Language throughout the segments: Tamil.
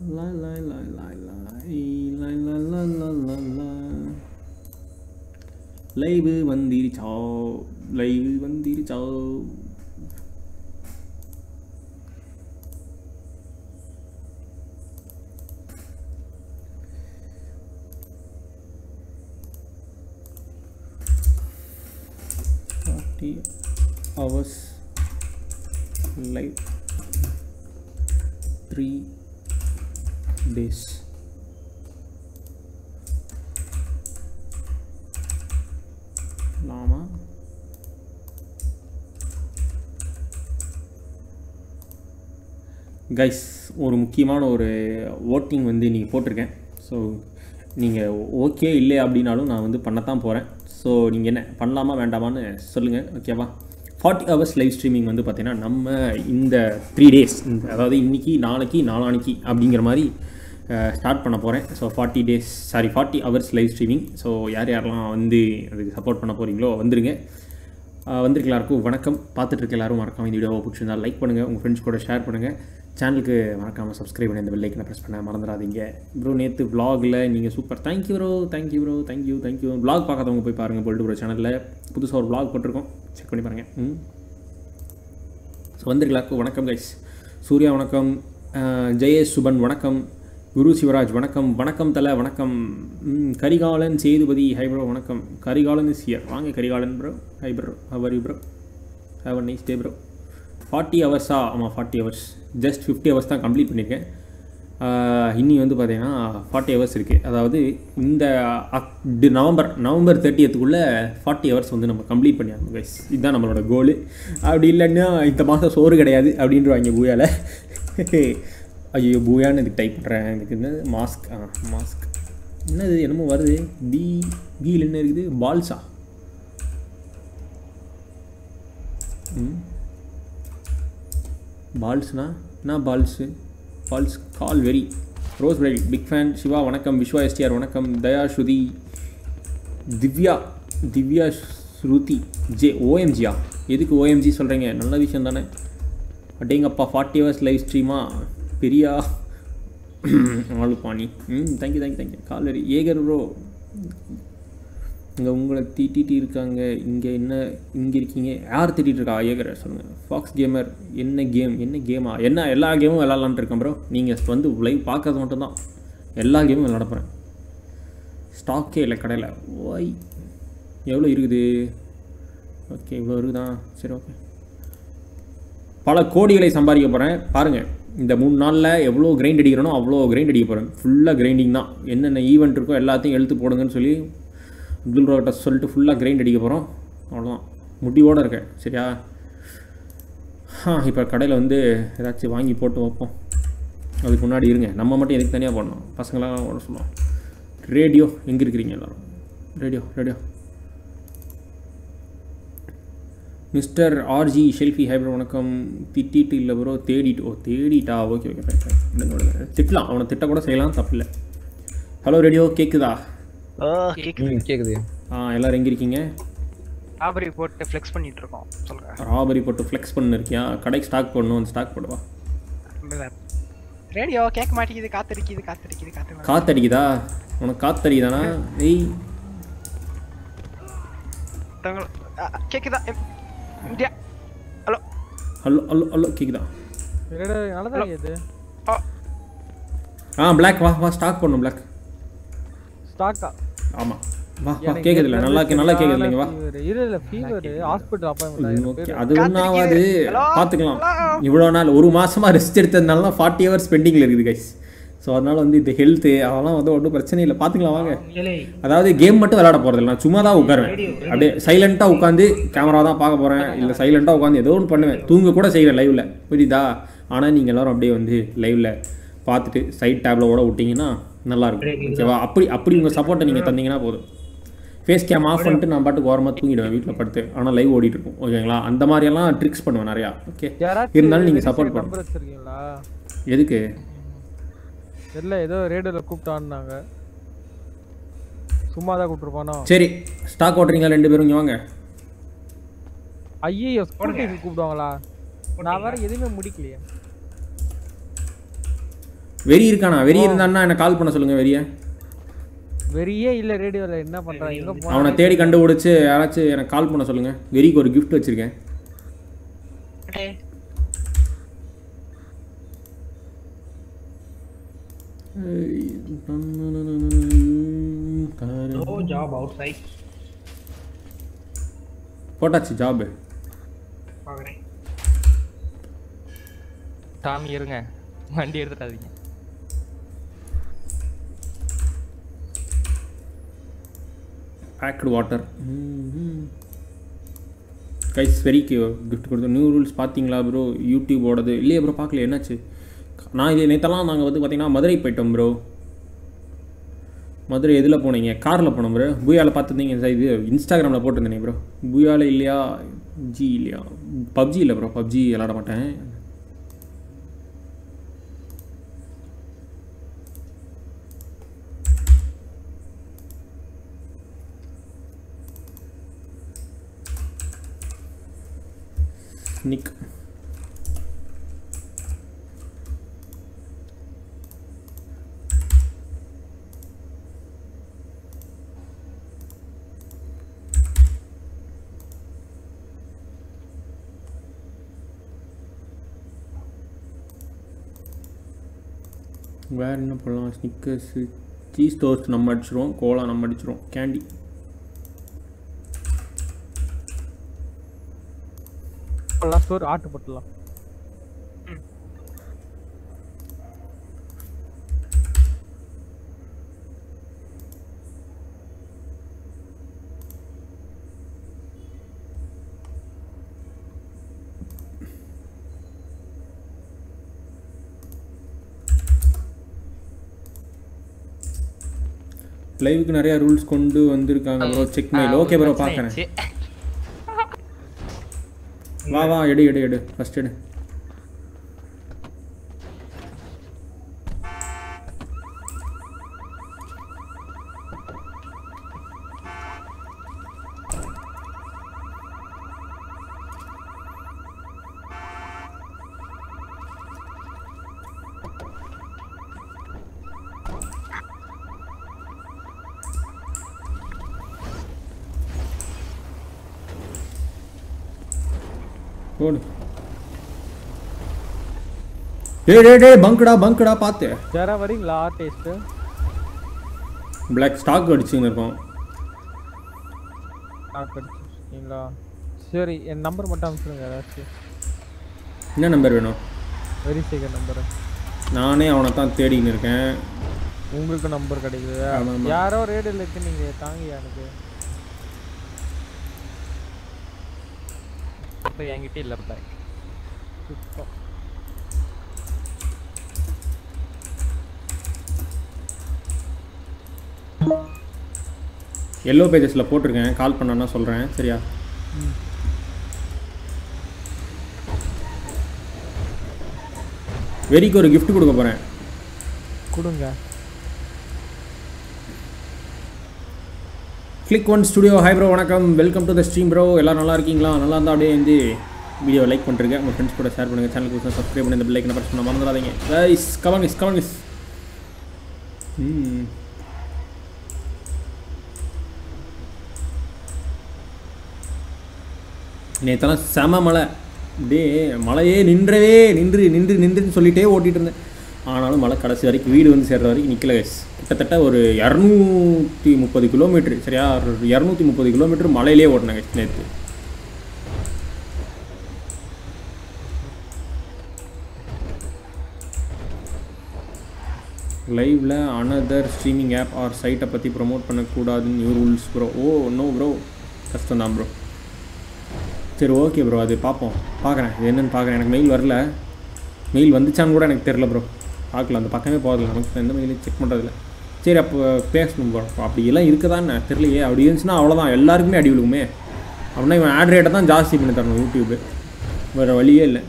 லா லா லா லா லா லா லா லா லா லா லா லைவு வந்திருச்சா லைவு வந்திருச்சா forty hours live three days லாமா கைஸ் ஒரு முக்கியமான ஒரு ஓட்டிங் வந்து நீங்கள் போட்டிருக்கேன் ஸோ நீங்கள் ஓகே இல்லை அப்படின்னாலும் நான் வந்து பண்ணத்தான் போகிறேன் ஸோ நீங்கள் என்ன பண்ணலாமா வேண்டாமான்னு சொல்லுங்கள் ஓகேவா ஃபார்ட்டி ஹவர்ஸ் லைவ் ஸ்ட்ரீமிங் வந்து பார்த்தீங்கன்னா நம்ம இந்த த்ரீ டேஸ் இந்த அதாவது இன்றைக்கி நாளைக்கு நாளானிக்கு அப்படிங்கிற மாதிரி ஸ்டார்ட் பண்ண போகிறேன் so forty days sorry forty hours live streaming so யார் யாரெல்லாம் வந்து அதுக்கு சப்போர்ட் பண்ண போகிறீங்களோ வந்துருங்க ஆஹ் வந்திருக்க எல்லாருக்கும் வணக்கம் பார்த்துட்டு இருக்க எல்லாரும் மறக்காம இந்த வீடியோவை பிடிச்சிருந்தா லைக் பண்ணுங்கள் உங்கள் ஃப்ரெண்ட்ஸ் கூட ஷேர் பண்ணுங்கள் சேனலுக்கு மறக்காமல் சப்ஸ்கிரைப் பண்ணி இந்த பெல்லைக்கனை ப்ரெஸ் பண்ண மறந்துடாதீங்க ப்ரோ நேற்று vlogல நீங்கள் super thank you bro thank you bro thank you thank you vlog பார்க்காதவங்க போய் பாருங்கள் போல்ட்டு ப்ரோ சேனலில் புதுசாக ஒரு vlog போட்டிருக்கோம் செக் பண்ணி பாருங்கள் ம் ஸோ வந்திருக்கலாக்கும் வணக்கம் கைஸ் சூர்யா வணக்கம் அஹ் ஜெயேஷ் சுபன் வணக்கம் குரு சிவராஜ் வணக்கம் வணக்கம் தலை வணக்கம் ம், கரிகாலன் சேதுபதி ஹை ப்ரோ வணக்கம் கரிகாலன் இஸ் ஹியர் வாங்க Karikalan bro hi bro how are you bro have a nice day bro forty ஹவர்ஸா ஆமாம் forty hours just fifty hours தான் கம்ப்ளீட் பண்ணியிருக்கேன் ஆஹ் இன்னி வந்து பார்த்தீங்கன்னா ஃபார்ட்டி ஹவர்ஸ் இருக்குது அதாவது இந்த அக் டி- நவம்பர் நவம்பர் தேர்ட்டியத்துக்குள்ளே ஃபார்ட்டி ஹவர்ஸ் வந்து நம்ம கம்ப்ளீட் பண்ணிடணும் கைஸ் இதுதான் நம்மளோட கோலு அப்படி இல்லைன்னா இந்த மாதம் சோறு கிடையாது அப்படின்றவாங்க பூயால ஐயோ பூயான்னு இதுக்கு டைப் பண்ணுறேன் இதுக்கு என்ன மாஸ்க் ஆ மாஸ்க் என்னது என்னமோ வருது பி பியில் என்ன இருக்குது பால்ஸா ம் பால்ஸ்னா என்ன பால்ஸு பால்ஸ் கால் வெரி ரோஸ் வெரி பிக் ஃபேன் சிவா வணக்கம் விஸ்வா எஸ்டிஆர் வணக்கம் தயா ஸ்ருதி திவ்யா திவ்யா ஸ்ருதி ஜே ஓஎம்ஜியா எதுக்கு ஓஎம்ஜி சொல்கிறீங்க நல்ல விஷயம் தானே அடேங்கப்பா ஃபார்ட்டி ஹவர்ஸ் லைவ் ஸ்ட்ரீமா பெரியா ஆளு பாணி ம் தேங்க்யூ தேங்க்யூ தேங்க்யூ கால் வெரி ஏகர் ப்ரோ இங்கே உங்களை திட்டிட்டு இருக்காங்க இங்கே என்ன இங்கே இருக்கீங்க யார் திட்டிட்டு இருக்கா ஏகர சொல்லுங்கள் ஃபாக்ஸ் கேமர் என்ன கேம் என்ன கேமா என்ன எல்லா கேமும் விளாட்லான்ட்டு இருக்கேன் ப்ரோ நீங்கள் வந்து லைவ் பார்க்கறது மட்டும்தான் எல்லா கேமும் விளாட போகிறேன் ஸ்டாக்கே இல்லை கடையில் ஒய் எவ்வளோ இருக்குது ஓகே இவ்வளோ இருக்குதா சரி ஓகே பல கோடிகளை சம்பாதிக்க போகிறேன் பாருங்கள் இந்த மூணு நாளில் எவ்வளோ கிரைண்ட் அடிக்கிறனோ அவ்வளோ கிரைண்ட் அடிக்க போகிறேன் ஃபுல்லாக கிரைண்டிங் தான் என்னென்ன ஈவெண்ட் இருக்கோ எல்லாத்தையும் எழுத்து போடுங்கன்னு சொல்லி அப்துல் ரோகிட்ட சொல்லிட்டு ஃபுல்லாக கிரைண்ட் அடிக்க போகிறோம் அவ்வளோதான் முடிவோடு இருக்கேன் சரியா ஆ இப்போ கடையில் வந்து ஏதாச்சும் வாங்கி போட்டு வைப்போம் அதுக்கு முன்னாடி இருங்க நம்ம மட்டும் எதுக்கு தனியாக போடணும் பசங்களாம் ஓட சொல்லுவோம் ரேடியோ எங்கே இருக்கிறீங்க எல்லாரும் ரேடியோ ரேடியோ மிஸ்டர் ஆர்ஜி ஷெல்ஃபி ஹைப்ரோ வணக்கம் திட்டிட்டு இல்லை ப்ரோ தேடிட்டு ஓ தேடிட்டா ஓகே ஓகே ஃபைன் ஃபைன் விடுங்க விடுங்க திட்டலாம் அவனை திட்ட கூட செய்யலாம் தப்பில்லை ஹலோ ரேடியோ கேட்குதா ஓ கேக்குது ம் கேக்குது ஆ எல்லோரும் எங்கே இருக்கீங்க ஆபரி போட்டு ஃப்ளெக்ஸ் பண்ணிட்டு இருக்கோம் சொல்லுங்க ராபரி போட்டு ஃப்ளெக்ஸ் பண்ணிருக்கியா கடைக்கு ஸ்டாக் போடணும் அந்த ஸ்டாக் போடுவா ரேடியோ கேட்க மாட்டேங்குது காத்தடிக்குது காத்தடிக்குது காத்து காத்தடிக்குதா உனக்கு காத்தடிக்குதானா ஏய் தங்க- ஆ, கேக்குதா எம், India hello hello hello hello கேக்குதா நல்லதா இது ஆ ஆ பிளாக் வா வா ஸ்டாக் போடணும் பிளாக் ஸ்டாக்கா ஆமாம் வா வா கேட்குதுல்ல நல்லா கே- நல்லா கேட்குது இல்லைங்க வா இல்ல இல்ல ஃபீவர் ஹாஸ்பிடல் ம், அப்பாயின்மெண்ட் ஓகே அது ஒன்றும் ஆகாது ஹலோ? பார்த்துக்கலாம் ஹலோ? இவ்வளோ நாள் ஒரு மாசமா ரெஸ்ட் எடுத்ததுனால தான் ஃபார்ட்டி ஹவர்ஸ் பெண்டிங்கில் இருக்குது கைஸ் ஸோ அதனால வந்து இந்த ஹெல்த்து அதெல்லாம் வந்து ஒன்றும் பிரச்சனை இல்லை பார்த்துக்கலாம் வாங்க அதாவது கேம் மட்டும் விளையாட போகிறது நான் சும்மா தான் உட்காருவேன் அப்படியே சைலண்ட்டாக உட்காந்து கேமரா தான் பார்க்க போகிறேன் இல்லை சைலண்ட்டாக உட்காந்து ஏதோ ஒன்று பண்ணுவேன் தூங்க கூட செய்வேன் லைவில் புரியுதா ஆனால் நீங்கள் எல்லாரும் அப்படியே வந்து லைவில் பார்த்துட்டு சைட் டேப்ல ஓட விட்டிங்கன்னா நல்லாயிருக்கும் ஓகேவா அப்படி அப்படி உங்கள் சப்போர்ட்டை நீங்கள் தந்தீங்கன்னா போதும் ஃபேஸ் கேம் ஆஃப் பண்ணிட்டு நான் பாட்டுக்கு ஓரமாக தூங்கிடுவேன் வீட்டில் படுத்து ஆனால் லைவ் ஓடிட்டு இருக்கும் ஓகேங்களா அந்த மாதிரியெல்லாம் ட்ரிக்ஸ் பண்ணுவேன் நிறையா ஓகே இருந்தாலும் நீங்கள் சப்போர்ட் பண்ணுங்க நம்பர் வச்சிருக்கீங்களா எதுக்கு இல்ல ஏதோ ரேடியோல கூப்பிட்டான்னாங்க சும்மா தான் கூப்பிட்டுருப்பானோ சரி ஸ்டாக் ஓட்டுறீங்களா ரெண்டு பேரும் இங்கே வாங்க ஐயோ ஸ்கூல் டீம் கூப்பிடுவாங்களா நான் வேற எதுவுமே முடிக்கலையே வெறி இருக்கானா வெறி இருந்தான்னா என்ன கால் பண்ண சொல்லுங்கள் வெறியை வெறியே இல்ல ரேடியோல என்ன பண்றான் எங்க போனா அவனை தேடி கண்டுபிடிச்சு யாராச்சும் எனக்கு கால் பண்ண சொல்லுங்கள் வெறிக்கு ஒரு gift வச்சுருக்கேன் No job outside. போட்டாச்சு ஜாபு பார்க்குறேன் டாமி இருங்க வண்டி எடுத்துட்டாதீங்க பேக்டு வாட்டர் கைஸ் வெரிக்கு gift கொடுத்து நியூ ரூல்ஸ் பார்த்தீங்களா ப்ரோ யூடியூபோடது இல்லையே ப்ரோ பார்க்கல என்னாச்சு நான் இது நேற்றெல்லாம் நாங்கள் வந்து பார்த்தீங்கன்னா மதுரை போயிட்டோம் ப்ரோ மதுரை எதில் போனீங்க காரில் போனோம் ப்ரோ பூயாவில் பார்த்துருந்தீங்க சார் இது இன்ஸ்டாகிராமில் போட்டிருந்தேனே ப்ரோ பூயாவில் இல்லையா ஜி இல்லையா பப்ஜி இல்லை ப்ரோ பப்ஜி விளாட மாட்டேன் நிக் வேறு என்ன பண்ணலாம் ஸ்னிக்கர்ஸு சீஸ் டோஸ்ட் நம்ம அடிச்சிருவோம் கோலா நம்ம அடிச்சிருவோம் கேண்டி போடலாம் ஸ்டோர் ஆட்டு போட்டுலாம் லைவுக்கு நிறைய ரூல்ஸ் கொண்டு வந்திருக்காங்க bro check mail okay bro பார்க்குறேன் வா வா எடு எடு எடு ஃபஸ்ட் எடு போடு டேய் டேய் டேய் பங்குடா பங்குடா பார்த்து யாரா வரீங்களா டேஸ்ட் பிளாக் ஸ்டாக் அடிச்சுன்னு இருக்கோம் படிச்சிருக்கீங்களா சரி என் நம்பர் மட்டும் அனுப்பிச்சுடுங்க ஏதாச்சும் என்ன நம்பர் வேணும் வெரி சேகர் நம்பர் நானே அவனை தான் தேடின்னு இருக்கேன் உங்களுக்கு நம்பர் கிடைக்குது ஆமா, ஆமா. யாரோ ரேடியோல இருக்கு நீங்க தாங்கியா எனக்கு இப்போ என்கிட்ட இல்லை பாய் சுத்தம் எல்லோ பேஜஸில் போட்டிருக்கேன் கால் பண்ணனா சொல்கிறேன் சரியா வெரிக்கு ஒரு gift கொடுக்க போகிறேன் கொடுங்க click one studio hi bro வணக்கம் welcome to the stream bro எல்லாம் நல்லா இருக்கீங்களா நல்லா இருந்தால் அப்படியே வந்து வீடியோ லைக் பண்ணுறீங்க உங்கள் ஃப்ரெண்ட்ஸ் கூட ஷேர் பண்ணுங்கள் சேனலுக்கு சப்ஸ்கிரைப் பண்ணி இந்த பில்லைக்கு பிரஸ் பண்ண மறந்துடாதீங்க guys come on is come on is ம் நேற்றெல்லாம் செம மழை அப்படியே மழையே நின்றவே நின்று நின்று நின்றுன்னு சொல்லிட்டே ஓட்டிகிட்டு இருந்தேன் ஆனாலும் மழை கடைசி வரைக்கும் வீடு வந்து சேர்ற வரைக்கும் நிற்கல guys. கிட்டத்தட்ட ஒரு இரநூத்தி முப்பது கிலோமீட்டர் சரியா இரநூத்தி முப்பது கிலோமீட்டர் மலையிலே ஓட்டினாங்க நேற்று லைவில் அனதர் ஸ்ட்ரீமிங் ஆப் ஆர் சைட்டை பற்றி ப்ரோமோட் பண்ணக்கூடாதுன்னு new rules bro oh no bro கஷ்டம் தான் ப்ரோ சரி ஓகே ப்ரோ அது பார்ப்போம் பார்க்குறேன் இது என்னன்னு பார்க்குறேன் எனக்கு மெயில் வரல மெயில் வந்துச்சான்னு கூட எனக்கு தெரில ப்ரோ பார்க்கல அந்த பக்கமே போகிறதில்ல நமக்கு எந்த மெயிலையும் செக் பண்ணுறதில்ல சரி அப்போ பேசணும் ப்ரோ அப்படி எல்லாம் இருக்குதான்னு தெரியலையே அப்படி இருந்துச்சுன்னா அவ்வளோதான் எல்லாருக்குமே அடி விழுகுமே அப்படின்னா இவன் ஆட் ரேட்டை தான் ஜாஸ்தி பண்ணி தரணும் யூடியூப்பு வேறு வழியே இல்லை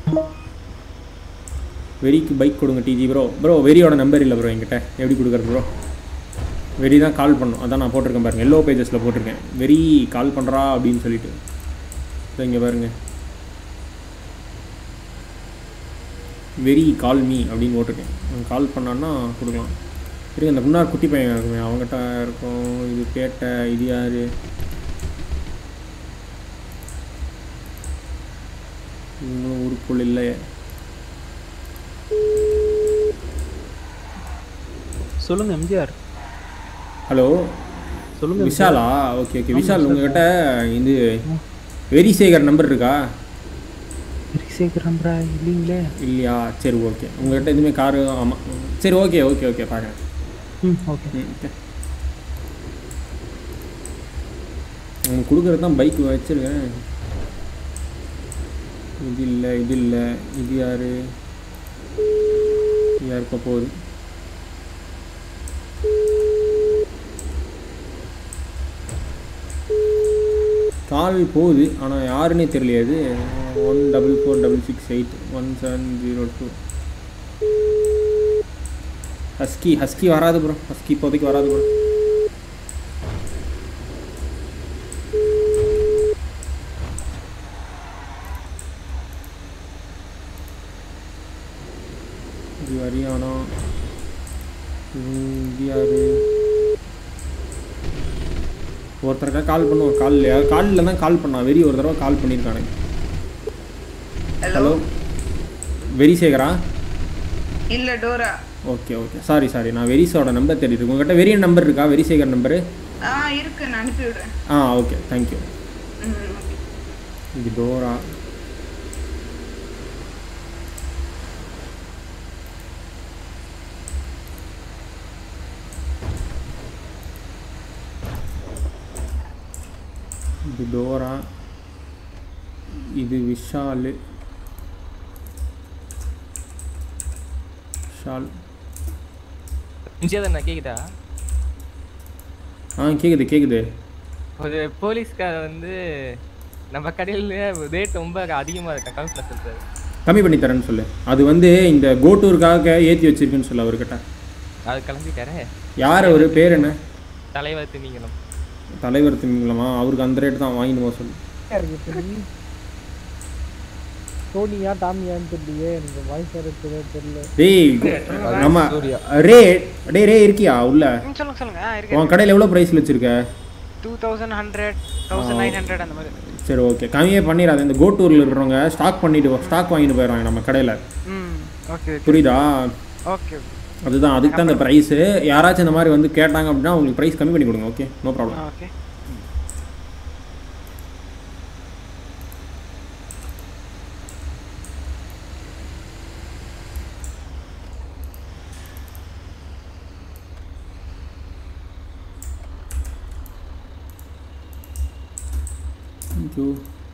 வெறிக்கு பைக் கொடுங்க டிஜி ப்ரோ ப்ரோ வெறியோட நம்பர் இல்லை ப்ரோ என்கிட்ட எப்படி கொடுக்குறது ப்ரோ வெறி தான் கால் பண்ணும் அதான் நான் போட்டிருக்கேன் பாருங்க எல்லோ பேஜஸில் போட்டிருக்கேன் வெறி கால் பண்ணுறா அப்படின்னு சொல்லிட்டு இதோ இங்கே பாருங்க வெரி கால் மீ அப்படின்னு போட்டிருக்கேன் அவன் கால் பண்ணான்னா கொடுக்கலாம் இருங்க இந்த முன்னாள் குட்டி பையன் இருக்குமே அவங்ககிட்ட இருக்கும் இது பேட்டை இது யார் இன்னும் ஊருக்குள்ள இல்லையே சொல்லுங்க எம்ஜிஆர் ஹலோ சொல்லுங்க விஷாலா ஓகே ஓகே விஷால் உங்ககிட்ட இது வெரிசேகர் நம்பர் இருக்கா சேகர் நம்பரா இல்லைங்களே இல்லையா சரி ஓகே உங்ககிட்ட எதுவுமே காரு ஆமாம் சரி ஓகே ஓகே ஓகே பார்க்குறேன் ம் ஓகே ம் ஓகே அவனுக்கு கொடுக்குறது தான் பைக் வச்சுருக்கேன் இது இல்லை இது இல்லை இது யார் யாருக்கோ போகுது கால் போகுது ஆனால் யாருன்னே தெரியலையே அது one double four double six eight one seven zero two husky husky வராது ப்ரோ ஹஸ்கி இப்போதைக்கு வராது ப்ரோ இது ஹரியானா இது யாரு ஒருத்தருக்கா கால் பண்ணுவோம் காலில் காலில் தான் கால் பண்ணான் வெறி ஒரு தடவை கால் பண்ணியிருக்கானே ஹலோ வெரி சேகரா இல்ல Dora okay okay sorry sorry நான் வெரிஸோட நம்பர் தேடிட்டு இருக்கேன் உங்கள்கிட்ட வெரியன் நம்பர் இருக்கா வெரிசேகர் நம்பரு ஆ இருக்கு நான் அனுப்பி விடுறேன் ஆ ஓகே தேங்க்யூ ம் ஓகே இது டோரா இது டோரா இது விஷால் விஷால் எம்ஜிஆர் அண்ணா கேக்குதா ஆ கேட்குது கேட்குது ஒரு போலீஸ்கார வந்து நம்ம கடையில் ரேட் ரொம்ப அதிகமாக இருக்கா கம்மி பண்ண சொல்றாரு கம்மி பண்ணி தரேன்னு சொல்லு அது வந்து இந்த கோட்டூருக்காக ஏற்றி வச்சிருக்குன்னு சொல்லு அவர்கிட்ட அது கிளம்பிட்டாரே யார் அவர் பேர் என்ன தலைவர் திமிங்கலம் தலைவர் திமிங்கலமா அவருக்கு அந்த ரேட் தான் வாங்கிட்டு போக சொல்லு இருக்கு டோனியா டாமியான்னு தெரியலையே எனக்கு வாய்ஸ் வேறு தெரிய தெரியல டேய் நம்ம ரே டேய் ரே இருக்கியா உள்ள ம் சொல்லுங்க சொல்லுங்க ஆ இருக்கு உன் கடையில் எவ்வளோ ப்ரைஸில் வச்சிருக்க two thousand hundred thousand nine hundred அந்த மாதிரி சரி ஓகே கம்மியே பண்ணிடாத இந்த கோட்டூரில் இருக்கிறவங்க ஸ்டாக் பண்ணிட்டு ஸ்டாக் வாங்கிட்டு போயிடுவாங்க நம்ம கடையில் ம் ஓகே ஓகே புரியுதா ஓகே அதுதான் அதுக்கு தான் இந்த ப்ரைஸு யாராச்சும் இந்த மாதிரி வந்து கேட்டாங்க அப்படின்னா உங்களுக்கு ப்ரைஸ் கம்மி பண்ணி கொடுங்க okay no problem okay thank you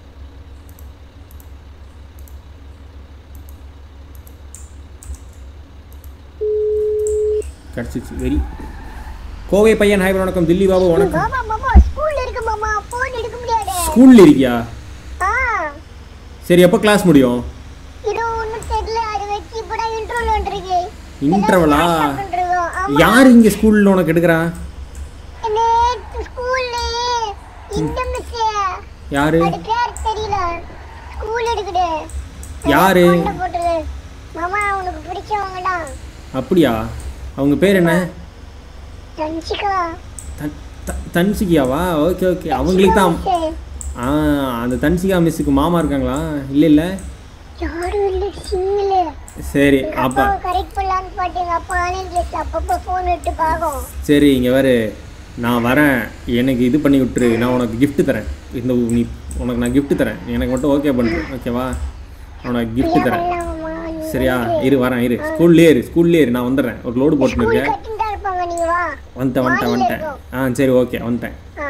கிடச்சிச்சு வெரி கோவை பையன் ஹாய் வணக்கம் தில்லி பாபு வணக்கம் மாமா மாமா ஸ்கூல்ல இருக்கு மாமா போன் எடுக்க முடியாது ஸ்கூலில் இருக்கியா ஆ சரி எப்போ கிளாஸ் முடியும் இது ஒண்ணும் தெரியல அது வச்சு இப்பதான் இன்டர்வல் வந்துருக்கு இன்டர்வலா பண்றோம் ஆமா யார் இங்கே ஸ்கூலில் உனக்கு எடுக்கிறா நேத்து ஸ்கூல்ல இந்த மிஸ் யாரு அது பேர் தெரியல ஸ்கூல் எடுக்குது யாரு? போன்ல போட்டுரு மாமா உனக்கு பிடிச்சவங்கடா அப்படியா அவங்க பேர் என்ன தன்சிகா தன் த- தன்சிகாவா ஓகே ஓகே அவங்களுக்கு தான் சரி. ஆ அந்த தன்சிகா மிஸ்ஸுக்கு மாமா இருக்காங்களா இல்லை இல்லை யாரும் இல்ல சிங்கிள் சரி அப்போ அப்பாவை கரெக்ட் பண்ணலான்னு பாத்தீங்க அப்பா ஆன்லைன் கிளாஸ் அப்பப்போ போன் எடுத்து பார்க்கும் சரி இங்கே வேறு நான் வரேன் எனக்கு இது பண்ணி விட்டுரு நான் உனக்கு gift தரேன் இந்த ஊ- நீ உனக்கு நான் gift தரேன் நீ எனக்கு மட்டும் ஓகே பண்ணுறேன் ஓகேவா உனக்கு gift தரேன் பண்ணலாமா நீ சரியா இரு வரேன் இரு ஸ்கூல்லேயே இரு ஸ்கூல்லேயே இரு நான் வந்துடுறேன் ஒரு லோடு போட்டுன்னு ஸ்கூல் இருக்கேன் கட்டின்னு தான் இருப்பாங்க நீங்க வா வந்துட்டேன் வந்துட்டேன் வாயில வந்துட்டேன் இருக்கும். ஆ சரி ஓகே வந்துட்டேன் ஆ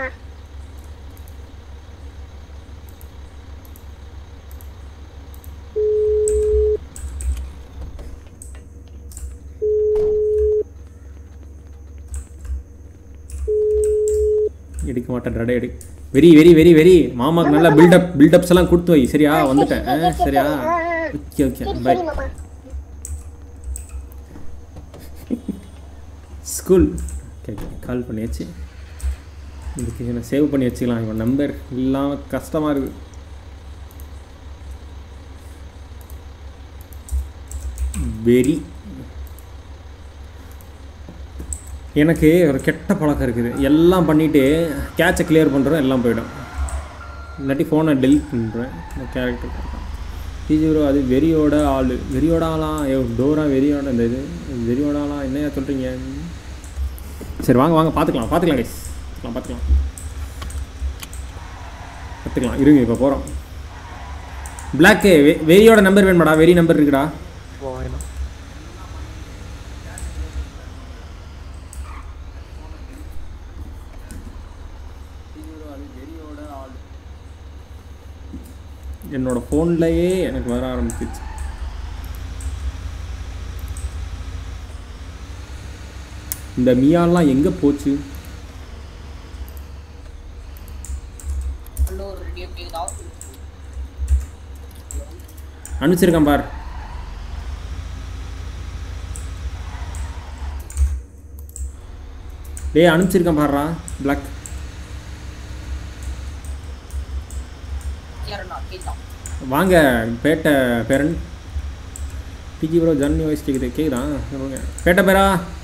எடுக்க மாட்டேன் ரெடை எடு வெரி வெரி வெரி வெரி மாமாக்கு நல்லா பில்டப் பில்டப்ஸ் எல்லாம் கொடுத்து வை சரியா வந்துட்டேன் ஆ, சரியா ஓகே ஓகே சரி பை சரி மாமா ஸ்கூல் ஓகே ஓகே கால் பண்ணியாச்சு இதுக்கு நான் சேவ் பண்ணி வச்சுக்கலாம் இவன் நம்பர் இல்லாமல் கஷ்டமாக இருக்குது வெரி எனக்கு ஒரு கெட்ட பழக்கம் இருக்குது எல்லாம் பண்ணிவிட்டு கேட்சை கிளியர் பண்ணுறோம் எல்லாம் போயிடும் இல்லாட்டி ஃபோனை டெலிட் பண்ணுறேன் இந்த கேரக்டர் டிஜி ப்ரோ அது வெறியோட ஆள் வெறியோட ஆளா ஐயோ டோரா வெறியோட இந்த இது வெறியோட ஆளா என்னையா சொல்கிறீங்க சரி வாங்க வாங்க பார்த்துக்கலாம் பார்த்துக்கலாம் கைஸ் பார்த்துக்கலாம் பார்த்துக்கலாம் பார்த்துக்கலாம் இருங்க இப்போ போகிறோம் பிளாக்கு வெறியோட நம்பர் வேணுமாடா வெறி நம்பர் இருக்குடா வேணும் என்னோட ஃபோன்லேயே எனக்கு வர ஆரம்பிச்சிச்சு இந்த மியாலாம் எங்கே போச்சு அனுப்பிச்சிருக்கேன் பார் டேய் அனுப்பிச்சிருக்கேன் பாருடா பிளாக் வாங்க பேட்டை பேரன் பிஜி ப்ரோ ஜன்னி வாய்ஸ் கேட்குது கேட்குதா சொல்லுங்க பேட்டை பேரா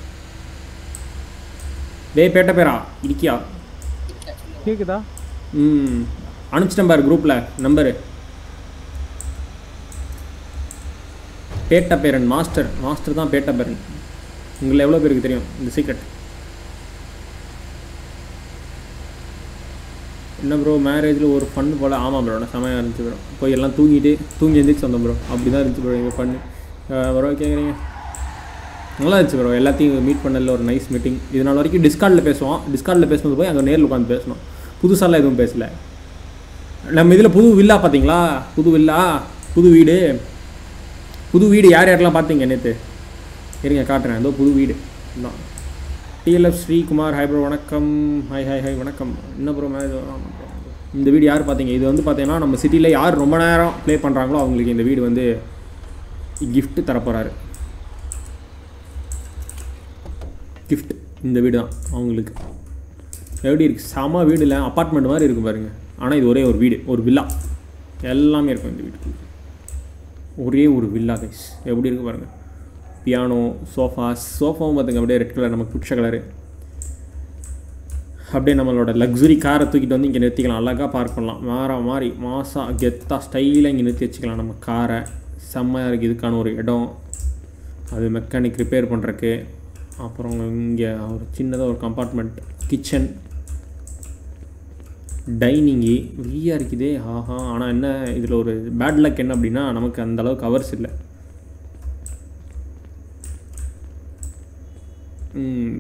டேய் பேட்டை பேரா இருக்கியா கேக்குதா ம் அனுப்பிச்சிட்டேன் பாரு குரூப்பில் நம்பரு பேட்ட பேரன் மாஸ்டர் மாஸ்டர் தான் பேட்ட பேரன் உங்களை எவ்வளோ பேருக்கு தெரியும் இந்த சீக்ரெட் என்ன ப்ரோ மேரேஜில் ஒரு ஃபன் போல் ஆமாம் ப்ரோ நான் செமையாக இருந்துச்சு ப்ரோ போய் எல்லாம் தூங்கிட்டு தூங்கி எந்திரிச்சு வந்தோம் ப்ரோ அப்படி தான் இருந்துச்சு ப்ரோ எங்கள் ஃபன்னு ப்ரோ கேட்குறீங்க நல்லா இருந்துச்சு ப்ரோ எல்லாத்தையும் மீட் பண்ணல ஒரு நைஸ் மீட்டிங் இது நாள் வரைக்கும் டிஸ்கார்டில் பேசுவோம் டிஸ்கார்டில் பேசும்போது போய் அங்கே நேரில் உட்காந்து பேசணும் புதுசாலாம் எதுவும் பேசல நம்ம இதில் புது வில்லா பார்த்தீங்களா புது வில்லா புது வீடு புது வீடு யார் யாரெல்லாம் பார்த்தீங்க நேற்று இருங்க காட்டுறேன் இதோ புது வீடு தான் டிஎல்எஃப் ஸ்ரீகுமார் ஹாய் ப்ரோ வணக்கம் ஹாய் ஹாய் ஹாய் வணக்கம் என்ன ப்ரோ மேரேஜ் இந்த வீடு யார் பார்த்தீங்க இது வந்து பார்த்தீங்கன்னா நம்ம சிட்டியில் யார் ரொம்ப நேரம் ப்ளே பண்ணுறாங்களோ அவங்களுக்கு இந்த வீடு வந்து gift தரப்போகிறாரு gift இந்த வீடு தான் அவங்களுக்கு எப்படி இருக்குது செம வீடு இல்லை அப்பார்ட்மெண்ட் மாதிரி இருக்கும் பாருங்க ஆனால் இது ஒரே ஒரு வீடு ஒரு வில்லா எல்லாமே இருக்கும் இந்த வீட்டுக்கு ஒரே ஒரு வில்லா கைஸ் எப்படி இருக்கு பாருங்க பியானோ சோஃபா சோஃபாவும் பார்த்துங்க அப்படியே ரெட் கலர் நமக்கு பிடிச்ச கலரு அப்படியே நம்மளோட லக்ஸுரி காரை தூக்கிட்டு வந்து இங்கே நிறுத்திக்கலாம் அழகாக பார்க் பண்ணலாம் மாற மாதிரி மாசா கெத்தா ஸ்டைலாக இங்கே நிறுத்தி வச்சுக்கலாம் நம்ம காரை செம்மையாக இருக்குது இதுக்கான ஒரு இடம் அது மெக்கானிக் ரிப்பேர் பண்ணுறக்கு அப்புறம் இங்கே ஒரு சின்னதாக ஒரு கம்பார்ட்மெண்ட் கிச்சன் டைனிங்கு ஃப்ரீயாக இருக்குதே ஆஹா ஆனால் என்ன இதில் ஒரு பேட் லக் என்ன அப்படின்னா நமக்கு அந்த அளவுக்கு ஹவர்ஸ் இல்லை ம்.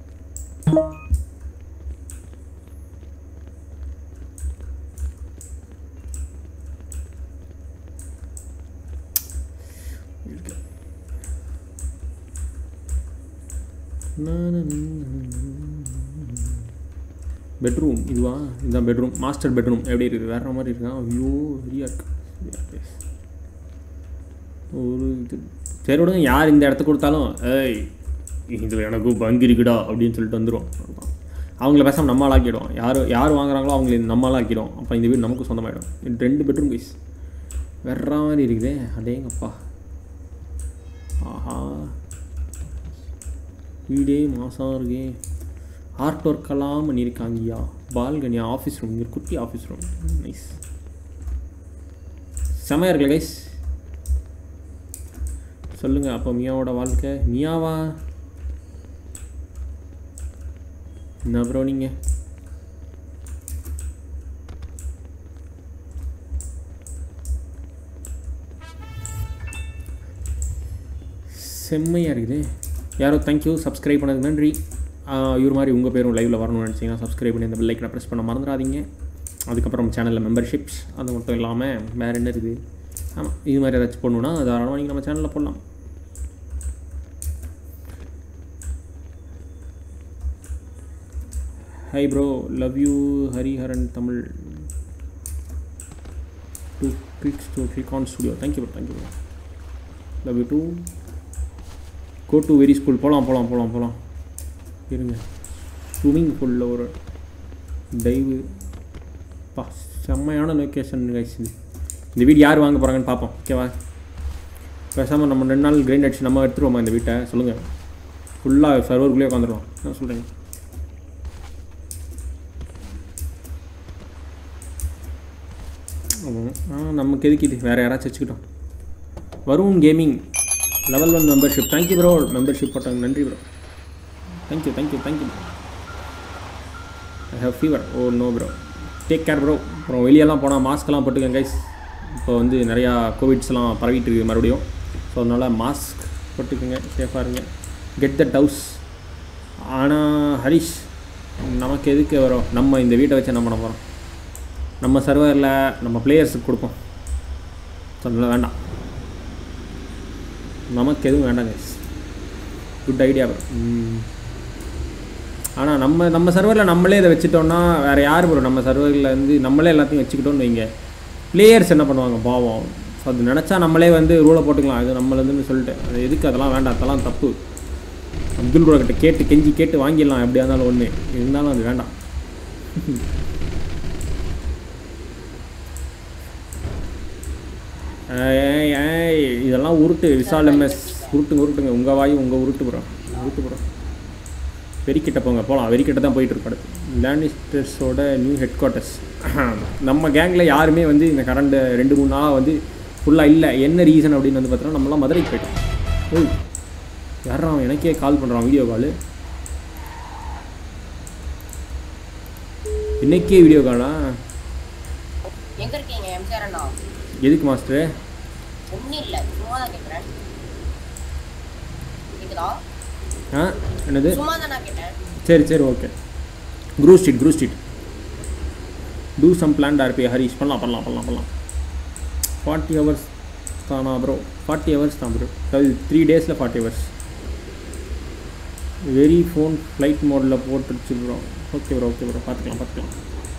பெட்ரூம் இதுவா இதுதான் பெட்ரூம் மாஸ்டர் பெட்ரூம் எப்படி இருக்குது வேற மாதிரி இருக்கா ஐயோ வெறியா இருக்கு சரியா இருக்கு. ஒரு இது சரி விடுங்க யார் இந்த இடத்த கொடுத்தாலும் ஏய் இதில் எனக்கு பங்கு இருக்குடா அப்படின்னு சொல்லிட்டு வந்துடும் அவங்கள பேசாம நம்ம ஆளாக்கிடும் யார் யார் வாங்குறாங்களோ அவங்கள நம்ம ஆளாக்கிடும் அப்போ இந்த வீடு நமக்கு சொந்தமாயிடும் இது ரெண்டு பெட்ரூம் பீஸ் வெற மாதிரி இருக்குதே அடேங்கப்பா ஆஹா வீடே மாதம் இருக்கே ஆர்ட் ஒர்க்கெல்லாம் பண்ணியிருக்காங்கய்யா பால்கனியா ஆஃபீஸ் ரூம் இங்கே குட்டி ஆஃபீஸ் ரூம் நைஸ் செமையாக இருக்குல்ல கைஸ் சொல்லுங்கள் அப்போ மியாவோட வாழ்க்கை மியாவா என்ன ப்ரோ நீங்கள் செம்மையாக இருக்குது யாரோ தேங்க்யூ சப்ஸ்கிரைப் பண்ணதுக்கு நன்றி ஆஹ் இவர் மாதிரி உங்கள் பேரும் லைவில் வரணும்னு நினச்சிங்கன்னா சப்ஸ்கிரைப் பண்ணி அந்த பெல்லைக்கனை ப்ரெஸ் பண்ண மறந்துடாதீங்க அதுக்கப்புறம் சேனலில் மெம்பர்ஷிப்ஸ் அது மட்டும் இல்லாமல் வேறு என்ன இருக்குது ஆமாம் இது மாதிரி ஏதாச்சும் போடணுன்னா தாராளமாக நீங்கள் நம்ம சேனலில் போடலாம் hi bro love you Hariharan Tamil two clicks two click on studio thank you bro thank you bro love you too go to வெரி ஸ்கூல் போகலாம் போகலாம் போகலாம் போகலாம் இருங்க ஸ்விம்மிங் பூலில் ஒரு டைவு பா செம்மையான லொக்கேஷன் கைஸ் இது இந்த வீடு யார் வாங்க போகிறாங்கன்னு பார்ப்போம் ஓகேவா பேசாமல் நம்ம ரெண்டு நாள் கிரைண்ட் அடிச்சு நம்ம எடுத்துருவோமா இந்த வீட்டை சொல்லுங்கள் ஃபுல்லாக சர்வருக்குள்ளேயே உட்காந்துருவோம் என்ன சொல்கிறீங்க ஆ நமக்கு எதுக்கு இது வேறு யாராச்சும் வச்சுக்கிட்டோம் Varun gaming level one membership thank you bro membership போட்டாங்க நன்றி bro thank you thank you thank you I have fever oh no bro take care bro அப்புறம் வெளியெல்லாம் போனால் மாஸ்க்லாம் போட்டுக்கங்க கைஸ் இப்போ வந்து நிறையா கோவிட்ஸ்லாம் பரவிட்டு இருக்கு மறுபடியும் ஸோ அதனால் மாஸ்க் போட்டுக்கோங்க சேஃபாக இருங்க கெட் த டவுஸ் ஆனால் ஹரிஷ் நமக்கு எதுக்கு வரும் நம்ம இந்த வீட்டை வச்சு என்ன பண்ண போகிறோம் நம்ம சர்வரில் நம்ம பிளேயர்ஸுக்கு கொடுப்போம் ஸோ அதனால் வேண்டாம் நமக்கு எதுவும் வேண்டாம் கைஸ் குட் ஐடியா ப்ரோ ஆனால் நம்ம நம்ம சர்வரில் நம்மளே இதை வச்சுட்டோம்னா வேறு யார் ப்ரோ நம்ம சர்வரில் வந்து நம்மளே எல்லாத்தையும் வச்சுக்கிட்டோம்னு வைங்க பிளேயர்ஸ் என்ன பண்ணுவாங்க பாவம் ஸோ அது நினச்சா நம்மளே வந்து ரூலை போட்டுக்கலாம் இது நம்மளதுன்னு சொல்லிட்டு அது எதுக்கு அதெல்லாம் வேண்டாம் அதெல்லாம் தப்பு அப்துல் ப்ரோ கிட்ட கேட்டு கெஞ்சி கேட்டு வாங்கிடலாம் எப்படியா இருந்தாலும் ஒன்று இருந்தாலும் அது வேண்டாம் ஏய் ஏய் இதெல்லாம் உருட்டு விசால் எம்எஸ் உருட்டுங்க உருட்டுங்க உங்கள் வாய் உங்கள் உருட்டு ப்ரோ உருட்டு ப்ரோ வெறிக்கிட்ட போங்க போகலாம் வெறிக்கிட்ட தான் போயிட்டு இருக்கு அடுத்து லேனிஸ்டர்ஸோட நியூ ஹெட் குவார்ட்டர்ஸ் நம்ம கேங்கில் யாருமே வந்து இந்த கரண்ட் ரெண்டு மூணு நாளாக வந்து ஃபுல்லாக இல்லை என்ன ரீசன் அப்படின்னு வந்து பார்த்தோன்னா நம்மளாம் மதுரைக்கு போயிட்டோம் ஓய் யாரா அவன் எனக்கே கால் பண்ணுறான் வீடியோ காலு இன்னைக்கே வீடியோ காலா எங்க இருக்கீங்க எம்ஜிஆர் அண்ணா எதுக்கு மாஸ்டர் ஒன்றும் இல்லை சும்மா தான் கேட்குறேன் கேக்குதா ஆ என்னது சும்மா தான் நான் கேட்டேன் சரி சரி okay crew street crew street do some plan RP Harish பண்ணலாம் பண்ணலாம் பண்ணலாம் பண்ணலாம் ஃபார்ட்டி ஹவர்ஸ் தானா ப்ரோ ஃபார்ட்டி ஹவர்ஸ் தான் ப்ரோ அதாவது த்ரீ டேஸில் ஃபார்ட்டி ஹவர்ஸ் வெரி ஃபோன் ஃப்ளைட் மோடில் போட்டுருச்சு bro okay bro okay bro பார்த்துக்கலாம் பார்த்துக்கலாம்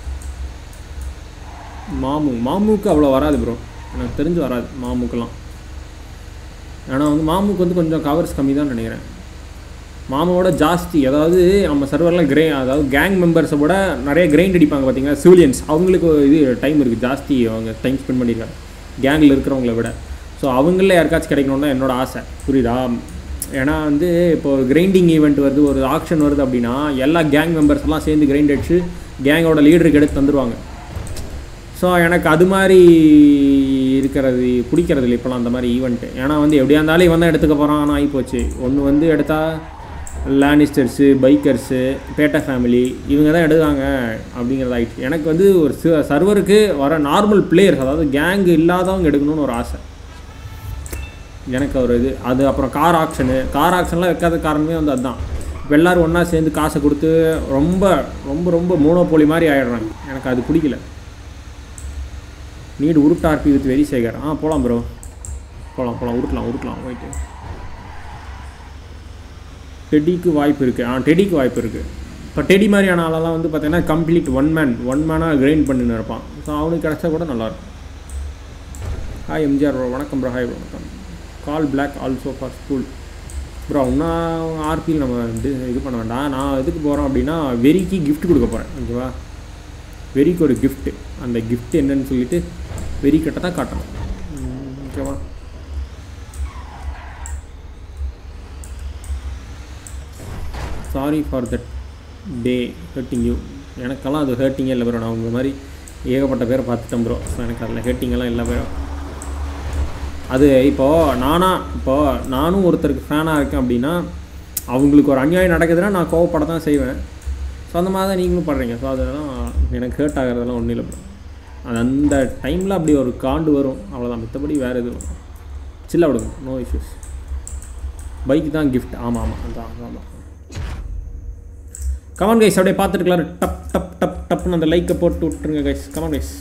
மாமு மாமுக்கு அவ்வளோ வராது ப்ரோ எனக்கு தெரிஞ்சு வராது மாமுக்கெல்லாம் ஆனால் வந்து மாமுக்கு வந்து கொஞ்சம் கவர்ஸ் கம்மி தான் நினைக்கிறேன் மாமாவோட ஜாஸ்தி அதாவது நம்ம சர்வரில் கிரே அதாவது கேங் மெம்பர்ஸை விட நிறைய கிரைண்ட் அடிப்பாங்க பார்த்தீங்கன்னா சிவிலியன்ஸ் அவங்களுக்கு இது டைம் இருக்குது ஜாஸ்தி அவங்க டைம் ஸ்பெண்ட் பண்ணியிருக்காங்க கேங்கில் இருக்கிறவங்கள விட ஸோ அவங்கள யாருக்காச்சும் கிடைக்கணும்னு தான் என்னோட ஆசை புரியுதா ஏன்னா வந்து இப்போ ஒரு கிரைண்டிங் ஈவெண்ட் வருது ஒரு ஆக்ஷன் வருது அப்படின்னா எல்லா கேங் மெம்பர்ஸ் எல்லாம் சேர்ந்து கிரைண்ட் அடிச்சு கேங்கோட லீடருக்கு எடுத்து தந்துடுவாங்க ஸோ எனக்கு அது மாதிரி இருக்கிறது பிடிக்கிறது இல்லை இப்போலாம் அந்த மாதிரி ஈவெண்ட்டு ஏன்னா வந்து எப்படியா இருந்தாலும் இவன் தான் எடுத்துக்க போகிறான் ஆனால் ஆகிப்போச்சு ஒன்று வந்து எடுத்தால் லேனிஸ்டர்ஸு பைக்கர்ஸு பேட்டா ஃபேமிலி இவங்க தான் எடுக்காங்க அப்படிங்கிறது ஆயிடுச்சு எனக்கு வந்து ஒரு சர்வருக்கு வர நார்மல் பிளேயர்ஸ் அதாவது கேங் இல்லாதவங்க எடுக்கணும்னு ஒரு ஆசை எனக்கு ஒரு இது அது அப்புறம் கார் ஆக்ஷனு கார் ஆக்ஷன்லாம் வைக்காத காரணமே வந்து அதுதான் இப்போ எல்லோரும் ஒன்றா சேர்ந்து காசை கொடுத்து ரொம்ப ரொம்ப ரொம்ப மோனோபோலி மாதிரி ஆயிடுறாங்க எனக்கு அது பிடிக்கல நீடு உருட்டு ஆர்பி வித் வெரி சேகர் ஆ போகலாம் ப்ரோ போகலாம் போகலாம் உருட்டலாம் உருட்டலாம் போயிட்டு டெடிக்கு வாய்ப்பு இருக்குது ஆ டெடிக்கு வாய்ப்பு இருக்குது இப்போ டெடி மாதிரியான ஆளெல்லாம் வந்து பார்த்தீங்கன்னா கம்ப்ளீட் ஒன் மேன் ஒன் மேனாக கிரைண்ட் பண்ணின்னு இருப்பான் ஸோ அவனுக்கு கிடச்சா கூட நல்லாயிருக்கும் ஹாய் எம்ஜிஆர் ப்ரோ வணக்கம் ப்ரோ ஹாய் ப்ரோ வணக்கம் call block also for school bro இன்னும் ஆர்பியில் நம்ம வந்து இது பண்ண வேண்டாம் நான் எதுக்கு போகிறோம் அப்படின்னா வெறிக்கு gift கொடுக்க போகிறேன் ஓகேவா வெறிக்கு ஒரு gift அந்த gift என்னன்னு சொல்லிட்டு வெறி கிட்ட தான் காட்டணும் ம், ஓகேவா sorry for that day hurting you எனக்கெல்லாம் அது ஹர்ட்டிங்கே இல்லை ப்ரோ நான் உங்கள் மாதிரி ஏகப்பட்ட பேரை பார்த்துட்டேன் ப்ரோ ஸோ எனக்கு அதில் ஹர்ட்டிங்கெல்லாம் இல்லை ப்ரோ அது இப்போது நானாக இப்போது நானும் ஒருத்தருக்கு ஃபேனாக இருக்கேன் அப்படின்னா அவங்களுக்கு ஒரு அநியாயம் நடக்குதுன்னா நான் கோவப்பட தான் செய்வேன் ஸோ அந்த மாதிரி தான் நீங்களும் படுறீங்க ஸோ அதெல்லாம் எனக்கு ஹர்ட் ஆகிறதெல்லாம் ஒன்றும் இல்லை ப்ரோ அது அந்த டைமில் அப்படி ஒரு காண்டு வரும் அவ்வளோதான் மற்றபடி வேறு எதுவும் சில்ல விடுங்க நோ இஷ்யூஸ் பைக் தான் கிஃப்ட் ஆமாம் ஆமாம் அதான் ஆமாம் கமான் கைஸ் அப்படியே பார்த்துருக்கலாம் டப் டப் டப் டப்னு அந்த லைக்கை போட்டு விட்டுருங்க கைஸ் கமான் கைஸ்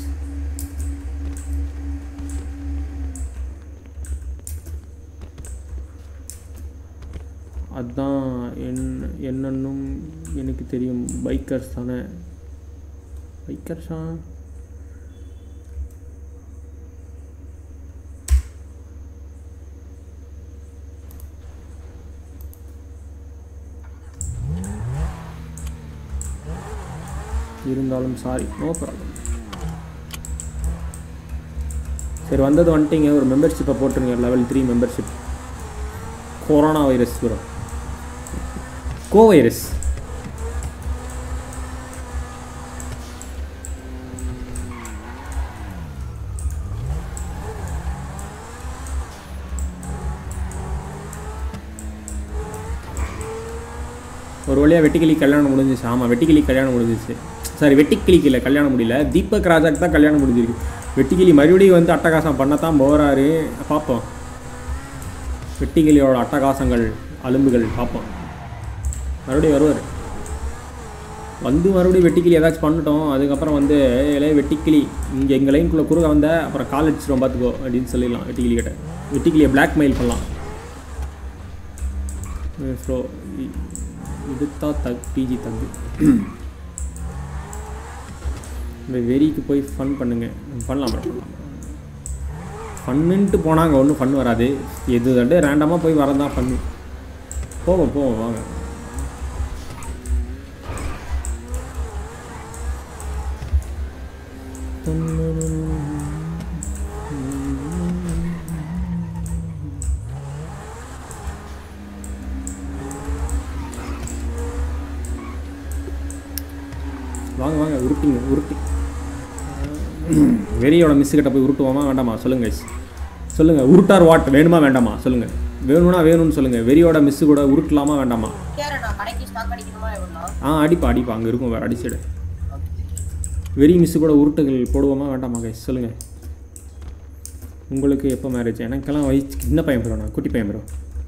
அதான் என் என்னன்னும் எனக்கு தெரியும் பைக்கர்ஸ் தானே பைக்கர்ஸா இருந்தாலும் சாரி நோ ப்ராப்ளம் சரி வந்தது வந்துட்டீங்க ஒரு மெம்பர்ஷிப்பை போட்டுருங்க level three membership corona virus வரும் கோ வைரஸ் ஒரு வழியாக வெட்டிக்கிளி கல்யாணம் முடிஞ்சிச்சு ஆமாம் வெட்டிக்கிளி கல்யாணம் முடிஞ்சிச்சு சாரி வெட்டிக்கிளிக்கு இல்லை கல்யாணம் முடியல தீபக் ராஜாக்கு தான் கல்யாணம் முடிஞ்சிருக்கு வெட்டிக்கிளி மறுபடியும் வந்து அட்டகாசம் பண்ணத்தான் போகிறாரு பார்ப்போம் வெட்டிக்கிளியோட அட்டகாசங்கள் அலும்புகள் பார்ப்போம் மறுபடியும் வருவார் வந்து மறுபடியும் வெட்டிக்கிளி ஏதாச்சும் பண்ணிட்டோம் அதுக்கப்புறம் வந்து இலைய வெட்டிக்கிளி இங்கே எங்கள் லைனுக்குள்ளே குறுக்க வந்த அப்புறம் கால் அடிச்சிடும் பார்த்துக்கோ அப்படின்னு சொல்லிடலாம் வெட்டிக்கிளி கிட்ட வெட்டிக்கிளியை blackmail பண்ணலாம் ஸோ இதுதான் தக் பிஜி தகு இந்த வெறிக்கு போய் ஃபன் பண்ணுங்க பண்ணலாம் மேடம் பண்ணலாம் ஃபன்னுன்ட்டு போனாங்க ஒன்றும் ஃபன் வராது எது அப்படியே ரேண்டமாக போய் வரதான் ஃபன்னு போவோம் போவோம் வாங்க வாங்க வாங்க உருட்டிங்க உருட்டி வெறியோட மிஸ் கிட்ட போய் உருட்டுவோமா வேண்டாமா சொல்லுங்க guys. சொல்லுங்க உருட்டார் வாட் வேணுமா வேண்டாமா சொல்லுங்க வேணும்னா வேணும்னு சொல்லுங்க வெறியோட மிஸ் கூட உருட்டலாமா வேண்டாமா கேரு நான் கடைக்கு ஸ்டாக் அடிக்கணுமா எவ்வளோ ஆ அடிப்பா அடிப்பா அங்கே இருக்கும் வேறு அடிச்சிடு வெறி மிஸ் கூட உருட்டுகள் போடுவோமா வேண்டாமா கைஸ் சொல்லுங்க உங்களுக்கு எப்போ மேரேஜ் எனக்கெல்லாம் வயசு சின்ன பையன் ப்ரோ நான் குட்டி பையன் ப்ரோ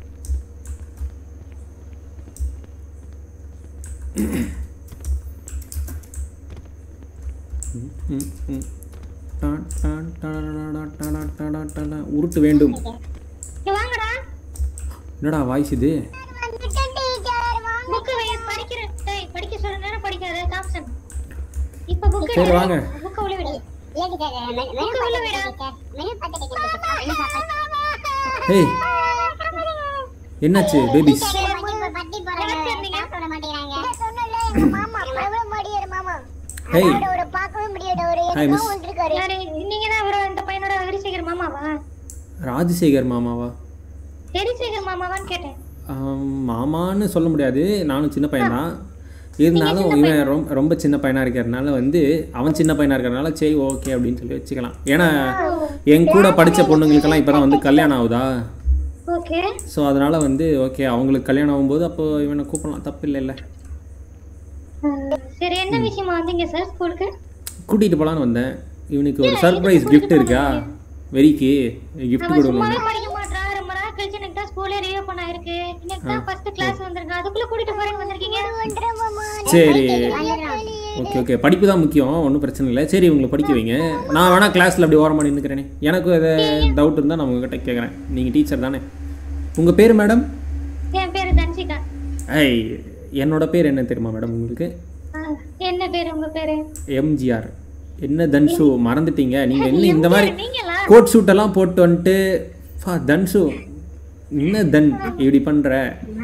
உருட்டு வேண்டும் வாங்கடா என்னடா வாய்ஸ் இது வந்துட்டேன் டீச்சர் வாங்க புக்கு படிக்கிறேன் டேய் படிக்க சொல்ற நேரம் படிக்காத காப்சன் இப்ப புக் சரி வாங்க புக்க உள்ள விடு ஏடி சார் மெனு உள்ள விடு மெனு பார்த்துட்டு என்ன சாப்பிடுறீங்க ஏய் என்னாச்சு பேபிஸ் பட்டி போறாங்க சொல்ல மாட்டேங்கிறாங்க சொன்னல எங்க மாமா எவ்வளவு மடியாரு மாமா ஹேய் ஒரு பார்க்கவே முடியாத ஒரு Hi, miss. இருக்காரு நீங்க தான் அவர இந்த பையனோட ஹரிசேகர் மாமாவா ராஜசேகர் மாமாவா ஹரிசேகர் மாமாவான்னு கேட்டேன் ஆம், மாமான்னு சொல்ல முடியாது நானும் சின்ன பையன் தான் இருந்தாலும் இவன் ரொம்ப ரொம்ப சின்ன பையனாக இருக்கிறதுனால வந்து அவன் சின்ன பையனாக இருக்கிறதுனால சரி ஓகே அப்படின்னு சொல்லி வச்சுக்கலாம் ஏன்னா என் கூட படித்த பொண்ணுங்களுக்கெல்லாம் இப்போ தான் வந்து கல்யாணம் ஆகுதா ஓகே ஸோ அதனால் வந்து ஓகே அவங்களுக்கு கல்யாணம் ஆகும்போது அப்போ இவனை கூப்பிடலாம் தப்பு இல்லைல்ல சரி என்ன விஷயமா வந்தீங்க சார் ஸ்கூலுக்கு கூட்டிகிட்டு போகலான்னு வந்தேன் இவனுக்கு ஒரு சர்ப்ரைஸ் gift இருக்கா வெறிக்கு gift கொடுக்கணும் படிக்க மாட்டான் ரொம்ப நாள் கழிச்சு எனக்கு தான் ஸ்கூலே ரீஓபன் ஆயிருக்கு இன்னைக்கு தான் ஃபர்ஸ்ட் கிளாஸ் வந்திருக்கேன் அதுக்குள்ள கூட்டிட்டு போறேன்னு வந்திருக்கீங்க சரி ஓகே ஓகே படிப்பு தான் முக்கியம் ஒன்றும் பிரச்சனை இல்லை சரி இவங்களை படிக்க வைங்க நான் வேணால் கிளாஸில் அப்படி ஓரமாக நின்றுக்கிறேனே எனக்கும் எதை டவுட் இருந்தால் நான் உங்ககிட்ட கேட்குறேன் நீங்கள் டீச்சர் தானே உங்கள் பேர் மேடம் என் பேரு தன்சிகா ஐய் என்னோட பேர் என்ன தெரியுமா மேடம் உங்களுக்கு ஆ, என்ன பேரு உங்க பேரு எம்ஜிஆர் என்ன தன்ஷு மறந்துட்டீங்க நீங்கள் என்ன இந்த மாதிரி நீங்களா கோட் ஷூட்டெல்லாம் போட்டு வந்துட்டு ஃபா தன்ஷு என்ன தன் இப்படி பண்ணுற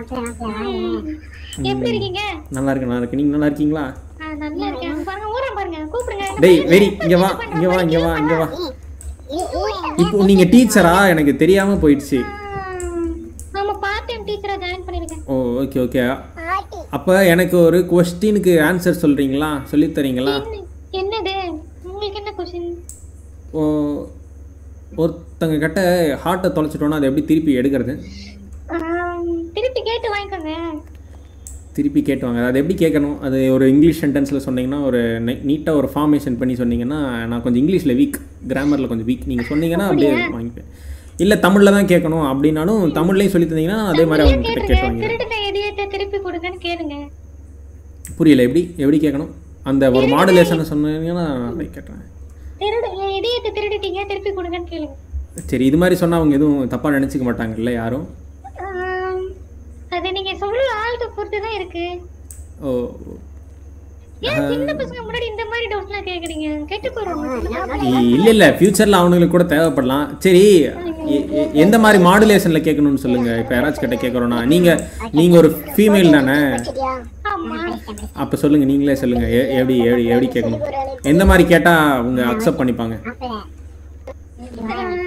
எப்படி இருக்கீங்க நல்லா இருக்கு நல்லா இருக்கு நீங்கள் நல்லா இருக்கீங்களா ஆ, நல்லா இருக்கேன் பாருங்க ஊரம் பாருங்க கூப்பிடுங்க டேய் வெரி இங்கே வா இங்கே வா இங்கே வா இங்கே வா இப்போ நீங்கள் டீச்சரா எனக்கு தெரியாமல் போயிடுச்சு ஆம், ஆமா பார்ட் டைம் டீச்சரா ஜாயின் பண்ணிருக்கேன் ஓ ஓகே ஓகே அப்போ எனக்கு ஒரு கொஸ்டினுக்கு ஆன்சர் சொல்கிறீங்களா சொல்லித் தரீங்களா என்ன- என்னது உங்களுக்கு என்ன கொஸ்டின் ஓ ஒருத்தங்க கிட்ட ஹார்ட்டை தொலைச்சிட்டோன்னா அதை எப்படி திருப்பி எடுக்கிறது திருப்பி கேட்டு வாங்கிக்கோங்க திருப்பி கேட்டுவாங்க அது எப்படி கேட்கணும் அது ஒரு இங்கிலீஷ் சென்டென்ஸில் சொன்னீங்கன்னா ஒரு நீட்டாக ஒரு ஃபார்மேஷன் பண்ணி சொன்னீங்கன்னா நான் கொஞ்சம் இங்கிலீஷில் வீக் கிராமரில் கொஞ்சம் வீக் நீங்கள் சொன்னீங்கன்னா அப்படியே வாங்கிப்பேன் இல்லை தமிழில் தான் கேட்கணும் அப்படின்னாலும் தமிழ்லையும் சொல்லி தந்தீங்கன்னா அதே மாதிரி அவங்க கிட்ட கேட்டுருங்க கேட்டுவாங்க திருடின எதியத்தை திருப்பி கொடுங்கன்னு கேளுங்க புரியல எப்படி எப்படி கேட்கணும் அந்த ஒரு மாடுலேஷனை சொன்னீங்கன்னா நான் அதை கேட்டேன் திருடு என் இதயத்தை திருடிட்டீங்க திருப்பி கொடுங்கன்னு கேளுங்க சரி இது மாதிரி சொன்னால் அவங்க எதுவும் தப்பாக நினச்சிக்க மாட்டாங்கல்ல யாரும் ஆம், அது நீங்க சொல்ற ஆள்கிட்ட பொறுத்து தான் இருக்கு ஓ ஏன் சின்ன பசங்க முன்னாடி இந்த மாதிரி டவுட்லாம் கேக்குறீங்க கெட்டு போறவங்க இல்லை இல்லை ஃப்யூச்சரில் அவனுங்களுக்கு கூட தேவைப்படலாம் சரி எ- எ- எந்த மாதிரி மாடுலேஷனில் கேட்கணும்னு சொல்லுங்கள் இப்போ யாராச்சும் கிட்ட கேட்குறோன்னா நீங்கள் நீங்கள் ஒரு ஃபீமேல் தானே ஆமா அப்போ சொல்லுங்கள் நீங்களே சொல்லுங்கள் எ- எப்படி எப்படி எப்படி கேட்கணும் எந்த மாதிரி கேட்டால் அவங்க அக்செப்ட் பண்ணிப்பாங்க ஆம்,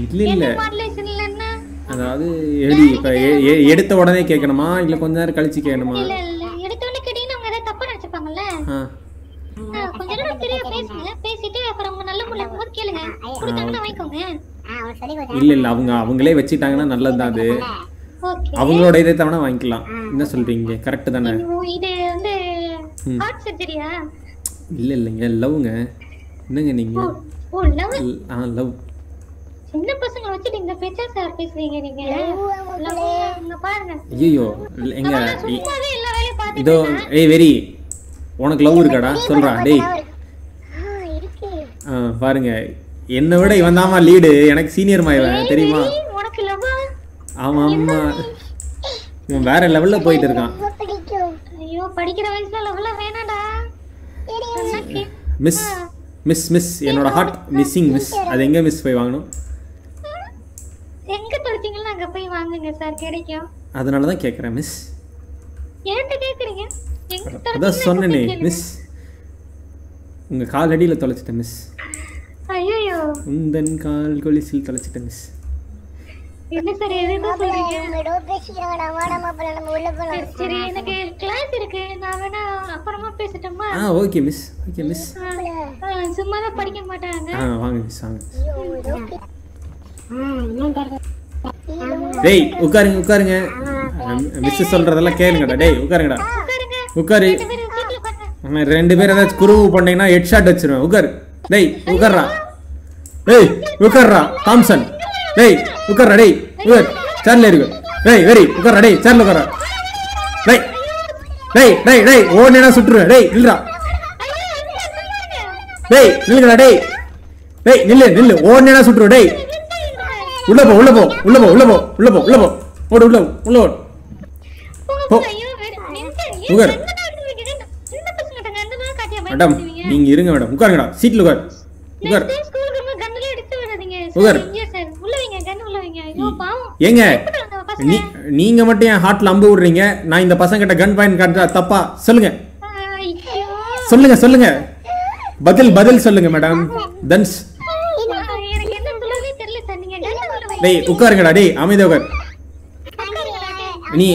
இல்லை இல்லை மாடுலேஷன் இல்லைன்னா அதாவது எழுதி இப்போ எடுத்த உடனே கேட்கணுமா இல்லை கொஞ்ச நேரம் கழிச்சு கேட்கணுமா இல்ல இல்ல எடுத்தோடனே கேட்டீங்கன்னா அவங்க ஏதாவது தப்பா நினைச்சுப்பாங்கல்ல ஆ ஆ, கொஞ்ச நேரம் தெரிய பேசுங்க பேசிட்டு அப்புறம் உங்க நல்ல முள்ள போது கேளுங்க கொடுத்தாங்கன்னா வாங்கிக்கோங்க இல்லை இல்லை அவங்க அவங்களே வச்சுட்டாங்கன்னா நல்லது தான் அது ஓகே அவங்களோட இதை தவணை வாங்கிக்கலாம் என்ன சொல்கிறீங்க கரெக்டு தானே இது வந்து ஹார்ட் சர்ஜரியா இல்லை இல்லைங்க லவ்ங்க என்னங்க நீங்கள் ஓ லவ் ஆ லவ் சின்ன பசங்களை வச்சுட்டு இந்த பேச்சா சார் பேசுறீங்க நீங்க love, இங்க பாருங்க ஐயோ எங்க நான் சும்மாவே எல்லா வேலையும் பார்த்துட்டு இதோ ஏய் வெரி உனக்கு லவ் இருக்காடா சொல்றா டேய் ஆ பாருங்க என்னை விட இவன் தாம்மா லீடு எனக்கு சீனியர் இவன் தெரியுமா ஏய், உனக்கு லவ் ஆமா ஆமா இவன் வேற லெவல்ல போயிட்டு இருக்கான் ஐயோ படிக்கிற வயசுல லவ்லாம் வேணாடா எனக்கு மிஸ் மிஸ் மிஸ் என்னோட ஹார்ட் மிஸ்ஸிங் மிஸ் அது எங்க மிஸ் போய் வாங்கணும் எங்க தொலைச்சிங்களோ அங்க போய் வாங்குங்க சார் கிடைக்கும் அதனால தான் கேட்குறேன் மிஸ் என்கிட்ட கேக்குறீங்க எங்க அதான் தொலைச்சிங்களோ சொன்னேனே அங்க போய் கேளுங்க. மிஸ் உங்க கால் அடியில் தொலைச்சிட்டேன் மிஸ் ஐயோ உந்தன் கால் கொலிசில் தொலைச்சிட்டேன் மிஸ் என்ன சார் எதுக்கு சொல்றீங்க சரி, சரி எனக்கு கிளாஸ் இருக்கு நான் வேணா அப்புறமா பேசட்டுமா ஆ ஓகே மிஸ் ஓகே மிஸ் ஆ, ஆ, சும்மாதான் படிக்க மாட்டாங்க ஆ வாங்க மிஸ் வாங்க டேய் உட்காருங்க உட்காருங்க மிஸ் சொல்றதெல்லாம் கேளுங்கடா டேய் உட்காருங்கடா உட்காருங்க உட்காரு ரெண்டு பேரும் சீட்ல உட்காருங்க ஆமா, ரெண்டு பேரும் ஏதாச்சும் குறும்பு பண்ணீங்கன்னா ஹெட் ஷாட் வச்சிருவேன் உட்காரு டேய் உட்கார்றா டேய் உட்கார்றா தாம்சன் டேய் உட்கார்றா டேய் உட்கார் சேர்ல இருக்கு டேய் வெரி உட்கார்றா டேய் சேர்ல உட்கார்றா டேய் டேய் டேய் டேய் ஓடுனா சுட்டுருவேன் டேய் நில்றா டேய் நில்லுங்கடா டேய் டேய் நில்லு நில்லு ஓடுனா சுட்டுருவேன் டேய் உள்ள போ உள்ள போ உள்ள போ உள்ள போ உள்ள போ உள்ள போ ஓடு உள்ள உள்ள ஓடு போ. ஐயோ வேற- எங்க- ஏன் உட்காரு. எங்க தான் இருக்கீங்க? சின்ன பசங்ககிட்ட கண்டு தான் காட்டியா மேடம் பயன்படுத்துவீங்க? நீங்க இருங்க மேடம் உட்காருங்கடா சீட்ல உட்கார் உட்கார் Next time school க்கு வரும்போது gun எல்லாம் எடுத்து விடாதீங்க. உட்காரு. Sir, இங்கே sir. உள்ள வைங்க, gun உள்ள வைங்க. ஐயோ, பாவம். ஏங்க பயப்படுறாங்க பசங்க. நீ நீங்க மட்டும் என் ஹார்ட்ல அம்பு விடுறீங்க நான் இந்த பசங்க கிட்ட கன் பாயிண்ட் காட்டுறா தப்பா சொல்லுங்க ஐயோ. சொல்லுங்க சொல்லுங்க பதில் பதில் சொல்லுங்க மேடம் தன்ஸ் எனக்கு என்ன சொல்லவே தெரியல சார் நீங்க gun உள்ள வைங்க. டேய் உட்காருங்கடா டேய் அமைதியா உட்கார் நீ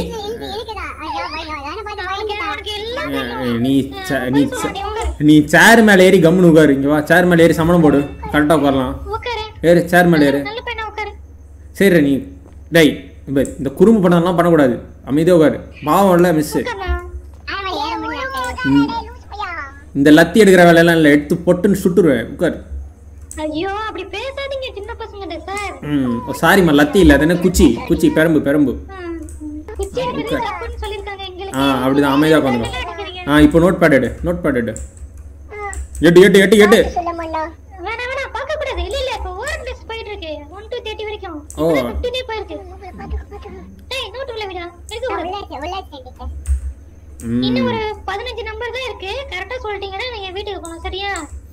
உனக்கு எல்லாம் அஹ், நீ ச- நீ ச- நீ சேர் மேல ஏறி கம்முன்னு உட்காரு இங்க வா சேர் மேல ஏறி சமணம் போடு கரெக்டா உட்காரலாம் உட்காரு. ஏறு சேர் மேல ஏறு நல்ல பையனா உட்காரு. சரி நீ டேய் இந்த இந்த குறும்பு படம்லாம் பண்ணக்கூடாது அமைதியா உட்காரு பாவம் இல்ல மிஸ் உட்காருண்ணா. இந்த லத்தி எடுக்கிற வேலையெல்லாம் இல்லை எடுத்து பொட்டுன்னு சுட்டுருவேன் உட்கார் ஐயோ அப்படி பேசாதீங்க சின்ன பசங்கிட்ட சார் ம் சாரிம்மா லத்தி இல்லை அது என்ன குச்சி குச்சி பெரம்பு பெரம்பு குச்சி எடுக்கிறது தப்புன்னு சொல்லிருக்காங்க எங்களுக்கு ஆ அப்படிதான் அமைதியாக உட்காந்துரும் நல்லா எடுக்கிறீங்க. ஆ இப்போ நோட் பேட் எடு நோட் பேட் எடு எட்டு எட்டு எட்டு எட்டு வேணாம் வேணாம் பார்க்க கூடாது இல்ல இல்ல இப்போ ஓவர் டெஸ்ட் போயிட்டு இருக்கு 1 to 30 வரைக்கும் ஓ. இப்போ 15 போயிருக்கு டேய் நோட் உள்ள விடா எடுக்க கூடாது ம் இன்னும் ஒரு 15 நம்பர் தான் இருக்கு கரெக்ட்டா சொல்லிட்டீங்கன்னா நீங்க வீட்டுக்கு போகணும் சரியா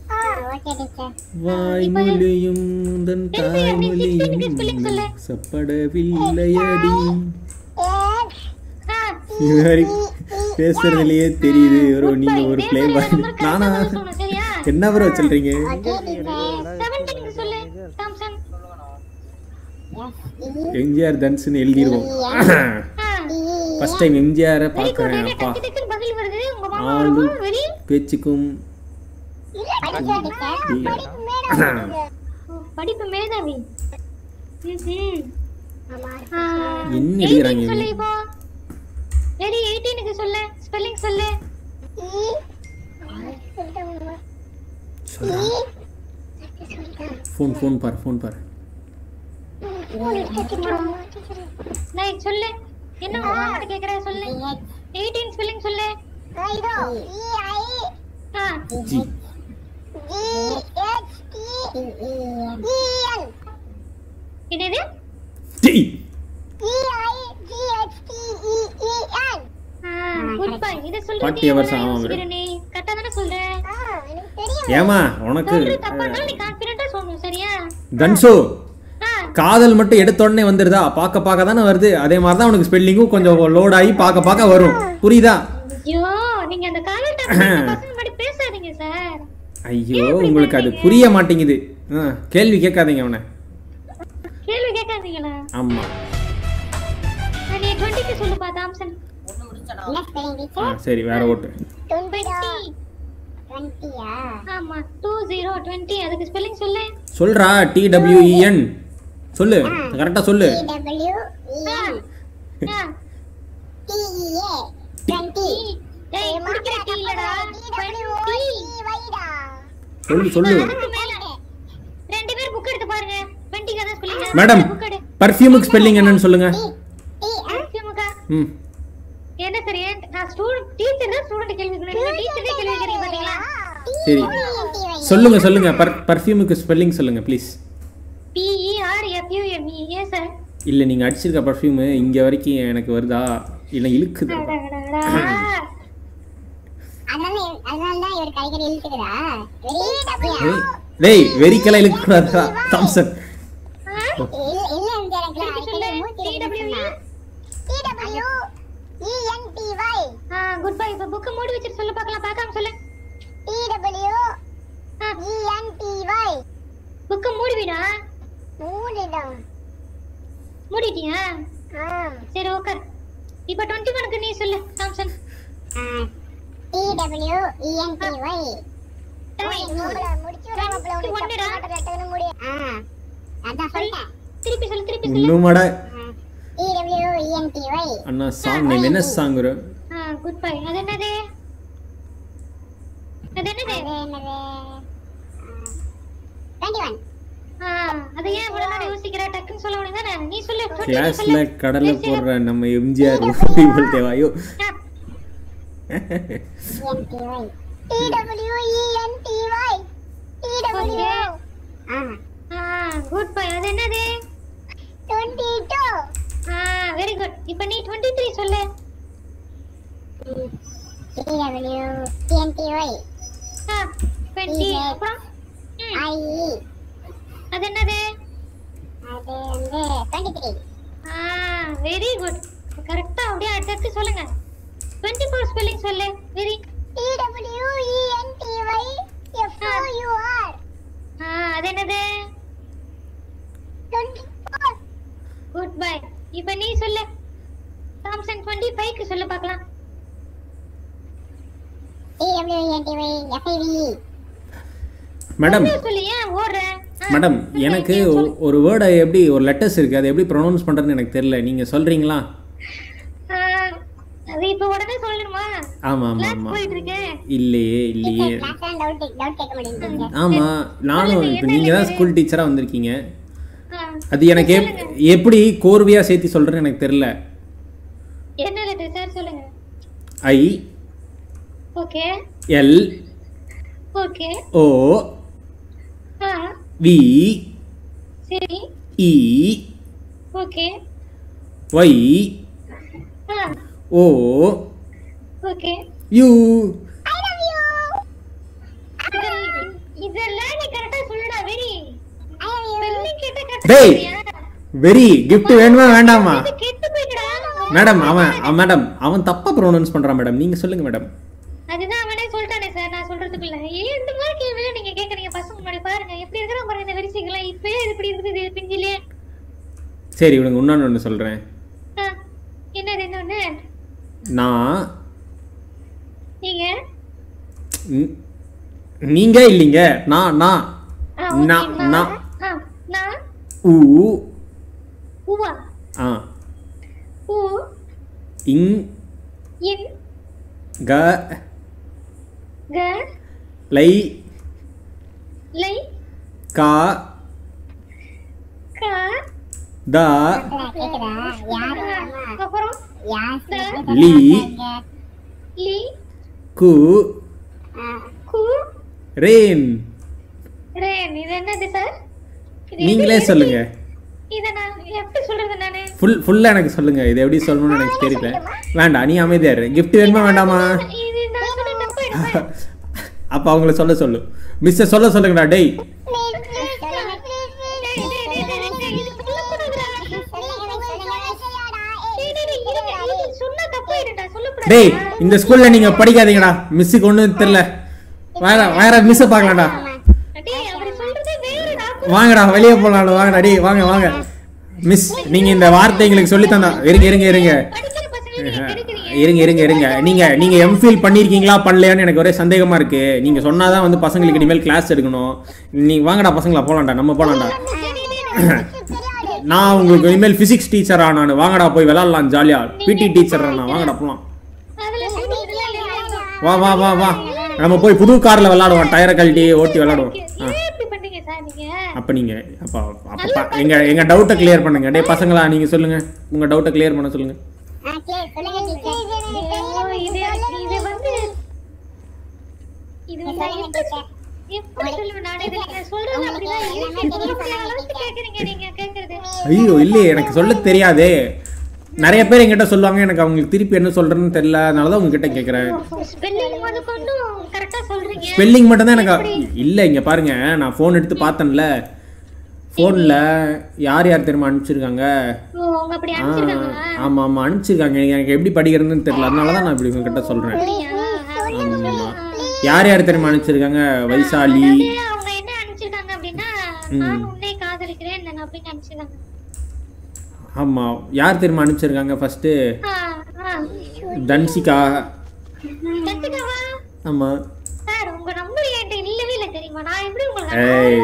வாய்மொழியும் உந்தன் டென்த் நீ 16 க்கு spelling தாய்மொழியும் சொல்லு. சப்படவில்லையடி ஆ இது மாதிரி பேசுறதுலயே தெரியுது ஒரு நீங்க ஒரு பிளே பாய் நானா சொல்லணும் சரியா என்ன ப்ரோ சொல்றீங்க 17 க்கு சொல்லு தாம்சன் எம்ஜிஆர் தன்ஸ்னு எழுதிருவோம் ஆ ஃபர்ஸ்ட் டைம் எம்ஜிஆரை வெரி குட் பார்க்குறேன் என்ன அப்பா டக்கு டக்குன்னு பதில் வருது உங்க மாமா ஆளு. ரொம்ப வெரி பேச்சுக்கும் படிப்பு மேதாவி ம்ஹும். ஆ, என்ன 18 எழுதுறாங்க சொல்லு இப்போ ரெடி 18 க்கு சொல்லு ஸ்பெல்லிங் சொல்லு ஃபோன் ஃபோன் பாரு ஃபோன் பாரு டேய் சொல்லு என்ன உங்க மாமா கிட்ட கேக்குற சொல்லு 18 ஸ்பெல்லிங் சொல்லு ஆ ஜி என்னது டி குட் பை இத சொல்றது பாட்டி அவர்ஸ் ஆமா வரும். நீ கரெக்ட்டா தானே சொல்ற ஏமா உனக்கு சொல்றது தப்பானாலும் நீ கான்ஃபிடென்ட்டா சொல்லணும் சரியா தன்சோ ஆ காதல் மட்டும் எடுத்த உடனே வந்துருதா பார்க்க பார்க்க தானே வருது அதே மாதிரி தான் உனக்கு ஸ்பெல்லிங்கும் கொஞ்சம் லோட் ஆகி பார்க்க பார்க்க வரும் புரியுதா ஐயோ நீங்க அந்த காலேஜ் டைம்ல பசங்க முன்னாடி பேசாதீங்க சார் ஐயோ உங்களுக்கு அது புரிய மாட்டேங்குது ஆ, கேள்வி கேட்காதீங்க அவனை கேள்வி கேட்காதீங்களா ஆமாம் நீ டுவெண்ட்டிக்கு சொல்லுப்பா தாம்சன் ஆ சரி வேற ஓட்டு டுவெண்ட்டி ஆமா டூ ஜீரோ டுவெண்ட்டி அதுக்கு ஸ்பெல்லிங் சொல்லு சொல்றா டிடபிள்யூஇஎன் சொல்லு கரெக்டாக சொல்லு ஆ. ஏய், குடிக்கிற டீ இல்லடா. 20. சொல்லு சொல்லு அதுக்கு மேல. ரெண்டு பேர் புக் எடுத்து பாருங்க 20 க்கு அதான் spelling. மேடம் புக் எடு. பர்ஃப்யூமுக்கு ஸ்பெல்லிங் என்னன்னு சொல்லுங்க perfume க்கா? ம் என்ன சரி நான் ஸ்டூடெண்ட் டீச்சர் தான் ஸ்டூடெண்ட் கேள்வி கேட்கணும் டீச்சரே கேள்வி கேட்கறீங்க பாத்தீங்களா சரி சொல்லுங்க சொல்லுங்க பர் பர்ஃப்யூமுக்கு ஸ்பெல்லிங் சொல்லுங்க please P E R F U M E A sir இல்லை நீங்கள் அடிச்சிருக்க பர்ஃப்யூமு இங்கே வரைக்கும் எனக்கு வருதா இல்லை இழுக்குது ஏய், டேய் வெறிக்கெல்லாம் இழுக்கக்கூடாதா தாம்சன் குட் பை இப்ப புக் மூடி வச்சிட்டு சொல்ல பார்க்கலாம் பார்க்காம சொல்லு புக்க மூடிவிடா மூடிட்டியா சரி ஓகே இப்ப 21 க்கு நீ சொல்லு தாம்சன் திருப்பி சொல்லு திருப்பி சொல்லு இன்னுமாடா அண்ணா சாங் நேம் என்ன சாங் வரும் ஆ குட் பை அது என்னது அது என்னது ஆ அது ஏன் இவ்வளவு நேரம் யோசிக்கிற டக்குன்னு சொல்ல வேண்டியதானே நீ சொல்லு 21 கிளாஸ்ல சொல்லு. கடல்ல Please, போடுற நம்ம எம்ஜிஆர் பீப்புள் தேவாயோ ஆ குட் பை அது என்னது ஆ வெரி குட் இப்போ நீ 23 சொல்லு ஆ 20 அப்புறம் ம், அது என்னது ஆ வெரி குட் கரெக்டா அப்படியே அடுத்தடுத்து சொல்லுங்க 24 ஸ்பெல்லிங் சொல்லு வெரி ஆ அது என்னது குட் பை இப்போ நீ சொல்லு சாம்சங் 25 க்கு சொல்லு பார்க்கலாம் மேடம் உண்மையா சொல்லு ஏன் ஓடுற ஆ, மேடம் good bye. எனக்கு நீ சொல்லு. ஒ- ஒரு வேர்டை எப்படி ஒரு லெட்டர்ஸ் இருக்கு அதை எப்படி ப்ரொனவுன்ஸ் பண்றதுன்னு எனக்கு தெரியல நீங்க சொல்றீங்களா ஆ, அது இப்போ உடனே சொல்லணுமா ஆமா ஆமா கிளாஸ் ஆமா போயிட்டு இருக்கேன் இல்லையே இல்லையே ஆமா நானும் இப்போ நீங்க தான் ஸ்கூல் டீச்சரா வந்திருக்கீங்க ஆ, அது எனக்கு எப்- எப்படி கோர்வையா சேர்த்து சொல்றேன்னு எனக்கு தெரியல என்ன லெட்டர் சார் சொல்லுங்க I okay L okay O ah V சரி E okay Y ah O okay U இதெல்லாம் இதெல்லாம் நீ கரெக்டா சொல்லுடா வெரி ஸ்பெல்லிங் கேட்ட கரெக்டா டேய் சொல்றியா? வெரி gift வேணுமா வேண்டாமா இது கெட்டு போயிடுடா மேடம் அவன் அவன் மேடம் அவன் தப்பா ப்ரொனவுன்ஸ் பண்றான் மேடம் நீங்க சொல்லுங்க மேடம் அதுதான் அவனே சொல்லிட்டானே சார் நான் சொல்றதுக்குள்ள ஏன் இந்த மாதிரி கேள்வியில நீங்க கேக்குறீங்க பசங்க முன்னாடி பாருங்க எப்படி இருக்கிற பாருங்க இந்த வரிசைகள்லாம் இப்பயே இது இப்படி இருக்குது இது பிஞ்சிலே சரி இவனுக்கு இன்னொன்று ஒன்று சொல்றேன் ஆ, என்னது இன்னொன்னு நான் நீங்க ந- நீங்க இல்லைங்க நான் நான் ஆ, okay, நான், நான். நான். ஆ, நான் ஊ உவா ஆ ஊ இங் இன் க க லை லை கா கா த அப்புறம் த லி லி கு கு ரேன் ரேன் இது என்னது சார் இது நீங்களே எப்படி சொல்லுங்க இத நான் எப்படி சொல்றது நானு ஃபுல் ஃபுல்லாக எனக்கு சொல்லுங்க இது எப்படி சொல்லணும்னு எனக்கு தெரியல வேண்டாம் நீ அமைதியா இரு கிஃப்ட் வேணுமா வேண்டாமா இது நான் சொன்ன தப்பு அப்போ அவங்கள சொல்ல சொல்லு மிஸ்ஸை சொல்ல சொல்லுங்கடா டேய் டேய் இந்த ஸ்கூல்ல நீங்க படிக்காதீங்கடா மிஸ்ஸுக்கு ஒன்றும் தெரியல வேற வேற மிஸ்ஸை பார்க்கலாம்டா வாங்கடா வெளியே போகலாம்டா வாங்கடா டேய் வாங்க வாங்க மிஸ் நீங்க இந்த வார்த்தை எங்களுக்கு சொல்லி தந்தா இருங்க இருங்க இருங்க படிக்கிற பசங்க நீங்க கெடுக்குறீங்க இருங்க இருங்க இருங்க நீங்க நீங்க எம்ஃபில் பண்ணிருக்கீங்களா பண்ணலையான்னு எனக்கு ஒரே சந்தேகமா இருக்கு நீங்க சொன்னாதான் வந்து பசங்களுக்கு இனிமேல் கிளாஸ் எடுக்கணும் நீங்க வாங்கடா பசங்களா போலாம்டா நம்ம போலாம்டா நான் உங்களுக்கு இனிமேல் பிசிக்ஸ் டீச்சரா நான் வாங்கடா போய் விளாட்லாம் ஜாலியா பிடி டீச்சரா நான் வாங்கடா போலாம் அதுல சொல்றீங்களா இல்லையா வா வா வா வா நம்ம போய் புது கார்ல விளாடுவோம் டயரை கழட்டி ஓட்டி விளாடுவோம் ஆ ஏன் இப்படி பண்றீங்க சார் நீங்க அப்ப நீங்க அப்ப அப்ப ப- எங்க எங்க டவுட்டை கிளியர் பண்ணுங்க டேய் பசங்களா நீங்க சொல்லுங்க உங்க டவுட்டை கிளியர் பண்ண சொல்லுங்க ஐயோ, இது இது வந்து இது வந்து நான் எப்படி எப்படி சொல்லுவேன் நான் இது நீங்க சொல்றது அப்படிதான் இருக்கு சொல்ல முடியாத அளவுக்கு கேக்குறீங்க நீங்க கேக்குறது ஐயோ இல்லையே எனக்கு சொல்ல தெரியாதே நிறைய பேர் என்கிட்ட சொல்லுவாங்க எனக்கு அவங்களுக்கு திருப்பி என்ன சொல்றேன்னு தெரியல அதனால தான் உங்ககிட்ட கேட்குறேன் ஸ்பெல்லிங் வந்து கொண்டும் கரெக்டா சொல்றீங்க ஸ்பெல்லிங் மட்டும் தான் எனக்கு இல்லை இங்கே பாருங்க நான் ஃபோன் எடுத்து பார்த்தேன்ல ஃபோனில் யார் யார் தெரியுமா அனுப்பிச்சிருக்காங்க ஓ அவங்க அப்படி ஆ அனுப்பிச்சிருக்காங்களா ஆமாம் ஆமாம் அனுப்பிச்சிருக்காங்க எனக்கு எப்படி படிக்கிறதுன்னு தெரியல அதனால தான் நான் இப்படி உங்ககிட்ட சொல்கிறேன் அப்படியா? ஆமாம் யார் யார் தெரியுமா அனுப்பிச்சிருக்காங்க வைசாலி அதாவது அவங்க என்ன அனுப்பிச்சிருக்காங்க அப்படின்னா நான் உன்னை காதலிக்கிறேன் நான் அப்படின்னு அனுப்பிச்சிருக்காங்க ஆமாம் யார் தெரியுமா அனுப்பிச்சிருக்காங்க ஃபஸ்ட்டு ஆ, ஆ. தன்சிகா கத்துக்கவா ஆமாம் சார் உங்க நம்பர் என்கிட்ட இல்லவே இல்லை தெரியுமா நான் எப்படி உங்களுக்கு ஏய்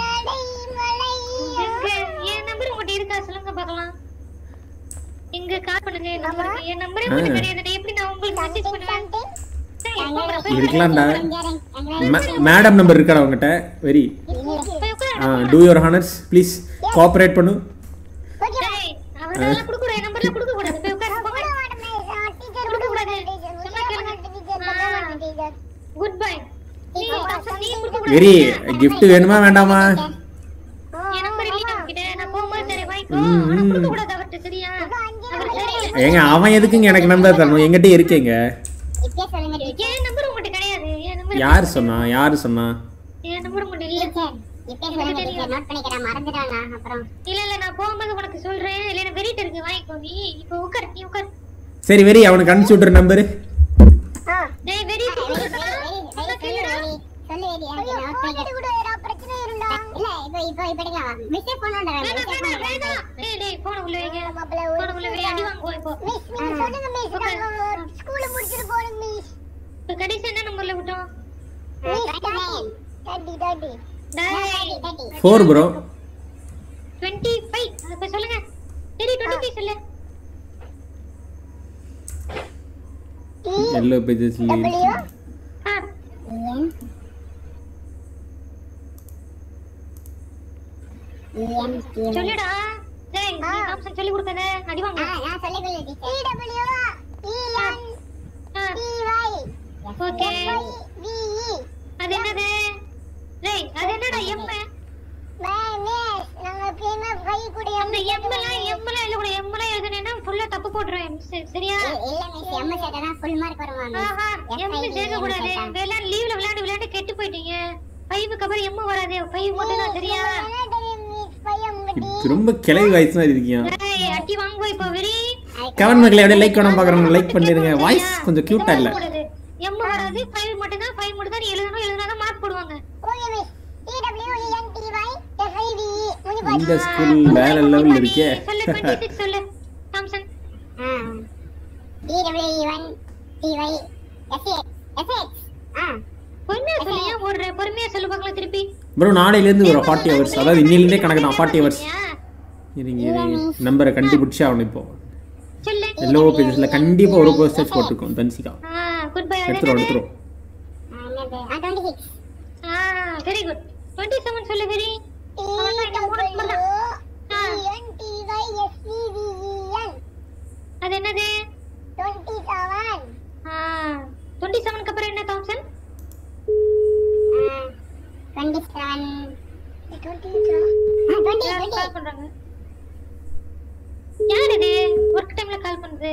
எங்க என் நம்பர் உங்ககிட்ட இருக்கா சொல்லுங்க பார்க்கலாம் எங்க கால் பண்ணுங்க என் நம்பருக்கு என் நம்பரே உங்ககிட்ட கிடையாது எப்படி நான் உங்களுக்கு மெசேஜ் பண்ணுவேன் சரி, போங்க, போய் இருக்கலாம்டா மேடம் நம்பர் இருக்காடா உங்ககிட்ட வெரி போய் உட்காரு. Do your honours please cooperate பண்ணு டேய், அவனால கொடுக்குற என் நம்பர்ல கொடுக்க கூடாது போய் உட்காரு போங்க கொடுக்க கூடாது சொன்னா கேளுங்க குட் பை நீ நீ கொடுக்க கூடாது வெரி gift வேணுமா வேண்டாமா என் நம்பர் இல்லையா உன்கிட்ட நான் போகும்போது தரேன் வாங்கிக்கோ ஆனா கொடுக்க கூடாது அவர்கிட்ட சரியா அவர் சரியில்லை ஏங்க அவன் எதுக்குங்க எனக்கு நம்பர் தரணும் என்கிட்ட இருக்கேங்க என் நம்பர் உங்ககிட்ட கிடையாது என் நம்பர் யார் சொன்னா யார் சொன்னா என் நம்பர் உங்ககிட்ட இல்ல இல்ல இல்ல நான் போகும்போது உனக்கு சொல்றேன் இல்ல வெரிட் இருக்கு வாங்கிக்கோ நீ இப்போ உட்கார் நீ உட்கார் சரி வெரி அவனுக்கு அனுப்பிச்சு விட்ற நம்பரு டேய் வெரிட் வேணாம் வேணாம் வேணாம் டேய் டேய் போன உள்ள வைங்க போன உள்ள வை அடி வாங்குவோம் இப்போ இப்போ கடைசி என்ன நம்பர்ல விட்டோம் டேய் ஃபோர் ப்ரோ 25 அப்ப சொல்லுங்க சரி 25 சொல்லு எல்லோ பேஜஸ்ல ஆ சொல்லுடா டேய் நீ ஆப்ஷன் சொல்லி கொடுக்காத அடி வாங்க ஓகே அது என்னது டேய் அது என்னடா எம் அந்த எம்லாம் எம்லாம் இல்ல கூட எம்லாம் எழுதுனேன்னா ஃபுல்லா தப்பு போட்டுருவேன் சரி- சரியா ஆஹா எம் சேர்க்க கூடாது வேளாண் லீவ்ல விளையாண்டு விளையாண்டு கெட்டு போயிட்டீங்க ஃபைவுக்கு அப்புறம் எம் வராது ஃபைவ் மட்டும் தான் சரியா ரொம்ப கிளவி வயசு மாதிரி இருக்கியா டேய் அடி வாங்குவோம் இப்போ வெரி கவன் மக்களை அப்படியே லைக் பண்ண பாக்குறவங்க லைக் பண்ணிருங்க வாய்ஸ் கொஞ்சம் கியூட்டா இல்ல எம் வராது ஃபைவ் மட்டும் தான் ஃபைவ் மட்டும் தான் நீ எழுதணும் எழுதுனா தான் மார்க் போடுவாங்க இந்த ஸ்கூல் வேற லெவல்ல இருக்கே சொல்லு 26 சொல்லு தாம்சன் பொறுமையா சொல்லு ஏன் ஓடுற பொறுமையா சொல்லு பார்க்கலாம் திருப்பி ப்ரோ நாளையில இருந்து ஒரு ஃபார்ட்டி ஹவர்ஸ் அதாவது இன்னிலிருந்தே கணக்கு தான் ஃபார்ட்டி ஹவர்ஸ் ஏன்? இருங்க இருங்க நம்பரை கண்டுபிடிச்சு அவனை இப்போ சொல்லு எல்லோ பேஜஸ்ல கண்டிப்பா ஒரு போஸ்டேஜ் போட்டிருக்கோம் தன்சிகா ஆ குட் பை அது எடுத்துரும் என்னது? எடுத்துரும் ஆ வெரி குட் 27 சொல்லு வெரி அது என்னது ஆ 27 க்கு அப்புறம் என்ன தாம்சன் யார் கால் பண்றாங்க யார் இது ஒர்க் டைம்ல கால் பண்றது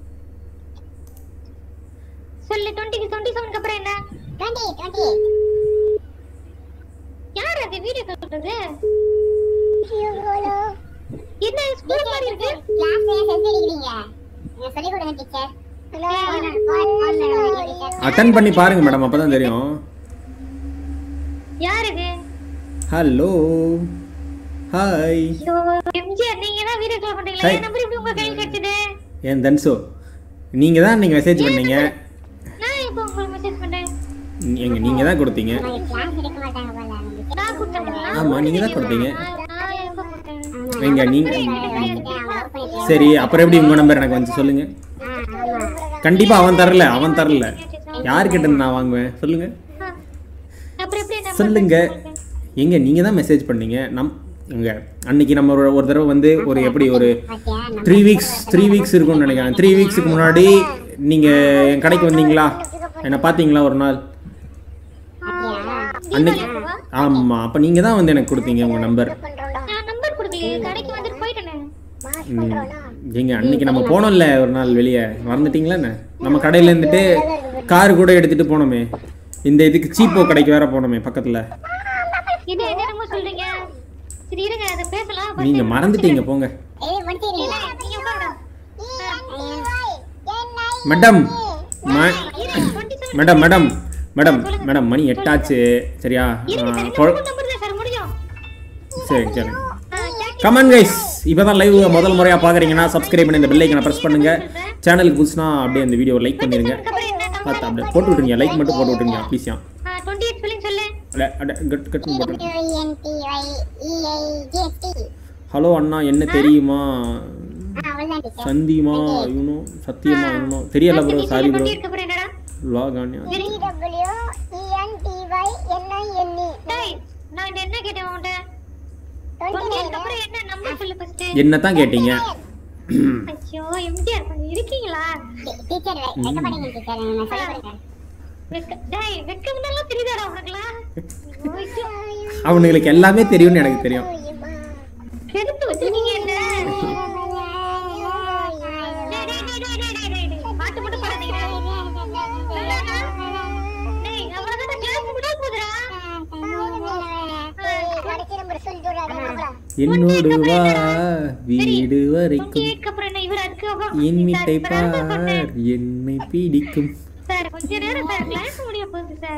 சொல்லு 20 27 க்கு அப்புறம் என்ன யார் அது வீடியோ கால் பண்றது என்ன ஸ்கூல் மாதிரி இருக்கு அட்டன் பண்ணி பாருங்க மேடம் அப்பதான் தெரியும் யார் இது ஹலோ ஹாய் ஐயோ, எம்ஜிஆர் நீங்க தான் வீடியோ கால் பண்றீங்களா Hi. என் நம்பர் எப்படி உங்க கையில் கிடைச்சது ஏன் தன்சோ நீங்கள் தான் நீங்கள் மெசேஜ் பண்ணீங்க நான் இப்போ உங்களுக்கு மெசேஜ் பண்ணேன் எங்க நீங்கள் தான் கொடுத்தீங்க நான் கொடுத்தேன் ஆமாம் நீங்கள் தான் கொடுத்தீங்க நான் எப்போ கொடுத்தேன் எங்க நீங்கள் சரி அப்புறம் எப்படி உங்கள் நம்பர் எனக்கு வந்து சொல்லுங்கள் கண்டிப்பாக அவன் தரல அவன் தரல யார்கிட்ட இருந்து நான் வாங்குவேன் சொல்லுங்கள் அப்புறம் எப்படி number சொல்லுங்க எங்க நீங்கள் தான் மெசேஜ் பண்ணீங்க நம் எங்க அன்னைக்கு நம்ம ஒரு ஒரு தடவை வந்து ஒரு எப்படி ஒரு த்ரீ வீக்ஸ் த்ரீ வீக்ஸ் இருக்கும்னு நினைக்கிறேன் த்ரீ வீக்ஸுக்கு முன்னாடி நீங்கள் என் கடைக்கு வந்தீங்களா என்னை பார்த்தீங்களா ஒரு நாள் அன்னைக்கு ஆமாம் அப்போ நீங்கள் தான் வந்து எனக்கு கொடுத்தீங்க உங்கள் நம்பர் நான் நம்பர் கொடுக்கலையே கடைக்கு வந்துட்டு போயிட்டேனே ஏங்க அன்னைக்கு நம்ம போனோம்ல ஒரு நாள் வெளியே மறந்துட்டீங்களா என்ன நம்ம கடையில் இருந்துட்டு கார் கூட எடுத்துட்டு போனோமே இந்த இதுக்கு சீப்போ கடைக்கு வேற போனோமே பக்கத்தில் இது என்னமோ சொல்றீங்க சரி இருங்க அதை பேசலாம் நீங்கள் மறந்துட்டீங்க போங்க இல்ல, நீங்க உட்காருங்க. மேடம் ம- மேடம் மேடம் மேடம் மேடம் மணி எட்டாச்சு சரியா இருங்க ஆ, சார் கொ- இந்த நம்பர் தான் சார் முடியும் சரி சரி ஆ, thank you. கமன் கைஸ் இப்போ தான் லைவ் முதல் முறையாக பார்க்குறீங்கன்னா சப்ஸ்கிரைப் பண்ணி இந்த பெல்லைக்கனை ப்ரெஸ் பண்ணுங்க சேனலுக்கு புதுசுனா அப்படியே அந்த வீடியோ லைக் பண்ணிடுங்க அதுக்கப்புறம் என்ன number? பார்த்து அப்படியே போட்டு விட்டுருங்க லைக் மட்டும் போட்டு விட்டுருங்க ப்ளீஸ்யா ஆ, 28 spelling சொல்லு அட அட கட் கட்னு போட்டு ஹலோ அண்ணா என்ன தெரியுமா சந்தியமா இவனோ சத்தியமா இவனோ தெரியல ப்ரோ நீ சாரி சொல்லு, ப்ரோ 28 அப்புறம் என்னடா லாகான்யா சரி. டேய், நான் இந்த என்ன கேட்டேன் உன்கிட்ட? 28 அப்புறம் என்ன number சொல்லு first. என்ன தான் கேட்டீங்க ஐயோ, எம்ஜிஆர் கொஞ்சம் இருக்கீங்களா? வெக்க- டேய், வெக்கம்னாலாம் தெரியுதாடா உனக்குலாம்? ஐயோ, அவனுங்களுக்கு எல்லாமே தெரியும்னு எனக்கு தெரியும் கெடுத்து வச்சிருக்கீங்க என்ன? டேய், டேய், டேய், டேய், டேய், டேய், டேய், பாட்டு மட்டும் பாடாதீங்கடா. சொல்லுடா. டேய், அவ்வளவுதான்டா, class முடிய போகுதுடா. என்னோடு வா வீடு வரைக்கும் 28 க்கு அப்புறம் என்ன இவர் அதுக்கு அப்புறம் என் சார், வீட்டை இப்ப நான் தான் சொன்னேன். பார் என்னை பிடிக்கும் சார் கொஞ்ச நேரம் சார் கிளாஸ் முடிய போகுது சார்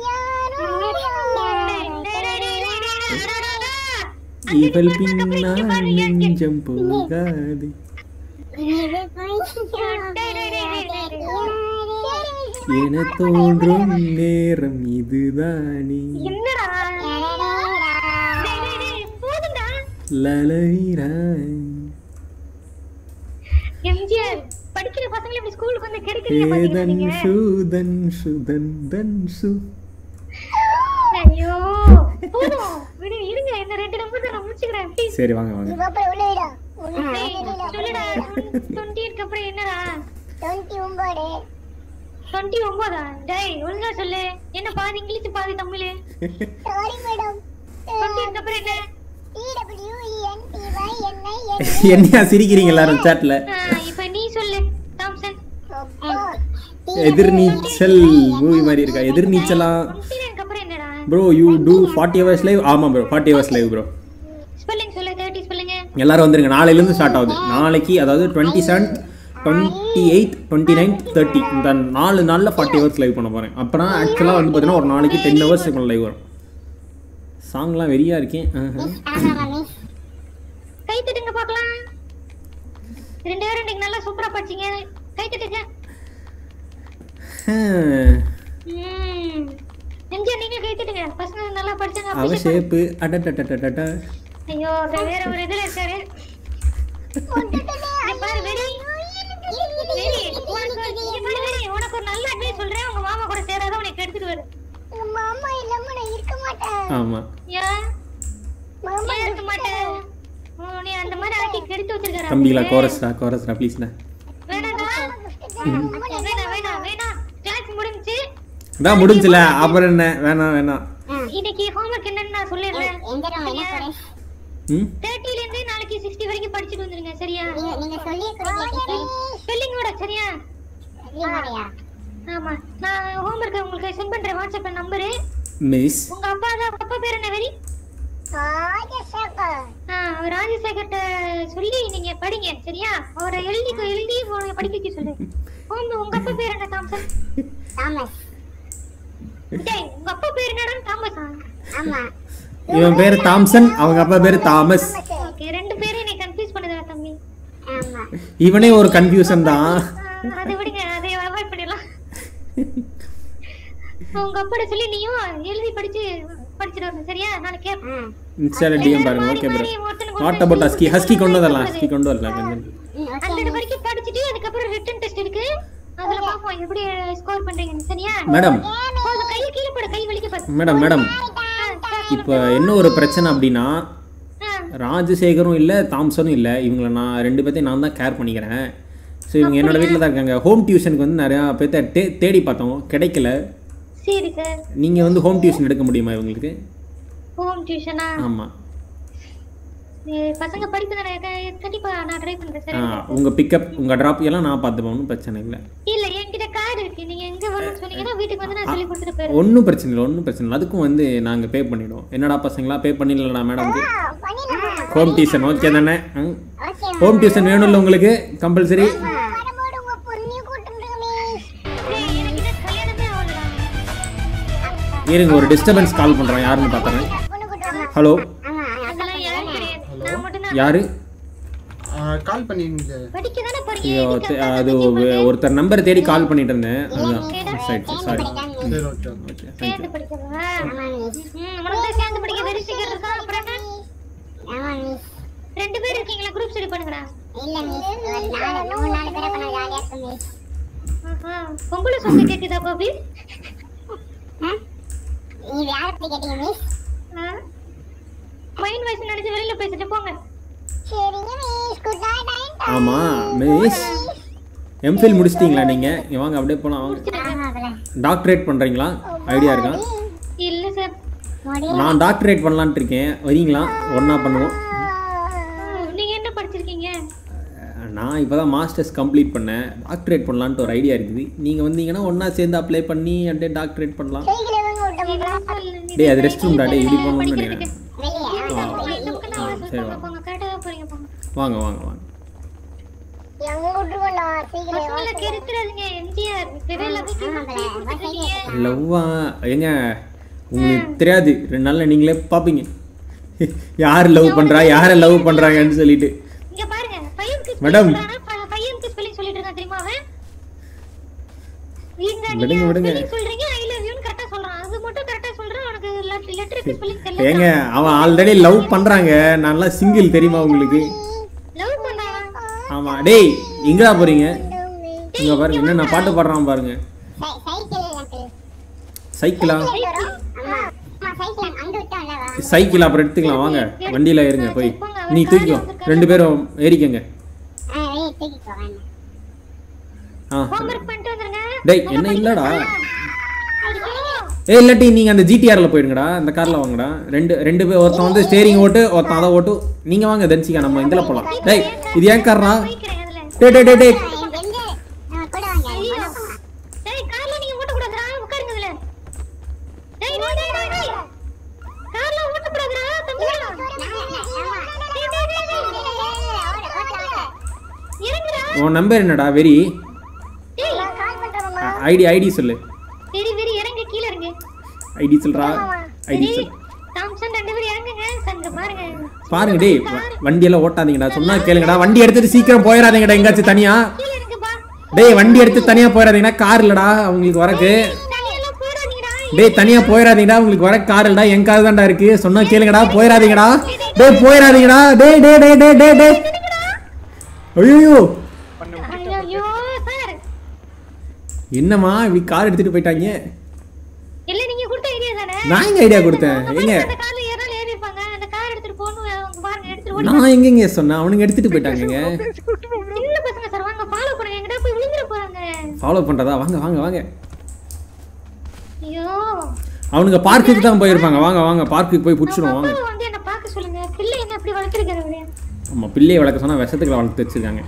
டேய், டேய், டேய், டேய், டேய், டேய், டேய், டேய், டேய். அந்த இவள் department அப்புறம் இங்க பின்னால் பாரு, ஏன் கே- நெஞ்சம் போகாது டேய், டேய், டேய், டேய், டேய், டேய். என தோன்றும் நேரம் இதுதானே என்னடா டேய், டேய், டேய், போதும்டா லலைராய் எம்ஜிஆர் படிக்கிற பசங்களை இப்படி ஸ்கூலுக்கு வந்து கெடுக்கிறீங்க பாத்தீங்களா ஏதன் நீங்க சுதன் சுதன் தன் சு ஐயோ போதும் விடு இருங்க இந்த ரெண்டு நம்பர் தான் நான் முடிச்சுக்கிறேன் ப்ளீஸ் சரி வாங்க வாங்க சொல்லுடா டுவெண்ட்டி எயிட்க்கு அப்புறம் என்னடா டுவெண்ட்டி ஒன்பதா டேய் ஒழுங்கா சொல்லு என்ன பாதி இங்கிலீஷ் பாதி தமிழ் டுவெண்ட்டி எயிட்க்கு அப்புறம் என்ன என்னையா சிரிக்கிறீங்க எல்லாரும் சாட்ல ஆ, இப்ப நீ சொல்லு தாம்சன் எதிர்நீச்சல் மூவி மாதிரி இருக்கா எதிர்நீச்சலா டுவெண்ட்டி நைன்க்கு அப்புறம் என்னடா bro you do forty hours live ஆமாம் bro forty hours live bro spelling சொல்லு தேர்ட்டி ஸ்பெல்லிங் எல்லாரும் வந்துருங்க நாளையிலேருந்து ஸ்டார்ட் ஆகுது நாளைக்கு அதாவது twenty seven twenty eight twenty nine thirty இந்த நாலு நாளில் ஃபார்ட்டி ஹவர்ஸ் லைவ் பண்ண போகிறேன் அப்புறம் ஆக்சுவலாக வந்து பார்த்தீங்கன்னா ஒரு நாளைக்கு டென் ஹவர்ஸ் லைவ் வரும் சாங்லாம் வெறியாக இருக்கேன் ஆஹா. கை தட்டுங்க பார்க்கலாம் ரெண்டு பேரும் இன்னைக்கு நல்லா சூப்பரா படிச்சீங்க கை தட்டுங்க ஹம். ம். எம்ஜிஆர் நீங்க கை தட்டுங்க பசங்க நல்லா படிச்சாங்க அவ appreciate ஷேப்பு அடடடடடட ஐயோ அவர் வேற ஒரு இதுல இருக்காரு இங்க பாரு வெறி வெறி உனக்கு இங்க பாரு வெறி உனக்கு ஒரு நல்ல அட்வைஸ் சொல்றேன் உங்க மாமா கூட சேராத உனக்கு எடுத்துட்டு வரு ஆமாம் ஏன் ஏன் இருக்க மாட்டேன் ஓ, நீ அந்த மாதிரி ஆட்டி கெடுத்து வச்சிருக்காரு தம்பிகளா கோரஸ்டா கோரஸ்டா ப்ளீஸ்ண்ணா வேணாடா வேணாம் வேணாம் வேணாம் கிளாஸ் முடிஞ்சுச்சு அதான் முடிஞ்சுல அப்புறம் என்ன வேணாம் வேணாம் இன்னைக்கு ஹோம்ஒர்க் என்னன்னு நான் சொல்லிடுறேன் ம் தேர்ட்டில இருந்து நாளைக்கு சிக்ஸ்டி வரைக்கும் படிச்சுட்டு வந்துருங்க சரியா ஸ்பெல்லிங்கோட சரியா ஆமா நான் ஹோம்ஒர்க் உங்களுக்கு சென்ட் பண்றேன் வாட்ஸ்அப்ல நம்பரு மிஸ் உங்க அப்பா தான் உங்க அப்பா பேர் என்ன வெரி ஆ அவர் ராஜசேகர்ட்ட சொல்லி நீங்க படிங்க சரியா அவரை எழுதி எழுதி உங்களை படிக்க வைக்க சொல்லு ஹோம் உங்க அப்பா பேர் என்ன தாம்சன் டேய் உங்க அப்பா பேர் என்னடா தாமஸா இவன் பேரு தாம்சன் அவங்க அப்பா பேரு தாமஸ் ஓகே ரெண்டு பேரும் நீ கன்ஃபியூஸ் பண்ணுதா தம்பி இவனே ஒரு கன்ஃபியூஷன் தான் ஆ, அதை விடுங்க அதை அவாய்ட் பண்ணிடலாம் உங்க அப்பாட சொல்லி நீயும் எழுதி படிச்சு படிச்சுட்டு வரணும் சரியா நாளைக்கு இன்ஸ்டால டிஎம் பாருங்க okay bro what about husky husky கொண்டு வரலாம் ஹஸ்கி கொண்டு வரலாம் கொஞ்சம் ஹண்ட்ரட் வரைக்கும் படிச்சுட்டு அதுக்கப்புறம் ரிட்டன் டெஸ்ட் இருக்கு அதுல பாப்போம் எப்படி ஸ்கோர் பண்றீங்க சரியா மேடம் போதும், கையை கீழே போட கை வலிக்க பாரு மேடம் மேடம் இப்போ என்ன ஒரு பிரச்சனை அப்படின்னா ராஜசேகரும் இல்லை தாம்சனும் இல்லை இவங்களை நான் ரெண்டு பேர்த்தையும் நான் தான் கேர் பண்ணிக்கிறேன் ஸோ இவங்க என்னோட வீட்டில் தான் இருக்காங்க ஹோம் டியூஷனுக்கு வந்து நிறையா பேர்த்த தே தேடி பார்த்தோம் கிடைக்கல சரி சார் நீங்கள் வந்து ஹோம் டியூஷன் எடுக்க முடியுமா இவங்களுக்கு ஹோம் டியூஷனா ஆமாம் பசங்க படிப்பு தானே க- கண்டிப்பா நான் ட்ரை பண்றேன் ஆ சரி உங்கள் பிக்கப் உங்கள் ட்ராப் எல்லாம் நான் பார்த்துப்பேன் ஒன்றும் பிரச்சனை இல்லை இல்ல என்கிட்ட கார் இருக்கு நீங்க எங்க வரணும்னு சொன்னீங்கன்னா வீட்டுக்கு வந்து நான் சொல்லி கொடுத்துட்டு போயிடுறேன் ஒன்றும் பிரச்சனை இல்லை ஒன்றும் பிரச்சனை இல்லை அதுக்கும் வந்து நாங்கள் பே பண்ணிவிடுவோம் என்னடா பசங்களா பே பண்ணிடலடா மேடம்க்கு ஹோம் டியூஷன் ஓகே தானே ஹோம் டியூஷன் வேணும்ல உங்களுக்கு கம்பல்சரி ஏய், எனக்கு இன்னும் கல்யாணமே ஆகலடா. இருங்க ஒரு டிஸ்டர்பன்ஸ் கால் பண்ணுறோம் யாருன்னு பார்த்துறேன் ஹலோ அதெல்லாம் யாரும் கிடையாது நான் மட்டும் தான் யாரு கால் பண்ணிருந்தீங்க படிக்க தானே போறீங்க ஐயோ இதுக்கு தெ- அந்த அது பத்தி ஒரு- போட்டு ஒருத்தர் நம்பர் தேடி கால் பண்ணிட்டு இருந்தேன் அதுதான் சரி சாரி சரி ஓகே ஓகே சேர்ந்து தேங்க்யூ படிக்கிறதா ம், உனக்கு தான் சேர்ந்து படிக்க வெரி சீக்கிரம் இருக்கா அப்புறம் என்ன? ரெண்டு பேர் இருக்கீங்களா குரூப் ஸ்டடி பண்ணுங்கடா ஆஹா. பொம்பளை சொந்த கேக்குதா கோபி மைண்ட் வாய்ஸ் நினைச்சு வெளியில பேசிட்டு போங்க ஆமாம் மிஸ் எம்ஃபில் முடிச்சிட்டிங்களா நீங்கள் இங்கே வாங்க அப்படியே போகலாம் வாங்க டாக்டரேட் பண்ணுறீங்களா ஐடியா இருக்கா இல்ல சார் நான் டாக்டரேட் பண்ணலான்ட்டு இருக்கேன் வரீங்களா ஒன்றா பண்ணுவோம் நீங்க என்ன படிச்சிருக்கீங்க நான் இப்போ தான் மாஸ்டர்ஸ் கம்ப்ளீட் பண்ணேன் டாக்டரேட் பண்ணலான்ட்டு ஒரு ஐடியா இருக்குது நீங்கள் வந்தீங்கன்னா ஒன்றா சேர்ந்து அப்ளை பண்ணி அப்படியே டாக்டரேட் பண்ணலாம் டேய் அது ரெஸ்ட் ரூம்டா டேய் இப்படி போகணும்னு நினைக்கிறேன் சரி வா போங்க கரெக்டா தான் போறீங்க போங்க வாங்க வாங்க வாங்க பசங்களை கெடுத்துறாதீங்க எம்ஜிஆர் இப்பவே லவ் கொடுத்துருக்கீங்க லவ்வா ஏங்க உங்களுக்கு தெரியாது ரெண்டு நாளில் நீங்களே பார்ப்பீங்க யார் லவ் பண்ணுறா யாரை லவ் பண்ணுறாங்கன்னு சொல்லிட்டு இங்க பாருங்க பையன் கிஸ் மேடம். பையன் கிஸ் ஸ்பெல்லிங் சொல்லிட்டு இருக்கான் தெரியுமா அவன் இங்க விடுங்க, நீங்க விடுங்க. spelling சொல்றீங்க ஐ லவ் யூன்னு கரெக்டா சொல்றான் அது மட்டும் கரெக்டா சொல்றான் உனக்கு லெட்டர் ஸ்பெல்லிங் தெரியல ஏங்க அவன் ஆல்ரெடி லவ் பண்ணுறாங்க நல்லா சிங்கிள் தெரியுமா உங்களுக்கு லவ் பண்ணான் ஆமாம் டேய் எங்கடா போகிறீங்க இங்கே பாருங்க என்ன நான் பாட்டு பாடுறான் பாருங்க சைக்கிளா சைக்கிள் அப்புறம் எடுத்துக்கலாம் வாங்க வண்டியில் ஏறுங்க போய் நீ தூக்கிக்கோ ரெண்டு பேரும் ஏறிக்கங்க ஆ ஹோம்வொர்க் பண்ணிட்டு வந்துருங்க டேய் என்ன இல்லடா ஐயோ ஏ இல்லாட்டி நீங்கள் அந்த ஜிடிஆரில் போயிடுங்கடா அந்த காரில் வாங்கடா ரெண்டு ரெண்டு பேர் ஒருத்தன் வந்து ஸ்டேரிங் ஓட்டு ஒருத்தன் அதை ஓட்டு நீங்கள் வாங்க தன்சிகா நம்ம இதில் போகலாம் டேய் இது ஏன் கார்ரா போய்க்கிறேன் அதுல டே டே டே டே ஐயோ டேய் கார்ல நீங்க ஓட்ட கூடாதுடா உட்காருங்க இதுல டேய் டேய் டேய் டேய், டேய் கார்ல ஓட்ட கூடாதுடா தம்பி டேய், டேய், டேய், டேய். இறங்குடா உன் நம்பர் என்னடா வெரி டேய் ஐடி ஐடி சொல்லு வெரி வெரி இறங்க கீழ இறங்க ஐடி சொல்றா ஐடி டேய் சொல் தாம்சன் ரெண்டு பேரும் இறங்குங்க சங்க பாருங்க பாருங்க டேய் வ- வண்டியெல்லாம் ஓட்டாதீங்கடா சொன்னா கேளுங்கடா வண்டி எடுத்துட்டு சீக்கிரம் போயிடாதீங்கடா எங்காச்சும் தனியா கீழ இறங்குப்பா டேய் வண்டி எடுத்து தனியா போயிடாதீங்கடா கார் இல்லடா அவங்களுக்கு வரக்கு தனியெல்லாம் போடாதீங்கடா டேய் தனியா போயிடாதீங்கடா உங்களுக்கு வர கார் இல்லடா என் கார் தான்டா இருக்கு சொன்னா கேளுங்கடா போயிடாதீங்கடா டேய் போயிடாதீங்கடா டேய் டேய் டேய் டேய் டேய் டேய் ஐயோ ஐயோ சார் என்னம்மா இப்படி கார் எடுத்துட்டு போயிட்டாங்க இல்ல நீங்க கொடுத்த ஐடியா தானே நான் எங்க ஐடியா கொடுத்தேன் ஏங்க அந்த கார்ல ஏறால ஏறி இருப்பாங்க அந்த கார் எடுத்துட்டு போகணும் அவங்க பாருங்க எடுத்துட்டு ஓடி நான் எங்கெங்க சொன்னேன் அவனுங்க எடுத்துட்டு போயிட்டாங்கங்க சின்ன பசங்க சார் வாங்க ஃபாலோ பண்ணுங்க எங்கடா போய் விழுந்துற போறாங்க ஃபாலோ பண்றதா வாங்க வாங்க வாங்க ஐயோ அவனுங்க பார்க்குக்கு தான் போயிருப்பாங்க வாங்க வாங்க பார்க்குக்கு போய் பிடிச்சிடும் வாங்க அப்பாவை வந்து என்ன பார்க்க சொல்லுங்க பிள்ளை என்ன அப்படி வளர்த்துருக்காரு ஆமா பிள்ளையை வளர்க்க சொன்னா விஷத்துக்களை வளர்த்து வச்சிருக்காங்க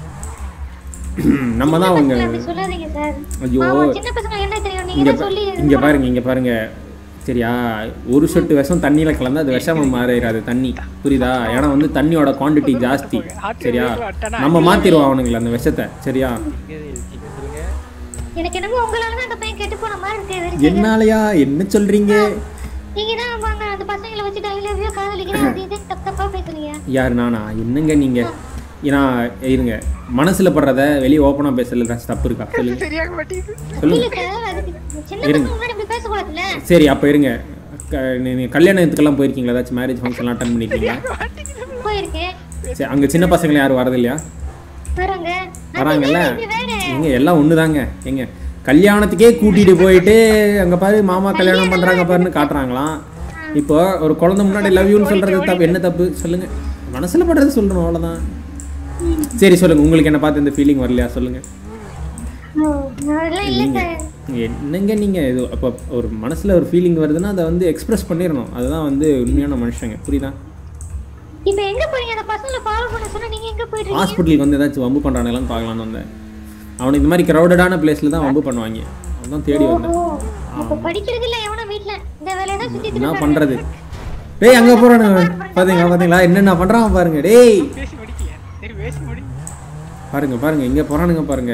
நம்ம தான் அவங்க அப்படி சொல்லாதீங்க சார் ஐயோ பாவம், சின்ன பசங்க என்ன தெரியும் நீங்க இங்க தான் பா- சொல்லி இங்க பாருங்க இங்க பாருங்க சரியா ஒரு சொட்டு விஷம் தண்ணியில கலந்தா அது விஷமா மாறிடாது தண்ணி புரியுதா ஏன்னா வந்து தண்ணியோட குவாண்டிட்டி ஜாஸ்தி சரியா நம்ம மாத்திருவோம் அவனுங்களை அந்த விஷத்தை சரியா எனக்கு என்னமோ உங்களால தான் அந்த பையன் கெட்டு போன மாதிரி இருக்கு வெறி. என்னாலயா என்ன சொல்றீங்க நீங்க தான் வாங்க அந்த பசங்களை வச்சு வச்சுட்டு ஐ லவ் யூ காதலிக்கிறேன் அது இது தப்பு தப்பா பேசுறீங்க யார் நானா என்னங்க நீங்கள் ஏன்னா இருங்க மனசில் படுறத வெளியே ஓப்பனாக பேசல ஏதாச்சும் தப்பு இருக்கா சொல்லுங்க சரியாக மாட்டேங்குது சொல்லுங்க இல்ல சார் அதுக்கு சின்ன இருங்க. பசங்க முன்னாடி இப்படி பேசக்கூடாதுல்ல சரி அப்போ இருங்க க- நீங்க கல்யாணத்துக்கெல்லாம் போயிருக்கீங்களா ஏதாச்சும் மேரேஜ் ஃபங்க்ஷன்லாம் அட்டன் பண்ணியிருக்கீங்களா போயிருக்கேன் சரி அங்கே சின்ன பசங்க யாரும் வரது இல்லையா வராங்க வராங்கல்ல இது வேற எங்க எல்லாம் ஒன்று தாங்க எங்க கல்யாணத்துக்கே கூட்டிட்டு போயிட்டு அங்க பாரு மாமா கல்யாணம் பண்றாங்க பாருன்னு காட்டுறாங்களாம் இப்போ ஒரு குழந்தை முன்னாடி லவ் யூன்னு சொல்றது தப்பு என்ன தப்பு சொல்லுங்க மனசுல படுறது சொல்லணும் அவ்வளவுதான் சரி சொல்லுங்க உங்களுக்கு என்ன பார்த்து இந்த ஃபீலிங் வரலையா சொல்லுங்க ஓ, அதெல்லாம் இல்ல நீங்க சார் என்னங்க நீங்க இது அப்போ ஒரு மனசுல ஒரு ஃபீலிங் வருதுன்னா அதை வந்து எக்ஸ்பிரஸ் பண்ணிடணும் அதுதான் வந்து உண்மையான மனுஷங்க புரியுதா இப்போ எங்க போறீங்க அந்த பசங்களை ஃபாலோ பண்ண சொன்னா நீங்க எங்க போயிட்டு இருக்கீங்க ஹாஸ்பிட்டலுக்கு வந்து ஏதாச்சும் வம்பு பண்ணுறானுங்களான்னு பார்க்கலான்னு வந்தேன் அவனுக்கு இந்த மாதிரி க்ரௌடடான பிளேஸில் தான் வம்பு பண்ணுவாங்க அதான் தேடி வந்தேன் ஓ அப்ப படிக்கிறது இல்ல எவனோ வீட்ல இந்த வேலையை தான் சுத்தி என்ன பண்றது டேய் அங்க போறானுங்க பாத்தீங்களா பாத்தீங்களா என்னென்ன பண்றான் பாருங்க டேய் பேசி முடிக்கல சரி பேசி முடி பாருங்க பாருங்க இங்க போறானுங்க பாருங்க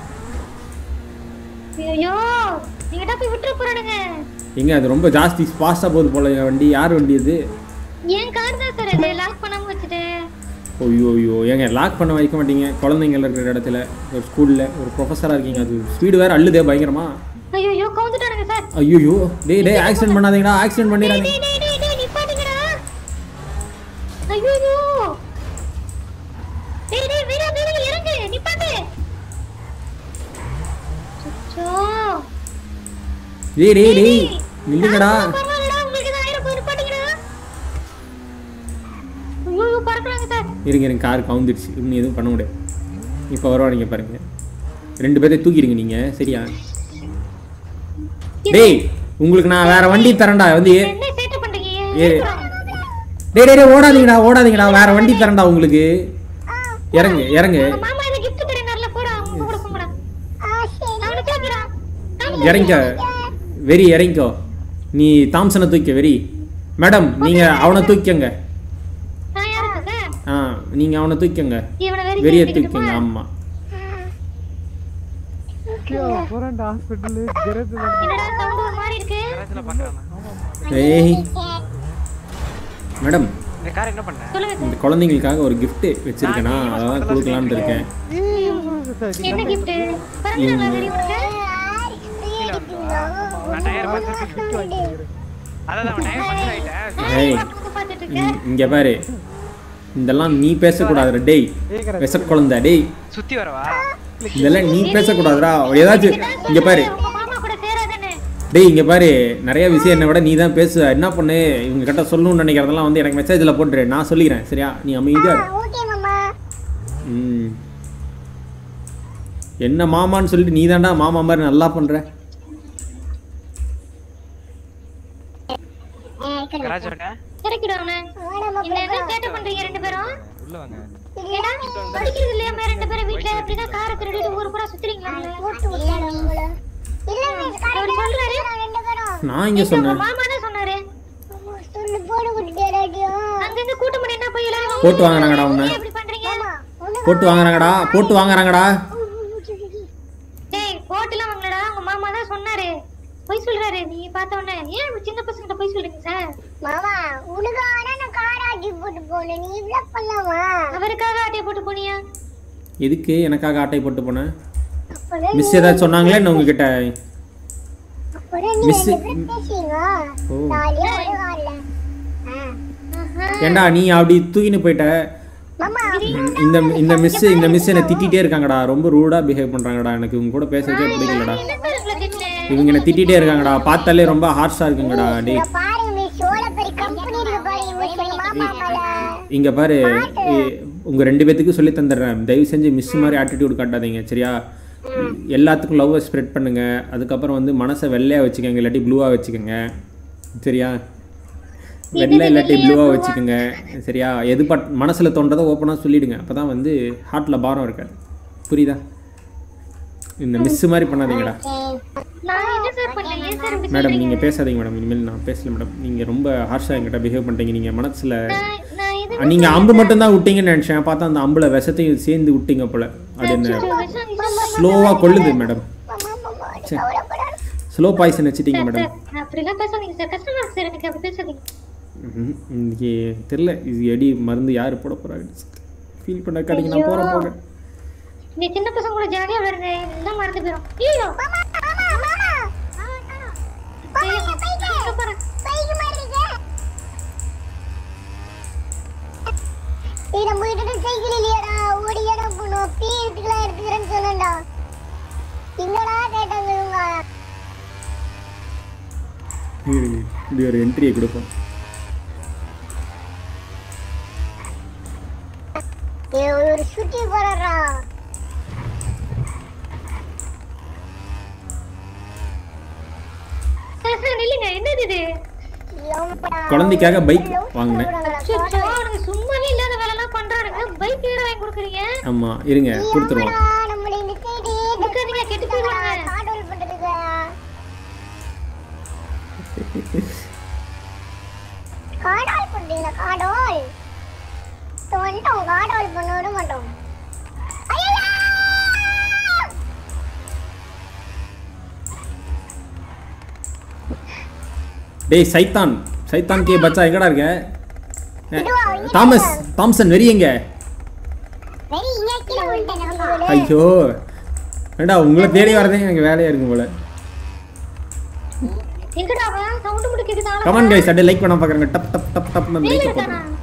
ஐயோ நீங்க தான் போய் விட்டுற போறானுங்க எங்க அது ரொம்ப ஜாஸ்தி ஃபாஸ்டா போகுது போல என் வண்டி யார் வண்டி இது என் கார் தான் சார் அது லாக் பண்ணாம வச்சுட்டேன் ஐயோ ஐயோ ஏங்க லாக் பண்ண வைக்க மாட்டீங்க குழந்தைங்க இருக்கிற இடத்துல ஒரு ஸ்கூல்ல ஒரு ப்ரொஃபஸரா இருக்கீங்க அது ஸ்பீடு வேற அள்ளுதே பயங்கரமா ஐயோ கவுந்துட்டானுங்க சார் ஐயோ டேய் டேய் ஆக்சிடென்ட் பண்ணாதீங்கடா ஆக்சிடென்ட் பண்ணிடாதீங்க டேய் டேய் டேய் டேய் நிப்பாட்டுங்கடா ஐயோ டேய் டேய் வீரா வீரா இறங்கு நிப்பாட்டு அச்சோ டேய் டேய் டேய் நில்லுங்கடா பரவாயில்லடா உங்களுக்கு தான் ஆயிரம் போய் நிப்பாட்டுங்கடா ஐயோ பறக்குறாங்க சார் இருங்க இருங்க கார் கவுந்துடுச்சு இன்னும் எதுவும் பண்ண முடியாது இப்போ வருவானுங்க பாருங்க ரெண்டு பேர்த்தையும் தூக்கிடுங்க நீங்க சரியா டேய் உங்களுக்கு நான் வேற வண்டி தரேன்டா வந்து ஏ- என்ன சேட்டை பண்றீங்க ஏ டேய் டேய் டேய், ஓடாதீங்கடா ஓடாதீங்கடா வேற வண்டி தரேன்டா உங்களுக்கு இறங்கு இறங்கு உங்க மாமா இதை gift தரேனார்ல போடா அவங்க கூட போங்கடா அவனை தூக்கிடா இறங்கிக்க வெறி இறங்கிக்கோ நீ தாம்சனை தூக்க வெறி மேடம் நீங்க அவனை தூக்கிக்கங்க நான் யாருக்கு ஆ நீங்க அவனை தூக்கிக்கங்க இவனை வெறி வெறிய கேட்டுக்கிட்டு தூக்கிக்கங்க ஆமா போறேன்டா ஹாஸ்பிட்டலு ஜெரது என்னடா சவுண்ட் ஒரு மாதிரி இருக்கு நேரத்துல பாக்கலாம் ஏய் மேடம் இந்த கார் என்ன பண்ண சொல்லுங்க இந்த குழந்தைங்களுக்காக ஒரு gift வச்சிருக்கேனா அதான் கொடுக்கலான்னு இருக்கேன் என்ன gift பிறந்தநாள் வெறி உனக்கு நான் டயர் பார்த்து அதான் அவன் டயர் பார்த்து ஆயிட்டேன் ஏய் வந்து பார்த்துட்டு இருக்க இங்க- இங்க பாரு இதெல்லாம் நீ பேசக்கூடாதுடா டேய் விச குழந்தை டேய் சுத்தி வரவா இதெல்லாம் நீ பேசக்கூடாதுடா ஏதாச்சும் இங்க பாரு உங்க மாமா கூட சேராதானே டேய் இங்க பாரு நிறைய விஷயம் என்னை விட நீ தான் பேசுவ என்ன பண்ணு இவங்க கிட்ட சொல்லணும்னு நினைக்கிறதெல்லாம் வந்து எனக்கு மெசேஜில் போட்டுரு நான் சொல்லிக்கிறேன் சரியா நீ அமைதியா இரு. ஓகே மாமா ம் என்ன மாமான்னு சொல்லிட்டு நீ தான்டா மாமா மாதிரி நல்லா பண்ற கராஜ் வரட்டா இறக்கிடும் அவனை என்ன என்ன சேட்டை பண்றீங்க ரெண்டு பேரும் உள்ள வாங்க ஏடா படிக்கிறது இல்லையாம ரெண்டு பேரும் வீட்ல அப்படிதான் காரை திருடிட்டு ஊர் பூரா சுத்துறீங்களா அவர் சொல்றாரு நான் இங்க உங்க சொன்னேன் மாமா தான் சொன்னாரு அங்கிருந்து கூட்டம் பண்ணி என்ன போய் எல்லாரும் போட்டு வாங்குறாங்கடா உன்னை ஏன் இப்படி பண்றீங்க போட்டு வாங்குறாங்கடா போட்டு வாங்குறாங்கடா டேய் போட்டுலாம் வாங்கலடா உங்க மாமா தான் சொன்னாரு போய் சொல்றாரு நீ பார்த்த உடனே ஏன் இப்படி சின்ன பசங்கிட்ட போய் சொல்றீங்க சார் மாமா உனக்காக நான் கார் ஆட்டி போட்டு போனேன் நீ இவ்வளோ பண்ணலாமா அவருக்காக ஆட்டையை போட்டு போனியா எதுக்கு எனக்காக ஆட்டை போட்டு போனேன் மிஸ் ஏதாச்சும் சொன்னாங்களே என்ன உங்ககிட்ட அப்புறம் நீ மிஸ் ரெண்டு பேரும் பேசுவீங்க ஓ ஜாலியா ஒரு கார்ல ஏண்டா நீ அப்படி தூக்கின்னு போயிட்ட மாமா ம், இந்த இந்த மிஸ் இந்த மிஸ் என்னை திட்டிகிட்டே இருக்காங்கடா ரொம்ப ரூடாக பிஹேவ் பண்ணுறாங்கடா எனக்கு இவங்க கூட பேசுறதே பிடிக்கலடா என்ன சார் உங்களை திட்டல இவங்க என்னை திட்டிகிட்டே இருக்காங்கடா பார்த்தாலே ரொம்ப ஹார்ஷாக இருக்குங்கடா டேய் இங்க பாருங்க மிஸ் சோழ பெரிய கம்பெனி இருக்கு பாருங்க மிஸ் எங்க மாமா மேல இங்கே பாரு இ- உங்க ரெண்டு பேத்துக்கும் சொல்லி தந்துடுறேன் தயவு செஞ்சு மிஸ் மாதிரி ஆட்டிடியூட் காட்டாதீங்க சரியா எல்லாத்துக்கும் லவ்வை ஸ்ப்ரெட் பண்ணுங்க அதுக்கப்புறம் வந்து மனசை வெள்ளையாக வச்சுக்கோங்க இல்லாட்டி ப்ளூவாக வச்சுக்கோங்க சரியா வெள்ளை இல்லாட்டி ப்ளூவாக வச்சுக்கோங்க சரியா எது பட் மனசில் தோன்றதை ஓப்பனாக சொல்லிடுங்க அப்போ தான் வந்து ஹார்ட்டில் பாரம் இருக்காது புரியுதா இந்த மிஸ் மாதிரி பண்ணாதீங்கடா நான் என்ன சார் பண்ணேன் ஏன் சார் இப்படி மேடம் சொல்றீங்க நீங்கள் பேசாதீங்க மேடம் இனிமேல் நான் பேசல மேடம் நீங்கள் ரொம்ப ஹார்ஷாக என்கிட்ட பிஹேவ் பண்ணுறீங்க நீங்கள் மனசில் நான் நான் இது நீங்கள் அம்பு மட்டும்தான் விட்டீங்கன்னு நினச்சேன் பார்த்தா அந்த அம்புல விஷத்தையும் சேர்ந்து விட்டீங்க போல அது என்ன ஸ்லோவாக கொள்ளுது மேடம் ஸ்லோ பாய்சன் வச்சுட்டீங்க மேடம் அப்படிலாம் பேசாதீங்க சார் கஷ்டமா இருக்கு சார் எனக்கு அப்படி பேசாதீங்க ம்ஹும். இன்னைக்கு தெரில இது எடி மருந்து யார் போட போகிறாங்க ஃபீல் பண்ண கடைக்கு நான் போகிறேன் போக இந்த சின்ன பசங்க கூட ஜாலியா விளையாடுங்க எல்லாம் மறந்து போயிடும் ஐயோ மாமா மாமா மாமா போங்க பைக்கு பைக்கு மாறிங்க ஏய் நம்ம கிட்ட சைக்கிள் இல்லையாடா ஓடியாடா போனோம் பீ எடுத்துக்கலாம் எடுத்துக்கிறேன்னு சொன்னேன்டா என்னடா கேட்டாங்க இவங்க இரு, இப்படி ஒரு என்ட்ரியை கொடுப்போம் ஏய், ஒரு சுத்தி போறா சார், சார், நில்லுங்க என்னது இது குழந்தைக்காக பைக் வாங்கினேன் அச்சோ, அவனுங்க சும்மாவே இல்லாத வேலை எல்லாம் பண்றானுங்க பைக் வேற வாங்கி கொடுக்குறீங்க ஆமாம் இருங்க கொடுத்துருவோம் நம்மள இந்த சைடு கொடுக்காதீங்க கெட்டு போயிடுவாங்க காடோல் பண்றதுக்கு காடால் பண்றீங்களா காடோல் இப்போ வந்துட்டோம் காடோல் பண்ண விட மாட்டோம் ஐயையோ! டேய் சைத்தான் சைத்தான் கே பச்சா எங்கடா இருக்க ஏ, தாமஸ் தாம்சன் வெறி எங்க வெறி இங்க கீழே விழுந்துட்டேன் நம்ம. ஐயோ ஏண்டா உங்களை தேடி வரதே எனக்கு வேலையா இருக்கும் போல எங்கடா அவன் சவுண்ட் மட்டும் கேக்குதா கமான் கைஸ் அப்படியே லைக் பண்ண பாக்குறாங்க டப் டப் டப் டப்னு மேல லைக் இருக்கானா போடுறேன்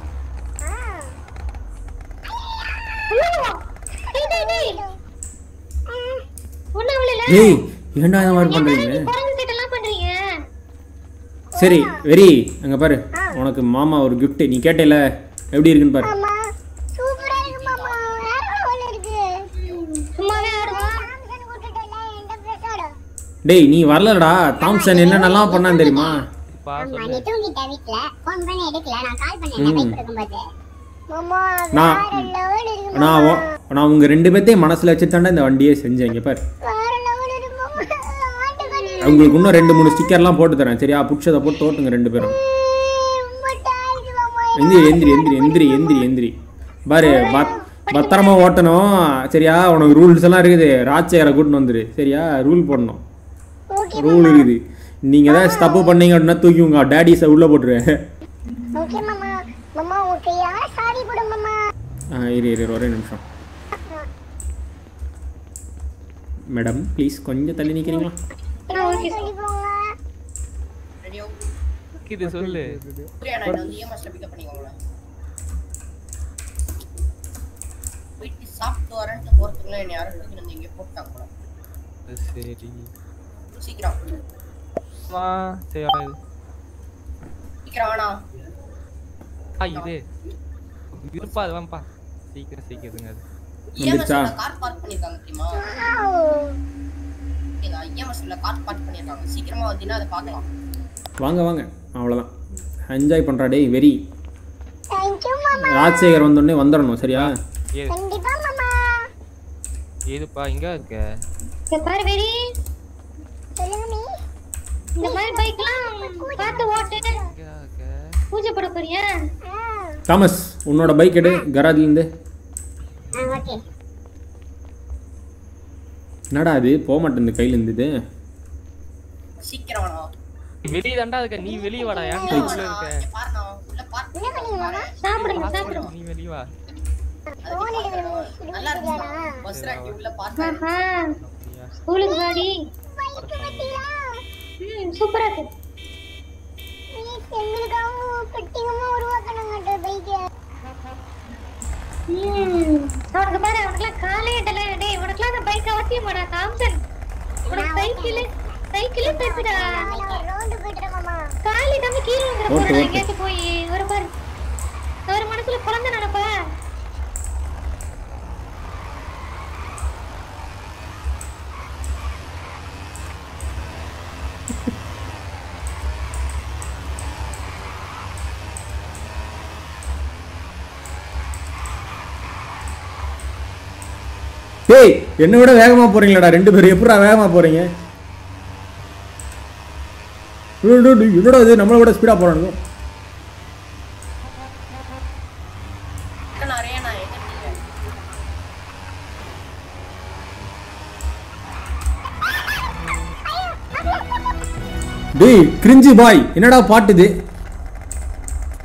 ஐயோ! டேய், டேய், டேய். ஒண்ணும் ஆகலைல? ஏய் ஏன்டா இந்த மாதிரி என்னடா பண்றீங்க நீ குரங்கு சேட்டெல்லாம் பண்றீங்க சரி வெரி அங்க பாரு உனக்கு மாமா ஒரு gift நீ கேட்டேல எப்படி இருக்குன்னு பாரு ஆமா சூப்பரா இருக்கு மாமா வேற லெவல்ல இருக்கு சும்மாவே ஆடுவான் சாம்சங் விட்டுட்டல எந்த பேசாடா டேய் நீ வரலடா தாம்சன் என்னென்னலாம் பண்ணான்னு தெரியுமா பா ஆமா சொல்லு நீ தூங்கிட்ட வீட்ல ஃபோன் பண்ணி எடுக்கல நான் கால் பண்ணேன் ம். பைக் எடுக்கும்போது மாமா நான் வேற லெவல் இருக்கு நான் மாமா உ- நான் உங்க ரெண்டு பேர்த்தையும் மனசுல வச்சுட்டாண்டா இந்த வண்டியே செஞ்சேன் இங்க பாரு வேற லெவல் இருக்கு மாமா மாட்டுக்கணும் உங்களுக்கு இன்னும் ரெண்டு மூணு ஸ்டிக்கர்லாம் போட்டு தரேன் சரியா புடிச்சதை போட்டு தோட்டுங்க ரெண்டு பேரும் ரொம்ப டாய்ஸ் மாமா எந்திரி எந்திரி எந்திரி எந்திரி எந்திரி எந்திரி பாரு பத் பத்திரமா ஓட்டணும் சரியா உனக்கு ரூல்ஸ் எல்லாம் இருக்குது ராஜ்சேகரை கூட்டின்னு வந்துரு சரியா ரூல் போடணும் ஓகே ரூல் இருக்குது நீங்க ஏதாவது தப்பு பண்ணீங்க அப்படின்னா தூக்கி உங்க டேடிஸை உள்ள போட்டுருவேன் ஓகே மாமா மாமா ஓகே யார் சாரி போடு மாமா ஆ, இரு இரு ஒரே நிமிஷம் மேடம் ப்ளீஸ் கொஞ்சம் தள்ளி நிற்கிறீங்களா ஓகே சொல்லி போங்க ரெடியோ இது சொல்லு புரியா நான் வந்து ஏமாஸ்ல பிக்கப் பண்ணிக்கோங்களேன் போயிட்டு சாப்பிட்டு வரேன்ட்டு போறதுக்குள்ள என்ன யாரும் எடுத்துட்டு வந்து இங்கே போட்டாங்க போல சரி சீக்கிரம் வா சரி வரேன் இது. சீக்கிரம் வேணாம் ஆ இது இருப்பா அது வாப்பா சீக்கிரம் சீக்கிரங்க அது வந்துருச்சா? ஏமாஸ்ல கார் பார்க் பண்ணிருக்காங்க தெரியுமா ஏமாஸ்ல கார் பார்க் பண்ணிருக்காங்க சீக்கிரமா வந்தீங்கன்னா அதை பார்க்கலாம் வாங்க வாங்க அவ்வளோதான் என்ஜாய் பண்ணுறா டேய் வெரி தேங்க் யூ மாமா ராஜசேகர் வந்தோடனே வந்துடணும் சரியா ஏது கண்டிப்பா மாமா ஏதுப்பா இங்க இருக்க இங்க பாரு வெறி சொல்லுங்க மீ இந்த மாதிரி பைக்லாம் பார்த்து ஓட்டு இங்க இருக்க பூஜை போட போறியா தாமஸ் உன்னோட பைக் எடு கராஜ்லேருந்து ஓகே என்னடா அது போக மாட்டேங்குது கையில் இருந்தது சீக்கிரம் வேணாம் வெளியே தாண்டா இருக்க நீ வெளியே வாடா ஏன் உள்ள இருக்க இங்க பாருண்ணா உள்ள பார்க் என்ன பண்ணீங்க மாமா சாப்பிடுங்க சாப்பிடுங்க நீ வெளியே வா ஃபோன் எடுக்கணும் நல்லா இருக்குமா பஸ் ராக்கி உள்ள பார்க் ஆஹா ஸ்கூலுக்கு வாடி பைக் பத்தியா ம் சூப்பரா இருக்கு எங்களுக்காக கட்டிங்கமா உருவாக்கணுங்க பைக் ம் அவனுக்கு பாரு அவனுக்குலாம் காலே இடல டேய் உனக்குலாம் அந்த பைக் அவசியமாடா தாம்சன் உனக்கு சைக்கிள் சைக்கிளே தச்சுடா ரவுண்டு போயிட்டு மாமா காலி தம்பி கீழே வந்துட ஓட்டு, போறா ஓட்டு. எங்கேயாச்சும் போய் ஒரு பாரு அவர் மனசுல குழந்தை நினைப்பா டேய் என்னை விட வேகமாக போகிறீங்களாடா ரெண்டு பேரும் எப்படா வேகமாக போகிறீங்க என்னடா இது நம்மளை விட ஸ்பீடாக போகிறானுங்க நிறைய நான் எங்க இருக்கீங்க? டேய் கிரிஞ்சி பாய் என்னடா பாட்டு இது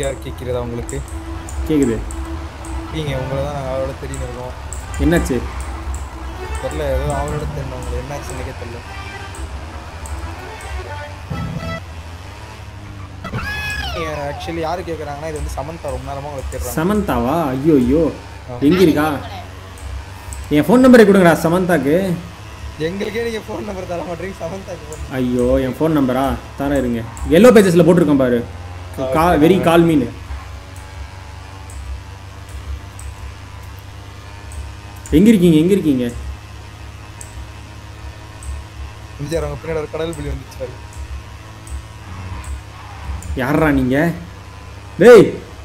எம்ஜிஆர் கேட்கிறதா உங்களுக்கு கேக்குது நீங்க உங்களை தான் நாங்கள் அவரோட தெரியும் இருக்கோம் என்னாச்சு தெரில ஏதோ அவரோட தெரியும் உங்களுக்கு என்னாச்சு எனக்கே தெரியல ஆக்சுவலி யாரு கேட்குறாங்கன்னா இது வந்து சமந்தா ரொம்ப நேரமா உங்களுக்கு தேடுறாங்க சமந்தாவா ஐயோ ஐயோ எங்க இருக்கா என் ஃபோன் நம்பரை கொடுங்கடா சமந்தாக்கு எங்களுக்கே நீங்க ஃபோன் நம்பர் தர மாட்டீங்க சமந்தாக்கு phone ஐயோ என் ஃபோன் நம்பரா தர இருங்க எல்லோ பேஜஸில் போட்டிருக்கேன் பாரு கா வெரி கால் மீன் எங்க இருக்கீங்க எங்க இருக்கீங்க எம்ஜிஆர் அவங்க பின்னாடி ஒரு கடல் புலி வந்துச்சு பாரு. யாரா நீங்க டேய்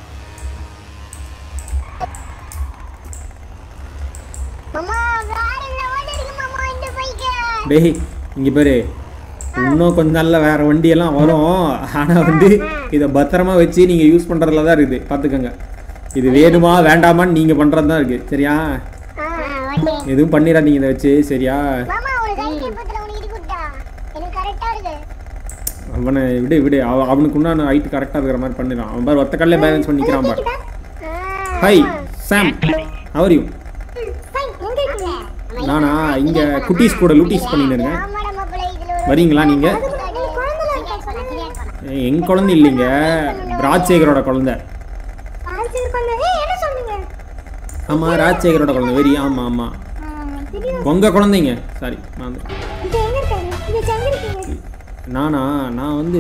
மாமா காரில் ஓடி இருக்கு மாமா இந்த பைக்கு டேய் இங்க பாரு இன்னும் கொஞ்ச நாள்ல வேற வண்டியெல்லாம் வரும் ஆனா வந்து இதை பத்திரமா வச்சு நீங்க யூஸ் பண்றதுல தான் இருக்குது பாத்துக்கோங்க இது வேணுமா வேண்டாமான்னு நீங்க பண்றது தான் இருக்கு சரியா எதுவும் பண்ணிடாதீங்க இதை வச்சு சரியா மாமா ஒரு கைக்கு பத்திரம் உனக்கு இடி குட்டா எனக்கு கரெக்டா இருக்கு அவனை விடு விடு அவ- அவனுக்கு உண்டான ஹைட் கரெக்டாக இருக்கிற மாதிரி பண்ணிடுறான் அவன் பாரு ஒத்த கல்லே பேலன்ஸ் பண்ணிக்கிறான் பாரு hi Sam how are you fine எங்க இருக்கீங்க நானா இங்க குட்டீஸ் கூட லூட்டீஸ் பண்ணிட்டு இருக்கேன் ஆமாடா மாப்பிள்ளை இதுல ஒரு வரீங்களா நீங்க குழந்தை இருக்கு எங்க குழந்தை இல்லைங்க ராஜசேகரோட குழந்தை ஆன்சர் பண்ணவே என்ன சொன்னீங்க ஆமா ராஜசேகரோட குழந்தை வெரி ஆமா ஆமா உங்க குழந்தைங்க சாரி நான் வந்து- இது எங்க இருக்காரு இது எங்க இருக்கீங்க நானா நான் வந்து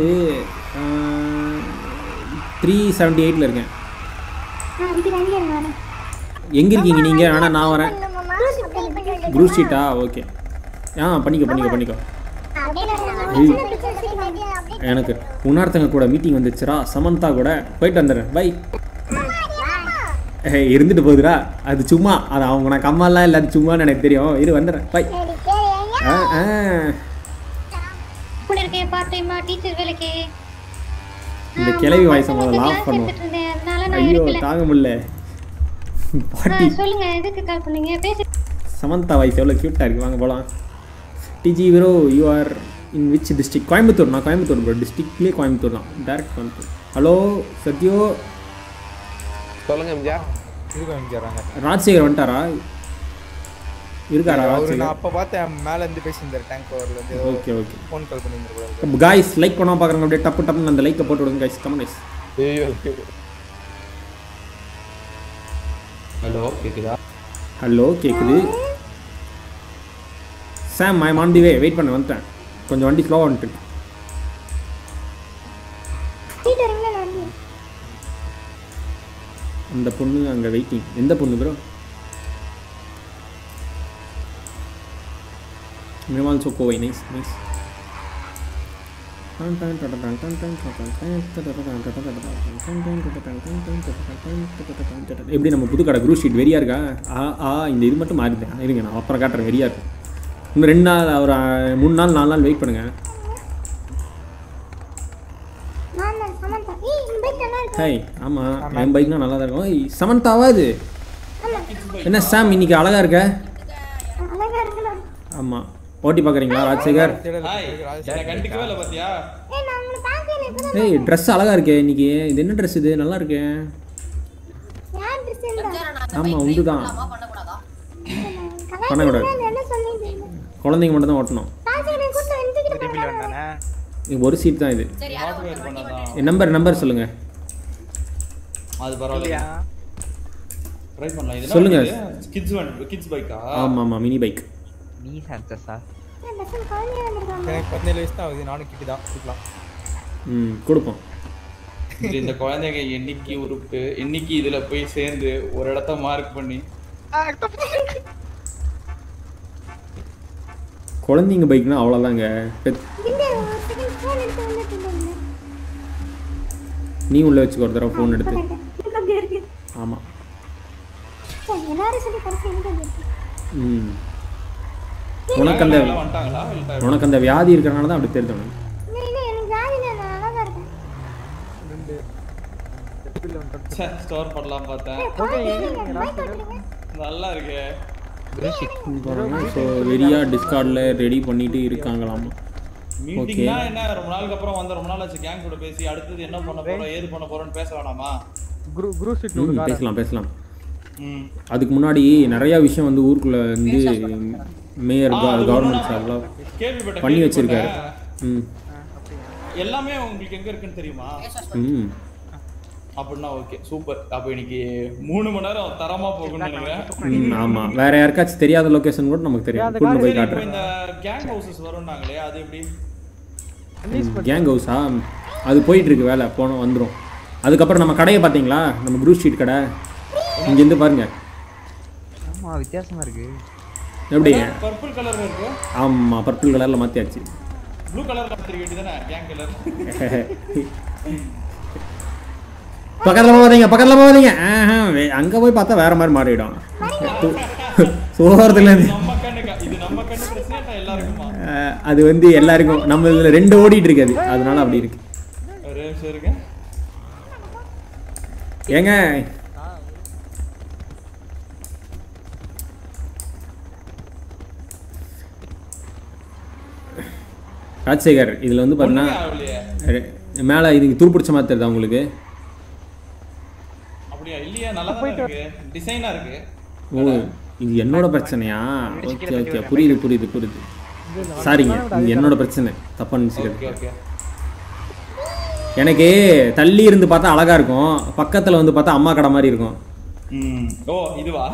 த்ரீ செவன்ட்டி எயிட்டில் இருக்கேன் ஆ இது அங்க இருங்க வரேன் எங்க இருக்கீங்க நீங்க ஆனா நான் வரேன் மாமா அப்படியே பண்ணி குரூப் ஷீட்டா ஓகே ஆ பண்ணிக்கோ பண்ணிக்கோ பண்ணிக்கோ அப்படியே எனக்கு இன்னொருத்தங்க கூட மீட்டிங் வந்துச்சுரா சமந்தா கூட போயிட்டு வந்துடுறேன் பை ஏய், இருந்துட்டு போகுதுடா அது சும்மா அது அவங்க நான் கம்மாலாம் இல்லை அது சும்மான்னு எனக்கு தெரியும் இரு வந்துடுறேன் பை ஆ ஆ கூட இருக்கேன் பார்ட் டைமா டீச்சர் வேலைக்கு இந்த கிளவி வாய்ஸ் முதல்ல ஆஃப் கிளாஸ் பண்ணுவோம் எடுத்துட்டு இருந்தேன் அதனால நான் ஐயோ எடுக்கல தாங்க முடியல ஆ, பாட்டி சொல்லுங்க எதுக்கு கால் பண்ணீங்க பேச சமந்தா வாய்ஸ் எவ்வளோ க்யூட்டாக இருக்கு வாங்க போகலாம் DG bro you are in which district Coimbatore நான் கோயம்புத்தூர் ப்ரோ டிஸ்ட்ரிக்ட்லேயே கோயம்புத்தூர் தான் டேரக்ட் கோயம்புத்தூர் ஹலோ சத்யோ சொல்லுங்க எம்ஜிஆர் இருக்கும் எம்ஜிஆர் வாங்க ராஜசேகர் வந்துட்டாரா இருக்காரா அவரு ராஜசேகர் நான் அப்ப பார்த்தேன் மேல இருந்து பேசியிருந்தாரு டேங்க் ஓவர்ல இருந்து ஓகே ஓகே ஃபோன் கால் பண்ணியிருந்தாரு காய்ஸ் லைக் பண்ணாம பார்க்குறாங்க அப்படியே டப்பு டப்புன்னு அந்த லைக்கை போட்டு விடுங்க காய்ஸ் கமன் கைஸ் ஹலோ கேக்குதா ஹலோ கேட்குது Sam I on the way wait பண்ண வந்துட்டேன் கொஞ்சம் வண்டி ஸ்லோவாக வந்துட்டு சீட் வரீங்களா நான் வரலையா? அந்த பொண்ணு அங்கே வெயிட்டிங் எந்த பொண்ணு bro minimal so Kovai nice nice எப்படி நம்ம புது கடை குரூப் ஷீட் வெறியா இருக்கா ஆ ஆ இந்த இது மட்டும் மாறிட்டேன் இருங்க நான் அப்புறம் காட்டுறேன் வெறியா இருக்கும் இன்னும் ரெண்டு நாள் ஒரு ஆ, மூணு நாள் நாலு நாள் வெயிட் பண்ணுங்க நான் தான் சமந்தா ஏய் இந்த பைக் நல்லா இருக்கு ஹேய் ஆமாம் என் பைக்னா நல்லா தான் இருக்கும் ஏய் சமந்தாவா இது என்ன சாம் இன்னைக்கு அழகா இருக்க அழகா இருக்குல்ல ஆமாம் ஓட்டி பார்க்குறீங்களா ராஜசேகர் ஹாய் என்ன கண்டுக்கவே இல்லை பாத்தியா ஏய் நான் உங்களை பார்க்கவே இல்லை இப்பதான் ஏய் ட்ரெஸ் அழகா இருக்கே இன்னைக்கு இது என்ன ட்ரெஸ் இது நல்லா இருக்கே யார் ட்ரெஸ் இருந்தா ஆமாம் உண்டு தான் கலாய்ச்சி பண்ணக்கூடாது. என்ன சொல்லிட்டு குழந்தைங்க மட்டும் தான் ஓட்டணும் ராஜகனை கூட்டு வந்துக்கிட்டு இது ஒரு சீட் தான் இது மாட்டுவேர் பண்ணதான் என் நம்பர் நம்பர் சொல்லுங்க அது பரவாயில்லையா ட்ரை பண்ணலாம் இது சொல்லுங்க. கிட்ஸ் ஒன் கிட்ஸ் பைக்கா ஆமாம் ஆமாம் மினி பைக் நீ சான்சஸா ஏன் பசங்க குழந்தைய வந்திருக்காங்க எனக்கு பதினேழு வயசு தான் ஆகுது நானும் கிட்டி தான் கொடுக்கலாம் ம் கொடுப்போம் இது இந்த குழந்தைங்க என்னைக்கு உருப்பு என்னைக்கு இதுல போய் சேர்ந்து ஒரு இடத்த மார்க் பண்ணி குழந்தைங்க பைக்னா அவ்வளோதாங்க பெத் இந்த ஒரு செகண்ட் ஃபோன் எடுத்து வந்துட்டு இருந்தேன் நீ உள்ள வச்சுக்கோ ஒரு தடவை ஃபோன் எடுத்து எனக்கு அங்கே இருக்கு ஆமாம் சரி, எல்லாரும் சொல்லி கடைசி எனக்கு அங்கே இருக்கு ம் உனக்கு அந்த எல்லாம் வந்துட்டாங்களா இல்ல உனக்கு அந்த வியாதி இருக்கிறனால தான் அப்படி தெரியுது உனக்கு இல்லை இல்லை எனக்கு ஜாதி இல்லை நான் நல்லா தான் இருக்கேன் ஸ்டோர் பண்ணலாம் பார்த்தேன் நல்லா இருக்கே ஸோ வெறியா டிஸ்கார்டில் ரெடி பண்ணிட்டு இருக்காங்களாமா மீட்டிங்னா என்ன ரொம்ப நாளுக்கு அப்புறம் வந்த ரொம்ப நாள் ஆச்சு கேங் கூட பேசி அடுத்தது என்ன பண்ண போறோம் ஏது பண்ண போறோம்னு பேச வேணாமா குரு குரு ஸ்ட்ரீட் ம் ஒரு காரை பேசலாம் பேசலாம் ம் அதுக்கு முன்னாடி நிறைய விஷயம் வந்து ஊருக்குள்ள வந்து மேயர் கவர்மெண்ட் சார்லாம் கேள்விப்பட்ட பண்ணி வச்சிருக்காரு ம் எல்லாமே உங்களுக்கு எங்க இருக்குன்னு தெரியுமா ம் அப்படின்னா ஓகே சூப்பர் அப்ப இன்னைக்கு மூணு மணி நேரம் தரமா போகும்னு நினைக்கிறேன் ம் ஆமாம் வேற யாருக்காச்சும் தெரியாத லொகேஷன் கூட நமக்கு தெரியும் கூட்டு போய் இப்போ காட்டுறேன் இந்த கேங் ஹவுசஸ் வரும்னாங்களே அது எப்படி கேங் ஹவுஸா அது போயிட்டு இருக்கு வேலை போனோம் வந்துடும் அதுக்கப்புறம் நம்ம கடையை பார்த்தீங்களா நம்ம குரூப் ஸ்ட்ரீட் கடை இங்கேருந்து பாருங்க ஆமா வித்தியாசமா இருக்கு எப்படி பர்பிள் கலர்ல இருக்கு ஆமாம் பர்பிள் கலரில் மாற்றியாச்சு ப்ளூ கலர் கலர் வேண்டியதானே கேங் கலர் பக்கத்தில் போகாதீங்க பக்கத்தில் போகாதீங்க ஆஹா அங்கே போய் பார்த்தா வேற மாதிரி மாறிடும் சோகத்துலேருந்து நம்ம கண்ணுக்கு இது நம்ம கண்ணு பிரச்சனை எல்லாருக்குமா அது வந்து எல்லாருக்கும் நம்ம இதில் ரெண்டு ஓடிட்டு இருக்காது அதனால அப்படி இருக்கு ஒரு நிமிஷம் இருங்க ஏங்க ராஜசேகர் இதில் வந்து ஒண்ணுமே பார்த்தீங்கன்னா மேலே இதுக்கு துருப்பிடிச்ச மாதிரி தெரியுதா உங்களுக்கு அப்படியா இல்லையா நல்லா தான் இருக்கு டிசைனா இருக்கு ஓ இது என்னோட பிரச்சனையா ஓகே ஓகே புரியுது புரியுது புரியுது சாரிங்க இது என்னோட பிரச்சனை தப்பா நினச்சிக்கிறது ஓகே ஓகே எனக்கு தள்ளி இருந்து பார்த்தா அழகா இருக்கும் பக்கத்தில் வந்து பார்த்தா அம்மா கடை மாதிரி இருக்கும் ம் ஓ இதுவா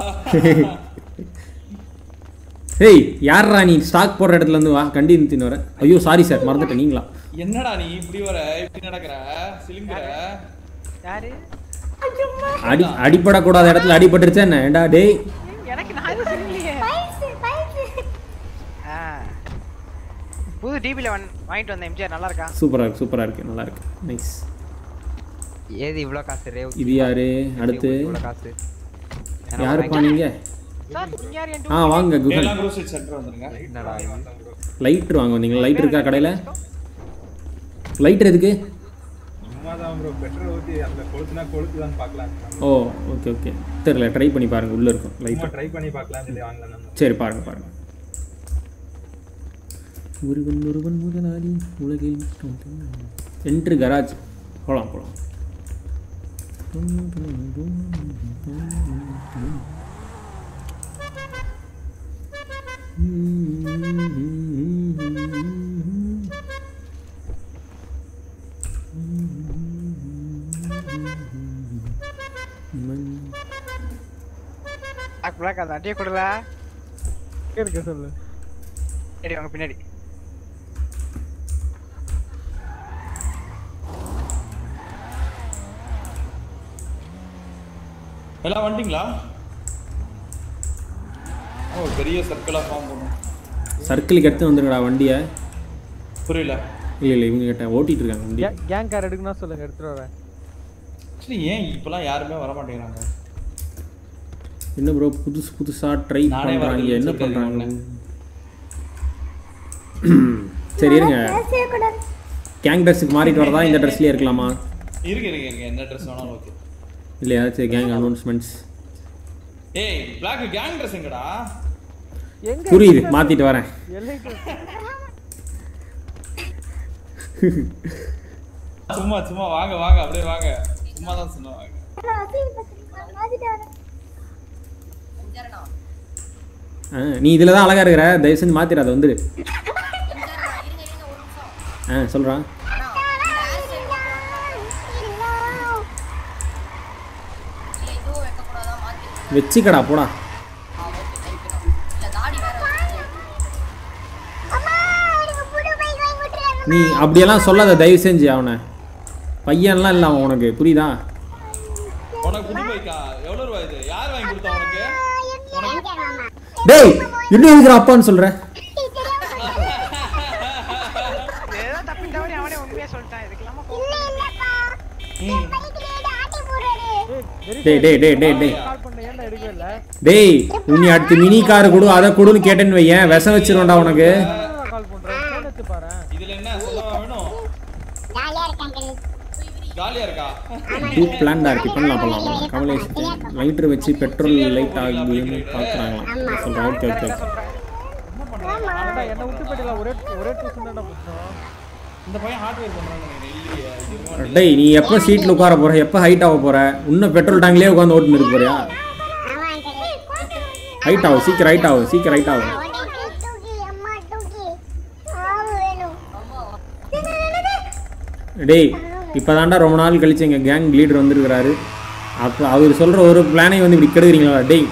ஏய் யார்ரா நீ ஸ்டாக் போடுற இடத்துல இருந்து வா கண்டி நிறுத்தின்னு வர ஐயோ சாரி சார் மறந்துட்டேன் நீங்களா என்னடா நீ இப்படி வர இப்படி நடக்கிற சிலிங்கிற யாரு அடி அடிபடக்கூடாத இடத்துல அடிபட்டுருச்சா என்ன ஏண்டா டேய் எனக்கு நான் எதுவும் சொல்லலையே ஆ. புது டிபில வாங்கிட்டு வந்த எம்ஜிஆர் நல்லா இருக்கா சூப்பரா இருக்கு சூப்பரா இருக்கு நல்லா இருக்கு நைஸ் ஏது இவ்ளோ காசு ரேவ் இது யாரு அடுத்து இவ்ளோ காசு யாருப்பா நீங்க சார் இங்க யார் என் ஆ வாங்க குகன் எல்லாம் க்ரோசரி சென்டர் வந்துருங்க என்னடா இது லைட்ரு வாங்க வந்தீங்களா லைட் இருக்கா கடையில் லைட் எதுக்கு சும்மா தான் ப்ரோ பெட்ரோல் ஊற்றி அந்த கொளுத்துனா கொளுத்துதான்னு பார்க்கலாம் ஓ ஓகே ஓகே தெரியல ட்ரை பண்ணி பாருங்க உள்ள இருக்கும் சும்மா லைட் ட்ரை பண்ணி பார்க்கலாம் சொல்லி வாங்கலாம் நம்ம சரி பாருங்க பாருங்க ஒருவன் ஒருவன் முதலாளி உலகில் என்ட்ரு கராஜ் போலாம் போலாம் பிளாக் பிளாக் அந்த அட்டையை கொடுல இருக்க சொல்லு எடி வாங்க பின்னாடி எல்லாம் வந்துட்டீங்களா ஓ பெரிய சர்க்கிளா ஃபார்ம் பண்ணும் சர்க்கிளுக்கு எடுத்து வந்துருங்கடா வண்டியை புரியல இல்லை இல்லை இவங்க கிட்ட ஓட்டிட்டு இருக்காங்க வண்டி கேங் கார் எடுக்கணும்னா சொல்லுங்க எடுத்துட்டு வரேன் ஆக்சுவலி ஏன் இப்பெல்லாம் யாருமே வர மாட்டேங்கிறாங்க என்ன ப்ரோ புதுசு புதுசாக ட்ரை நானே பண்ணுறாங்க வரேன் என்ன சொல்லிட்டு பண்ணுறாங்க சரி இருங்க கேங் ட்ரெஸ்ஸுக்கு மாறிட்டு வரதா இந்த ட்ரெஸ்லேயே இருக்கலாமா இருக்கு இருக்கு இருக்கு என்ன ட்ரெஸ் வேணாலும் ஓகே இல்லை ஏதாச்சும் கேங் அனௌன்ஸ்மெண்ட்ஸ் ஏய் பிளாக் கேங் ட்ரெஸ் எங்கடா எங்க புரியுது மாற்றிட்டு வரேன் சும்மா சும்மா வாங்க வாங்க அப்படியே வாங்க சும்மா தான் சொன்ன வாங்க ஆ நீ இதில் தான் அழகாக இருக்கிற தயவு செஞ்சு மாற்றிடாத வந்துடு ஆ சொல்கிறான் வச்சுக்கடா போடா நீ அப்படியெல்லாம் சொல்லாத தயவு செஞ்சு அவனை பையன்லாம் இல்லை அவன் உனக்கு புரியுதா உனக்கு புது பைக்கா எவ்வளவு ரூபாய் இது யார் வாங்கி கொடுத்தா உனக்கு டேய் என்ன இருக்கிற அப்பான்னு சொல்ற ஏதோ தப்பி தவறி அவனே உண்மையா சொல்லிட்டான் இதுக்கெல்லாமா டேய் டேய் டேய் டேய் டேய் கால் பண்ண ஏன்டா எடுக்கவே இல்ல டேய் உன்னை அடுத்து மினி கார் கொடு அதை கொடுன்னு கேட்டேன்னு வையேன் விஷம் வச்சிருவேன்டா உனக்கு கால் பண்றேன் போன் எடுத்து பாரு இதுல என்ன சொல்லவா வேணும் ஜாலியா இருக்கா டூ பிளான்டா இருக்கு பண்ணலாம் பண்ணலாம் பண்ணலாம் கமலேஷ் லைட்டர் வச்சு பெட்ரோல் லைட் ஆகுதுன்னு பார்க்குறாங்களாம் சொல்கிறேன் ஓகே ஓகே ஓகே அண்ணா, என்னை விட்டு போயிடலாம் ஒரே ஒரே டூசன் தான்டா புடிச்சோம் இந்த பையன் ஹார்ட்வேர் பண்றான்னு நினைக்கிறேன் இல்லையே இது இருமா. டேய் நீ எப்போ சீட்டில் உட்கார போற எப்போ ஹைட் ஆக போற இன்னும் பெட்ரோல் டேங்க்லேயே உட்காந்து ஓட்டுன்னு இருக்க போறியா ஹைட் ஆகும் சீக்கிரம் ஹைட் ஆகும் சீக்கிரம் ஹைட் ஆகும் டேய் இப்போதான்டா ரொம்ப நாள் கழிச்சு எங்கள் கேங் லீடர் வந்திருக்கிறாரு அப்போ அவர் சொல்கிற ஒரு பிளானை வந்து இப்படி கெடுக்குறீங்களா டேய்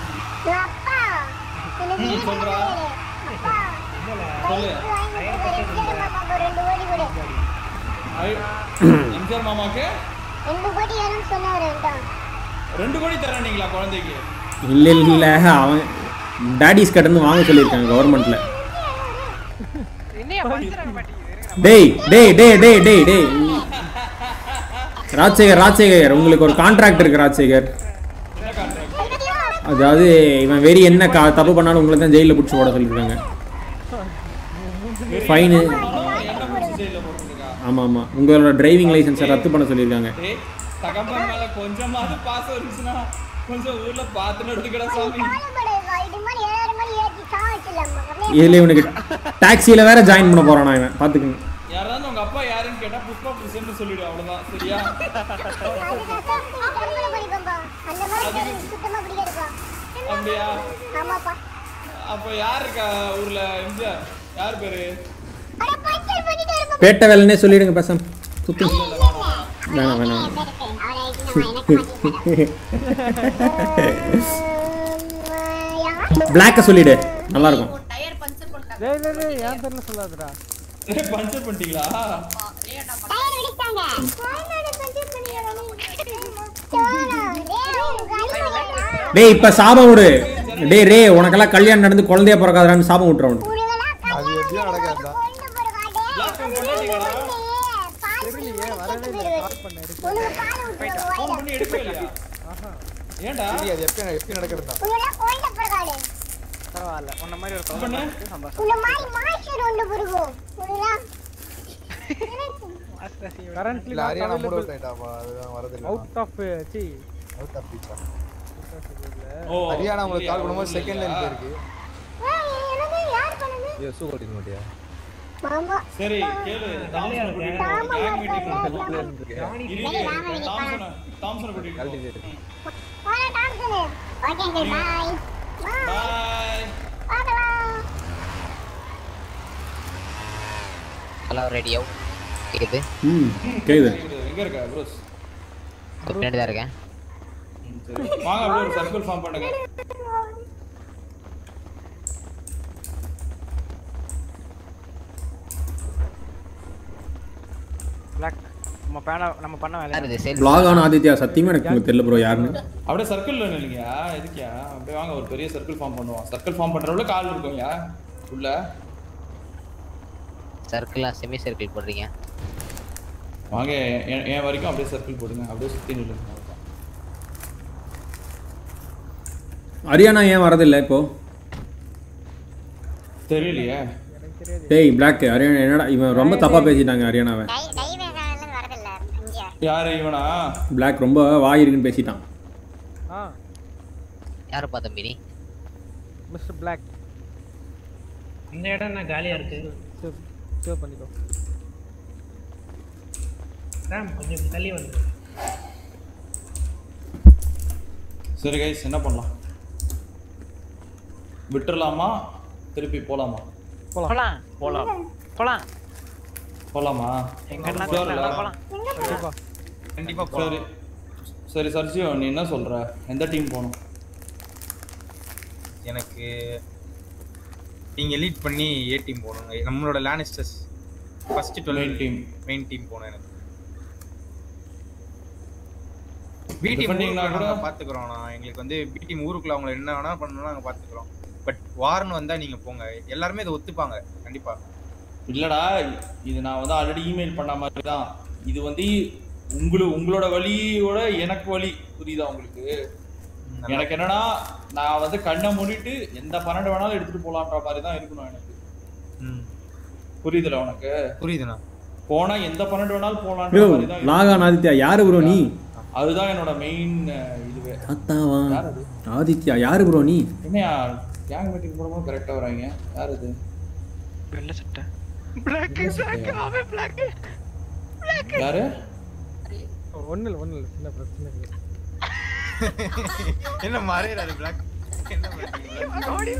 எம்ஜிஆர் மாமாக்கு ரெண்டு கோடி வேணும்னு சொன்னாரு என்கிட்ட. ரெண்டு கோடி தரேனீங்களா குழந்தைக்கு இல்லை இல்லை அவன் டாடிஸ் கட்டன்னு வாங்க சொல்லியிருக்காங்க கவர்மெண்ட்டில் என்னையா படிச்சிட மாட்டேங்குது டேய் டேய் டேய் டேய் டேய் டேய் ராஜசேகர் ராஜசேகர் உங்களுக்கு ஒரு கான்ட்ராக்ட் இருக்கு ராஜசேகர் அதாவது இவன் வெறி என்ன கா தப்பு பண்ணாலும் உங்களை தான் ஜெயிலில் பிடிச்சி போட சொல்லியிருக்காங்க ஃபைனு ஆமாம் ஆமாம் உங்களோட டிரைவிங் லைசன்ஸை ரத்து பண்ண சொல்லியிருக்காங்க டேய் தகப்பன் மேல கொஞ்சமாவது பாசம் இருந்துச்சுன்னா கொஞ்சம் ஊர்ல பார்த்து நடந்துக்கடா சாமி கவலைப்படாதீங்க. இது மாதிரி ஏழாயிரம் மணி ஏத்தி சாவச்சிடலாமா? அப்படியே இதில் இவனுக்கு டாக்ஸியில் வேற ஜாயின் பண்ண போகிறானா இவன் பார்த்துக்குங்க யாராவது உங்க அப்பா யாருன்னு கேட்டா புஷ்பா புருஷன் சொல்லிடு அவ்வளவுதான் சரியா அதுக்காக தற்கொலை பண்ணிக்கோப்பா. அந்த மாதிரி எனக்கு சுத்தமா பிடிக்காதுப்பா. அப்படியா ஆமாப்பா. அப்ப யார் இருக்கா ஊர்ல எம்ஜிஆர் யார் பேரு அட, பஞ்சர் பண்ணிட்டு இருப்பா. பேட்டை வேலைன்னே சொல்லிடுங்க பேசாம சுத்து வேணாம் வேணாம் பிளாக்கை சொல்லிடு நல்லா இருக்கும் டயர் பஞ்சர் பண்ணிட்டாங்க டேய் டேய் டேய் என் பேர்ல சொல்லாதடா ஏய், பஞ்சர் பண்ணிட்டீங்களா டயர் வெடிச்சிட்டாங்க. சாயங்காலம் பஞ்சர் பண்ணிடுறாங்க. சோனா, டேய், உங்க அடிப்படையா? டேய் இப்ப சாபம் விடு டேய் ரே உனக்கெல்லாம் கல்யாணம் நடந்து குழந்தைய பிறக்காதான்னு சாபம் விட்டுறவன் அது எப்படியும் நடக்காது தான் தெரியலையே வரவே இல்லை கால் பண்ண எடுக்க உனக்கு பால் ஊத்துறோம், ஃபோன் பண்ணி எடுக்கவே இல்லையா ஏன்டா சரி, அது எப்பயும் எப்பயும் நடக்கிறது தான் உனக்கு குழந்தை பிறக்காது. பரவாயில்ல உன்ன மாதிரி ஒரு பண்ணு. பையன் சந்தோஷம் உன்னை மாதிரி மாஸ்டர் ஒன்று பிறகும். புரியுதா? கரண்ட்லி இல்ல ஹரியானா மூட் அவுட் ஆயிட்டாப்பா அதுதான் வரதில்லை out of sea out of பீச்சா ஓ ஹரியானா உங்களுக்கு கால் இல்லையா? பண்ணும்போது செகண்ட் லைன் போயிருக்கு ஏய், எனக்கு யார் பண்ணது? ஏ சூ மாட்டியா மாமா. சரி கேளு தாம்சனை கூட்டிட்டு போ. மாமா gang meeting இருக்காங்க, இருக்கு. மாமா. இருக்கு சரி, வாங்க, நீங்க தாம்சனை தாம்சனை கூட்டிட்டு போ. போடா, doctor. Okay, uncle, bye. Bye. Bye பார்க்கலாம். ஹலோ ரேடியோ கேக்குது ம் கேக்குது எங்க இருக்க ப்ரோஸ் பின்னாடி தான் இருக்கேன் சரி வாங்க அப்படியே ஒரு சர்க்கிள் ஃபார்ம் பண்ணுங்க பிளாக் நம்ம பேன நம்ம பண்ண வேலை யார் இது சேல்ஸ் vlog ஆன ஆதித்யா சத்தியமா எனக்கு உங்களுக்கு தெரியல ப்ரோ யாருன்னு அப்படியே சர்க்கிள் இல்லையா எதுக்கியா அப்படியே வாங்க ஒரு பெரிய சர்க்கிள் ஃபார்ம் பண்ணுவோம் சர்க்கிள் ஃபார்ம் பண்றவள கால் இருக்கும்யா உள்ள சர்க்கிளாக செமி சர்க்கிள் போடுறீங்க வாங்க என் என் வரைக்கும் அப்படியே சர்க்கிள் போடுங்க அப்படியே சுத்தி நில்லுங்க ஹரியானா ஏன் வரதில்லை இப்போ தெரியலையே டேய் பிளாக் ஹரியானா என்னடா இவன் ரொம்ப தப்பா பேசிட்டாங்க ஹரியானாவை டை- டைவேகானந்தன் வரதில்ல, இங்க. யாரு இவனா பிளாக் ரொம்ப வாய் இருக்குன்னு பேசிட்டான் ஆ யாருப்பா தம்பி நீ மிஸ்டர் பிளாக் இந்த இடம் என்ன காலியா இருக்கு சேவ் சேவ் பண்ணிக்கோ ராம் கொஞ்சம் இப்படி தள்ளி வந்து சரி கைஸ் என்ன பண்ணலாம் விட்டுறலாமா திருப்பி போலாமா போலாம் போலாம் போலாம் போலாமா எங்க எல்லாம் Sure நல்லா இல்ல? போலாம் கண்டிப்பா கண்டிப்பா சரி சரி சர்ஜியோ நீ என்ன சொல்ற எந்த டீம் போகணும் எனக்கு நீங்க லீட் பண்ணி ஏ டீம் போகணுங்க நம்மளோட Lannisters first duel Main team. Main team போகணும் எனக்கு பி டீம் Defending-னா கூட- கூட பாத்துக்கிறோம் நான் எங்களுக்கு வந்து பி டீம் ஊருக்குள்ள அவங்க என்ன வேணா பண்ணணும் நாங்க பாத்துக்கிறோம் பட் வார்னு வந்தா நீங்க போங்க எல்லாருமே இதை ஒத்துப்பாங்க கண்டிப்பா இல்லடா இது நான் வந்து ஆல்ரெடி இமெயில் பண்ண மாதிரி தான் இது வந்து உங்களுக்கு உங்களோட வழியோட எனக்கு வழி புரியுதா உங்களுக்கு எனக்கு என்னன்னா நான் வந்து கண்ணை மூடிட்டு எந்த பன்னெண்டு வேணாலும் எடுத்துட்டு போலான்ற மாதிரி தான் இருக்கணும் எனக்கு புரியுதுல உனக்கு புரியுதுண்ணா போனா எந்த பன்னெண்டு வேணாலும் போலான்ற யோ மாதிரி தான் லாகான் ஆதித்யா யாரு ப்ரோ நீ அதுதான் என்னோட மெயின் இதுவே தாத்தாவா யார் அது? ஆதித்யா யாரு ப்ரோ நீ என்னையா கேங் மீட்டிங் போடும்போது கரெக்டாக வராங்க யார் இது வெள்ளை சட்டை பிளாக் பிளாக் அவன் பிளாக் பிளாக் யாரு ஒன்றும் இல்லை ஒன்றும் இல்லை சின்ன பிரச்சனை இல்லை என்ன மறையிறாரு பிளாக் என்ன பண்றீங்க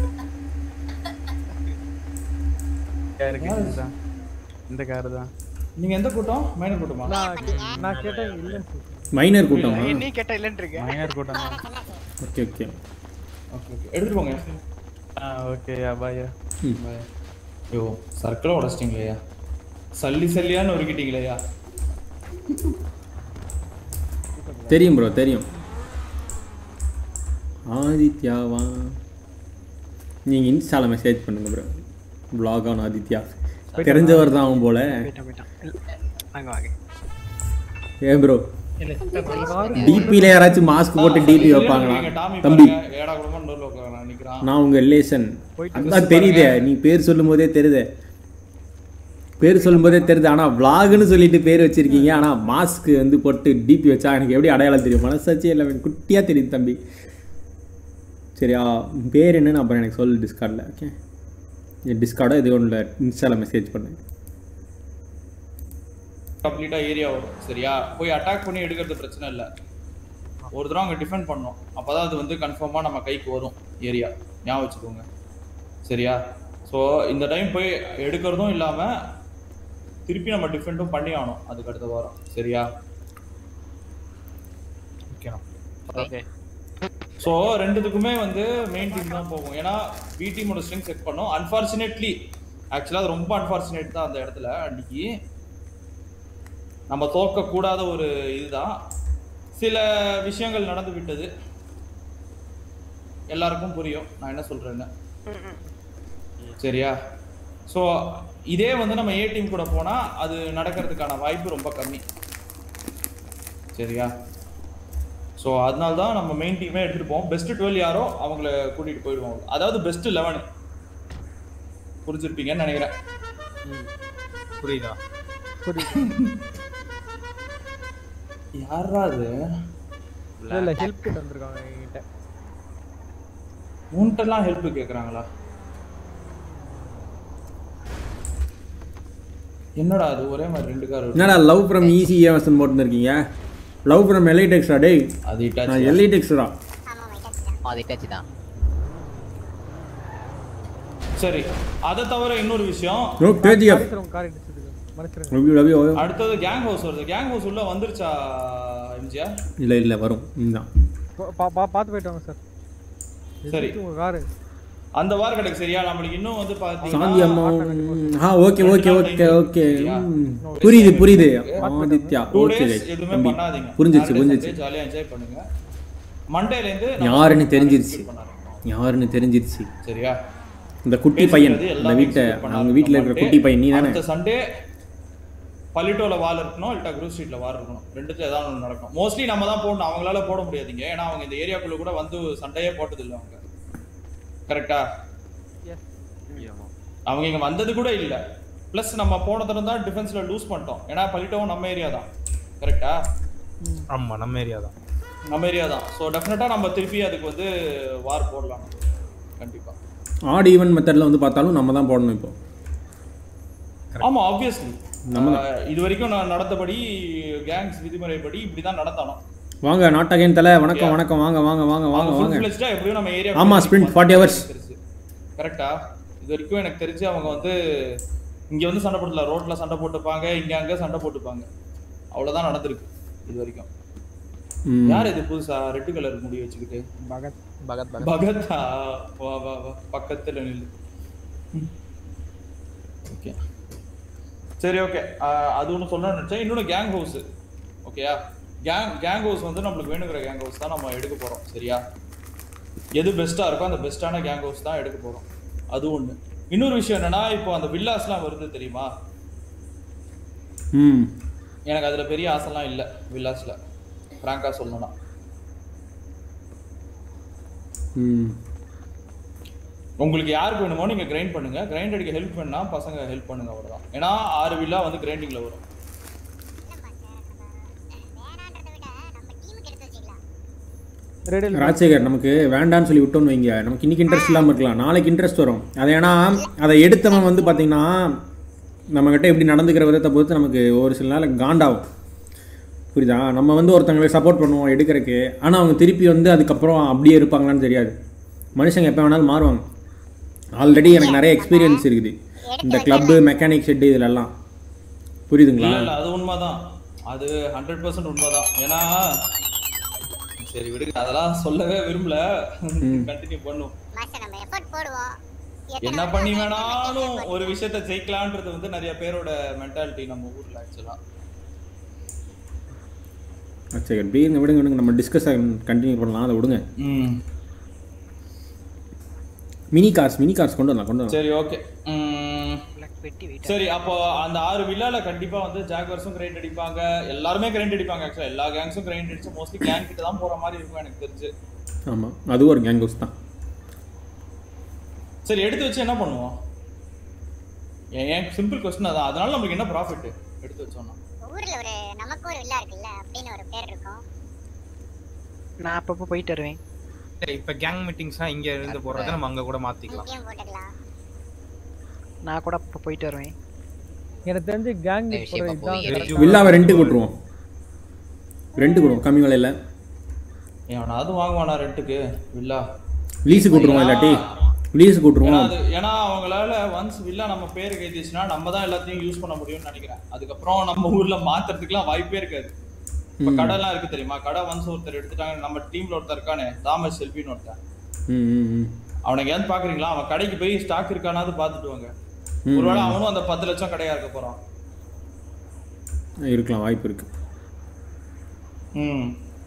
காரு கிடைச்சதா இந்த காரு தான் நீங்க எந்த கூட்டம் மைனர் கூட்டமா நான் கே- நான் கேட்டேன் இல்லைன்னு சொல்லிட்டேன். மைனர் கூட்டமா நீ கேட்ட இல்லன்னு இருக்க மைனர் கூட்டம் தான் ஓகே ஓகே ஓகே ஓகே எடுத்துட்டு போங்க ஆ ஓகே பாயா ஐயோ சர்க்கிளை உடச்சிட்டிங்களேயா சல்லி சல்லியான்னு உருக்கிட்டீங்களேயா தெரியும் ப்ரோ தெரியும் ஆதித்யாவா நீங்கள் இன்ஸ்டால மெசேஜ் பண்ணுங்க ப்ரோ vlog ஆன் ஆதித்யா தெரிஞ்சவர் தான் அவன் போல போயிட்டான் போயிட்டான் இல்ல, வாங்க வாங்க ஏன் ப்ரோ இல்ல சித்தப்பா டிபியில் யாராச்சும் மாஸ்க் போட்டு டிபி வைப்பாங்களா நீங்க டாமி தம்பி பாருங்க, ஏடா குடும்பம் டோர்ல உட்காரான் நிக்கிறான் நான் உங்க ரிலேஷன் அதான் தெரியுதே நீ பேர் சொல்லும் போதே தெரியுதே பேர் சொல்லும் போதே தெரியுது ஆனால் vlogனு சொல்லிட்டு பேர் வச்சிருக்கீங்க ஆனால் மாஸ்க் வந்து போட்டு டிபி வச்சா எனக்கு எப்படி அடையாளம் தெரியும் மனசாச்சு எல்லாமே குட்டியாக தெரியுது தம்பி சரியா உன் பேர் என்னன்னு அப்புறம் எனக்கு சொல்லு டிஸ்கார்டில் ஓகே டிஸ்கார்டோ இது ஒன்றில் இன்ஸ்டாவில் மெசேஜ் பண்ணு கம்ப்ளீட்டா ஏரியா வரும் சரியா போய் அட்டாக் பண்ணி எடுக்கிறது பிரச்சனை இல்லை ஒரு தடவை அங்கே டிஃபெண்ட் பண்ணோம் அப்பதான் அது வந்து கன்ஃபார்மாக நம்ம கைக்கு வரும் ஏரியா ஞாபகம் வச்சுக்கோங்க சரியா ஸோ இந்த டைம் போய் எடுக்கிறதும் இல்லாமல் திருப்பி நம்ம டிஃபெண்ட்டும் பண்ணி ஆகணும் அதுக்கு அடுத்த வாரம் சரியா ஓகேண்ணா ஓகே ஸோ ரெண்டுத்துக்குமே வந்து மெயின் டீம் தான் போகும் ஏன்னா பி டீமோட ஸ்ட்ரெங்க் செக் பண்ணோம் அன்ஃபார்ச்சுனேட்லி ஆக்சுவலாக அது ரொம்ப அன்ஃபார்ச்சுனேட் தான் அந்த இடத்துல அன்னைக்கு நம்ம தோற்கக்கூடாத ஒரு இதுதான் சில விஷயங்கள் நடந்து விட்டது எல்லாருக்கும் புரியும் நான் என்ன சொல்றேன்னு சரியா ஸோ இதே வந்து நம்ம ஏ டீம் கூட போனால் அது நடக்கிறதுக்கான வாய்ப்பு ரொம்ப கம்மி சரியா ஸோ அதனால தான் நம்ம மெயின் டீமே எடுத்துகிட்டு போவோம் பெஸ்ட் டுவெல் யாரோ அவங்கள கூட்டிகிட்டு போயிடுவோம் அதாவது பெஸ்ட் லெவனு புரிஞ்சிருப்பீங்கன்னு நினைக்கிறேன் புரியுதா யாரா அது இல்ல இல்ல ஹெல்ப் கிட்ட வந்திருக்காங்க என்கிட்ட உன்கிட்டலாம் ஹெல்ப் கேட்குறாங்களா என்னடா அது ஒரே மாதிரி ரெண்டு கார் என்னடா லவ் ஃப்ரம் ஈஸி ஏவசன் போட்டுன்னு இருக்கீங்க லவ் ஃப்ரம் எலைட் எக்ஸ்ட்ரா டேய் அது நான் எலைட் எக்ஸ்ட்ரா அது இட்டாச்சு தான் சரி அதை தவிர இன்னொரு விஷயம் ப்ரோ கேஜிஎஃப் மறைச்சிருங்க கார் இடிச்சிருக்கு மறைச்சிருங்க ரவி ரவி ஓ அடுத்தது கேங் ஹவுஸ் வருது கேங் ஹவுஸ் உள்ள வந்துருச்சா எம்ஜிஆர் இல்லை இல்லை வரும் இதுதான் பா- பா- பா- பார்த்து போயிட்டு வாங்க சார் சரி. எதுக்கு உங்க காரு அந்த வார கடைக்கு சரியா நம்மளுக்கு இன்னும் வந்து சாந்தி பாத்தீங்கன்னா அம்மா ம், ஆ ஓகே ஓகே ஓகே ஓகே ம். புரியுது புரியுது ஆதித்யா டூ ஓகே டேஸ் எதுவுமே தம்பி பண்ணாதீங்க புரிஞ்சிச்சு புரிஞ்சிச்சு ஜாலியா என்ஜாய் பண்ணுங்க மண்டேல இருந்து நம்ம யாருன்னு தெரிஞ்சிருச்சு skip பண்ண ஆரம்பிப்போம். யாருன்னு தெரிஞ்சிருச்சு சரியா இந்த குட்டி பையன் பேசுறது இந்த எல்லாமே வீட்டை skip பண்ண அவங்க வீட்டில் இருக்கிற ஆரம்பிப்போம். குட்டி பையன் நீ தானே அடுத்த சண்டே பள்ளிட்டோல வால் இருக்கணும் இல்லட்டா குரூப் ஸ்ட்ரீட்ல வால் இருக்கணும் ரெண்டுத்துல ஏதாவது ஒன்று நடக்கும் மோஸ்ட்லி நம்ம தான் போடணும் அவங்களால போட முடியாதுங்க ஏன்னா அவங்க இந்த ஏரியாக்குள்ள கூட வந்து சண்டையே போட்டது இல்லை அவங்க கரெக்டா அவங்க இங்க வந்தது கூட இல்ல ப்ளஸ் நம்ம போன தடவை தான் டிஃபென்ஸ்ல லூஸ் பண்ணிட்டோம் ஏன்னா பள்ளிட்டோம் நம்ம ஏரியா தான் கரெக்டா ஆமா நம்ம ஏரியா தான் நம்ம ஏரியா தான் ஸோ டெஃபினட்டா நம்ம திருப்பி அதுக்கு வந்து வார் போடலாம் கண்டிப்பா ஆட் ஈவென்ட் மெத்தடில் வந்து பார்த்தாலும் நம்ம தான் போடணும் இப்போ ஆமா ஆப்வியஸ்லி நம்ம இது வரைக்கும் நான் நடந்தபடி கேங்ஸ் விதிமுறைப்படி இப்படிதான் நடத்தணும் வாங்க நாட் அகைன் தலை வணக்கம் வணக்கம் வாங்க வாங்க வாங்க வாங்க அவங்க வாங்க full fledged ஆ எப்படியும் நம்ம ஏரியா ஆமா ஸ்பிரிண்ட் ஃபார்ட்டி ஹவர்ஸ் கரெக்டா இது வரைக்கும் எனக்கு தெரிஞ்சு அவங்க வந்து இங்க வந்து சண்டை போடல ரோட்ல சண்டை போட்டுப்பாங்க இங்க அங்க சண்டை போட்டுப்பாங்க அவ்வளவுதான் நடந்திருக்கு இது வரைக்கும் ம். யார் இது புதுசா ரெட் கலர் முடி வச்சுக்கிட்டு பகத் பகத் பகத்தா வா வா வா பக்கத்துல நில்லு ஓகே சரி ஓகே அது ஒன்று சொல்லணும்னு நினச்சேன் இன்னொன்று கேங் ஹவுஸ் ஓகேயா கேங் கேங் ஹவுஸ் வந்து நம்மளுக்கு வேணுங்கிற கேங் ஹவுஸ் தான் நம்ம எடுக்க போகிறோம் சரியா எது பெஸ்ட்டாக இருக்கோ அந்த பெஸ்ட்டான கேங் ஹவுஸ் தான் எடுக்க போகிறோம் அது ஒன்று இன்னொரு விஷயம் என்னன்னா இப்போ அந்த வில்லாஸ்லாம் வருது தெரியுமா ம் எனக்கு அதில் பெரிய ஆசைலாம் இல்லை வில்லாஸில் ஃப்ராங்காக சொல்லணும்னா ம் உங்களுக்கு யாருக்கு வேணுமோ நீங்கள் கிரைண்ட் பண்ணுங்க கிரைண்ட் அடிக்க ஹெல்ப் பண்ணா பசங்க ஹெல்ப் பண்ணுங்க அவ்வளோதான் ஏன்னா ஆறு வில்லா வந்து கிரைண்டிங்கில் வரும் ரெடில் ராஜசேகர் நமக்கு வேண்டான்னு சொல்லி விட்டோன்னு வைங்க நமக்கு இன்னைக்கு இன்ட்ரெஸ்ட் இல்லாமல் இருக்கலாம் நாளைக்கு இன்ட்ரெஸ்ட் வரும் அது ஏன்னா அதை எடுத்தவன் வந்து பார்த்தீங்கன்னா நம்மக்கிட்ட எப்படி நடந்துக்கிற விதத்தை பொறுத்து நமக்கு ஒரு சில நாள் காண்டாகும் புரியுதா நம்ம வந்து ஒருத்தங்களுக்கு சப்போர்ட் பண்ணுவோம் எடுக்கிறதுக்கு ஆனால் அவங்க திருப்பி வந்து அதுக்கப்புறம் அப்படியே இருப்பாங்களான்னு தெரியாது மனுஷங்க எப்போ வேணாலும் மாறுவாங்க ஆல்ரெடி எனக்கு நிறைய எக்ஸ்பீரியன்ஸ் இருக்குது இந்த கிளப்பு மெக்கானிக் ஷெட்டு இதிலெல்லாம் புரியுதுங்களா இல்ல இல்ல அது உண்மைதான் அது ஹண்ட்ரட் பர்சன்ட் உண்மைதான் ஏன்னா சரி விடுங்க அதெல்லாம் சொல்லவே விரும்பல கண்டினியூ பண்ணும் மாஸ்டர் நம்ம எஃபோர்ட் போடுவோம் என்ன பண்ணி வேணாலும் ஒரு விஷயத்த ஜெயிக்கலான்றது வந்து நிறைய பேரோட மென்டாலிட்டி நம்ம ஊர்ல ஆக்சுவலா சரி விடுங்க விடுங்க விடுங்க நம்ம டிஸ்கஸ் கண்டினியூ பண்ணலாம் அதை விடுங்க ம் மினி கார்ஸ் மினி கார்ஸ் கொண்டு வரலாம் கொண்டு வரலாம் சரி ஓகே சரி அப்போ அந்த ஆறு வில்லால கண்டிப்பா வந்து ஜாக்வர்ஸும் கிரைண்ட் அடிப்பாங்க எல்லாருமே கிரைண்ட் அடிப்பாங்க ஆக்சுவலா எல்லா கேங்ஸும் கிரைண்ட் அடிச்சு மோஸ்ட்லி கேங் கிட்ட தான் போற மாதிரி இருக்கும் எனக்கு தெரிஞ்சு ஆமாம் அதுவும் ஒரு கேங் ஹவுஸ் தான் சரி எடுத்து வச்சு என்ன பண்ணுவோம் என் என் சிம்பிள் கொஸ்டின் அதான் அதனால நம்மளுக்கு என்ன ப்ராஃபிட் எடுத்து வச்சோம்னா ஊர்ல ஒரு நமக்கு ஒரு வில்லா இருக்குல்ல அப்படின்னு ஒரு பேர் இருக்கும் நான் அப்பப்போ போயிட்டு வருவேன் சரி இப்ப கேங் மீட்டிங்ஸ்லாம் இங்க இருந்து போடுறத நம்ம அங்க கூட மாத்திக்கலாம் இங்கேயும் போட்டுக்கலாம் நான் கூட அப்போ போயிட்டு வருவேன் எனக்கு தெரிஞ்சு கேங் இதுதான் வில்லாவை ரெண்ட்டுக்கு விட்ருவோம் ரெண்ட் கொடுவோம் கம்மி விலையில் எவனாவது வாங்குவானா ரெண்டுக்கு வில்லா லீஸுக்கு விட்ருவோம் இல்லாட்டி லீஸுக்கு ஏன்னா விட்ருவோம் அது ஏன்னா அவங்களால ஒன்ஸ் வில்லா நம்ம பேருக்கு எழுதிச்சுன்னா நம்ம தான் எல்லாத்தையும் யூஸ் பண்ண முடியும்னு நினைக்கிறேன் அதுக்கப்புறம் நம்ம ஊர்ல மாத்துறதுக்குலாம் வாய்ப்பே இருக்காது இப்ப ம். கடைலாம் இருக்கு தெரியுமா கடை ஒன்ஸ் ஒருத்தர் எடுத்துட்டாங்க நம்ம டீம்ல ஒருத்தர் இருக்கானே தாமஸ் செல்வின்னு ஒருத்தன் ம் ம் ம் அவனுக்கு ஏன் பாக்குறீங்களா அவன் கடைக்கு போய் ஸ்டாக் இருக்கானாவது பாத்துட்டு வாங்க ம். ஒருவேளை அவனும் அந்த பத்து லட்சம் கடையா இருக்க போறான் இருக்கலாம் வாய்ப்பு இருக்கு ம்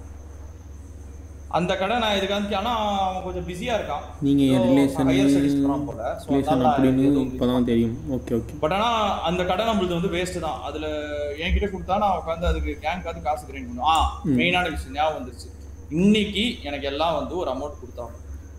அந்த கடை நான் இதுக்காக ஆனா அவன் கொஞ்சம் பிஸியா இருக்கான் நீங்கள் என் ரிலேஷன் ஹையர் ஸ்டடிஸ் போறான் போல So, ரிலேஷன் அதனால அப்படின்னு எதுவும் இப்போ தான் தெரியும் ஓகே ஓகே பட் ஆனா அந்த கடை நம்மளுது வந்து வேஸ்ட் தான் அதுல என்கிட்ட கொடுத்தா நான் உட்காந்து அதுக்கு கேங்காவது காசு கிரைண்ட் பண்ணுவேன் ஆ ம். மெயினான விஷயம் ஞாபகம் வந்துருச்சு இன்னைக்கு எனக்கு எல்லாம் வந்து ஒரு அமௌண்ட் கொடுத்தாங்க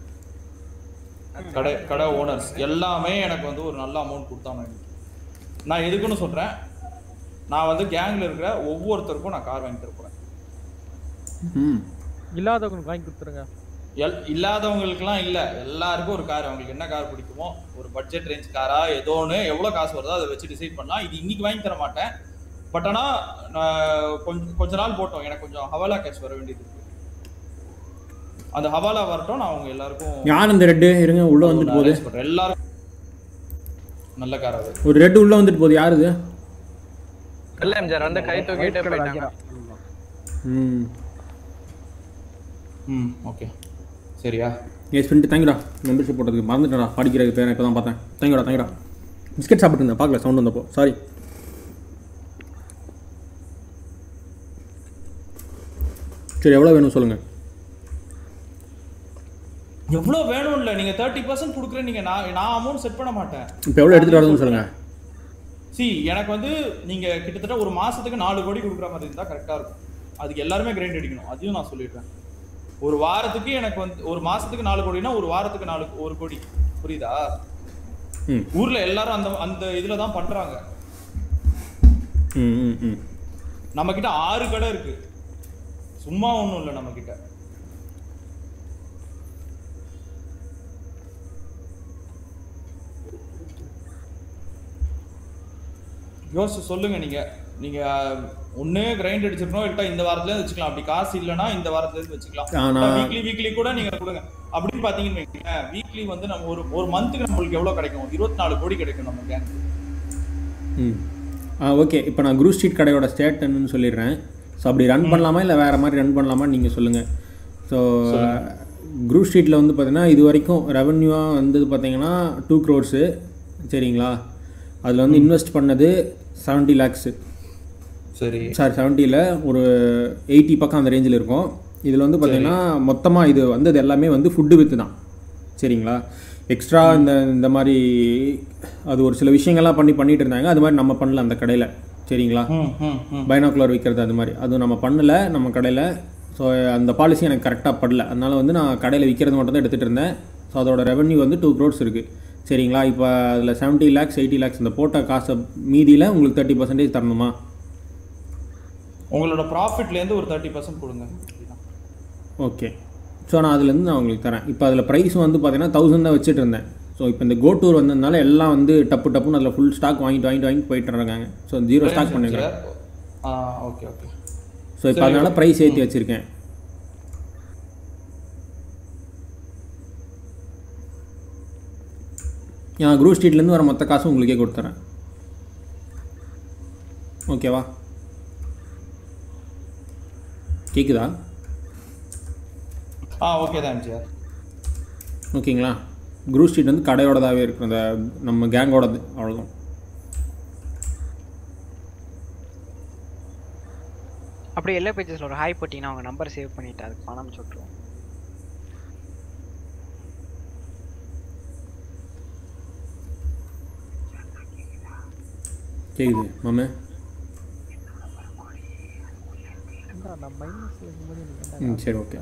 கடை கடை ஓனர்ஸ் எல்லாமே எனக்கு வந்து ஒரு நல்ல அமௌண்ட் கொடுத்தாங்க இன்னைக்கு. நான் எதுக்குன்னு சொல்றேன் நான் வந்து கேங்ல இருக்கிற ஒவ்வொருத்தருக்கும் நான் கார் வாங்கி தரப்போறேன் ம் இல்லாதவங்களுக்கு வாங்கி கொடுத்துருங்க எல் இல்லாதவங்களுக்குலாம் இல்ல எல்லாருக்கும் ஒரு கார் அவங்களுக்கு என்ன கார் பிடிக்குமோ ஒரு பட்ஜெட் ரேஞ்ச் காரா ஏதோ ஒன்று எவ்வளோ காசு வருதோ அதை வச்சு டிசைட் பண்ணலாம் இது இன்னைக்கு வாங்கி தர மாட்டேன் பட் ஆனால் கொஞ்சம் கொஞ்ச நாள் போட்டோம் எனக்கு கொஞ்சம் ஹவாலா கேஷ் வர வேண்டியது இருக்கு அந்த ஹவாலா வரட்டும் நான் அவங்க எல்லாருக்கும் யார் அந்த ரெட்டு இருங்க உள்ளே வந்துட்டு நான் போகுது arrange பண்றேன். எல்லாருக்கும் நல்ல கார் அது ஒரு ரெட்டு உள்ளே வந்துட்டு போகுது யார் இது இல்ல எம்ஜிஆர் வந்து கை தூக்கிட்டு போயிட்டாங்க ம் ம் ஓகே சரியா எஸ் பண்ணிட்டு தேங்க்யூடா மெம்பர்ஷிப் போட்டதுக்கு மறந்துட்டேன்டா படிக்கிறது பேர் இப்போ தான் பார்த்தேன் தேங்க்யூடா தேங்க்யூடா பிஸ்கெட் சாப்பிட்டு இருந்தேன் பார்க்கல சவுண்ட் வந்தப்போ சாரி சரி எவ்வளோ வேணும் சொல்லுங்கள் எவ்வளோ வேணும் இல்லை நீங்கள் தேர்ட்டி பர்சன்ட் கொடுக்குறேன் நீங்கள் நான் நான் அமௌண்ட் செட் பண்ண மாட்டேன் இப்போ எவ்வளோ எடுத்துகிட்டு வரதுன்னு சொல்லுங்கள் சி எனக்கு வந்து நீங்க கிட்டத்தட்ட ஒரு மாசத்துக்கு நாலு கோடி கொடுக்குற மாதிரி இருந்தா கரெக்டா இருக்கும் அதுக்கு எல்லாருமே கிரைண்ட் அடிக்கணும் அதையும் நான் சொல்லிடுறேன் ஒரு வாரத்துக்கு எனக்கு வந்து ஒரு மாசத்துக்கு நாலு கோடினா ஒரு வாரத்துக்கு நாலு ஒரு கோடி புரியுதா ம் ஊர்ல எல்லாரும் அந்த அந்த இதுல தான் பண்றாங்க ம் ம் ம் நம்ம கிட்ட ஆறு கடை இருக்கு சும்மா ஒண்ணும் இல்லை நம்ம கிட்ட யோசிச்சு சொல்லுங்க நீங்க நீங்க ஒண்ணு கிரைண்ட் அடிச்சிருக்கணும் இல்லட்டா இந்த வாரத்துல இருந்து வச்சுக்கலாம் அப்படி காசு இல்லைன்னா இந்த வாரத்துல இருந்து வச்சுக்கலாம் ஆனா- வீக்லி வீக்லி கூட நீங்க கொடுங்க அப்படின்னு பாத்தீங்கன்னு வைங்களேன் வீக்லி வந்து நம்ம ஒரு ஒரு மந்த்துக்கு நம்மளுக்கு எவ்வளவு கிடைக்கும் இருபத்தி நாலு கோடி கிடைக்கும் நம்ம கேங்க் ம் ஆ ஓகே இப்போ நான் குரூப் ஸ்ட்ரீட் கடையோட ஸ்டேட் என்னன்னு சொல்லிடுறேன் ஸோ அப்படி ரன் பண்ணலாமா இல்லை வேறு மாதிரி ரன் பண்ணலாமா நீங்கள் சொல்லுங்கள் ஸோ குரூப் ஸ்ட்ரீட்டில் வந்து பார்த்தீங்கன்னா இது வரைக்கும் ரெவன்யூவாக வந்தது பார்த்தீங்கன்னா டூ க்ரோர்ஸு சரிங்களா அதில் வந்து இன்வெஸ்ட் பண்ணது செவன்ட்டி லேக்ஸு சரி சாரி செவன்ட்டியில் ஒரு எயிட்டி பக்கம் அந்த ரேஞ்சில் இருக்கும் இதில் வந்து பார்த்தீங்கன்னா மொத்தமாக இது வந்தது எல்லாமே வந்து ஃபுட்டு வித்து தான் சரிங்களா எக்ஸ்ட்ரா இந்த இந்த மாதிரி அது ஒரு சில விஷயங்கள்லாம் பண்ணி பண்ணிட்டு இருந்தாங்க அது மாதிரி நம்ம பண்ணல அந்த கடையில் சரிங்களா ம், ம், ம். பைனாக்குலர் விற்கிறது அது மாதிரி அது நம்ம பண்ணல நம்ம கடையில் ஸோ அந்த பாலிசி எனக்கு கரெக்டாக படல அதனால வந்து நான் கடையில் விற்கிறது மட்டும் தான் எடுத்துகிட்டு இருந்தேன் ஸோ அதோட ரெவன்யூ வந்து டூ க்ரோர்ஸ் இருக்குது சரிங்களா இப்போ அதில் செவன்ட்டி லேக்ஸ் எயிட்டி லேக்ஸ் இந்த போட்ட காசை மீதியில் உங்களுக்கு தேர்ட்டி பர்சன்டேஜ் தரணுமா உங்களோட ப்ராஃபிட்ல இருந்து ஒரு தேர்ட்டி பர்சன்ட் கொடுங்க ஓகே ஸோ நான் அதுலேருந்து நான் உங்களுக்கு தரேன் இப்போ அதில் ப்ரைஸ் வந்து பார்த்தீங்கன்னா தௌசண்ட் தான் வச்சுட்டு இருந்தேன் ஸோ இப்போ இந்த கோ டூர் வந்ததுனால எல்லாம் வந்து டப்பு டப்புன்னு அதில் ஃபுல் ஸ்டாக் வாங்கிட்டு வாங்கிட்டு வாங்கிட்டு போயிட்டு இருக்காங்க ஸோ ஜீரோ ஸ்டாக் பண்ணிருக்கேன் ஆ ஓகே ஓகே ஸோ இப்போ அதனால ப்ரைஸ் ஏற்றி வச்சுருக்கேன் நான் குரூப் ஸ்ட்ரீட்லேருந்து வர மொத்த காசும் உங்களுக்கே கொடுத்துறேன் ஓகேவா கேட்குதா ஆ ஓகே தான் எம்ஜிஆர் ஓகேங்களா குரூப் ஸ்ட்ரீட் வந்து கடையோடதாகவே இருக்கும் அந்த நம்ம கேங்கோடது அவ்வளோதான் அப்படியே எல்லா பேஜஸ்ல ஒரு ஹாய் போட்டீங்கன்னா அவங்க நம்பர் சேவ் பண்ணிட்டு அதுக்கு பணம் சொல்லிட்டுருவோம் கேட்குது மாமே நான் மைனஸ் இருக்கும்போது ம் சரி ஓகே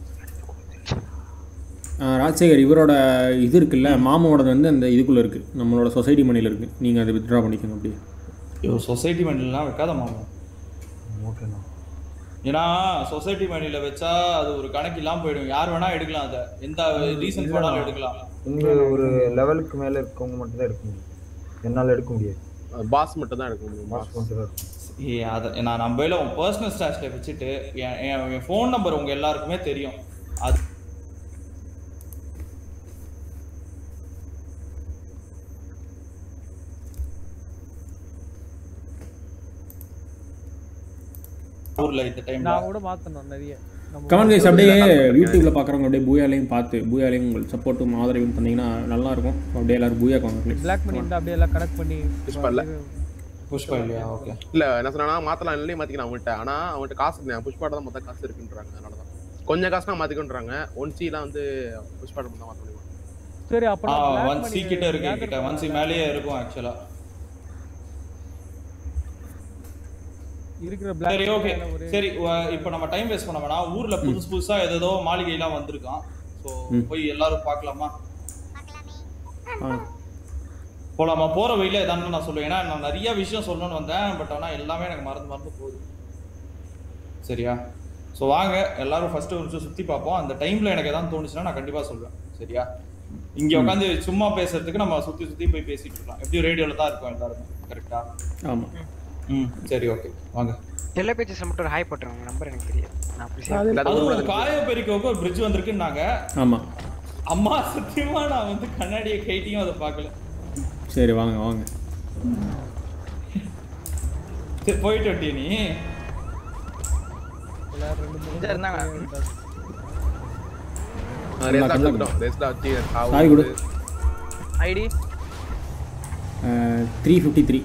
ராஜசேகர் இவரோட இது இருக்குல்ல மாமாவோடது வந்து அந்த இதுக்குள்ளே இருக்குது நம்மளோட சொசைட்டி மணியில் இருக்குது நீங்கள் அதை வித்ட்ரா பண்ணிக்கோங்க அப்படியே ஐயோ சொசைட்டி மணிலாம் வைக்காத மாமா ஓகேண்ணா ஏன்னா சொசைட்டி மணியில் வச்சா அது ஒரு கணக்கு இல்லாமல் போயிடும் யார் வேணா எடுக்கலாம் அதை எந்த ரீசன் வேணாலும் எடுக்கலாம் உங்க ஒரு லெவலுக்கு மேல இருக்கவங்க மட்டும் தான் எடுக்க முடியும் என்னால எடுக்க முடியாது பாஸ் மட்டும் தான் எடுக்க முடியும் பாஸ் மட்டும் தான் எடுக்க ஏ அதை நான் நம்பையில் உன் பர்சனல் ஸ்டாஷ்ல வச்சுட்டு என் என் என் ஃபோன் நம்பர் உங்கள் எல்லாருக்குமே தெரியும் அது ஊர்ல இந்த டைம்ல நான் கூட மாத்தணும் நிறைய நம்ம கமெண்ட் கைஸ் அப்படியே யூடியூப்பில் பார்க்குறவங்க அப்படியே பூயாலையும் பார்த்து பூயாலையும் உங்களுக்கு சப்போர்ட்டும் ஆதரவும் தந்தீங்கன்னா நல்லாயிருக்கும் அப்படியே எல்லாரும் பூயா வாங்க பிளாக் பண்ணி இருந்தா அப்படியே எல்லாம் கனெக்ட் பண்ணி புஷ் பண்ணல புஷ்பா இல்லையா ஓகே இல்ல என்ன சொன்னா மாத்தலாம் இல்லையே மாத்திக்கலாம் அவங்ககிட்ட ஆனா அவன்கிட்ட காசு இல்லை புஷ்பாட தான் மொத்த காசு இருக்குன்றாங்க அதனால தான் கொஞ்சம் காசு தான் மாத்திக்கன்றாங்க ஒன் சிலாம் வந்து புஷ்பாட மட்டும் தான் மாத்த முடியும் சரி அப்ப ஆ நான் black ஒன் சி money கிட்ட இருக்கு gather கிட்ட ஒன் சி மேலேயே இருக்கும் ஆக்சுவலா இருக்கிற black சரி ஓகே money ஒரு சரி வ- இப்போ நம்ம டைம் வேஸ்ட் பண்ண வேணாம் ஊர்ல புதுசு புதுசா ஏதோ மாளிகைலாம் வந்திருக்கான் ஸோ ம். போய் எல்லாரும் பார்க்கலாமா போலாமா போற வழியில ஏதானு நான் சொல்லுவேன் ஏன்னா நான் நிறைய விஷயம் சொல்லணும்னு வந்தேன் பட் ஆனா எல்லாமே எனக்கு மறந்து மறந்து போகுது சரியா ஸோ வாங்க எல்லாரும் ஃபர்ஸ்ட் ஒரு நிமிஷம் சுத்தி பார்ப்போம் அந்த டைம்ல எனக்கு எதாவது தோணுச்சுன்னா நான் கண்டிப்பா சொல்லுவேன் சரியா இங்க உட்காந்து சும்மா பேசுறதுக்கு நம்ம சுத்தி சுத்தி போய் பேசிட்டு இருக்கலாம் எப்படியும் ரேடியோல தான் இருக்கும் எல்லாருமே கரெக்டா ஆமாம் ம் சரி ஓகே வாங்க எல்லா பேஜஸ்ல மட்டும் ஒரு ஹாய் போட்டுருவாங்க நம்பர் எனக்கு தெரியாது நான் அப்படி save அதுவும் காயப்பெரிக்கோக்கு ஒரு பிரிட்ஜ் வந்திருக்குன்னாங்க ஆமாம் அம்மா சத்தியமா நான் வந்து கண்ணாடியை கைட்டியும் அதை பார்க்கல சரி வாங்க வாங்க சரி போயிட்டு வட்டிய நீ எல்லாரும் ரெண்டு மூணு இங்க இருந்தாங்க. ரேஸ்ல கல்லா வச்சுக்கிட்டோம் ரேஸ்ல வச்சு சாவி கொடு ஐடி த்ரீ ஃபிஃப்டி த்ரீ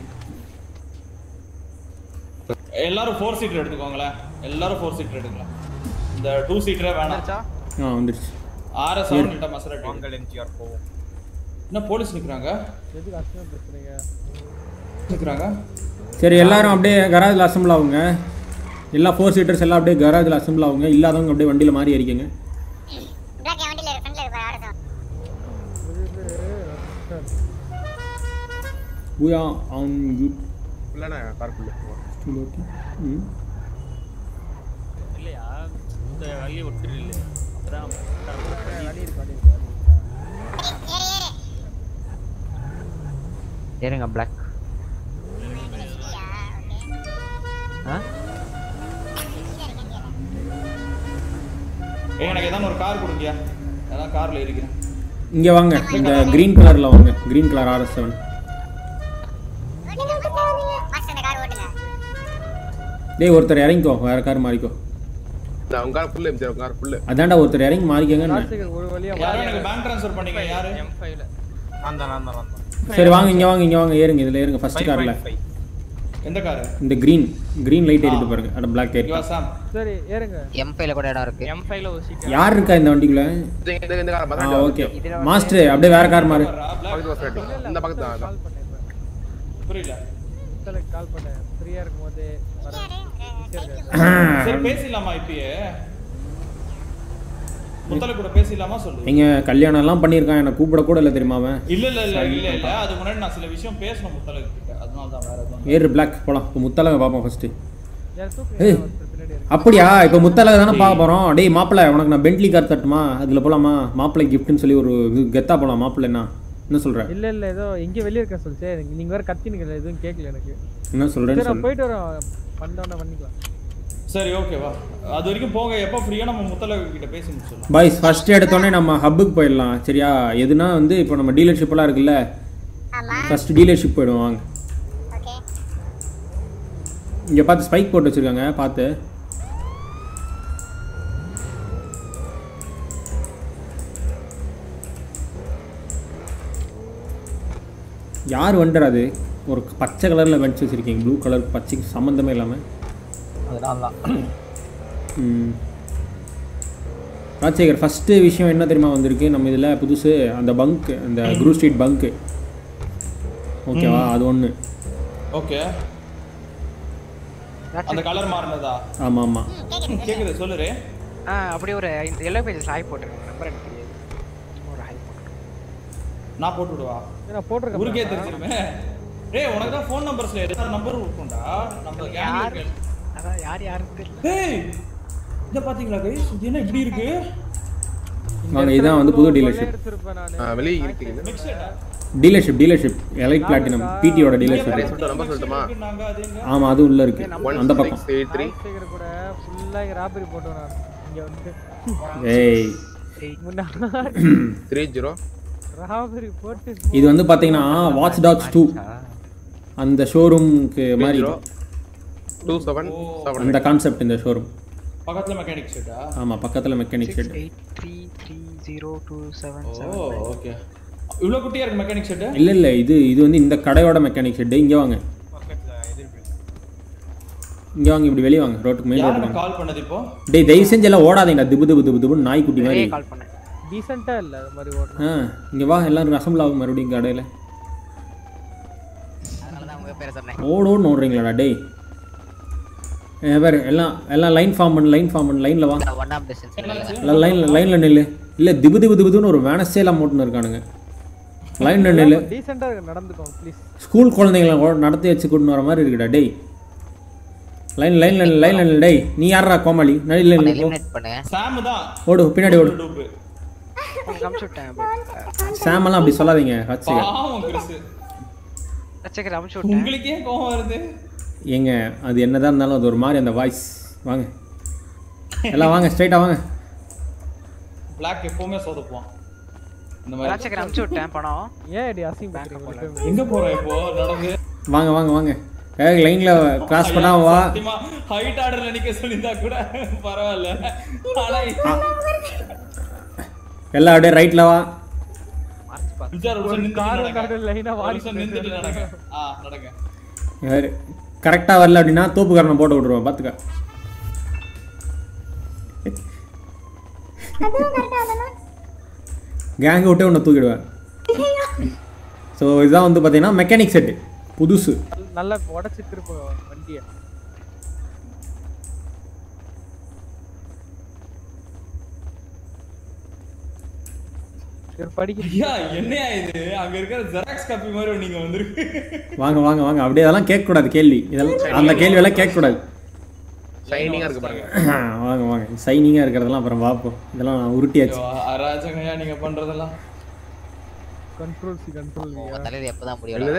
எல்லாரும் ஃபோர் சீட்டர் எடுத்துக்கோங்களேன் எல்லாரும் ஃபோர் சீட்டர் எடுக்கலாம் இந்த டூ சீட்டரே வேணாம் ஆ வந்துடுச்சு ஆர்எஸ் சரி. செவன் கிட்ட மசரட் வாங்கல் எம்ஜிஆர் போவோம் என்ன போலீஸ் நிக்கிறாங்க எதுக்கு அசிங்கம் பேசுறீங்க நிக்கிறாங்க சரி எல்லாரும் அப்படியே கராஜில் அசம்பிள் ஆகுங்க எல்லா ஃபோர் சீட்டர்ஸ் எல்லாம் அப்படியே கராஜில் அசம்பிள் ஆகுங்க இல்லாதவங்க அப்படியே வண்டியில் மாறி ஏறிக்கங்க பிளாக் என் வண்டியில ஃப்ரண்ட்ல இருப்பாரு ஆடட்டும் பூயா ஆன் யூ இல்லைண்ணா கார்க்குள்ள ம் இல்லையா இந்த வழியை விட்டுரு இல்லை அப்புறம் வழி இருக்கு வழி இருக்கு ஏறுங்க பிளாக் ஆ ஏய் எனக்கு ஏதாவது ஒரு கார் கொடுங்கயா அதான் கார்ல இருக்கிறேன் இங்கே வாங்க இந்த க்ரீன் கலரில் வாங்க green colour RS seven master இந்த கார் ஓட்டுங்க டேய் ஒருத்தர் இறங்கிக்கோ வேற கார் மாறிக்கோ நான் உங்க கார் ஃபுல்லு எம்ஜிஆர் உங்க கார் ஃபுல்லு அதான்டா ஒருத்தர் இறங்கி மாறிக்கங்க ராஜசேகர் ஒரு வழியா யாரும் எனக்கு பேங்க் ட்ரான்ஸ்ஃபர் பண்ணீங்க யாரு M5 ல நான் தான் நான் தான் நான் தான் சரி வாங்க இங்கே வாங்க இங்கே வாங்க ஏறுங்க இதில் ஏறுங்க ஃபர்ஸ்ட் காரில் எந்த கார் இந்த க்ரீன் க்ரீன் லைட் எரியுது பாருங்க அட பிளாக் ஏறி யுவா சாம் சரி ஏறுங்க M5 ல கூட இடம் இருக்கு M5 ல ஒரு சீட் யார் இருக்கா இந்த வண்டிக்குள்ள இந்த இந்த கார் ஆ பசங்க ஓகே மாஸ்டர் அப்படியே வேற கார் மாறு பக்கத்து பஸ் ரைட் இந்த பக்கத்து தான் கால் பண்ணேன் இப்ப. புரியல முத்தலுக்கு கால் பண்ணேன் ஃப்ரீயா இருக்கும்போது வரேன் ஈஸியா இருக்காது சரி பேசிடலாமா இப்பயே முத்தல கூட பேசிடலாமா சொல்லு எங்க கல்யாணம் எல்லாம் பண்ணியிருக்கான் என்னை கூப்பிட கூட இல்லை தெரியுமா அவன் இல்ல இல்ல இல்ல இல்ல இல்ல அதுக்கு முன்னாடி நான் சில விஷயம் பேசணும் முத்தல கிட்ட அதனால தான் வேற எதுவும் இல்ல. ஏறு பிளாக் போலாம் இப்போ முத்தலங்க பார்ப்போம் ஃபர்ஸ்ட் யார் ஏய். தூக்கு பின்னாடி இருங்க அப்படியா இப்போ முத்தலை தானே பார்க்க போகிறோம் டேய் மாப்பிள்ளை உனக்கு நான் பென்ட்லி கார் தட்டுமா அதில் போகலாமா மாப்பிள்ளை கிஃப்ட்னு சொல்லி ஒரு இது கெத்தா போகலாம் மாப்பிள்ளை என்ன என்ன சொல்கிற இல்ல இல்ல ஏதோ எங்க வெளிய இருக்க சொல்லுச்சு நீங்க வேற கத்தினீங்கல்ல எதுவும் கேட்கல எனக்கு என்ன சொல்றேன்னு சரி, நான் சொல்லு. போயிட்டு வரோம் பண்ணோட பண்ணிக்கலாம் சரி ஓகேவா அது வரைக்கும் போங்க எப்போ ஃப்ரீயா நம்ம முத்தல கிட்ட பேசி முடிச்சிடலாம் பாய்ஸ் ஃபர்ஸ்ட் எடுத்தோடனே நம்ம ஹப்புக்கு போயிடலாம் சரியா எதுனா வந்து இப்போ நம்ம டீலர்ஷிப்லாம் இருக்குல்ல ஃபர்ஸ்ட் டீலர்ஷிப் போயிடுவோம் வாங்க இங்கே பார்த்து ஸ்பைக் போட்டு வச்சுருக்காங்க பார்த்து யார் வண்டர் அது ஒரு பச்சை கலரில் வெடிச்சு வச்சுருக்கீங்க ப்ளூ கலர் பச்சைக்கு சம்மந்தமே இல்லாமல் அதனால தான் ம். ராஜசேகர் ஃபஸ்ட்டு விஷயம் என்ன தெரியுமா வந்திருக்கு நம்ம இதில் புதுசு அந்த பங்க் அந்த குரூ ஸ்ட்ரீட் பங்க்கு ஓகேவா ம். அது ஒன்று ஓகே அந்த கலர் மாறினதா ஆமாம் ஆமாம் கேக்குது சொல்லுறே ஆ அப்படியே ஒரு எல்லோ பேஜஸ் ஹாய் போட்டுருங்க நம்பர் எனக்கு தெரியாது சும்மா ஒரு ஹாய் நான் போட்டு விடுவா நான் போட்டிருக்கேன் ஊருக்கே பாருங்க. தெரிஞ்சிருமே டேய் உனக்கு தான் ஃபோன் நம்பர்ஸ்ல எல்லா நம்பரும் இருக்கும்டா நம்ம கேங்ல யார் இருக்க அதான் யார் யாருன்னு தெரியல டேய் இத பாத்தீங்களா கைஸ் இது என்ன இப்படி இருக்கு வாங்க இதான் வந்து புது டீலர்ஷிப் எடுத்திருப்பேன் நானு ஆ, வெளியே இருக்கீங்க டீலர்ஷிப் டீலர்ஷிப் எலைட் பிளாட்டினம் பிடியோட டீலர்ஷிப் சொல்லிட்டு நம்பர் சொல்லட்டுமா ஆமாம் அது உள்ளே இருக்கு அந்த பக்கம் எயிட் த்ரீ ராஜசேகர் கூட ஃபுல்லா ராபரி போட்டோம் நான் இங்க வந்து ஏய் முன்னாடி த்ரீ ஜீரோ ராபரி போட்டு இது வந்து பார்த்தீங்கன்னா வாட்ச் டாக்ஸ் டூ அந்த ஷோரூம்க்கு மாதிரி டூ செவன் செவன் அந்த கான்செப்ட் இந்த ஷோரூம் பக்கத்துல மெக்கானிக் செட்டா ஆமாம் பக்கத்தில் mechanic shed eight three three zero two seven O seven okay இவ்வளவு குட்டியா இருக்கு மெக்கானிக் செட் இல்லை இல்லை இது இது வந்து இந்த கடையோட மெக்கானிக் ஷெட்டு இங்கே வாங்க இங்கே வாங்க இப்படி வெளியே வாங்க ரோட்டுக்கு மெயின் ரோட்டுக்கு வாங்க கால் பண்ணது இப்போ டேய் தயவு செஞ்சு எல்லாம் ஓடாதீங்க திபு திபு திபு திபுன்னு நாய்க்குட்டி மாதிரி கால் பண்ணேன் டீசெண்டா இல்ல அது மாதிரி ஓடணும் ஆ இங்கே வா எல்லாரும் அசம்பிள் ஆகும் மறுபடியும் கடையில் அதனால தான் உங்க பேரை சொன்னேன் ஓடோன்னு ஓடுறீங்களாடா டேய் ஏ பாரு எல்லாம் எல்லாம் லைன் ஃபார்ம் பண்ணு லைன் ஃபார்ம் பண்ணு லைனில் வா ஒன் ஆஃப் டிஸ்டன்ஸ் எல்லாம் லைனில் லைனில் நில்லு இல்லை திபு திபு திபுன்னு ஒரு வேனஸே எல்லாம் போட்டுன்னு இருக்கானுங்க லைனில் நில்லு டீசெண்டா நடந்துக்கோங்க ப்ளீஸ் ஸ்கூல் குழந்தைங்களை கூட நடத்தி வச்சு கூட்டின்னு வர மாதிரி இருக்குடா டேய் லைன் லைனில் லைனில் நில்லு டேய் நீ யாரா கோமாளி நடில நில்லு போ எலிமினேட் பண்ணுங்க சாம் தான் ஓடு பின்னாடி ஓடு டூப்பு உங்களுக்கு அமுச்சு விட்டேன் சாமெல்லாம் அப்படி சொல்லாதீங்க ராஜசேகர் பாவம் கிறிஸ் ரச்சக்கர் அமுச்சு விட்டேன் உங்களுக்கே கோவம் வருது ஏங்க அது என்னதான் இருந்தாலும் அது ஒரு மாதிரி அந்த வாய்ஸ் வாங்க எல்லாம் வாங்க ஸ்ட்ரைட்டாக வாங்க பிளாக் எப்பவுமே சொதப்புவான் இந்த மாதிரி ரச்சக்கர் அமுச்சு விட்டேன் பணம் ஏன் இப்படி அசிங்க எங்க போற இப்போ நடந்து வாங்க வாங்க வாங்க ஏ லைனில் கிராஸ் பண்ணா வா ஹைட் ஆர்டர்ல நிக்க சொல்லியிருந்தா கூட பரவாயில்ல ஆனா எல்லாம் அப்படியே ரைட்டில் வா விசார் ஒரு நிமிஷம் கார் நின்று நடங்க. லைனா ஒரு வாடி நிமிஷம் நின்னுட்டு நடங்க ஆ நடங்க யாரு கரெக்டாக வரல அப்படின்னா தோப்புக்காரனை போட்டு விட்ருவேன் பார்த்துக்க அதுவும் கரெக்டா வரணும் கேங்கை விட்டே உன்னை தூக்கிடுவேன் ஸோ இதுதான் வந்து பார்த்தீங்கன்னா மெக்கானிக் செட்டு புதுசு நல்லா உடச்சு திருப்ப வண்டியை இவர் படிக்க ஐயா என்னையா இது அங்க இருக்கிற ஜெராக்ஸ் காப்பி மாதிரி நீங்க வந்திருக்கு வாங்க வாங்க வாங்க அப்படியே அதெல்லாம் கேட்கக்கூடாது கேள்வி இதெல்லாம் அந்த கேள்வியெல்லாம் கேட்கக்கூடாது ஷைனிங்கா இருக்கு பாருங்க வாங்க வாங்க சைனிங்காக இருக்கிறதெல்லாம் அப்புறம் பார்ப்போம் இதெல்லாம் நான் உருட்டியாச்சு ஐயோ, அராஜகம்யா நீங்க பண்றதெல்லாம் கண்ட்ரோல் சி கண்ட்ரோல் உங்க தலைவர் எப்பதான் முடியும் என்னது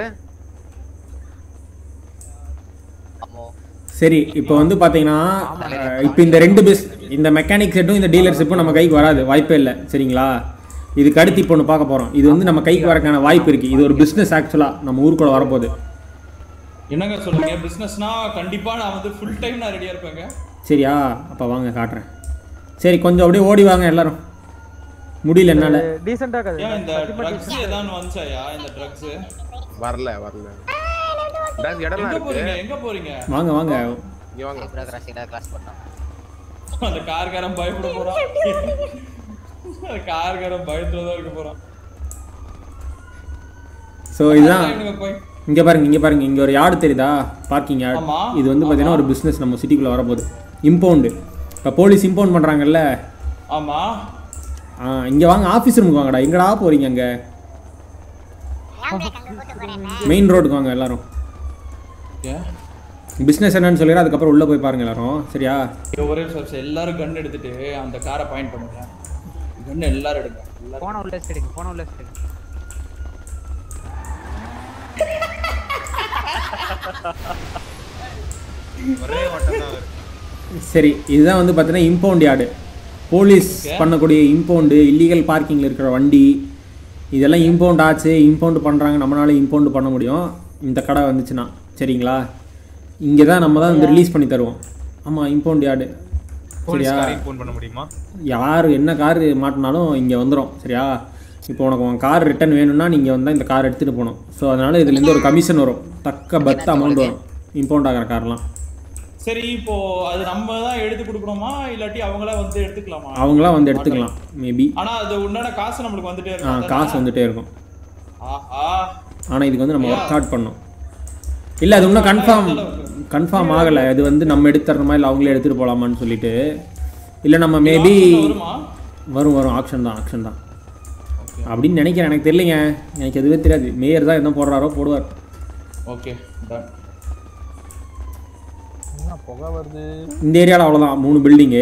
அம்மோ சரி இப்போ வந்து பார்த்தீங்கன்னா இப்போ இந்த ரெண்டு பிஸ் இந்த மெக்கானிக் செட்டும் இந்த டீலர்ஷிப்பும் நம்ம கைக்கு வராது வாய்ப்பே இல்லை சரிங்களா இதுக்கு அடுத்து இப்போ ஒன்று பார்க்க போகிறோம் இது வந்து நம்ம கைக்கு வரக்கான வாய்ப்பு இருக்குது இது ஒரு பிஸ்னஸ் ஆக்சுவலாக நம்ம ஊருக்குள்ள வரப்போகுது என்னங்க சொல்றீங்க பிசினஸ்னா கண்டிப்பா நான் வந்து ஃபுல் டைம் நான் ரெடியா இருப்பேங்க சரியா அப்போ வாங்க காட்டுறேன் சரி கொஞ்சம் அப்படியே ஓடி வாங்க எல்லாரும் முடியல என்னால் டீசெண்டா ஏன் இந்த கதை ட்ரக்ஸ் ஏதாவது வந்துச்சாயா இந்த ட்ரக்ஸ் வரல வரல டான்ஸ் இடம்லாம் எங்க போறீங்க இருக்கு எங்க போறீங்க வாங்க வாங்க இங்க வாங்க சைப்ரா கிராசிங் கிளாஸ் பண்ணோம் அந்த கார்காரன் பயப்பட போறான் அந்த கார்காரன் பயத்துல தான் இருக்க போறான் ஸோ இதுதான் இவனுங்க போய் இங்கே பாருங்க இங்கே பாருங்க இங்கே ஒரு யார்டு தெரியுதா பார்க்கிங் யார்டு ஆமா. இது வந்து பார்த்தீங்கன்னா ஒரு பிஸ்னஸ் நம்ம சிட்டிக்குள்ளே வரப்போகுது இம்பவுண்டு இப்போ போலீஸ் இம்பவுண்ட் பண்ணுறாங்கல்ல ஆமா ஆ இங்கே வாங்க ஆஃபீஸ் ரூமுக்கு வாங்கடா எங்கடா போகிறீங்க அங்கே மெயின் ரோடுக்கு வாங்க எல்லாரும் ஓகே பிஸ்னஸ் என்னன்னு சொல்லிடுறேன் அதுக்கப்புறம் உள்ளே போய் பாருங்க எல்லாரும் சரியா இங்க ஒரே நிமிஷம் எல்லாரும் கன் எடுத்துட்டு அந்த காரை பாயிண்ட் பண்ணுங்க கன் எல்லாரும் எடுங்க எல்லாரும் போன உள்ள எடுங்க போன உள்ள எடுங்க ஒரே ஓட்டம் தான் வரும் சரி இதுதான் வந்து பார்த்தீங்கன்னா இம்பவுண்ட் யார்டு போலீஸ் பண்ணக்கூடிய இம்பவுண்டு இல்லீகல் பார்க்கிங்கில் இருக்கிற வண்டி இதெல்லாம் இம்பவுண்ட் ஆச்சு இம்பவுண்ட் பண்ணுறாங்க நம்மளால இம்பவுண்ட் பண்ண முடியும் இந்த கடை வந்துச்சுன்னா சரிங்களா இங்கே தான் நம்ம தான் வந்து ரிலீஸ் பண்ணி தருவோம் ஆமாம் இம்பவுண்ட் யார்டு சரியா போலீஸ்காரையும் ஃபோன் பண்ண முடியுமா யார் என்ன கார் மாட்டினாலும் இங்கே வந்துடும் சரியா இப்போ உனக்கு உன் கார் ரிட்டர்ன் வேணும்னா நீங்கள் வந்தால் இந்த கார் எடுத்துகிட்டு போகணும் ஸோ அதனால் இதுலேருந்து ஒரு கமிஷன் வரும் தக்க பத்து அமௌண்ட் வரும் இம்பவுண்ட் ஆகிற கார்லாம் சரி இப்போ அது நம்ம தான் எடுத்து கொடுக்கணுமா இல்லாட்டி அவங்களா வந்து எடுத்துக்கலாமா அவங்களாம் வந்து எடுத்துக்கலாம் மேபி ஆனா அது உண்டான காசு நம்மளுக்கு வந்துட்டே ஆ இருக்கும் காசு வந்துட்டே இருக்கும் ஆஹா ஆனால் இதுக்கு வந்து நம்ம ஒர்க் அவுட் பண்ணோம் இல்லை அது இன்னும் கன்ஃபார்ம் கன்ஃபார்ம் ஆகலை இது வந்து நம்ம எடுத்து தரணுமா இல்லை அவங்களே எடுத்துகிட்டு போகலாமான்னு சொல்லிட்டு இல்லை நம்ம மேபி வருமா வரும் வரும் ஆக்ஷன் தான் ஆக்ஷன் தான் அப்படின்னு நினைக்கிறேன் எனக்கு தெரியலைங்க எனக்கு எதுவே தெரியாது மேயர் தான் என்ன போடுறாரோ போடுவார் ஓகே டன் என்ன புகை வருது இந்த ஏரியாவில் அவ்வளோதான் மூணு பில்டிங்கு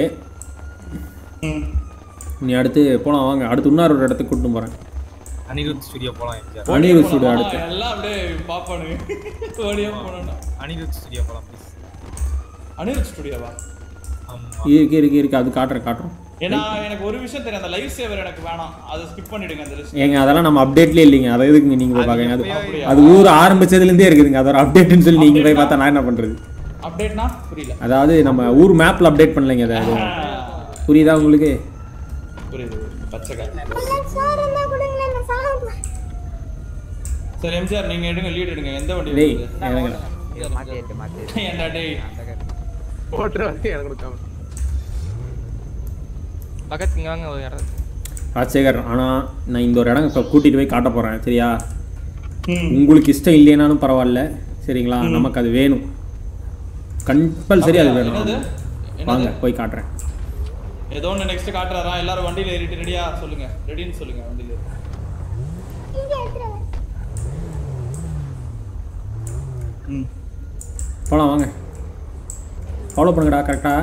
நீ அடுத்து போகலாம் வாங்க அடுத்து இன்னொரு ஒரு இடத்துக்கு கூட்டிட்டு போகிறேன் அனிருத் ஸ்டுடியோ போலாம் எம்ஜிஆர் அனிருத் studio அடுத்து. எல்லாம் அப்படியே பாப்பானு ஓடியே போனோம்னா அனிருத் ஸ்டுடியோ போலாம் ப்ளீஸ் அனிருத் ஸ்டுடியோவா இருக்கு இருக்கு இருக்கு அது காட்டுறேன் காட்டுறோம் ஏன்னா எனக்கு ஒரு விஷயம் தெரியும் அந்த லைவ் சேவர் எனக்கு வேணாம் அதை ஸ்கிப் பண்ணிடுங்க அந்த லிஸ்ட் ஏங்க அதெல்லாம் நம்ம அப்டேட்லேயே இல்லைங்க அதை எதுக்குங்க நீங்கள் போய் பார்க்குங்க அது அப்படியா? அது ஊர் ஆரம்பிச்சதுலேருந்தே இருக்குதுங்க அது ஒரு அப்டேட்னு சொல்லி நீங்கள் போய் பார்த்தா நான் என்ன பண்ணுறது அப்டேட்னா புரியல அதாவது நம்ம ஊர் மேப்பில் அப்டேட் பண்ணலைங்க அதை அது புரியுதா உங்களுக்கு புரியுது பச்சை சோறு இருந்தா கொடுங்களேன் நான் சாப்பிடுறேன். சரி எம்ஜிஆர் நீங்க எடுங்க லீட் எடுங்க எந்த வண்டி டேய் வருது? இறங்குடா. மாட்டிட்டு மாட்டிட்டு ஏன்டா டேய் ஓட்டுற வரைக்கும் எனக்கு கொடுக்காம பக்கத்து இங்க வாங்க ஒரு இடம் ராஜசேகர் ஆனால் நான் இந்த ஒரு இடம் இப்போ கூட்டிகிட்டு போய் காட்ட போகிறேன் சரியா உங்களுக்கு இஷ்டம் இல்லைனாலும் பரவாயில்ல சரிங்களா நமக்கு அது வேணும் கம்பல்சரி அது வேணும் என்னது? வாங்க போய் காட்டுறேன் ஏதோ ஒன்று நெக்ஸ்ட் காட்டுறாரா எல்லாரும் வண்டியில ஏறிட்டு ரெடியா சொல்லுங்க ரெடின்னு சொல்லுங்க வண்டியில ஏறி. இங்க எடுத்துட்டு வா. ம் போகலாம் வாங்க ஃபாலோ பண்ணுங்கடா கரெக்டாக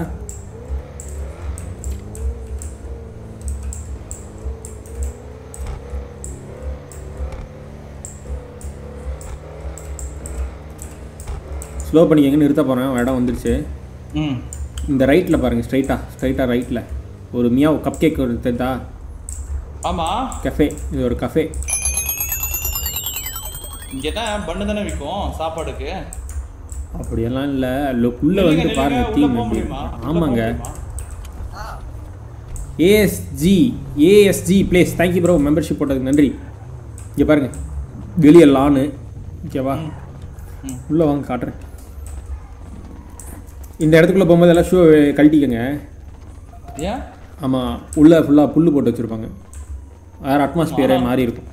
ஸ்லோ பண்ணிக்கங்க நிறுத்த போகிறேன் இடம் வந்துருச்சு ம் இந்த ரைட்டில் பாருங்கள் ஸ்ட்ரைட்டாக ஸ்ட்ரைட்டாக ரைட்டில் ஒரு மியாவ் கப் கேக் ஒரு தெரிதா ஆமா கஃபே இது ஒரு கஃபே இங்க என்ன பண்ணு தானே விற்கும் சாப்பாடுக்கு அப்படியெல்லாம் இல்லை உள்ளே வந்து நில்லுங்க, பாருங்க உள்ள தீம் போக எப்படி முடியுமா? இருக்கு. உள்ள போக ஆமாங்க முடியுமா? ASG ASG place thank you bro membership போட்டதுக்கு நன்றி இங்கே பாருங்க வெளியே லானு ஓகேவா உள்ளே வாங்க காட்டுறேன் இந்த இடத்துக்குள்ளே போகும்போது எல்லாம் ஷூ கழட்டிக்கங்க ஏன் ஆமாம் உள்ளே ஃபுல்லாக புல் போட்டு வச்சுருப்பாங்க வேறு அட்மாஸ்பியரே மாறி இருக்கும்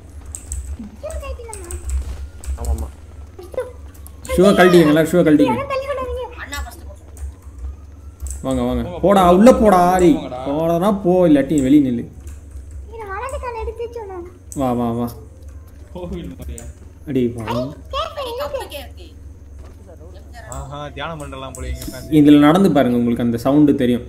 ஆமாம்மா ஷூவை கழட்டிக்கங்க எல்லாம் ஷூவை கழட்டிக்கங்க வாங்க வாங்க போடா உள்ளே போடா டேய் போடனா போ இல்லாட்டி வெளியே நில்லு இது வலது கால் எடுத்து சொன்னாங்க வா வா வா கோவில் மாதிரியா அடி வா ஆஹா தியானம் பண்ணலாம் போல இங்க உட்காந்து இதில் நடந்து பாருங்க உங்களுக்கு அந்த சவுண்டு தெரியும்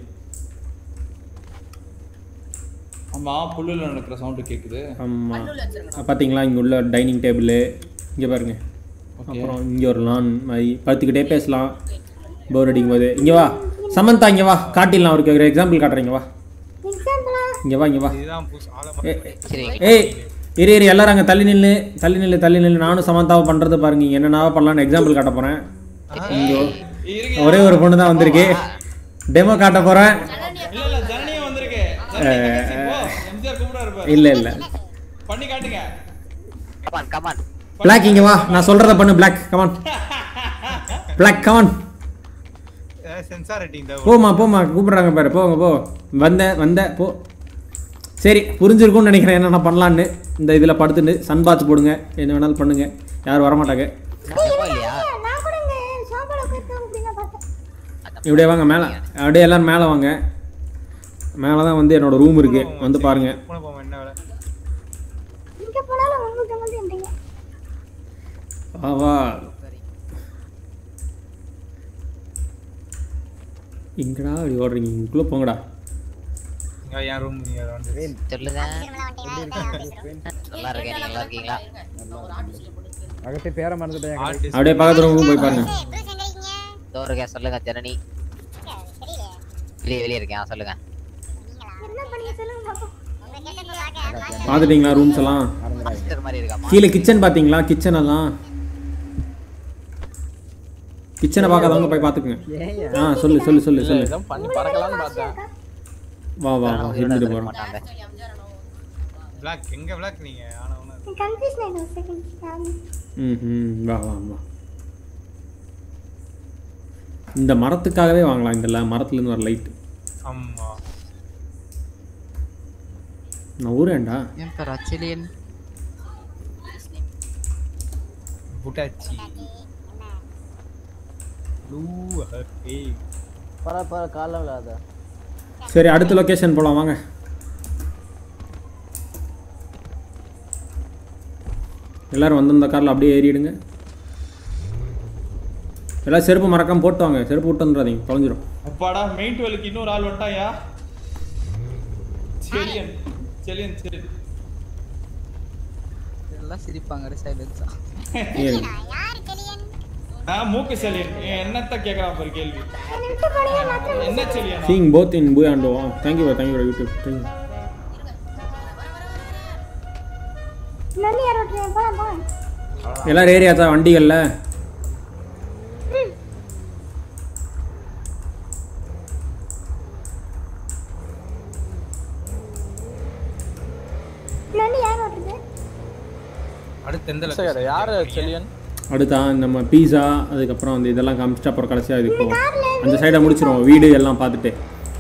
ஆமா புல்லுல நடக்கிற சவுண்ட் கேக்குது ஆமாம் பார்த்தீங்களா இங்கே உள்ள டைனிங் டேபிள் இங்கே பாருங்க அப்புறம் இங்கே ஒரு லான் மாதிரி படுத்துக்கிட்டே பேசலாம் போர் அடிக்கும் போது இங்கே வா சமந்தா இங்கே வா காட்டிடலாம் அவருக்கு ஒரு எக்ஸாம்பிள் காட்டுறீங்க வா எக்ஸாம்பிளா இங்கே வா இங்கே வா இதுதான் புதுசு ஆளை ஏ- ஏய் இரு இரு எல்லாரும் அங்கே தள்ளி நில்லு தள்ளி நில்லு தள்ளி நில்லு நானும் சமந்தாவை பண்ணுறது பாருங்க இங்க என்னென்ன பண்ணலான்னு எக்ஸாம்பிள் காட்ட போகிறேன் இங்கே ஒரே ஒரு பொண்ணு தான் வந்திருக்கு டெமோ காட்ட போகிறேன் இல்ல இல்ல ஜனனியும் வந்திருக்கு எம்ஜிஆர் கூப்பிடாரு பாரு இல்லை இல்லை பண்ணி காட்டுங்க கமான் கமான் பிளாக் இங்கே வா நான் சொல்கிறத பண்ணு black come on black come on censor rating தான் போமா போமா கூப்பிடுறாங்க பாரு போங்க போ வந்த வந்த போ சரி புரிஞ்சிருக்கும்னு நினைக்கிறேன் என்னென்ன பண்ணலான்னு இந்த இதில் படுத்துட்டு சன் பாத் போடுங்க என்ன வேணாலும் பண்ணுங்க யாரும் வரமாட்டாங்க இல்லையா நான் கூட இங்க சாப்பாடு உட்காந்து அப்படின்னு பார்த்தேன் இப்படியே வாங்க மேலே அப்படியே எல்லாரும் மேலே வாங்க மேலே தான் வந்து என்னோட ரூம் இருக்கு வந்து பாருங்க போன போவோம் என்ன வேலை இங்க போனாலும் உங்களுக்கு மட்டும்ன்றீங்க வா வா எங்கடா இப்படி ஓடுறீங்க இதுக்குள்ளே போங்கடா இங்க என் ரூம் நீங்க வந்து சொல்லுங்க நல்லா இருக்கேன் நீங்க நல்லா இருக்கீங்களா அகத்தை பேர மறந்துட்டேன் அப்படியே பக்கத்து ரூமுக்கு போய் பாருங்க இதோ இருக்கேன் சொல்லுங்க ஜனனி வெளியே வெளியே இருக்கேன் ஆ, சொல்லுங்க என்ன பண்ணீங்க சொல்லுங்க பாப்போம் உங்க கிட்ட பார்த்துட்டீங்களா ரூம்ஸ் எல்லாம் மாஸ்டர் மாதிரி இருக்காமா கீழே கிச்சன் பார்த்தீங்களா கிச்சன் எல்லாம் கிச்சனை பார்க்காதவங்க போய் பார்த்துக்குங்க ஆ சொல்லு சொல்லு சொல்லு சொல்லு ஏதோ பண்ணி பறக்கலாம்னு பார்த்தேன் வா வா வா இருந்துட்டு போகிறோம் பிளாக் எங்க பிளாக் நீங்க ஆனா கன்ஃபியூஷன் ஆயிடும் செகண்ட் ம் ம் வா வா வா இந்த மரத்துக்காகவே வாங்கலாம் இந்த ல- மரத்துலேருந்து வர லைட் ஆமா நான் ஊரேன்டா என் பேர் அச்சிலியன் புட்டாச்சி லூ ஏய் பர பர காலைல விளையாத சரி அடுத்த லொக்கேஷன் போகலாம் வாங்க எல்லாரும் வந்திருந்த காரில் அப்படியே ஏறிடுங்க எல்லாம் செருப்பு மறக்காம போட்டு வாங்க செருப்பு விட்டு வந்துடாதீங்க தொலைஞ்சிரும் அப்பாடா மெயின் டுவெலுக்கு இன்னொரு ஆள் வந்துட்டாயா செலியன் செலியன் சரி எல்லாம் சிரிப்பாங்க சைலன்ஸா ஏறி ஆ மூக்கு செலியன் என்னத்த கேக்குறான் பாரு கேள்வி என்ன செலியன் சீங் போத் இன் பூய் ஆண்டோ தேங்க்யூ தேங்க்யூ யூடியூப் தேங்க்யூ நல்லி யார் ஓட்டுறேன் போலாம் போலாம் எல்லாரும் ஏரியாச்சா வண்டிகளில் நல்லி யார் ஓட்டுறது அடுத்து எந்த சரி location யாரு கேக்குறீங்க? செலியன் அடுத்தா நம்ம பீஸா அதுக்கப்புறம் வந்து இதெல்லாம் காமிச்சிட்டு அப்புறம் கடைசியாக இது போவோம் அந்த சைடை முடிச்சிருவோம் வீடு எல்லாம் பார்த்துட்டு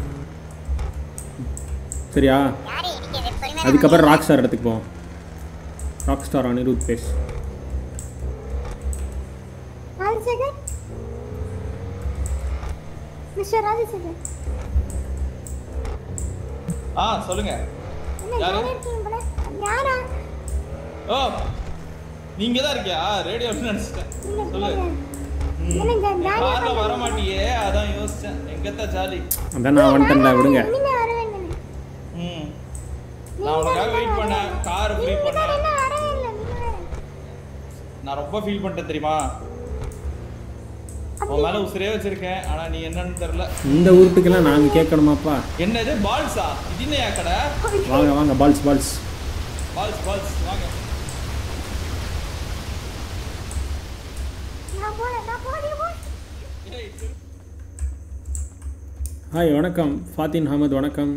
சரியா அதுக்கப்புறம் ராக் ஸ்டார் இடத்துக்கு போவோம் ராக் ஸ்டார் அனிருத் பேஸ் ராஜசேகர் மிஸ்டர் ராஜசேகர் ஆ சொல்லுங்க என்ன யாரு? யாரா இருக்கீங்க போல யாரா ஓ நீங்க தான் இருக்கியா ரேடியோ நினைச்சிட்டேன் சொல்லு என்னங்க கார்ல வர மாட்டியே அதான் யோசிச்சேன் எங்கத்த ஜாலி அதான் நான் வந்துட்டேன்ல விடுங்க இனிமே வர வேண்டியது ம் நான் உனக்காக வெயிட் பண்ணேன் கார் ஃப்ரீ பண்ணேன் என்ன வரவே இல்லை நீங்க வேற நான் ரொம்ப ஃபீல் பண்ணிட்டேன் தெரியுமா உன் மேல உசிரே வச்சிருக்கேன் ஆனா நீ என்னன்னு தெரியல இந்த உருட்டுக்கெல்லாம் நாங்கள் கேட்கணுமாப்பா என்னது பால்ஸா இது என்னையா கடை வாங்க வாங்க பால்ஸ் பால்ஸ் பால்ஸ் பால்ஸ் வாங்க நான் போல நான் போல போ ஹாய் வணக்கம் ஃபாத்தின் அகமது வணக்கம்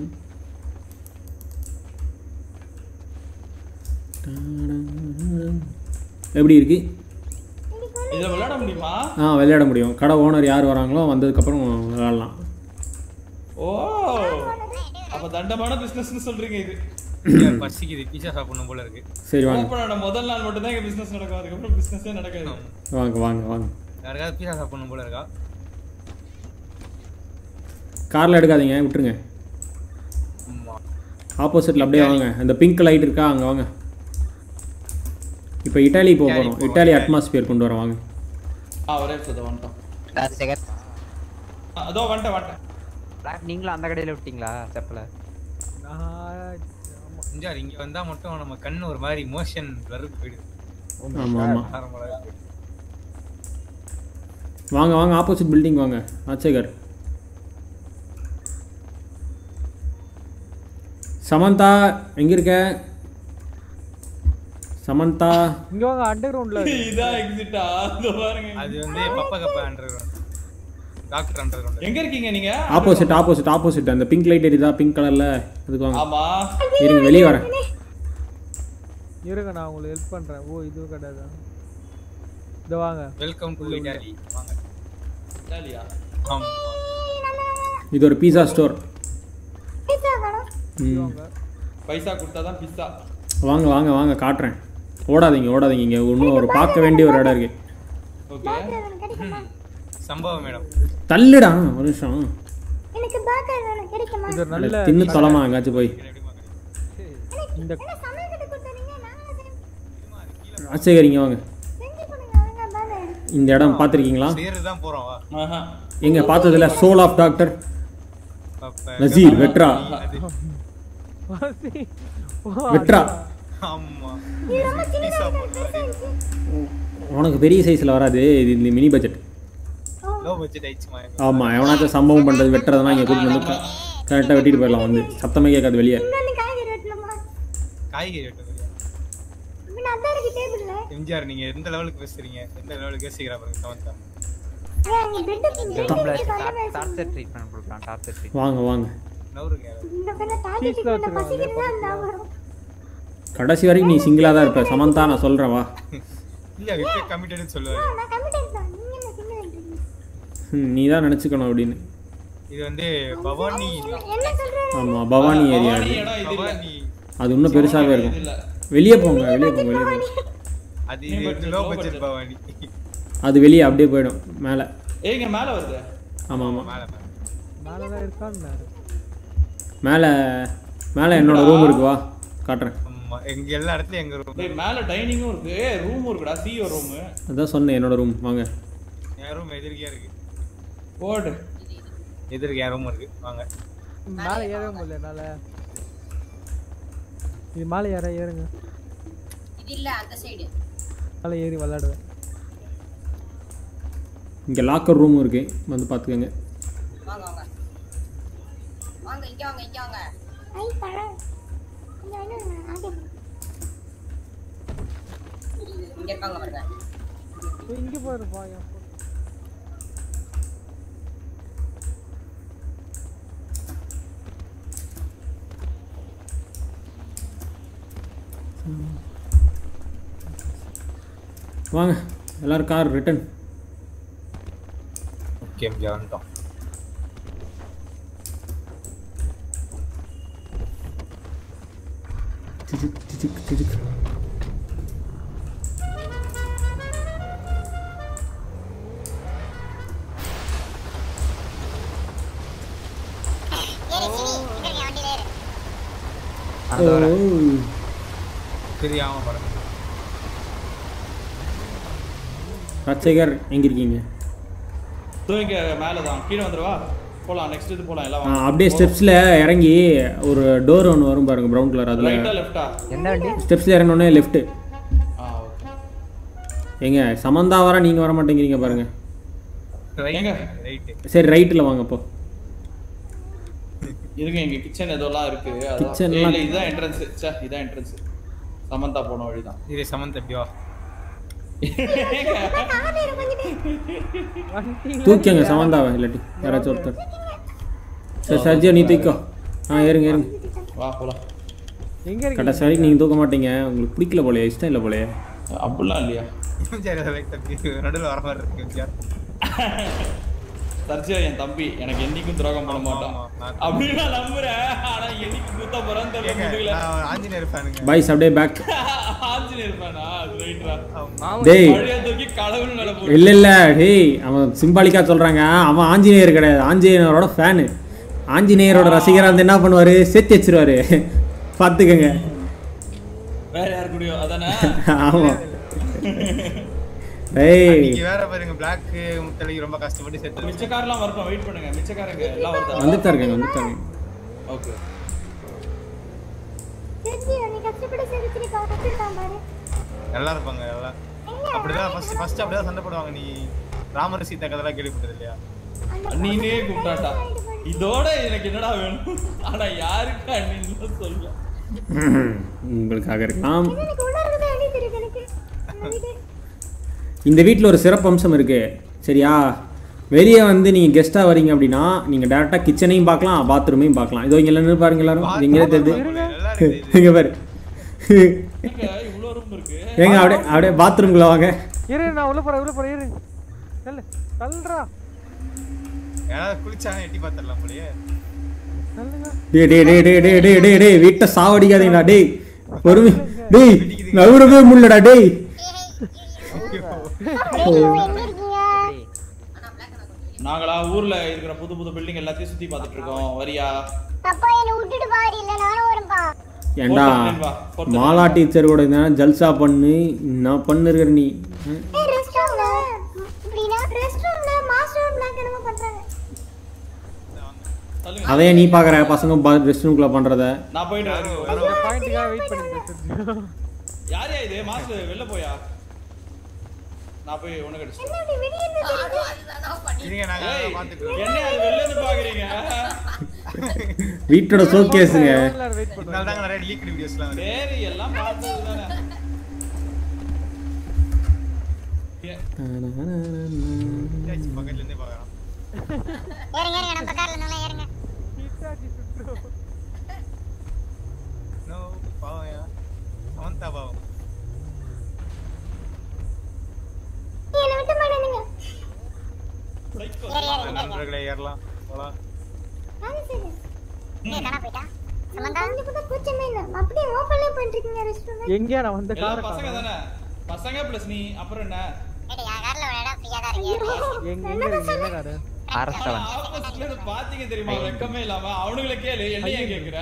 எப்படி இருக்கு இதுல விளையாட முடியுமா ஆ விளையாட முடியும் கடை ஓனர் யார் வராங்களோ வந்ததுக்கப்புறம் விளையாடலாம் ஓ அப்ப தண்டமான பிசினஸ்னு சொல்றீங்க இது இல்ல, பசிக்குது பீஸா சாப்பிடணும் போல இருக்கு சரி வாங்க ஓப்பன் ஆன முதல் நாள் மட்டும் தான் இங்க பிசினஸ் நடக்கும் அதுக்கப்புறம் பிசினஸே நடக்காது வாங்க வாங்க வாங்க யாருக்காவது பீஸா சாப்பிடணும் போல இருக்கா காரில் எடுக்காதீங்க விட்டுருங்க ஆமா ஆப்போசிட்டில் அப்படியே வாங்க அந்த பிங்க் லைட் இருக்கா அங்கே வாங்க இப்போ இட்டாலி போக போகிறோம் இட்டாலி அட்மாஸ்பியர் கொண்டு வரோம் வாங்க ஆ ஒரே நிமிஷம் வந்துட்டோம் ராஜசேகர் ஆ, அதோ வந்துட்டேன் வந்துட்டேன் பிளாக் நீங்களும் அந்த கடையில விட்டீங்களா செப்பல இஞ்சார் இங்க வந்தா மட்டும் நம்ம கண்ணு ஒரு மாதிரி மோஷன் blur போயிடுது ஆமா, ஆமா. நார்மலா இருக்கு. வாங்க வாங்க ஆப்போசிட் பில்டிங் வாங்க ராஜசேகர் சமந்தா எங்க இருக்க சமந்தா இங்க வாங்க அண்டர் கிரவுண்ட்ல இதான் எக்ஸிட்டா அதோ பாருங்க அது வந்து பப்பா கப்பா அண்டர் டாக்டர் அண்டர் எங்க இருக்கீங்க நீங்க ஆப்போசிட் ஆப்போசிட் ஆப்போசிட் அந்த பிங்க் லைட் எரியுதா பிங்க் கலர்ல அதுக்கு வாங்க ஆமா இருங்க வெளியே வரேன் இருங்க நான் உங்களுக்கு ஹெல்ப் பண்றேன் ஓ இது கிடையாது இந்த வாங்க வெல்கம் டு இட்டாலி வாங்க இட்டாலியா ஆமா இது ஒரு பீஸா ஸ்டோர் பீஸா வேணும் பைசா கொடுத்தாதான் பிஸ்ஸா வாங்க வாங்க வாங்க காட்டுறேன் ஓடாதீங்க ஓடாதீங்க இங்கே இன்னும் ஒரு பார்க்க வேண்டிய ஒரு இடம் இருக்கு ஓகே கிடைக்குமா சம்பவம் மேடம் தள்ளுடா ஒரு நிமிஷம் எனக்கு பர்கர் வேணும் கிடைக்குமா இது ஒரு அட, நல்ல தின்னு தொலைமா எங்காச்சும் போய் இந்த என்ன சமையல் கட்டு கொடுத்தீங்க நாங்க செஞ்சு ராஜசேகர் இங்கே வாங்க கொடுங்க வாங்க பர்கர் இந்த இடம் பார்த்துருக்கீங்களா சேரு தான் போறோம் வா எங்க பார்த்ததுல சோல் ஆஃப் டாக்டர் நசீர் வெட்ரா வாசி. ஓ, வெட்ரா ஆமா இது ரொம்ப சின்னதா இருக்கு பெருசா இருந்துச்சு உனக்கு பெரிய சைஸில் வராது இது இந்த மினி பட்ஜெட் லோ பட்ஜெட் ஆயிடுச்சுமா ஆமாம் எவனாச்சும் சம்பவம் பண்ணுறது வெட்டுறதுனா இங்கே கூட்டிட்டு வந்து கரெக்டாக வெட்டிட்டு போயிடலாம் வந்து சத்தமே கேட்காது வெளியே இன்னொன்னு காய்கறி வெட்டணுமா காய்கறி வெட்டுறது பின்ன அதான் இருக்கு டேபிள்ல எம்ஜிஆர் நீங்க எந்த லெவலுக்கு பேசுறீங்க எந்த லெவலுக்கு பேசுகிறா பாருங்க சமந்தா ஏன் அங்க பெட் டார்ச்சர் ட்ரீட்மெண்ட் கொடுக்கலாம் டார்ச்சர் ட்ரீட்மெண்ட் வாங்க வாங்க நவருங்க இந்த பின்ன தாண்டி Cheese ல இந்த வச்சிருக்காங்க, பசிக்கிறதா இருந்தா வரும் கடைசி வரைக்கும் நீ சிங்கிளாக தான் இருப்ப சமந்தா நான் சொல்கிறேன் வா இல்ல விக்கே கமிட்டட்னு சொல்லுவாரு நான் கமிட்டட் தான் நீங்க என்ன சிங்கிள் ம், நீ தான் நினச்சிக்கணும் அப்படின்னு இது வந்து பவானி என்ன சொல்றாரு ஆமாம் பவானி ஏரியா அது இடம் இது இல்ல பவானி அது இன்னும் பெருசாகவே இருக்கும் வெளியே போங்க வெளியே போங்க வெளியே போங்க அது இது லோ பட்ஜெட் பவானி அது வெளியே அப்படியே போயிடும் மேலே ஏங்க மேல வருது ஆமாம் ஆமாம் மேல மேல மேலதான் இருக்கான்னாரு மேலே மேலே என்னோட ரூம் இருக்கு வா காட்டுறேன் ஆமா எங்க எல்லா இடத்துலயும் எங்க ரூம் டேய் மேல டைனிங்கும் இருக்கு ஏ ரூம் இருக்குடா சிஓ ரூம் அதான் சொன்னேன் என்னோட ரூம் வாங்க என் ரூம் எதிர்க்கையா இருக்கு போடு எதிர்க்க என் ரூம் இருக்கு வாங்க மேல ஏறவே முடியல என்னால இது மேல ஏற ஏறுங்க இது இல்ல அந்த சைடு மேல ஏறி விளையாடுவேன் இங்கே லாக்கர் ரூமும் இருக்கு வந்து பார்த்துக்கோங்க வாங்க வாங்க வாங்க இங்க வாங்க இங்க வாங்க ஐ பழம் கொஞ்சம் வேணும் ஆகி இங்க இருக்காங்க பாருங்க ஏய், இங்க பாரு பாயம் வாங்க எல்லாரும் கார் ரிட்டன் ஓகே இங்க வந்துட்டோம் டிஜிக் டிஜிக் டிஜிக் அது வர ஓ. தெரியாம பாருங்க ரட்சகர் எங்க இருக்கீங்க தோ இங்க மேல தான் கீழே வந்துருவா போலாம் நெக்ஸ்ட் இது போலாம் எல்லாம் ஆ, அப்படியே ஸ்டெப்ஸில் இறங்கி ஒரு டோர் ஒன்று வரும் பாருங்க ப்ரௌன் கலர் ரைட்டா அதில் லெஃப்டா என்ன வண்டி ஸ்டெப்ஸில் இறங்கினோடனே லெஃப்ட்டு ஆ ஓகே ஏங்க சமந்தா வர நீங்கள் வர மாட்டேங்கிறீங்க பாருங்க ஏங்க ரைட் சரி ரைட்டில் வாங்க அப்போ இருங்க எங்க கிச்சன் ஏதோலாம் இருக்கு அதான். Kitchen ஏய், எல்லாம் இல்ல இதான் என்ட்ரன்ஸ் ச்சே இதான் என்ட்ரன்ஸ் சமந்தா போன வழிதான் இது சமந்த் எப்படி வா தூக்கிங்க சமந்தாவை இல்லாட்டி யாராச்சும் ஒருத்தர் சரி சர்ஜியா நீ தூக்கோ ஆ ஏறுங்க ஏறுங்க வா போலாம் எங்க இருக்கீங்க கடைசி வரைக்கும் நீங்கள் தூக்க மாட்டீங்க உங்களுக்கு பிடிக்கல போலயே இஷ்டம் இல்லை போலயே அப்படிலாம் இல்லையா எம்ஜிஆர் ரைட் தம்பி நடுவில் வர மாதிரி இருக்கு எம்ஜிஆர் சர்ஜியா என் தம்பி எனக்கு என்னைக்கும் துரோகம் பண்ண மாட்டான் அப்படின்னு நான் நம்புறேன் ஆனா என்னைக்கு குத்த போறான்னு தெரியல முதுகுல நான் ஆஞ்சநேயர் ஃபேனுங்க பாய்ஸ் அப்படியே பேக் ஆஞ்சநேயர் ஃபேனா ரைட்ரா டேய். பழைய தூக்கி கடவுள் மேல போட்டு இல்லை இல்லை டேய் அவன் சிம்பாலிக்காக சொல்கிறாங்க அவன் ஆஞ்சநேயர் கிடையாது ஆஞ்சநேயரோட ஃபேனு ஆஞ்சநேயரோட ரசிகராக இருந்து என்ன பண்ணுவார் சேர்த்து வச்சிருவாரு பார்த்துக்கங்க வேற யார் கூடயோ அதானே ஆமாம் டேய் நீங்க வேற பாருங்க பிளாக் முத்தலைக்கு ரொம்ப கஷ்டப்பட்டு சேர்த்து மிச்ச கார்லாம் வரட்டும் வெயிட் பண்ணுங்க மிச்ச காரங்க எல்லாம் வருதா வந்துட்டு தான் இருக்காங்க வந்துட்டு தான் இருக்காங்க ஓகே சரி நீ கஷ்டப்பட்டு சேர்த்து கஷ்டம் பாரு நல்லா இருப்பாங்க எல்லாம் அப்படிதான் ஃபர்ஸ்ட் ஃபர்ஸ்ட் அப்படிதான் சண்டை போடுவாங்க நீ ராமர் சீதா கதைலாம் கேள்விப்பட்டது இல்லையா அண்ணினே கூப்பிட்டாட்டா இதோட எனக்கு என்னடா வேணும் ஆனா யாருக்கு அண்ணின்னு சொல்ல உங்களுக்காக இருக்கலாம் எனக்கு உள்ள இருக்கிறது அணி தெரியுது எனக்கு அந்த வீடு இந்த வீட்டில் ஒரு சிறப்பு அம்சம் இருக்கு சரியா வெளியே வந்து நீங்கள் கெஸ்ட்டாக வரீங்க அப்படின்னா நீங்கள் டேரெக்டாக கிச்சனையும் பார்க்கலாம் பாத்ரூமையும் பார்க்கலாம் இதோ இங்கே என்ன பாருங்க எல்லாரும் இங்கே தெரியுது இங்கே பாரு இவ்வளோ ரூம் இருக்கு ஏங்க அப்படியே அப்படியே பாத்ரூம்குள்ள வாங்க இரு நான் உள்ள போறேன் உள்ள போறேன் இரு தள்ளு தள்ளுறா யாராவது குளிச்சாங்க எட்டி பார்த்துடலாம் போலயே தள்ளுங்க டேய் டேய் டேய் டேய் டேய் டேய் டேய் டேய் வீட்டை சாவடிக்காதீங்களா டேய் பொறுமை டேய் நவுறவே முடியலடா டேய் நாங்களா ஊர்ல இருக்கிற புது புது பில்டிங் எல்லாத்தையும் சுத்தி பார்த்துட்டு இருக்கோம் வரியா அப்பா என்ன விட்டுட்டு பாரு இல்ல நானும் வரேன்ப்பா ஏண்டா வா, fourth மாலா டீச்சர் கூட இருந்தா ஜல்சா பண்ணு நான் பண்ணுற நீ ம். ஏய் ரெஸ்ட் ரூம்ல இப்படினா ரெஸ்ட் ரூம்ல மாஸ்டர் பிளாக் என்னமோ பண்றாங்க சொல்லுங்க அதையே நீ பார்க்குற பசங்க ரெஸ்ட் ரூம்குள்ளே பண்ணுறத நான் போயிட்டு வரேன். அந்த பாயிண்ட்டுக்காக வெயிட் பண்ணிட்டு யார் யா இது மாசு வெளில போயா நான் போய் ஒண்ணு கடிச்சு இருங்க நாங்க ஏய், அதெல்லாம் பாத்துக்கிறோம் என்ன அது வெளில இருந்து பாக்குறீங்க வீட்டோட ஷோகேஸுங்க இதனால தாங்க நிறைய லீக் வீடியோஸ்லாம் வருது சரி எல்லாம் பார்த்தது தானே ஏச்சி, பக்கத்துல இருந்தே பார்க்கறோம் ஏறுங்க ஏறுங்க நம்ம கார்ல நல்லா ஏறுங்க நோ பாவம்யா சமந்தா பாவம் என்ன விட்டு மாட்டேங்க நண்பர்களை ஏறலாம் போலாம் ஏய் காணா போயிட்டா சமந்தா கொஞ்சம் கூட கூச்சமே இல்ல அப்படியே ஓபன்ல பண்ணிட்டு இருக்கீங்க ரெஸ்டாரண்ட் எங்கேயா நான் வந்த காரை எல்லாம் பசங்க காணோம். தானே பசங்க பிளஸ் நீ அப்புறம் என்ன ஏய் யா கார்ல ஒரு இடம் ஃப்ரீயா தான் இருக்கு எங்க எங்க இருக்கு என்ன காரு ஆப்போசிட்ல இருந்து பாத்தீங்க தெரியுமா வெக்கமே இல்லாம அவனுங்கள கேளு என்னைய கேக்குற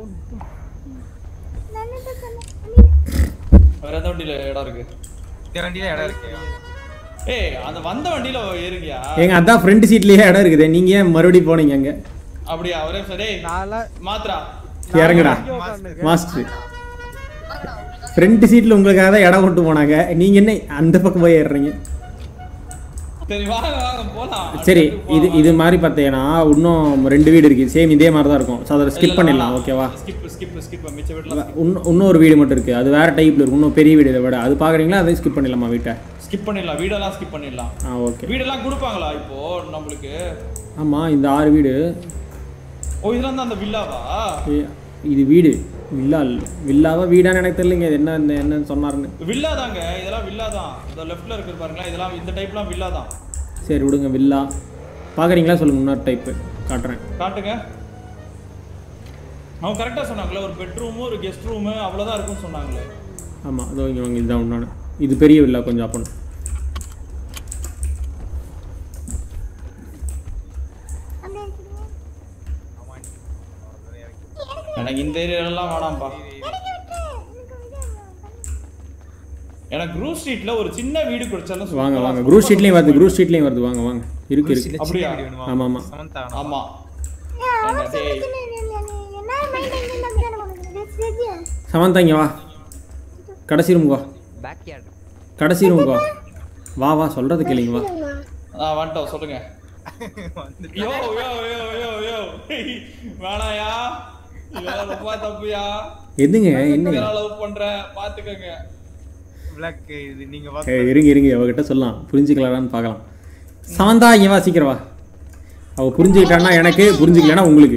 வேற எந்த வண்டியில இடம் இருக்கு இந்த வண்டியில இடம் இருக்கு ஏய் அந்த வந்த வண்டியில ஏறுங்கயா ஏங்க அதான் ஃப்ரண்ட் சீட்லேயே இடம் இருக்குது நீங்கள் ஏன் மறுபடியும் போனீங்க அங்கே அப்படியா ஒரே சரி மாத்ரா இறங்குடா மாஸ்டர் ஃப்ரண்ட் சீட்டில் உங்களுக்காக தான் இடம் கொண்டு போனாங்க நீங்கள் என்ன அந்த பக்கம் போய் ஏறுறீங்க சரி வாங்க வாங்க போலாம் சரி இது இது மாதிரி பார்த்தீங்கன்னா இன்னும் ரெண்டு வீடு இருக்குது சேம் இதே மாதிரி தான் இருக்கும் ஸோ அதை ஸ்கிப் பண்ணிடலாம் ஓகேவா ஸ்கிப் ஸ்கிப் ஸ்கிப் மிச்ச வீட்ல இன்னும் இன்னொரு வீடு மட்டும் இருக்குது அது வேறு டைப்பில் இருக்கும் இன்னும் பெரிய வீடு இதை விட அது பார்க்குறீங்களா அதை ஸ்கிப் பண்ணிடலாமா வீட்டை ஸ்கிப் பண்ணிடலாம் வீடெல்லாம் ஸ்கிப் பண்ணிடலாம் ஆ ஓகே வீடெல்லாம் கொடுப்பாங்களா இப்போ நம்மளுக்கு ஆமாம் இந்த ஆறு வீடு ஓ இதெல்லாம் தான் அந்த வில்லாவா ஏ- இது வீடு வில்லா இல்ல. வில்லாவா வீடான்னு எனக்கு தெரியலைங்க இது என்ன என்ன- என்னன்னு சொன்னாருன்னு வில்லா தாங்க இதெல்லாம் வில்லா தான் இந்த லெஃப்ட்ல இருக்கு பாருங்களா இதெல்லாம் இந்த டைப்லாம் வில்லா தான் சரி விடுங்க வில்லா பார்க்குறீங்களா சொல்லுங்க இன்னொரு டைப்பு காட்டுறேன் காட்டுங்க அவங்க கரெக்டாக சொன்னாங்களே ஒரு பெட்ரூமு ஒரு கெஸ்ட் ரூமு அவ்வளோதான் இருக்கும்னு சொன்னாங்களே ஆமாம் அதோ இங்கே வாங்க இதுதான் உண்டான இது பெரிய வில்லா கொஞ்சம் அப்பணும் எனக்கு இந்த ஏரியாலாம் வேணாம்ப்பா எனக்கு குரூ ஸ்ட்ரீட்ல ஒரு சின்ன வீடு குடிச்சாலும் வாங்க வாங்க குரூப் ஸ்ட்ரீட்லேயும் வருது குரூப் ஸ்ட்ரீட்லேயும் வருது வாங்க வாங்க இருக்கு இருக்கு அப்படியா ஆமாம் ஆமாம் சமந்தா ஆமா என்ன டேய். மைண்ட் எங்க நம்ம போறது சமந்தா இங்கே வா கடைசி ரூமுக்கு வா பேக் யார்டு கடைசி ரூமுக்கு வா வா வா சொல்கிறது கேளுங்க வா ஆ வந்துட்டோம் சொல்லுங்க யோ யோ யோ யோ யோ வேணாயா இதெல்லாம் ரொம்ப தப்புயா எதுங்க என்னங்க லவ் பண்றேன் பாத்துக்கங்க பிளாக் இது நீங்க ஏய், பார்த்து இருங்க இருங்க அவகிட்ட சொல்லலாம் புரிஞ்சுக்கலான்னு பார்க்கலாம் சமந்தா இங்கே வா சீக்கிரம் வா அவள் புரிஞ்சுக்கிட்டான்னா எனக்கு புரிஞ்சுக்கலன்னா உங்களுக்கு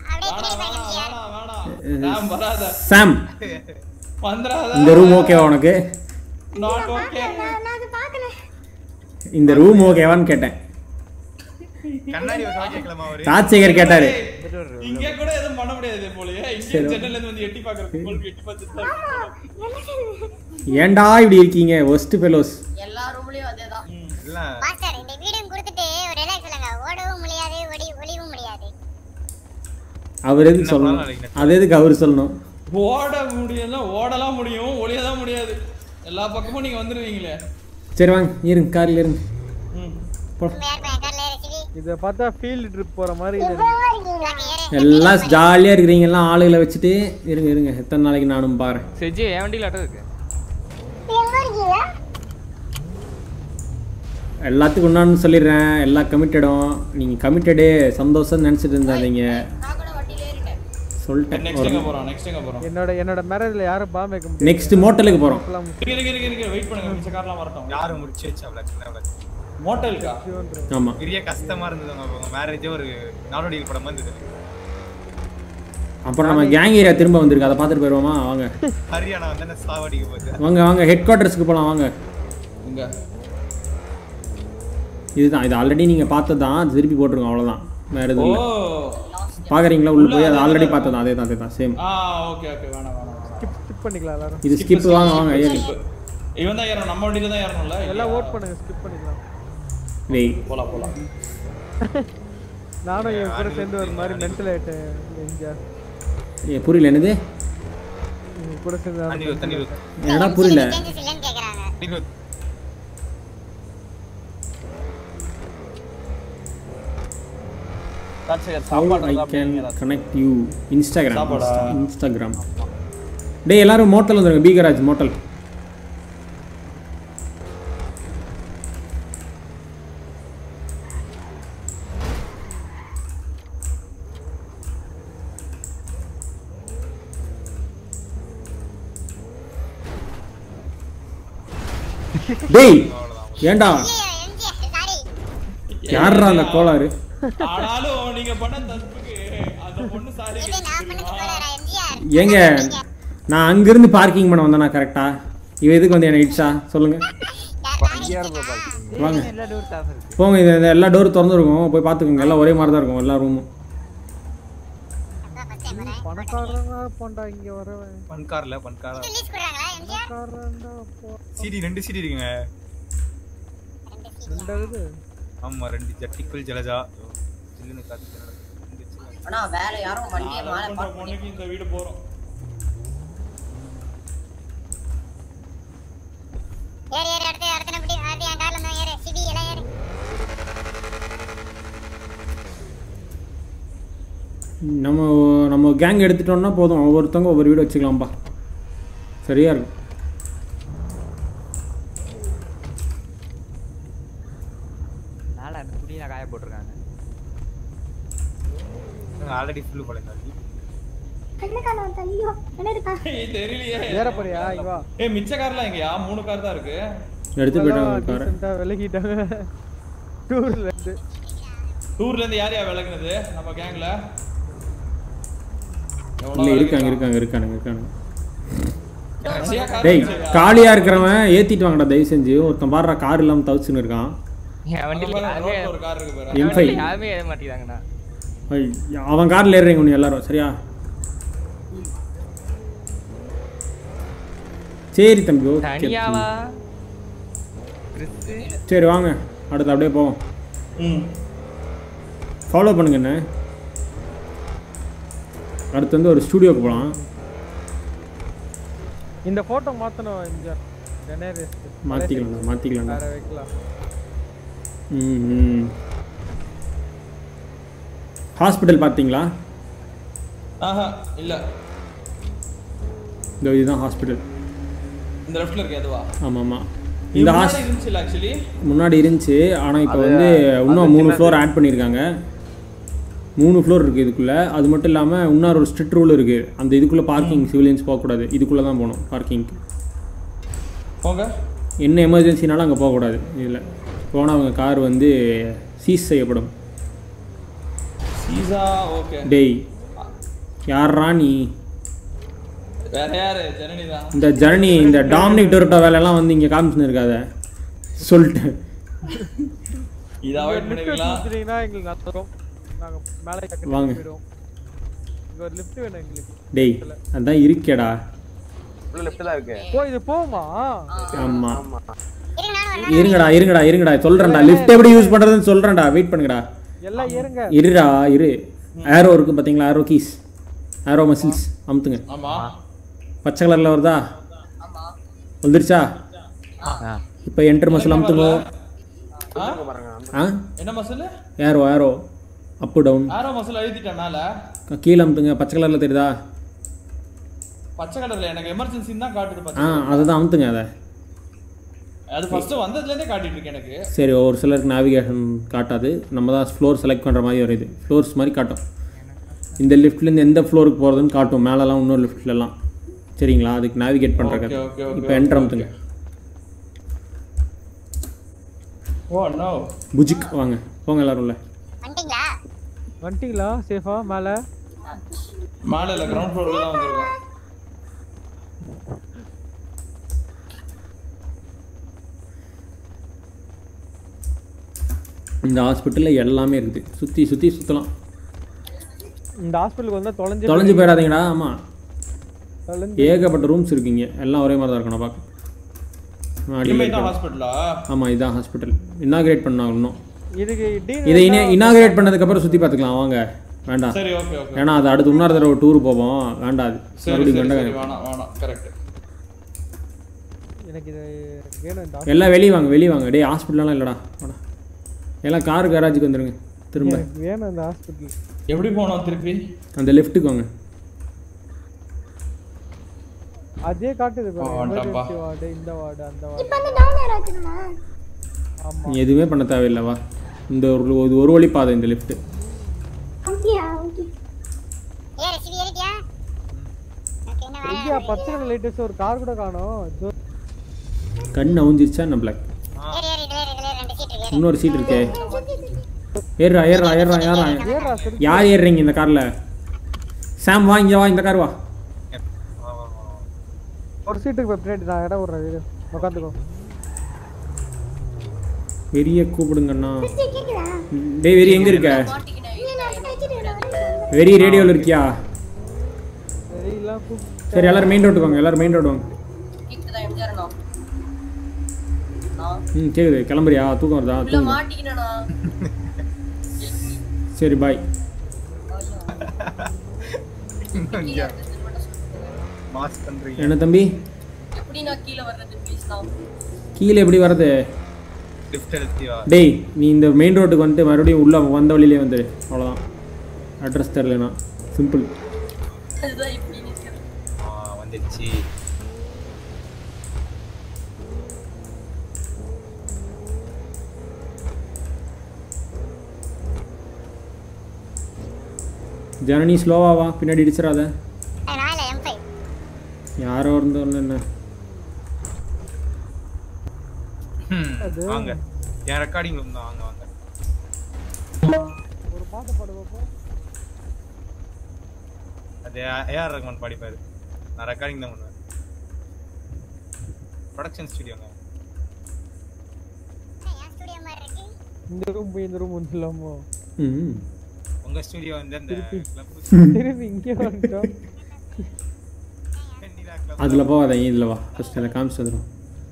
நான் வராத சாம் வந்துடாத இந்த ரூம் ஓகேவா உனக்கு நாட் ஓகே நான் அது பார்க்கல இந்த ரூம் ஓகேவான்னு கேட்டேன் கண்ணாடி வச்சா கேட்கலாமா அவரு ராஜசேகர் கேட்டாரு இங்க கூட எதுவும் பண்ண முடியாது போலயே இங்க சரி. ஜன்னல்ல இருந்து வந்து எட்டி பாக்குறது உங்களுக்கு எட்டி பார்த்துட்டு தான் ஏன்டா இப்படி இருக்கீங்க ஒஸ்ட் ஃபெலோஸ் எல்லா ரூம்லயும் அதேதான் மாஸ்டர் இந்த வீடும் கொடுத்துட்டு ஒரு டைலாக் சொல்லுங்க ஓடவும் முடியாது ஒடி ஒளிவும் முடியாது அவர் எதுக்கு சொல்லணும் அது எதுக்கு அவர் சொல்லணும் ஓட முடியல ஓடலாம் முடியும் ஒளிய தான் முடியாது எல்லா பக்கமும் நீங்க வந்துருவீங்களே சரி வாங்க இருங்க காரில் இருங்க போலாம். இதை பார்த்தா ஃபீல்டு ட்ரிப் போற மாதிரி இது எல்லாம் ஜாலியாக இருக்கிறீங்க எல்லாம் ஆளுகளை வச்சுட்டு இருங்க இருங்க எத்தனை நாளைக்கு நானும் பாரு செஜி என் வண்டியில் அட்டம் இருக்கு எங்க இருக்கீங்க எல்லாத்துக்கும் ஒன்றான்னு சொல்லிடுறேன் எல்லாம் கமிட்டடும் நீங்கள் கமிட்டடு சந்தோஷம் நினச்சிட்டு இருந்தாதீங்க சொல்லிட்டேன் நெக்ஸ்ட் எங்க போறோம் நெக்ஸ்ட் எங்க போறோம் என்னோட என்னோட மேரேஜ்ல யாரும் பாம் வைக்க முடியாது நெக்ஸ்ட் மோட்டலுக்கு போகிறோம் இருங்க இருங்க இருங்க இருங்க வெயிட் பண்ணுங்க மிச்ச கார்லாம் வரட்டும் யாரு முடிச்சு வச்சா பிளாக் பிளாக் மோட்டலுக்கா ஆமாம் பெரிய கஷ்டமா இருந்தது உங்க மேரேஜே ஒரு நாடோடிகள் படம் மாதிரி இருந்தது அப்புறம் நம்ம கேங் ஏரியா திரும்ப வந்திருக்கு அதை பார்த்துட்டு போயிடுவோமா வாங்க ஹரியானா வந்து என்ன சாவடிக்க போகுது வாங்க வாங்க ஹெட் குவார்ட்டர்ஸ்க்கு போகலாம் வாங்க இங்க இதுதான் இது ஆல்ரெடி நீங்கள் பார்த்தது தான் திருப்பி போட்டுருங்க அவ்வளோதான் வேறு எதுவும் இல்லை ஓ பார்க்குறீங்களா உள்ள போய் அது ஆல்ரெடி பார்த்தது தான் அதே தான் அதே தான் சேம் ஆ ஓகே ஓகே வேணாம் வேணாம் வேணாம் ஸ்கிப் பண்ணிக்கலாம் எல்லாரும் இது skip வாங்க, வாங்க, ஏறி. இவன் தான் ஏறணும் நம்ம வண்டியில தான் ஏறணும்ல எல்லாம் ஓட் பண்ணுங்க ஸ்கிப் பண்ணிக்கலாம் வெய் போலாம் போலாம் நானும் என் கூட சேர்ந்து ஒரு மாதிரி மென்டல் ஆயிட்டேன் இங்க ஏ புரியல என்னது உங்க கூட சேர்ந்து தண்ணி ஊத்து, தண்ணி ஊத்து. என்னடா புரியல தண்ணி ஊத்து. காட்சகர் How சாப்பாடு I can connect you Instagram சாப்பாடா? இன்ஸ்டாகிராம் டேய் எல்லாரும் மோட்டல் வந்துருங்க பீகராஜ் மோட்டல் டேய் ஏன்டா யார்ரா அந்த கோளாறு ஆனாலும் நீங்க பண்ண தப்புக்கு அந்த பொண்ணு சாரி ஏங்க நான் அங்கிருந்து பார்க்கிங் பண்ண வந்தேனா கரெக்டா இவ எதுக்கு வந்து என்ன இட்ஸா சொல்லுங்க வாங்க எல்லா டோர் தாஃப் இருக்கு போங்க இது இது எல்லா டோரும் திறந்துருக்கும் போய் பார்த்துக்கோங்க எல்லாம் ஒரே மாதிரி தான் இருக்கும் எல்லா ரூமும் பணக்காரங்க போண்டா இங்க வரவன் பன்கார்ல பன்காரா பணக்காரன்டா போ சிடி ரெண்டு சிடி இருக்குங்க ரெண்டாவது ஆமா ரெண்டு ஜட்டிக்குள் ஜலஜா சில்லுன்னு காத்து ஜலஜா. ரெண்டு சில்லு. ஆனா வேற யாரும் வண்டியை மேல பார்க் பண்ணி பொண்ணுக்கு இந்த வீடு போறோம் ஏறு ஏறு அடுத்து அடுத்து நம்ம அடுத்து என் கார்ல இருந்தா ஏறு சிபி எல்லாம் ஏறு நம்ம நம்ம கேங் எடுத்துட்டோம்னா போதும் ஒவ்வொருத்தவங்க ஒவ்வொரு வீடு வச்சுக்கலாம்ப்பா சரியா இருக்கும் மேல அந்த துணியில காய போட்டிருக்காங்க ஆல்ரெடி ஃபுல்லு பழங்காட்டி கண்ணு காண வந்து ஐயோ என்ன இருக்கா ஏய், தெரியலையே ஏற போறியா இங்க வா ஏய் மிச்ச கார்லாம் எங்கயா மூணு கார் தான் இருக்கு எடுத்து போயிட்டாங்க காரை டீசெண்டா விலகிட்டாங்க டூர்ல இருந்து டூர்ல இருந்து யார் யார் விலகுனது நம்ம கேங்ல இல்லை இருக்காங்க இருக்காங்க இருக்கானுங்க இருக்கானுங்க கடைசியா car டேய் வச்சிருக்கா? காலியாக இருக்கிறவன் ஏற்றிட்டு வாங்கடா தயவு செஞ்சு ஒருத்தன் பாடுற கார் இல்லாமல் தவிச்சுன்னு இருக்கான் என் வண்டியில அங்க யாருமே ரோட்ல ஒரு கார் இருக்கு பாரு என் M5. வண்டியில யாருமே ஏற மாட்டேங்கிறாங்கண்ணா ஐய், அவன் காரில் ஏறுறீங்க ஒன்று எல்லாரும் சரியா சரி தம்பி ஓகே தனியாவா கிறிஸ்து சரி வாங்க அடுத்து அப்படியே போவோம் ம் ஃபாலோ பண்ணுங்க என்ன அடுத்து வந்து ஒரு ஸ்டூடியோக்கு போகலாம் இந்த போட்டோ மாத்தணும் இங்க ஜெனரேட் மாற்றிக்கலாம்டா மாற்றிக்கலாம்டா வேற வைக்கலாம் ம் ம் ஹாஸ்பிட்டல் பார்த்தீங்களா ஆஹா இல்ல இந்த இதுதான் ஹாஸ்பிட்டல் இந்த லெஃப்ட்ல இருக்கு அதுவா ஆமாம் ஆமாம் இது இந்த முன்னாடி ஹாஸ் இருந்துச்சுல ஆக்சுவலி முன்னாடி இருந்துச்சு ஆனால் இப்போ அது- வந்து இன்னும் அது மூணு சின்னது. ஃப்ளோர் ஆட் பண்ணியிருக்காங்க மூணு ஃப்ளோர் இருக்குது இதுக்குள்ளே அது மட்டும் இல்லாமல் இன்னொரு ஒரு ஸ்ட்ரிக்ட் ரூல் இருக்குது அந்த இதுக்குள்ளே பார்க்கிங் சிவிலியன்ஸ் போகக்கூடாது இதுக்குள்ளே தான் போகணும் பார்க்கிங்க்கு போங்க என்ன எமர்ஜென்சினாலும் அங்கே போகக்கூடாது இதில் போனால் அவங்க கார் வந்து சீஸ் செய்யப்படும் சீசா ஓகே டேய் யார்ரா நீ வேற யாரு ஜனனி தான் இந்த ஜர்னி இந்த டாமினிக் டொரட்டோ வேலையெல்லாம் வந்து இங்கே காமிச்சுன்னு இருக்காத சொல்லிட்டேன் இத அவாய்ட் பண்ணிருக்கலாம் வச்சுட்டீங்கன்னா எங்களுக்கு நத்துறோம் நாங்க மேலே டக்குனு வாங்க. போயிடுவோம் இங்க ஒரு லிஃப்ட் வேணும் எங்களுக்கு டேய் அதான் இருக்கேடா உள்ள லெஃப்ட் தான் இருக்கு ஓ இது போகுமா ஆமாம் இருங்கடா இருங்கடா இருங்கடா சொல்கிறேன்டா லிஃப்ட் எப்படி யூஸ் பண்ணுறதுன்னு சொல்கிறேன்டா வெயிட் பண்ணுங்கடா எல்லாம் ஏறுங்க இருடா இரு ஏரோ இருக்கு பார்த்தீங்களா ஏரோ கீஸ் ஏரோ மசில்ஸ் அமுத்துங்க ஆமா பச்சை கலரில் வருதா வந்துருச்சா இப்போ என்டர் மசில் அமுத்துங்க ஆ? ஆ என்ன muscle arrow arrow up down arrow muscle எழுதிட்டேன் மேல கீழே அமுத்துங்க பச்சை கலரில் தெரியுதா பச்சை கலர்ல எனக்கு எமர்ஜென்சின்னு தான் காட்டுது ஆ பச்சை அதுதான் அமுத்துங்க அதை அது ஃபர்ஸ்ட் வந்ததுல இருந்தே காட்டிட்டு இருக்கு எனக்கு சரி ஒரு சிலருக்கு நேவிகேஷன் காட்டாது நம்ம தான் ஃப்ளோர் செலக்ட் பண்ணுற மாதிரி வருது ஃப்ளோர்ஸ் மாதிரி காட்டும் இந்த லிஃப்ட்லேருந்து எந்த ஃப்ளோருக்கு போகிறதுன்னு காட்டும் மேலெலாம் இன்னொரு லிஃப்ட்லலாம் சரிங்களா அதுக்கு நேவிகேட் Okay, பண்ணுறது okay, okay, இப்போ okay, என்ட்ரு okay. அமுத்துங்க ஓ நோ புஜிக் வாங்க போங்க எல்லாரும் உள்ள வந்துட்டீங்களா வந்துட்டீங்களா சேஃபா மேலே மேல இல்ல கிரவுண்ட் ஃப்ளோர்ல தான் வந்திருக்கோம் இந்த ஹாஸ்பிட்டலில் எல்லாமே இருக்குது சுற்றி சுற்றி சுற்றலாம் இந்த ஹாஸ்பிட்டலுக்கு வந்தா தொலைஞ்சு தொலைஞ்சு போயிடாதீங்கடா ஆமாம் தொலைஞ்சு ஏகப்பட்ட ரூம்ஸ் இருக்குங்க எல்லாம் ஒரே மாதிரி தான் இருக்கணும் பார்க்க இனிமே தான் ஹாஸ்பிட்டலா ஆமாம் இதான் ஹாஸ்பிட்டல் இன்னாகிரேட் பண்ணாங்க இன்னும் இதுக்கு டீன் இதை இனி இன்னாகிரேட் பண்ணதுக்கப்புறம் சுற்றி பார்த்துக்கலாம் வாங்க வேண்டாம் சரி ஓகே ஓகே ஏன்னா அது அடுத்து இன்னொரு தடவை டூர் போவோம் வேண்டாம் அது சரி மறுபடியும் சரி சரி வேண்டாம் வேணாம் வேணாம் கரெக்ட் எனக்கு இது வேணும் இந்த எல்லாம் வெளியே வாங்க வெளியே வாங்க டேய் ஹாஸ்பிட்டல்லாம் இல்லைடா வாடா எல்லாம் கார் கராஜுக்கு வந்துருங்க திரும்ப எனக்கு வேணும் அந்த ஹாஸ்பிட்டல் எப்படி போனோம் திருப்பி அந்த லெஃப்ட்டுக்கு வாங்க அதே காட்டுது பாரு ஆ, வந்துட்டான்ப்பா. எமர்ஜென்சி வார்டு இந்த வார்டு அந்த இப்ப வார்டு வந்து டவுன் ஏர் வச்சுக்கணுமா நீ எதுவுமே பண்ண தேவையில்லை வா இந்த ஒரு ஒரு ஒரு வழி பாதை இந்த லெஃப்ட் அப்படியா ஓகே ஏ ரசிவி ஏறிட்டியா ஓகே என்ன வேலை எங்கேயா பச்சை கலர் லைட்டஸ் ஒரு கார் கூட காணோம் இதோ கண் அவுஞ்சிருச்சா என்ன பிளாக் ஏறி ஏறி இதுல ஏறி இதுல ஏறி, ரெண்டு சீட் இருக்கு இன்னொரு சீட் இருக்கே ஏறுறா ஏறுறா ஏறுறா ஏறா ஏறுறா, சரி. யார் ஏறுறீங்க இந்த காரில் சாம் வா இங்கே வா இந்த கார் வா ஒரு சீட்டுக்கு போய் பின்னாடி நான் இடம் விடுறேன் இரு. உட்காந்துக்கோ வெறிய கூப்பிடுங்கண்ணா கேக்குதா டேய் வெறி எங்கே இருக்க நீ நான் வச்சிட்டு வெறி ரேடியோவில் இருக்கியா வெறியெல்லாம் கூப்பிட்டு சரி எல்லாரும் மெயின் ரோட்டுக்கு வாங்க எல்லாரும் மெயின் ரோடு வாங்க கேக்குதா எம்ஜிஆர் அண்ணா நான் ம் கேக்குது கிளம்புறியா தூக்கம் வருதா உள்ள தூங்க மாட்டிக்கினேண்ணா சரி பாய் மாஸ் பண்றீங்க என்ன தம்பி எப்படி நான் கீழே வர்றது ப்ளீஸ் நான் கீழே எப்படி வர்றது லிஃப்ட் எடுத்து வா டேய் நீ இந்த மெயின் ரோட்டுக்கு வந்துட்டு மறுபடியும் உள்ள வந்த வழியிலே வந்துடு அவ்வளோதான் அட்ரஸ் தெரிலனா சிம்பிள் அதுதான் இப்படி நிற்கிறேன் ஆ வந்துடுச்சு ஜனனி ஸ்லோவா வா பின்னாடி இடிச்சிடாத நான் இல்ல எம் ஃபைவ் யாரோ இருந்தோன்னு என்ன ம், வாங்க என் ரெக்கார்டிங் ரூம் தான் வாங்க வாங்க ஒரு பாட்டு பாடு பார்ப்போம் அது ஏஆர் ரஹ்மான் பாடிப்பாரு நான் ரெக்கார்டிங் தான் பண்ணுவேன் ப்ரொடக்ஷன் ஸ்டுடியோங்க ஸ்டுடியோ மாதிரி இருக்கு இந்த ரூம் போய் இந்த ரூம் வந்துடலாமோ ம் உங்க ஸ்டுடியோ வந்து அந்த திருப்பி கிளப் திருப்பி இங்கே வந்துட்டோம் அதில் போகாத இதில் வா ஃபஸ்ட் அதில் காமிச்சு வந்துடும்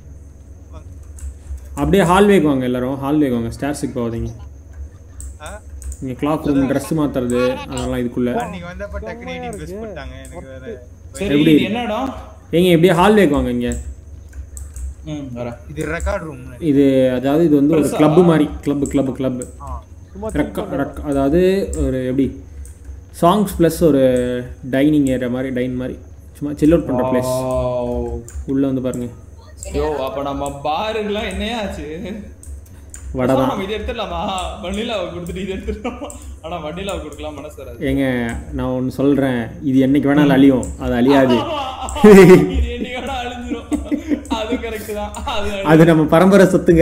அப்படியே ஹால்வேக்கு வாங்க எல்லாரும் ஹால்வேக்கு வாங்க ஸ்டார்ஸுக்கு போகாதீங்க இங்கே கிளாக் ரூம் ட்ரெஸ் மாற்றுறது அதெல்லாம் இதுக்குள்ளே அன்னைக்கு வந்தப்ப டக்குனு எயிட்டீன் ப்ளஸ் போட்டாங்க எனக்கு வேற சரி எப்படி இது என்ன இடம் ஏங்க எப்படியே ஹால்வேக்கு வாங்க இங்கே ம் வரேன் இது ரெக்கார்ட் ரூம் இது அதாவது இது வந்து ஒரு பெருசா? கிளப்பு மாதிரி கிளப்பு கிளப்பு கிளப்பு சும்மா ரெக்க ரெக்க அதாவது ஒரு எப்படி சாங்ஸ் ப்ளஸ் ஒரு டைனிங் ஏரியா மாதிரி டைன் மாதிரி சும்மா சில் அவுட் பண்ணுற பிளேஸ் உள்ளே வந்து பாருங்க யோ அப்ப நம்ம பாருக்குலாம் என்னையா ஆச்சு வடை தான் நம்ம இதை எடுத்துடலாமா வண்டிலாவை கொடுத்துட்டு இதை எடுத்துடலாமா ஆனா வண்டிலாவை கொடுக்கலாம் மனசு வராது ஏங்க நான் ஒன்று சொல்கிறேன் இது என்னைக்கு வேணாலும் அழியும் அது அழியாது இது என்னையோட அழிஞ்சிரும் அது கரெக்ட் தான் அது அது நம்ம பரம்பரை சொத்துங்க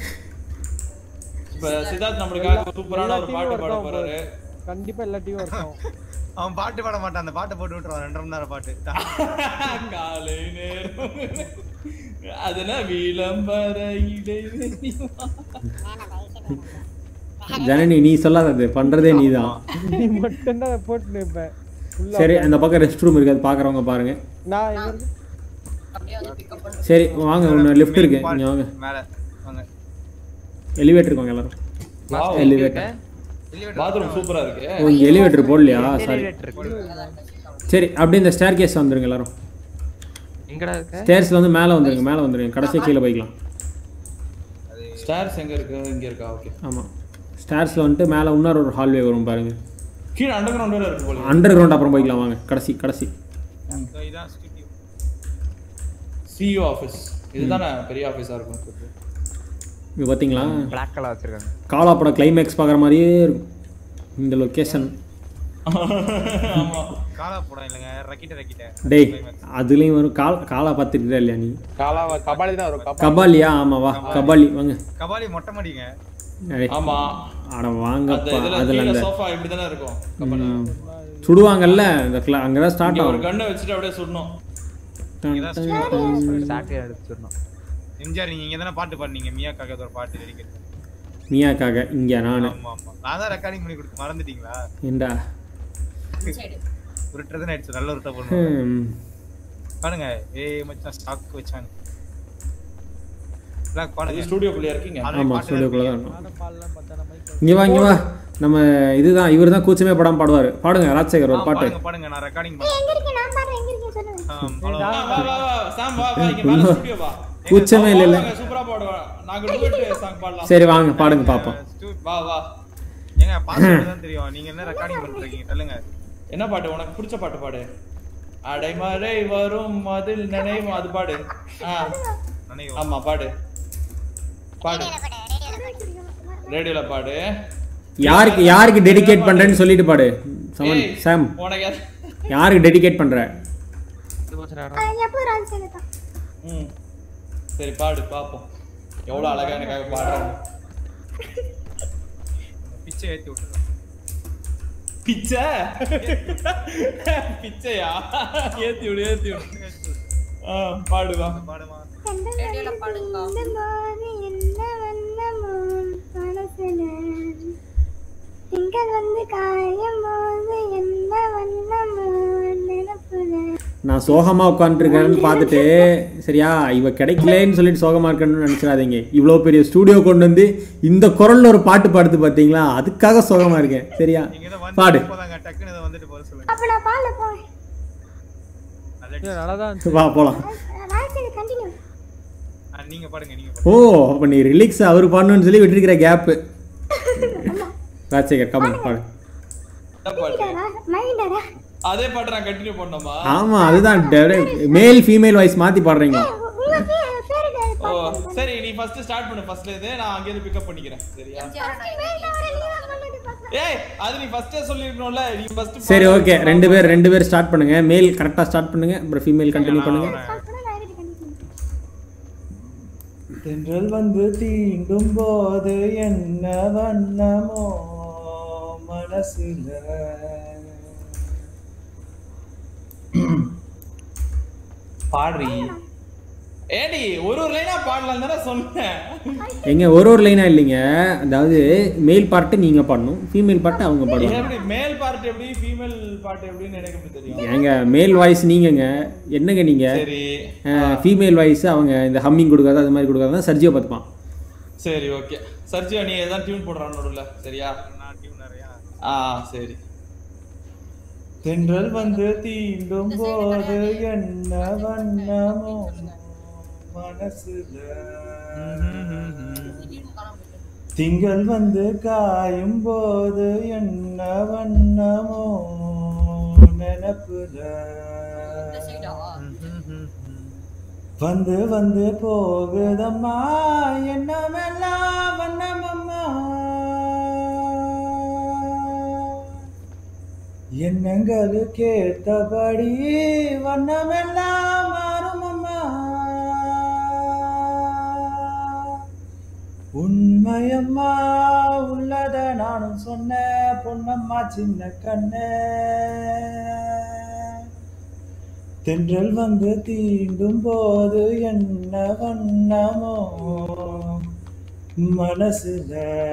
இப்ப சித்தார்த் நம்மளுக்காக சூப்பரான ஒரு பாட்டு பாட போறாரு கண்டிப்பா எல்லா டீமும் இருக்கும் அவன் பாட்டு பாட மாட்டான் அந்த பாட்டை போட்டு விட்டுருவான் ரெண்டரை மணி நேரம் பாட்டு காலை நேரம் அதெல்லாம் விளம்பர இடைவெளி ஜனனி நீ சொல்லாத அது பண்ணுறதே நீ தான் நீ மட்டும்தான் அதை போட்டு நிற்பேன் உள்ள சரி அந்த பக்கம் ரெஸ்ட் ரூம் இருக்குது அது பார்க்குறவங்க பாருங்க நான் எங்க இருக்கு சரி வாங்க ஒன்று லிஃப்ட் இருக்கு இங்கே வாங்க மேல வாங்க எலிவேட்டருக்கு வாங்க எல்லாரும் Wow. எலிவேட்டர் பாத்ரூம் சூப்பரா இருக்கு ஓ இங்கே எலிவேட்டர் போடலையா சாரி சரி அப்படியே இந்த ஸ்டேர் கேஸ் வந்துருங்க எல்லாரும் எங்கடா இருக்க ஸ்டேர்ஸில் வந்து மேலே வந்துருங்க மேலே வந்துருங்க கடைசியாக கீழே போய்க்கலாம் ஸ்டார்ஸ் எங்க இருக்கு இங்க இருக்கா ஓகே ஆமாம் ஸ்டேர்ஸில் வந்துட்டு மேலே இன்னொரு ஒரு ஹால்வே வரும் பாருங்க கீழே அண்டர் கிரவுண்ட் வேற இருக்கு போல அண்டர் கிரவுண்ட் அப்புறம் போய்க்கலாம் வாங்க கடைசி கடைசி So, இதான் ஸ்டுடியோ சிஇஓ ஆஃபீஸ் இதுதானே பெரிய ஆஃபீஸா இருக்கும் இங்கே பார்த்தீங்களா பிளாக் கலர் வச்சிருக்காங்க காலாப்பட கிளைமேக்ஸ் பார்க்குற மாதிரியே இருக்கும் இந்த லொக்கேஷன் காலா போடம் இல்லைங்க ரக்கிட்ட ரக்கிட்ட டேய் அதுலேயும் வரும் கால் காலா பார்த்துருக்கியா இல்லையா நீ காலா கபாலி தான் வரும் கபாலி கபாலியா ஆமாம் வா கபாலி வாங்க கபாலி மொட்டை மாடிங்க டேய், ஆமா அட அந்த வாங்கப்பா இதுல அதில் கீழே அந்த சோஃபா இப்படி தானே இருக்கும் ம், சுடுவாங்கல்ல இந்த கிளா அங்கே தான் ஸ்டார்ட் இங்க ஒரு ஆகும் கண்ணை வச்சுட்டு அப்படியே சுடணும் சாட்டை அடிச்சிடணும் எம்ஜிஆர் நீங்க இங்க தானே பாட்டு பாடுனீங்க மியாக்காக ஒரு பாட்டு டெடிக்கேட் நீயாக்காக இங்கே நான் ஆமா ஆமா நான் தான் ரெக்கார்டிங் பண்ணி கொடுத்து மறந்துட்டீங்களா ஏண்டா உருட்டுறதுன்னு ஆயிடுச்சு நல்ல உருட்ட பண்ணுவோம் ஹம். பாருங்க ஏய் மச்சான் ஸ்டாக் வச்சாங்க பிளாக் பாடுங்க ஸ்டூடியோக்குள்ளே இருக்கீங்க ஆல்ரெடி ஆமாம் பாட்டு ஸ்டுடியோக்குள்ளே தான் இருக்கு. இருக்கும் இங்கே வா இங்கே வா நம்ம இதுதான் இவர் தான் கூச்சமே படாமல் பாடுவார் பாடுங்க ராஜசேகர் ஆ, ஒரு பாட்டு பாடுங்க பாடுங்க நான் ரெக்கார்டிங் எங்க இருக்கு நான் பாடுறேன் எங்க இருக்கு சொல்லுங்க வா வா வா சாம் வா வா இங்க மேல ஸ்டுடியோ வா கூச்சமே இல்லை இல்லை சூப்பரா பாடுவா நாங்க டுவெட் சாங் பாடலாம் சரி வாங்க பாடுங்க பார்ப்போம் வா வா ஏங்க ஏங்க பாஸ்வேர்டு தான் தெரியும் நீங்க என்ன ரெக்கார்டிங் பண்ணிட்டு இருக்கீங்க சொல்லுங்க என்ன பாட்டு உனக்கு பிடிச்ச பாட்டு பாடு அடைமழை வரும் அதில் நினைவும் அது பாடு ஆ நினைவும். ஆமா பாடு பாடு ரேடியோல பாடு யாருக்கு யாருக்கு டெடிகேட் பண்றேன்னு சொல்லிட்டு பாடு சமன் ஏய், சாம் உனக்கு எது- யாருக்கு டெடிகேட் பண்ற எப்போ ராஜ் தான் ம் சரி பாடு பாப்போம் எவ்வளவு அழகா எனக்காக பாடுறாங்க பிச்சை ஏத்தி விட்டுருக்கோம் பிச்சை பிச்சையா ஏத்தி விடு ஏத்தி விடு ஆ பாடுவா பாடுமா ரேடியோல பாடுங்க திங்கள் வந்து காயும் போது என்ன வண்ணமோ நினைப்புல நான் சோகமா உட்காந்துருக்கேன்னு பார்த்துட்டு சரியா இவ கிடைக்கலன்னு சொல்லிட்டு சோகமா இருக்கணும்னு நினைச்சிடாதீங்க இவ்வளோ பெரிய ஸ்டூடியோ கொண்டு வந்து இந்த குரல்ல ஒரு பாட்டு பாடுது பார்த்தீங்களா அதுக்காக சோகமா இருக்கேன் சரியா பாடு போதாங்க டக்குன்னு இதை வந்துட்டு போக சொல்லுங்க அப்ப நான் பாடல போவேன் நல்லா தான் வா போலாம் ராஜ் கண்டினியூ ஆ, நீங்க பாடுங்க நீங்க ஓ அப்போ நீ ரிலிக்ஸ் அவர் பாடணும்னு சொல்லி விட்டுருக்கிற கேப்பு ராஜசேகர் கமல் பாடு என்ன பாட்டு மைண்டரா அதே பாட்டு நான் கண்டினியூ பண்ணோமா ஆமா அதுதான் மேல் ஃபீமேல் வாய்ஸ் மாத்தி பாடுறீங்க உங்க பேரு பேரு ஓ சரி நீ ஃபர்ஸ்ட் ஸ்டார்ட் பண்ணு ஃபர்ஸ்ட்ல இருந்து நான் அங்க இருந்து பிக்கப் பண்ணிக்கிறேன் சரியா ஏய் அது நீ ஃபர்ஸ்டே சொல்லிருக்கணும்ல நீ ஃபர்ஸ்ட் சரி ஓகே ரெண்டு பேர் ரெண்டு பேர் ஸ்டார்ட் பண்ணுங்க மேல் கரெக்டாக ஸ்டார்ட் பண்ணுங்க அப்புறம் ஃபீமேல் கண்டினியூ பண்ணுங்க தென்றல் வந்து தீண்டும் போது என்ன வண்ணமோ மனசுல பாடுறி ஏடி ஒரு ஒரு லைனா பாடலாம் தானே சொன்னேன் எங்க ஒரு ஒரு லைனா இல்லைங்க அதாவது மேல் பாட்டு நீங்க பாடணும் ஃபீமேல் பாட்டு அவங்க பாடுவாங்க எப்படி மேல் பார்ட் எப்படி ஃபீமேல் பார்ட் எப்படின்னு எனக்கு எப்படி தெரியும் ஏங்க மேல் வாய்ஸ் நீங்கங்க என்னங்க நீங்க சரி ஃபீமேல் வாய்ஸ் அவங்க இந்த ஹம்மிங் கொடுக்காத அது மாதிரி கொடுக்காத சர்ஜியோ பார்த்துப்பான் சரி ஓகே சர்ஜியா நீ எதாவது டியூன் போடுறான் நடுவில் சரியா நான் டியூன் நிறையா ஆ சரி தென்றல் வந்து தீண்டும் போது என்ன வண்ணமோ மனசுல திங்கள் வந்து காயும் போது என்ன வண்ணமோ நினப்புல வந்து வந்து போகுதம்மா என்னமெல்லாம் வண்ணமம்மா எண்ணங்களுக்கு ஏத்தபடி வண்ணமெல்லாம் மாறுமம்மா உண்மையம்மா உள்ளத நானும் சொன்ன பொன்னம்மா சின்ன கண்ணே தென்றல் வந்து தீண்டும் போது என்ன வண்ணமோ மனசுல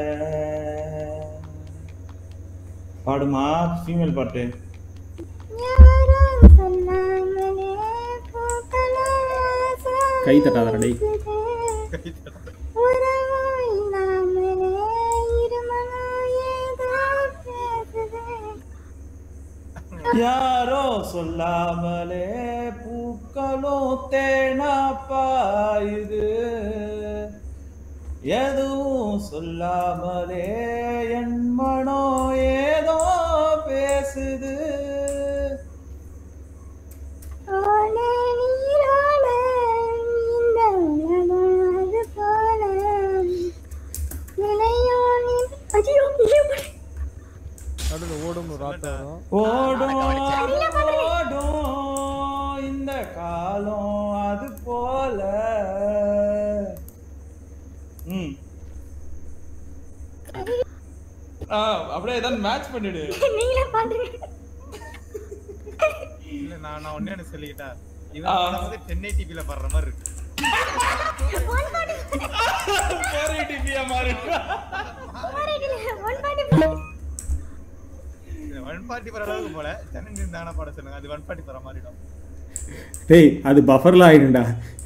பாடுமா ஃபீமேல் பாட்டு யாரும் சொல்லாமலே பூக்களாசா கை தட்டாதடா டேய் உறவாய் நாமளே இருமலா ஏதோ பேசுதே யாரோ சொல்லாமலே பூக்களும் தேனா பாயுது எதுவும் சொல்லாமலே என் மனோ ஏதோ பேசுது ஓலே நீரோட இந்த உலகம் அது போல நிலையோ நீ ஐயோ ஐயோ நடுவில் ஓடும் ஒரு ராத்தம் வரும் ஓடும் ஓடும் இந்த காலம் அது போல ம் ஆ அப்படியே ஏதாவது மேட்ச் பண்ணிடு நீங்களே பாடுங்க இல்ல நான் நான் ஒண்ணே ஒண்ணு சொல்லிக்கிட்டா ஆ. இவன் படம் வந்து டென் டிவில பாடுற மாதிரி இருக்கு போரே டிவியா மாறி ஒன் பார்ட்டி போற அளவுக்கு போல ஜனங்க தான பாட சொல்லுங்க அது ஒன் பார்ட்டி போற மாதிரிடும் டேய் அது பஃபர்ல ஆயிடும்டா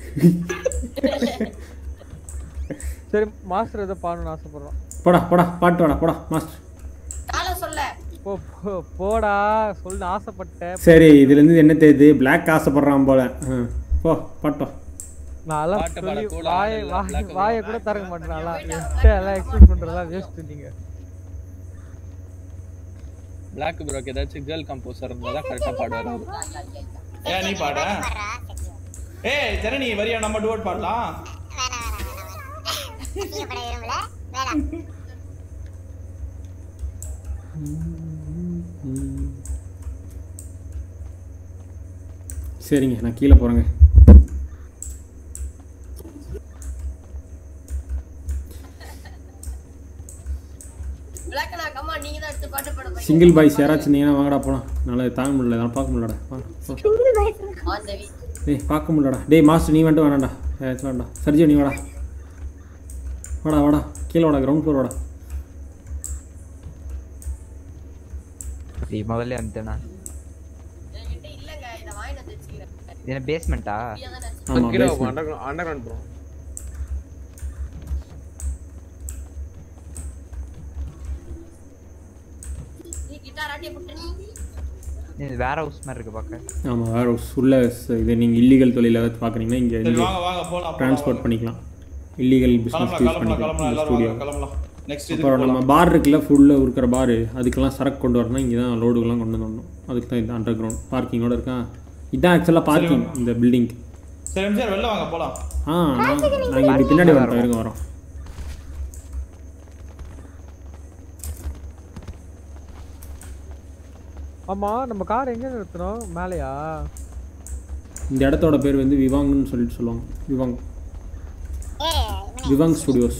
சரி மாஸ்டர் ஏதோ பாடணும்னு ஆசைப்படுறோம் போடா போடா பாட்டு வாடா போடா மாஸ்டர் கால சொல்ல போ போ- போடா சொல்லு ஆசைப்பட்டேன் சரி இதுல இருந்து என்ன தெரியுது பிளாக் ஆசைப்படுறான் போல ஆ, போ பாட்டோ நான் பாட்டு சொல்லி பாட cool ஆ வாயை இருந்ததுல வாய் black வாயை and கூட white திறக்க ஆ மாட்டேனால எல்லாம் எக்ஸ்பிளைன் பண்றதெல்லாம் வேஸ்ட் நீங்க பிளாக் ப்ரோக்கு ஏதாச்சும் கேர்ள் கம்போசர் இருந்தால் தான் கரெக்டாக பாடுவார் அவரு. ஏன் நீ பாட ஏய் ஜனனி வரியா நம்ம டுவட் பாடலாம் அசிங்கப்பட விரும்பல வேணாம் சரிங்க நான் கீழே போகிறேங்க பிளாக் நான் கம்மா நீங்க தான் எடுத்து பாட்டு பாட போறீங்க. சிங்கிள் பாய்ஸ் யாராச்சும் இருந்தீங்கன்னா வாங்கடா போகலாம் நல்லா தாங்க முடியல நான் பார்க்க முடியலடா வாங்க போ. ஆன் த வே டேய் பார்க்க முடியலடா டேய் மாஸ்டர் நீ வந்துட்டு வேணாம்டா ஏதாச்சும் வேண்டாம் சர்ஜி நீ வாடா வாடா வாடா கீழே வாடா கிரவுண்ட் ஃப்ளோர் வாடா டேய் முதல்ல வந்துட்டேனா என்கிட்ட இல்லங்க இத வாங்கி வந்து வச்சுக்கிறேன் இது என்ன பேஸ்மெண்ட்டா ஆமா, கீழே basement. Under underground bro நீ கிட்டார் ஆட்டி புட்டு இது வேற ஹவுஸ் மாதிரி இருக்கு பார்க்க ஆமாம் வேறு உள்ள ச- இது நீங்கள் இல்லீகல் தொழில் ஏதாவது பார்க்குறீங்கன்னா இங்கே சரி, வாங்க, வாங்க, போலாம், போலாம், ட்ரான்ஸ்போர்ட் பண்ணிக்கலாம் இல்லீகல் பிஸ்னஸ் கிளம்பலாம் யூஸ் கிளம்பலாம் பண்ணிக்கலாம் கிளம்பலாம் இந்த எல்லாரும் ஸ்டூடியோ வாங்க, கிளம்பலாம் நெக்ஸ்ட் இது அப்புறம் நம்ம பார் இருக்குல்ல ஃபுல்லாக இருக்கிற பார் அதுக்கெல்லாம் சரக்கு கொண்டு வரணும் இங்கே தான் லோடுகள்லாம் கொண்டு வரணும் அதுக்கு தான் இந்த அண்டர் கிரவுண்ட் பார்க்கிங்கோட இருக்கா இதுதான் ஆக்சுவலாக பார்க்கிங் இந்த பில்டிங் சரி எம்ஜிஆர் வெளில வாங்க போலாம் ஆ நாங்கள் இப்படி பின்னாடி வந்துட்டோம் இருங்க வரோம் ஆமா நம்ம கார் எங்க நிறுத்தணும் மேலையா இந்த இடத்தோட பேர் வந்து விவாங்னு சொல்லிட்டு சொல்லுவாங்க விவாங் விவாங் ஸ்டுடியோஸ்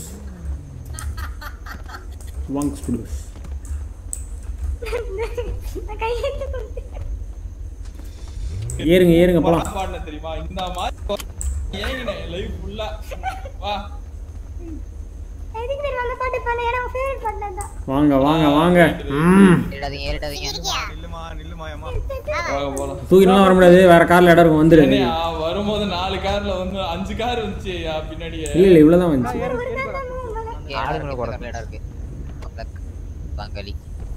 விவாங் ஸ்டுடியோஸ் நான் கையெழுத்து கொடுத்தேன் ஏறுங்க ஏறுங்க போலாம் பாடல தெரியுமா இந்த மாதிரி ஏங்கினேன் லைவ் ஃபுல்லா வா எதுக்கு தெரியுமா அந்த பாட்டு பண்ண எனக்கு ஃபேவரட் பாட்டு தான் வாங்க வாங்க வாங்க ம் ஏறிடாதீங்க ஏறிடாதீங்க நில்லுமா நில்லுமா ஏமா வாங்க போலாம் தூக்கிட்டுலாம் வர முடியாது வேற கார்ல இடம் இருக்கும் வந்துரு என்னையா, வரும்போது நாலு கார்ல வந்து அஞ்சு கார் வந்துச்சு பின்னாடியே இல்ல இல்ல இவ்வளவுதான் வந்துச்சு ஆளுங்களை குறைக்க இடம் இருக்கு Black பங்காளி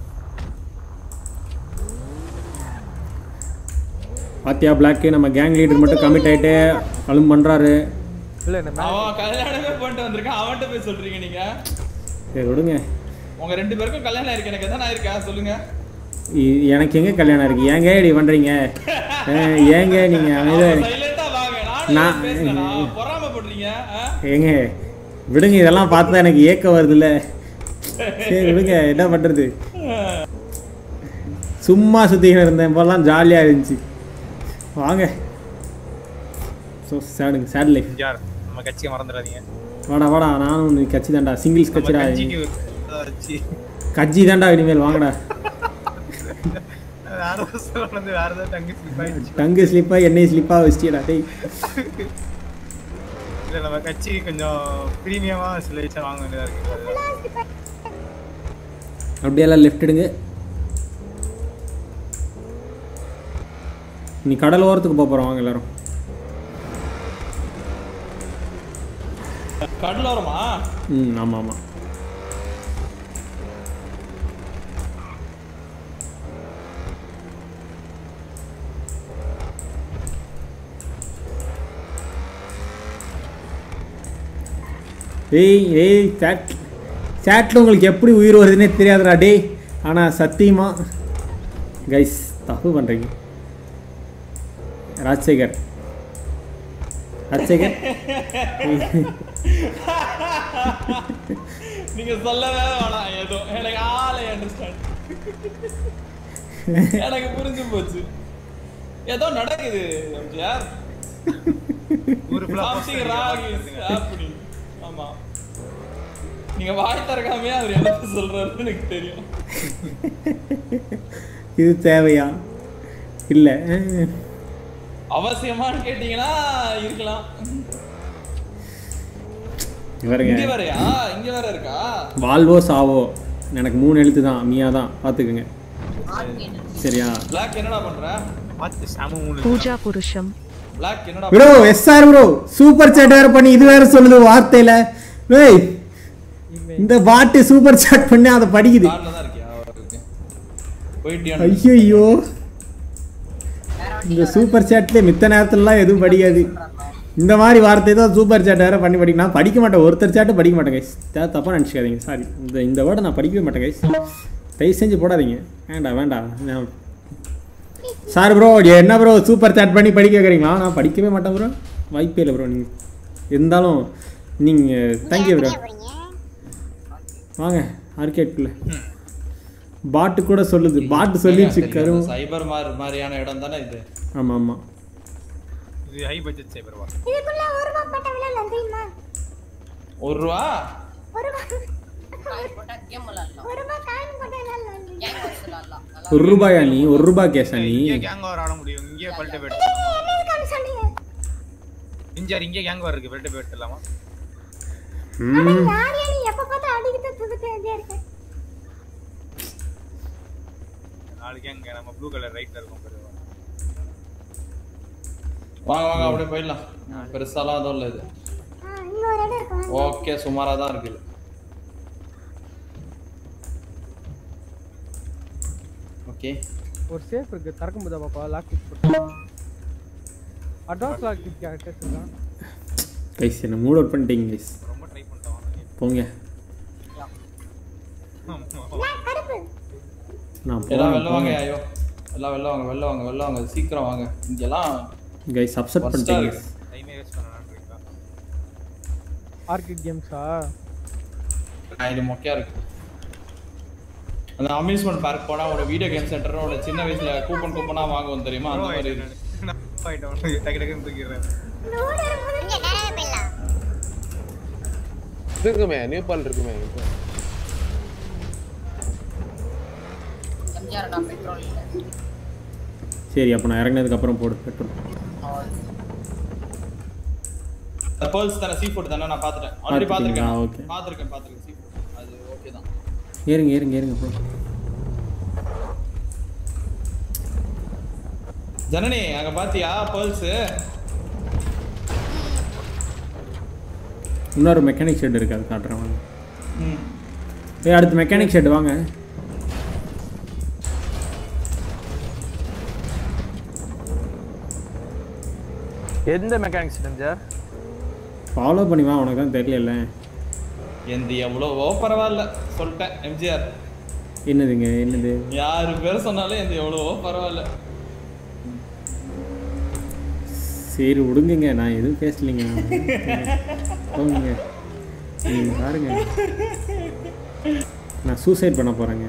பாத்தியா பிளாக்கு நம்ம கேங் லீடர் மட்டும் கமிட் ஆயிட்டு கழும் பண்றாரு இல்ல என்ன அவன் கல்யாணமே பண்ணிட்டு வந்திருக்கான் அவன்கிட்ட போய் சொல்றீங்க நீங்க சரி விடுங்க உங்க ரெண்டு பேருக்கும் கல்யாணம் இருக்கு எனக்கு எதாவது இருக்கா சொல்லுங்க இ- எனக்கு எங்க கல்யாணம் இருக்கு ஏங்க இப்படி பண்றீங்க அஹ், ஏங்க நீங்க அமைதியா இரு- சைலண்டா வாங்க நான் நானும் பொறாமப்படுறீங்க ஆ? ஏங்க விடுங்க இதெல்லாம் பார்த்தா எனக்கு ஏக்கம் வருதுல்ல சரி விடுங்க என்ன பண்றது சும்மா சுத்திக்கிட்டு இருந்தேன் இப்போல்லாம் ஜாலியா இருந்துச்சு வாங்க ஸோ சேடுங்க சேட் லைஃப் யார் நம்ம கட்சியை மறந்துடாதீங்க வாடா வாடா நானும் நீ கட்சி தான்டா சிங்கிள்ஸ் நம்ம கட்சிடா கட்சிக்கு ஒரு இதை வச்சு கட்சி தான்டா இனிமேல் வாங்கடா வேற ஏதாவது வந்து வேற ஏதாவது தங்கி slip ஆயிடுச்சு. டங்கு ஸ்லிப்பாக எண்ணெய் ஸ்லிப்பாக வச்சிட்டியடா டேய் இல்ல நம்ம கட்சி கொஞ்சம் பிரீமியமா சில விஷயம் வாங்க வேண்டியதா இருக்கு அப்படியே எல்லாம் லெஃப்ட் எடுங்க நீ கடல் ஓரத்துக்கு போக போகிறோம் வாங்க எல்லாரும் கடலோரமா ம் ஆமாம் ஆமாம் ஏய் ஏய் சேட் சேட்டில் உங்களுக்கு எப்படி உயிர் வருதுன்னே தெரியாதுடா டேய் ஆனால் சத்தியமா கைஸ் தப்பு பண்ணுறீங்க ராஜசேகர் ராஜசேகர் நீங்க சொல்லவே வேணாம் ஏதோ எனக்கு ஆளை அண்டர்ஸ்டாண்ட் எனக்கு புரிஞ்சு போச்சு ஏதோ நடக்குது MGR Something wrong is happening. ஆமா நீங்க வாய் திறக்காமயே அவர் என்ன சொல்றாருன்னு எனக்கு தெரியும் இது தேவையா இல்லை அவசியமான்னு கேட்டீங்கன்னா இருக்கலாம் இவருங்க இங்க வேறயா இங்க வேற இருக்கா வால்வோ சாவோ எனக்கு மூணு எழுத்து தான் மியா தான் பார்த்துக்குங்க சரியா பிளாக் என்னடா பண்ற பார்த்து சாம மூணு பூஜா புருஷம் பிளாக் என்னடா bro SR bro super chat வேற பண்ணி இது வேற சொல்லுது வார்த்தையில ஏய் இந்த பாட்டு சூப்பர் சாட் பண்ணி அதை படிக்குது கார்ல தான் இருக்கியா ஓகே போயிட்டியா ஐயோ இந்த சூப்பர் சாட்ல மித்த நேரத்துலலாம் எதுவும் படிக்காது இந்த மாதிரி வார்த்தை தான் சூப்பர் சாட் வேற பண்ணி படிக்க நான் படிக்க மாட்டேன் ஒருத்தர் சாட்டும் படிக்க மாட்டேன் கைஸ் தப்பாக நினச்சிக்காதீங்க சாரி இந்த இந்த வேர்டை நான் படிக்கவே மாட்டேன் கைஸ் தயவு செஞ்சு போடாதீங்க வேண்டாம் வேண்டாம் நான் சார் ப்ரோ என்ன ப்ரோ சூப்பர் சேட் பண்ணி படிக்க வைக்கிறீங்களா நான் படிக்கவே மாட்டேன் ப்ரோ வாய்ப்பே இல்லை ப்ரோ நீங்கள் இருந்தாலும் நீங்கள் தேங்க்யூ ப்ரோ வாங்க ஆர்கேட்குள்ள பாட்டு கூட சொல்லுது பாட்டு சொல்லிடுச்சு கரும் சைபர் மார் மாதிரியான இடம் தானே இது ஆமாம் ஆமாம் இது ஹை பட்ஜெட் சைபர் வா இதுக்குள்ள ஒரு ரூபாய் போட்ட விழலாம் தெரியுமா ஒரு ரூபா ஒரு ரூபாய் போட்டா கேம் விளையாடலாம் ஒரு ரூபாய் காயின் போட்ட விழலாம் கேம் விளையாடலாம் ஒரு ரூபாயா நீ ஒரு ரூபாய் கேஸா நீ இங்கே கேங் வார் ஆட முடியும் இங்கே பல்ட்ட போயிட்டு என்ன இருக்கான்னு சொல்லுங்க இஞ்சார் இங்கே கேங் வார் இருக்கு பல்ட்ட போயிட்டுலாமா ம் யார் யா நீ எப்ப பார்த்தா அடிக்கிட்டு துதுட்டே இருக்க நாலு கேங் நம்ம ப்ளூ கலர் ரைட்ல இருக்கும் பாரு வாங்க வாங்க அப்படியே போயிடலாம் பெருசாலாம் எதுவும் இல்லை இது ஆ, இங்க ஒரு இடம் இருக்கு வாங்க. ஓகே சுமாராக தான் இருக்குது ஓகே ஒரு சேஃப் இருக்கு திறக்க முடியாதா பாப்பா லாக் கிக் போட்டு அட்வான்ஸ் லாக் கிக் டெஸ்ட் இருக்கா கைஸ் என்ன மூட் அவுட் பண்ணிட்டீங்க கைஸ் ரொம்ப ட்ரை பண்ணிட்டோம் போங்க நான் கருப்பு நான் எல்லாம் போகிறேன் வெளில வாங்க போங்க ஐயோ எல்லாம் வெளில வாங்க வெளில வாங்க வெளில வாங்க சீக்கிரம் வாங்க இங்கெல்லாம் கைஸ் அப்செட் worst ஆ பண்ணிட்டீங்க இருக்கு. டைமே வேஸ்ட் பண்ணலாம்ன்றீங்களா ஆர்கிட் கேம்ஸா நான் இது மொக்கையா இருக்கு அந்த அம்யூஸ்மெண்ட் பார்க் போனா ஒரு வீடியோ கேம் சென்டர் ஒரு சின்ன வயசுல கூப்பன் கூப்பனா வாங்குவோம் தெரியுமா அந்த மாதிரி இருக்கு. டக்கு டக்குன்னு தூக்கிடுறேன் இங்க நிறைய போயிடலாம் இது இருக்குமே நியூ பால் இருக்குமே எம்ஜிஆர் நான் பெட்ரோல் இல்லை சரி அப்போ நான் இறங்கினதுக்கு அப்புறம் போடு பெட்ரோல் பேர்ல்ஸ் தானே சீ ஃபுட் தானே நான் பார்த்துட்டேன் ஆல்ரெடி பார்த்துட்டீங்களா? பார்த்துருக்கேன் Okay. பார்த்துருக்கேன் பார்த்துருக்கேன் சீ ஃபுட் அது ஓகே தான் ஏறுங்க ஏறுங்க ஏறுங்க ப்ரோ ஜனனி அங்க பாத்தியா பேர்ல்ஸ் இன்னொரு மெக்கானிக் ஷெட் இருக்கு அது காட்டுறேன் வாங்க ம் ஏய் அடுத்து மெக்கானிக் ஷெட் வாங்க எந்த மெக்கானிக் செஞ்சர் ஃபாலோ பண்ணி வா உனக்கு தான் தெரியல எந்த எவ்வளவோ பரவாயில்ல சொல்லிட்டேன் எம்ஜிஆர் என்னதுங்க என்னது யாரு பேர் சொன்னாலும் எந்த எவ்வளவோ பரவாயில்ல சரி விடுங்குங்க நான் எதுவும் பேசலைங்க போங்க நீங்க பாருங்க நான் சூசைட் பண்ண போறேங்க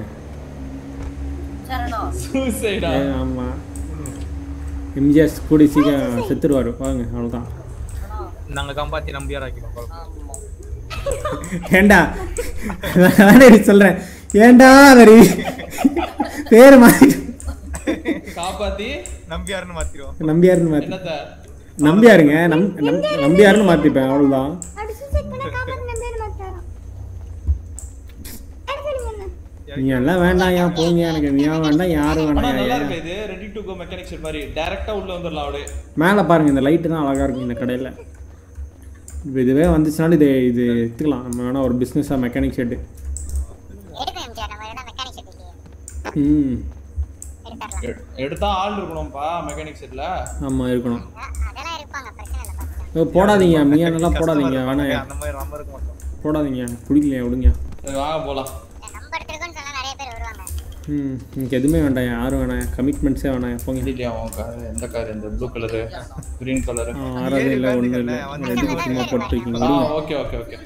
சரணா சூசைடா ஏ, ஆமா எம்ஜிஆர் கூடி சீக்கிரம் செத்துருவாரு வாங்க அவ்வளோதான் நாங்க காப்பாத்தி நம்பியார் ஆக்கிடுவோம் ஏண்டா நானே சொல்றேன் ஏண்டா வரி பேர் மாறி காப்பாத்தி நம்பியார்னு மாத்திடுவோம் நம்பியாருன்னு மாத்தி என்னத்த நம்பியாருங்க நம் நம் நம்பியாருன்னு மாத்திப்பேன் அவ்வளவுதான் அப்படி சூசைட் பண்ண காப்பாத்து நம்ம பேர் மாத்தாரோம் எடுத்துடுங்க நீ எல்லாம் வேண்டாம் ஏன் போங்க எனக்கு நீ வேண்டாம் யாரும் ஆனா வேண்டாம் நல்லா ஏன் இருக்கு இது ready to go mechanic shed மாதிரி டைரக்டா உள்ள வந்துடலாம் அப்படியே மேலே பாருங்க இந்த லைட்டு தான் அழகா இருக்கும் இந்த கடையில் இப்போ இதுவே வந்துச்சுனாலும் இது இது எடுத்துக்கலாம் நம்ம வேணா ஒரு பிஸ்னஸாக மெக்கானிக் ஷெட்டு எடுப்பேன் எம்ஜிஆர் நம்ம இடம் மெக்கானிக் ஷெட் இல்லையே ம் எடுத்துடலாம் எ- எடுத்தா ஆள் இருக்கணும்ப்பா மெக்கானிக் ஷெட்ல ஆமாம் இருக்கணும் அதெல்லாம் இருப்பாங்க பிரச்சனை இல்லை பாத்துக்கலாம். ஓ, போடாதீங்க மீயானெல்லாம் போடாதீங்க வேணாம் அந்த மாதிரி நம்ம இருக்க மாட்டோம் போடாதீங்க பிடிக்கலையா விடுங்க சரி, வாங்க போலாம் நம்ம எடுத்துருக்கோன்னு சொன்னா நிறைய பேர் வருவாங்க ம் எனக்கு எதுவுமே வேண்டாம் யாரும் வேணாம் கமிட்மெண்ட்ஸே வேணாம் போங்க இல்லையா உன் கார் எந்த கார் இந்த ப்ளூ கலரு கிரீன் கலரு ஆ, ஆறாவது இல்லை ஒன்றும் இல்லை எதுக்கு சும்மா போட்டுருக்கீங்க ஆ விடுங்க ஓகே ஓகே ஓகே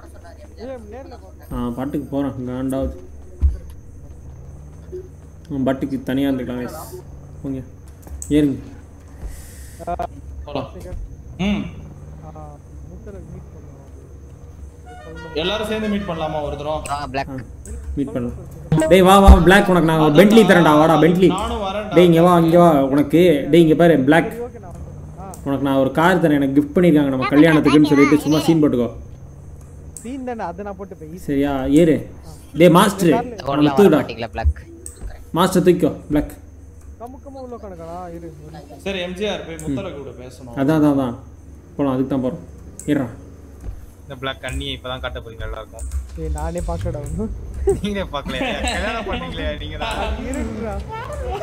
ஆ பாட்டுக்கு போகிறேன் காண்டாவது ஆ, பாட்டுக்கு தனியாக இருந்துக்கலாம் guys. போங்க ஏறுங்க போலாம் ம் எல்லாரும் சேர்ந்து மீட் பண்ணலாமா ஒரு தரம் பிளாக் மீட் பண்ணலாம் டேய் வா வா பிளாக் உனக்கு நான் ஒரு பென்ட்லி தரேன்டா வாடா பென்ட்லி நானும் வரேன்டா. டேய் இங்கே வா இங்கே வா உனக்கு டேய் இங்கே பாரு பிளாக் உனக்கு நான் ஒரு கார் தரேன் எனக்கு கிஃப்ட் பண்ணியிருக்காங்க நம்ம கல்யாணத்துக்குன்னு சொல்லிட்டு சும்மா சீன் போட்டுக்கோ சீன் தானே அதை நான் போட்டுப்பேன் easy. சரியா ஏறு டேய் மாஸ்டர் ஓடலாம் வர தூக்குடா மாட்டீங்களா பிளாக் மாஸ்டர் தூக்கிக்கோ பிளாக் கமுக்கமா உள்ள கணக்கடா இரு சரி எம்ஜிஆர் போய் முத்தல கூட பேசணும் அதான் அதான் அதான் போகலாம் அதுக்கு தான் போகிறோம் ஏறா இந்த பிளாக் கண்ணியை இப்பதான் காட்ட போறீங்க எல்லாருக்கும் ஏய் நானே பார்க்கடா ஒன்றும் நீங்களே பார்க்கலையா கல்யாணம் பண்ணீங்களே நீங்க இருக்குடா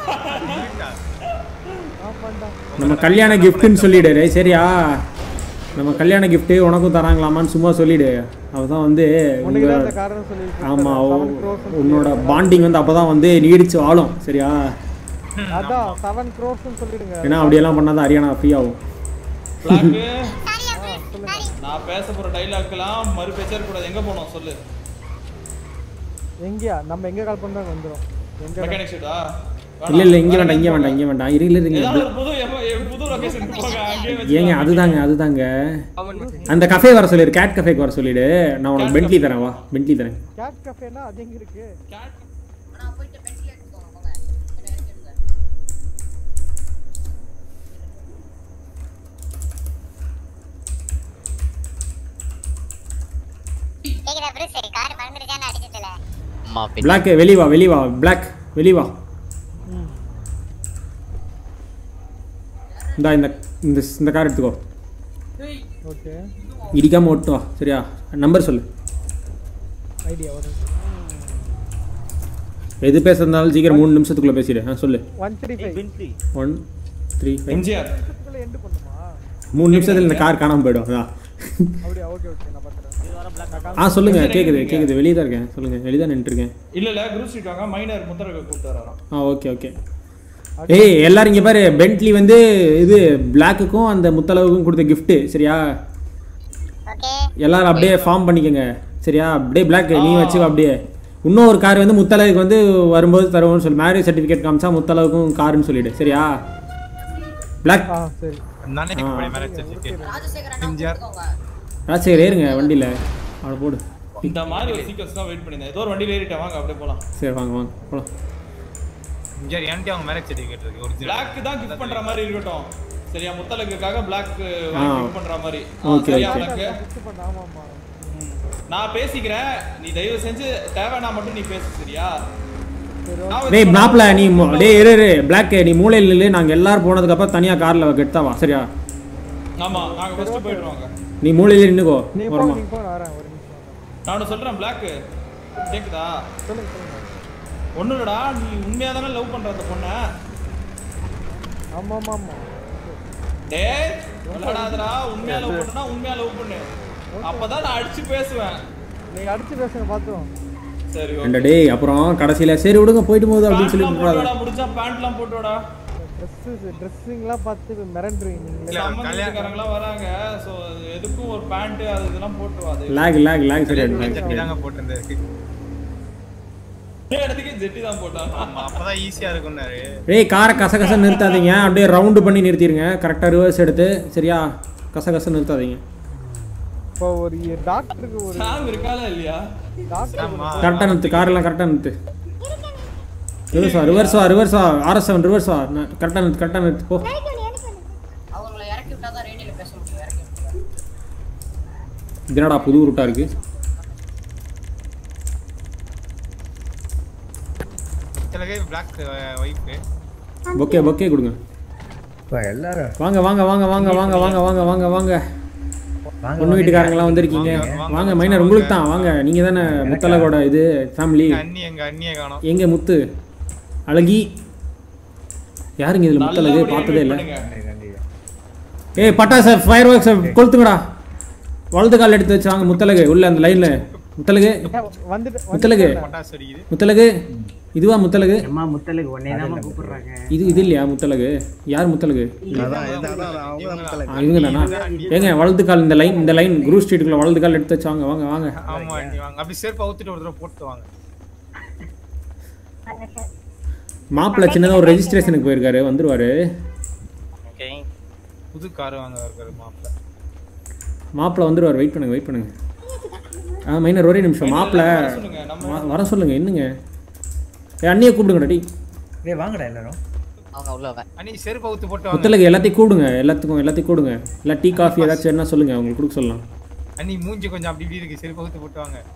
ஆமாண்டா நம்ம கல்யாண கிஃப்ட்னு சொல்லிடு டேய் சரியா நம்ம கல்யாண gift உனக்கும் தராங்களாமான்னு சும்மா சொல்லிடு அவதான் வந்து உனக்கு தான் உங்க- அந்த காரணம் சொல்லி ஆமா seven crores னு உன்னோட பாண்டிங் வந்து அப்பதான் வந்து நீடிச்சு வாழும் சரியா அதான் செவன் க்ரோர்ஸ்னு சொல்லிடுங்க ஏன்னா அப்படியெல்லாம் பண்ணாதான் ஹரியானா ஃப்ரீ ஆகும் பிளாக்கு நான் பேச போற டைலாக்லாம் மறு பேச்சர் கூடாது எங்க போனோம் சொல்லு எங்கயா நம்ம எங்க கால் பண்றாங்க வந்துரும் எங்க மெக்கானிக் ஷீட்டா இல்ல இல்ல இங்க வேண்டாம் இங்க வேண்டாம் இங்க வேண்டாம் இரு இல்ல இருங்க ஏதாவது ஒரு புது எம- எ- புது லொகேஷனுக்கு போங்க அங்கேயே வச்சு ஏங்க அதுதாங்க அதுதாங்க அந்த கஃபே வர சொல்லிடு கேட் கஃபேக்கு வர சொல்லிடு நான் உனக்கு பென்ட்லி தரேன் வா பென்ட்லி தரேன் கேட் கஃபேனா அது எங்க இருக்கு கேக்குதா ப்ரூஸ் கார் மறந்துருச்சான்னு அடிச்சிட்டல அம்மா பிளாக் வெளி வா வெளி வா பிளாக் வெளி வா இந்தா இந்த இந்த இந்த கார் எடுத்துக்கோ ஓகே இடிக்காம ஓட்டு வா சரியா நம்பர் சொல்லு ஐடியா வரும் எது பேசுறதுனாலும் சீக்கிரம் மூணு நிமிஷத்துக்குள்ள பேசிடு ஆ சொல்லு one three five one three MGR end பண்ணுமா மூணு நிமிஷத்துல இந்த கார் காணாம போயிடும் அதான் அப்படியா ஓகே ஓகே நான் பாத்துறேன் ஆ சொல்லுங்க கேக்குது கேக்குது வெளியே தான் இருக்கேன் சொல்லுங்க வெளியே தான் நின்றுருக்கேன் இல்ல இல்ல குரூப் ஸ்ட்ரீட் வாங்க மைனர் முத்தரக கூப்பிட்டு வரோம் ஆ ஓகே ஓகே ஏய் எல்லாரும் இங்கே பாரு பென்ட்லி வந்து இது பிளாக்குக்கும் அந்த முத்தளவுக்கும் கொடுத்த gift சரியா எல்லாரும் அப்படியே ஃபார்ம் பண்ணிக்கோங்க சரியா அப்படியே பிளாக் நீ வச்சுக்கோ அப்படியே இன்னும் ஒரு கார் வந்து முத்தளவுக்கு வந்து வரும்போது தருவோம்னு சொல்லி மேரேஜ் சர்டிஃபிகேட் காமிச்சா முத்தளவுக்கும் காருன்னு சொல்லிடு சரியா பிளாக் ஆ சரி நானே ஆ. போய் மேரேஜ் சர்டிஃபிகேட் எம்ஜிஆர் ராஜசேகர் ஏறுங்க வண்டியில் அவளை போடு இந்த மாதிரி ஒரு சீக்கிரம் தான் வெயிட் பண்ணிருந்தேன் ஏதோ ஒரு வண்டியில ஏறிட்டேன் வாங்க அப்படியே போலாம் சரி வாங்க வாங்க போகலாம் எம்ஜிஆர் என்கிட்ட அவங்க மேரேஜ் சர்டிஃபிகேட் இருக்கு ஒரிஜினல் பிளாக் தான் கிஃப்ட் பண்ற மாதிரி இருக்கட்டும் சரியா முத்தலகுக்காக பிளாக் ஆ. கிஃப்ட் பண்ற மாதிரி Okay, சரியா okay. black? ஆமா ஆமா நான் பேசிக்கிறேன் நீ தயவு செஞ்சு தேவைன்னா மட்டும் நீ பேசு சரியா நான் டேய் வச்சு மாப்பிள நீ மு- டேய் இரு இரு பிளாக் நீ மூலையில் நில்லு நாங்கள் எல்லாரும் போனதுக்கப்புறம் தனியாக காரில் கெடுத்தா வா சரியா ஆமா நாங்க ஃபர்ஸ்ட் போயிடுவாங்க நீ மூலையில் நின்னுக்கோ நீ போ வரமா நீ போ நான் வரேன் ஒரு நிமிஷம் நான் ஒண்ணு சொல்றேன் பிளாக் கேக்குதா சொல்லுங்க சொல்லுங்க ஒண்ணும் இல்லடா நீ உண்மையா தானே லவ் பண்ற அந்த பொண்ணை ஆமா ஆமா ஆமா டேய் விளையாடாதடா உண்மையா லவ் பண்ணா உண்மையா லவ் பண்ணு அப்பதான் நான் அடிச்சு பேசுவேன் நீங்க அடிச்சு பேசுங்க பாத்துறோம் சரி அந்த டேய் அப்புறம் கடைசியில் சரி விடுங்க போயிட்டு போகுது அப்படின்னு சொல்லி பேண்ட்லாம் விட்டுறாத போட்டுடா முடிஞ்சா பேண்ட்லாம் போட்டுடா ட்ரெஸ் ட்ரெஸ்ஸிங்லாம் பார்த்து மிரண்டுறீங்க நீங்களே சம்மந்தக்காரங்களாம் வராங்க சோ எதுக்கும் ஒரு பேண்ட் அது இதெல்லாம் போட்டு வா அது லேக் லேக் லேக் சரியா ஜட்டி தாங்க போட்டிருந்தாரு இடத்துக்கு ஜெட்டி தான் போட்டான் ஆமா அப்பதான் ஈஸியா இருக்கும்னாரு டேய் காரை கசகச நிறுத்தாதீங்க அப்படியே ரவுண்டு பண்ணி நிறுத்திடுங்க கரெக்டாக ரிவர்ஸ் எடுத்து சரியா கசகச நிறுத்தாதீங்க இப்போ ஒரு டாக்டருக்கு ஒரு சாம் இருக்காளா இல்லையா டாக்டர் கரெக்டாக நிறுத்து காரெல்லாம் கரெக்டாக நிறுத்து ரிவர்ஸ் வா ரிவர்ஸ் வா ரிவர்ஸ் வா ஆர்எஸ் செவன் ரிவர்ஸ் வா கரெக்டாக நிறுத்து கரெக்டாக நிறுத்து போ அவங்கள இறக்கி விட்டா தான் ரேடியோல பேச முடியும் இறக்கி விட்டுருவாங்க. இது என்னடா புது ரூட்டாக இருக்கு சிலகே பிளாக் ஒய்ஃபு பொக்கே பொக்கே கொடுங்க எல்லாரும் வாங்க வாங்க வாங்க வாங்க வாங்க வாங்க வாங்க வாங்க வாங்க பொண்ணு வீட்டுக்காரங்களாம் வந்திருக்கீங்க வாங்க மைனர் உங்களுக்கு தான் வாங்க நீங்கள் தானே முத்தலகோட இது ஃபேமிலி அண்ணி எங்க அண்ணியை காணோம் எங்க முத்து அழகி யாருங்க இதில் முத்தலகு நல்லபடியா பார்த்ததே இல்லை பண்ணுங்க. ஏய் பட்டாசு ஃபயர் ஒர்க்ஸ் கொளுத்துங்கடா வலது கால் எடுத்து வச்சு வாங்க முத்தலகு உள்ள அந்த லைன்ல முத்தலகு வந்துட்டு முத்தலகு பட்டாசு அடிக்குது முத்தலகு இதுவா முத்தலகு அம்மா முத்தலுக்கு ஒன்னே தான் கூப்பிடுறாங்க இது இது இல்லையா முத்தலகு யார் முத்தலகு அதான் இது- அதான் அவங்க தான் முத்தலகு. ஆ, இவங்க தானா ஏங்க வலது கால் இந்த லைன் இந்த லைன் குரு ஸ்ட்ரீட்டுக்குள்ள வலது கால் எடுத்து வச்சு வாங்க வாங்க வாங்க ஆமா அண்ணி வாங்க அப்படி செருப்பு அவுத்துட்டு ஒரு தடவை போட்டு வாங்க மாப்பிள்ளை சின்னதாக ஒரு ரெஜிஸ்ட்ரேஷனுக்கு போயிருக்காரு வந்துருவாரு ஓகே புது கார் வாங்க இருக்காரு மாப்பிள்ள மாப்பிள்ளை வந்துருவார் வெயிட் பண்ணுங்க வெயிட் பண்ணுங்க ஆ மைனர் ஒரே நிமிஷம் மாப்பிள்ளை வ- வர சொல்லுங்க என்னங்க ஏ அண்ணியை கூப்பிடுங்கடா டி டேய் வாங்கடா எல்லாரும் அவங்க உள்ள வாங்க அண்ணி செருப்பு அவுத்து போட்டு வாங்க முத்தலகு எல்லாத்தையும் கூடுங்க எல்லாத்துக்கும் எல்லாத்தையும் கூடுங்க இல்லை டீ காஃபி ஏதாச்சும் என்ன சொல்லுங்க உங்களுக்கு கொடுக்க சொல்லலாம் அண்ணி மூஞ்சி கொஞ்சம் அப்படி இப்படி இருக்கு செருப்பு அவுத்து போட்டு வாங்க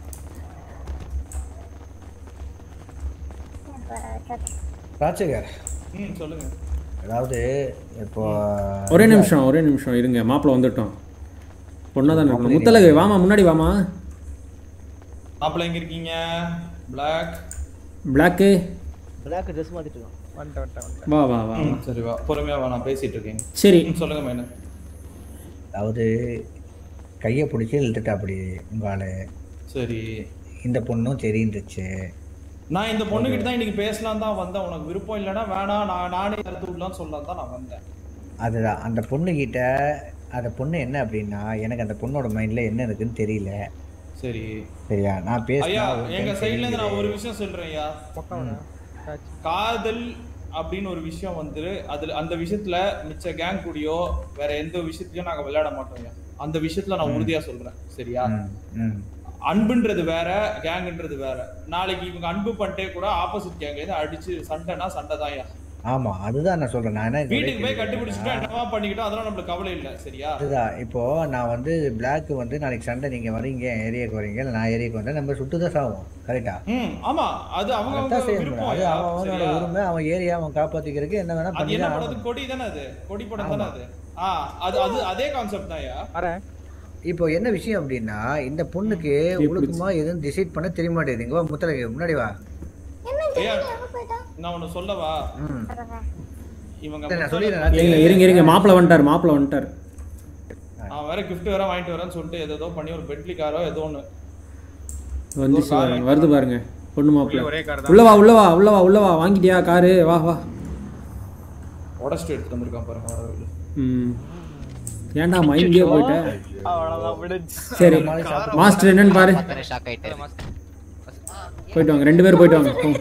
ராஜகர் ம் சொல்லுங்க அதாவது இப்போ ஒரே நிமிஷம் ஒரே நிமிஷம் இருங்க மாப்பிள்ளை வந்துட்டோம் பொண்ணா தானே இருக்கணும் முத்தலகு வாமா முன்னாடி வாமா மாப்பிள்ளை எங்க இருக்கீங்க பிளாக் பிளாக்கு பிளாக் ட்ரெஸ் மாத்திட்டு இருக்கோம் வந்துட்டேன் வந்துட்டேன் வந்துட்டேன் வா வா வா வா. சரி வா பொறுமையா வா நான் பேசிட்டு இருக்கேன் சரி ம், சொல்லுங்க மைனர் அதாவது கையை பிடிச்சி இழுத்துட்டா அப்படி உங்கால சரி இந்த பொண்ணும் சரின்றுச்சு நான் இந்த பொண்ணுகிட்ட தான் இன்னைக்கு பேசலாம் தான் வந்தேன் உனக்கு விருப்பம் இல்லைன்னா வேணாம் நான் நானே கருத்து விடலாம்னு சொல்லலாம் தான் நான் வந்தேன் அதுதான் அந்த பொண்ணுகிட்ட அந்த பொண்ணு என்ன அப்படின்னா எனக்கு அந்த பொண்ணோட மைண்டில் என்ன இருக்குன்னு தெரியல சரி சரியா நான் ஐயா பேசினா எங்க சைடுல இருந்து நான் ஒரு விஷயம் சொல்றேன் ஐயா ம். காதல் அப்படின்னு ஒரு விஷயம் வந்து அதுல அந்த விஷயத்துல மிச்ச கேங் கூடயோ வேற எந்த விஷயத்துலயும் நாங்க விளையாட மாட்டோம் ஐயா அந்த விஷயத்துல நான் ம். உறுதியா சொல்றேன் சரியா ம் அன்புன்றது வேற கேங்ன்றது வேற நாளைக்கு இவங்க அன்பு பண்ணிட்டே கூட ஆப்போசிட் கேங் அடிச்சு சண்டைனா சண்டை தான் ஐயா ஆமாம் அதுதான் நான் சொல்கிறேன் நான் என்ன இந்த வீட்டுக்கு போய் வரைக்கும் கண்டுபிடிச்சிட்டா என்னவா பண்ணிக்கிட்டோம் அதெல்லாம் நம்மளுக்கு கவலை இல்ல சரியா அதுதான் இப்போ நான் வந்து பிளாக் வந்து நாளைக்கு சண்டை நீங்க வரீங்க என் ஏரியாக்கு வரீங்க இல்லை நான் ஏரியாக்கு வந்தேன் நம்ம சுட்டு தான் சாவோம் கரெக்டா ம் ஆமா அது அவங்க அதான் செய்ய முடியும் விருப்பம் அது ஐயா, அவன் அவனோட சரியா? உரிமை அவன் ஏரியா அவன் காப்பாத்திக்கிறதுக்கு என்ன வேணா அது பண்ணி என்ன தான் படம் ஆகணும். கொடி தானே அது கொடி படம் தானே அது ஆ அது அது அதே கான்செப்ட் தான் ஐயா இப்போ என்ன விஷயம் அப்படின்னா இந்த பொண்ணுக்கு ஒழுக்கமா எதுவும் டிசைட் பண்ண தெரிய மாட்டேங்குது இங்க வா முத்தலகு முன்னாடி வா ஐயா நான் ஒண்ணு சொல்லவா ம். இவங்க சரி, நான் முத்தழகு சொல்லிடுறேன். வந்து- இருங்க இருங்க இருங்க மாப்பிள்ள வந்துட்டார் மாப்பிள்ள வந்துட்டார் அவன் வேற gift வேற வாங்கிட்டு வரேன்னு சொல்லிட்டு ஏதோ பண்ணி ஒரு பெட்லி காரோ ஏதோ ஒண்ணு வந்துச்சு பாருங்க வருது பாருங்க பொண்ணு மாப்பிள்ள ஒரே car தான். உள்ளவா உள்ளவா உள்ளவா உள்ளவா வாங்கிட்டியா காரு வா வா உடச்சிட்டு எடுத்து வந்திருக்கான் பாருங்க வர வழியில. ம் ஏன்டா மைண்டியே போயிட்ட அவ்வளவுதான் முடிஞ்சு சரி மாஸ்டர் என்னன்னு பாரு ஷாக் ஆயிட்டாரு போயிட்டு வாங்க ரெண்டு பேரும் போயிட்டு வாங்க போங்க.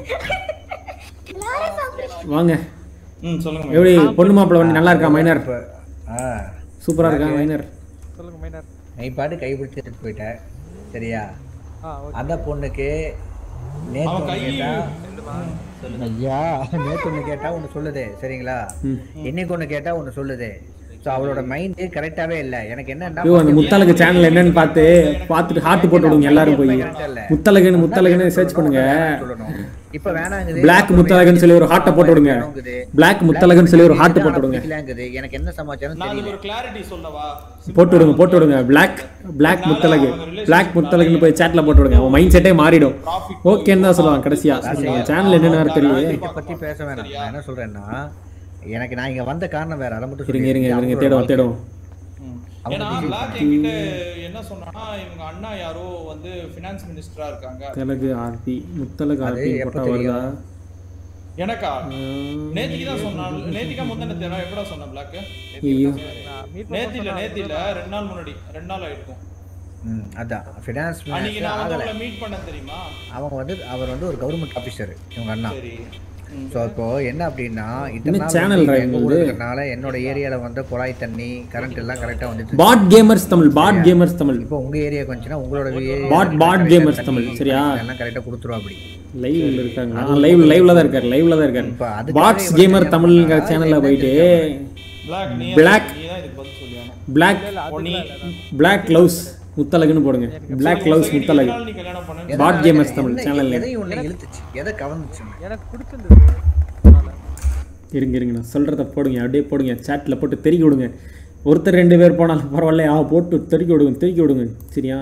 வாங்க ம் சொல்லுங்க எப்படி பொண்ணு மாப்பிள்ள வண்டி நல்லா இருக்கா மைனர் ஆ சூப்பரா இருக்கா மைனர் சொல்லுங்க மைனர் நீ பாட்டு கை பிடிச்சி எடுத்து போயிட்ட சரியா ஆ ஓகே அந்த பொண்ணுக்கு நேத்து அவன் ஒண்ணு கை கேட்டா ஐயா நேத்து ஒண்ணு கேட்டா ஒண்ணு சொல்லுது சரிங்களா இன்னைக்கு ஒண்ணு கேட்டா ஒண்ணு சொல்லுது ஸோ அவளோட மைண்டு கரெக்டாவே இல்ல எனக்கு என்னன்னா ஐயோ அந்த முத்தழகு சேனல் என்னன்னு பார்த்து பார்த்துட்டு ஹார்ட் போட்டு விடுங்க எல்லாரும் போய் முத்தழகுன்னு முத்தழகுன்னு சர்ச் பண்ணுங்க இப்ப வேணாங்குது பிளாக் முத்தழகுன்னு சொல்லி ஒரு ஹார்ட்டை போட்டு விடுங்க பிளாக் முத்தழகுன்னு சொல்லி ஒரு ஹார்ட் போட்டு விடுங்க பிடிக்கலாங்குது எனக்கு என்ன சமாச்சாரம் நான் தெரியல அதுல ஒரு கிளாரிட்டி சொல்லவா போட்டு விடுங்க போட்டு விடுங்க பிளாக் பிளாக் முத்தழகு பிளாக் முத்தழகுன்னு போய் சேட்ல போட்டு விடுங்க அவன் மைண்ட் செட்டே மாறிடும் ஓகேன்னு தான் சொல்லுவான் கடைசியா சேனல் என்னன்னு தெரியல இதை பத்தி பேச வேணாம் நான் என்ன சொல்றேன்னா எனக்கு நான் இங்க வந்த காரணம் வேற அதை மட்டும் இருங்க இருங்க சொல்லிடுறேன். இருங்க அவங்களோட தேடுவோம் வாழ்க்கை. தேடுவோம் ஏன்னா பிளாக் என்கிட்ட என்ன சொன்னானா இவங்க அண்ணா யாரோ வந்து ஃபினான்ஸ் மினிஸ்டரா இருக்காங்க முத்தழகு ஆர்த்தி முத்தழகு அது ஆர்த்தி எப்ப போட்டா வருதா தெரியும்? எனக்கா நேத்திக்கு தான் சொன்னான் நேத்திக்கா முந்தன தேவை எப்படா சொன்ன பிளாக் ஐயோ நேத்தி இல்ல நேத்தி இல்ல ரெண்டு நாள் முன்னாடி ரெண்டு நாள் ஆயிருக்கும் ம், அதான் ஃபினான்ஸ் அன்னைக்கு நான் வந்து ஆகல உங்களை மீட் பண்ண தெரியுமா அவங்க வந்து அவர் வந்து ஒரு கவர்மெண்ட் ஆபீசர் இவங்க அண்ணா சரி ஸோ இப்போ என்ன அப்படின்னா என்ன channel ரா இவங்களுது? இருக்கிறனால என்னோட ஏரியால வந்து குழாய் தண்ணி கரண்ட் எல்லாம் கரெக்டா வந்துட்டு pot gamers Tamil pot gamers Tamil இப்போ உங்க ஏரியாக்கு வந்துச்சுன்னா உங்களோட area பாட் பாட் correct ஆ கேமர்ஸ் தண்ணி, தமிழ் சரியா எல்லாம் கரெக்டா கொடுத்துரும் அப்படி லைவ்ல இருக்காங்க லைவ் லைவ்ல தான் இருக்காரு லைவ்ல தான் இருக்காரு அதுக்காக பாட்ஸ் இவன் கேமர் என்ன தமிழ்ங்கிற பண்ணா, சேனல்ல என்ன போயிட்டு பிளாக் நீ பிளாக் நீ தான் இதுக்கு பதில் சொல்லியானோ பிளாக் நீ பிளாக் கிளவுஸ் முத்தலகுன்னு போடுங்க பிளாக் கிளவுஸ் முத்தலகு நீ கல்யாணம் பண்ணு பாட் கேமர்ஸ் தமிழ் என்ன- சேனல்ல எதையும் ஒண்ணு இழுத்துச்சு எதை கவர்ந்துச்சு எனக்கு பிடிச்சிருந்தது இருங்க இருங்க நான் சொல்கிறத போடுங்க அப்படியே போடுங்க சேட்டில் போட்டு தெருக்கி விடுங்க ஒருத்தர் ரெண்டு பேர் போனாலும் பரவாயில்ல ஆ போட்டு தெருக்கி விடுங்க தெருக்கி விடுங்க சரியா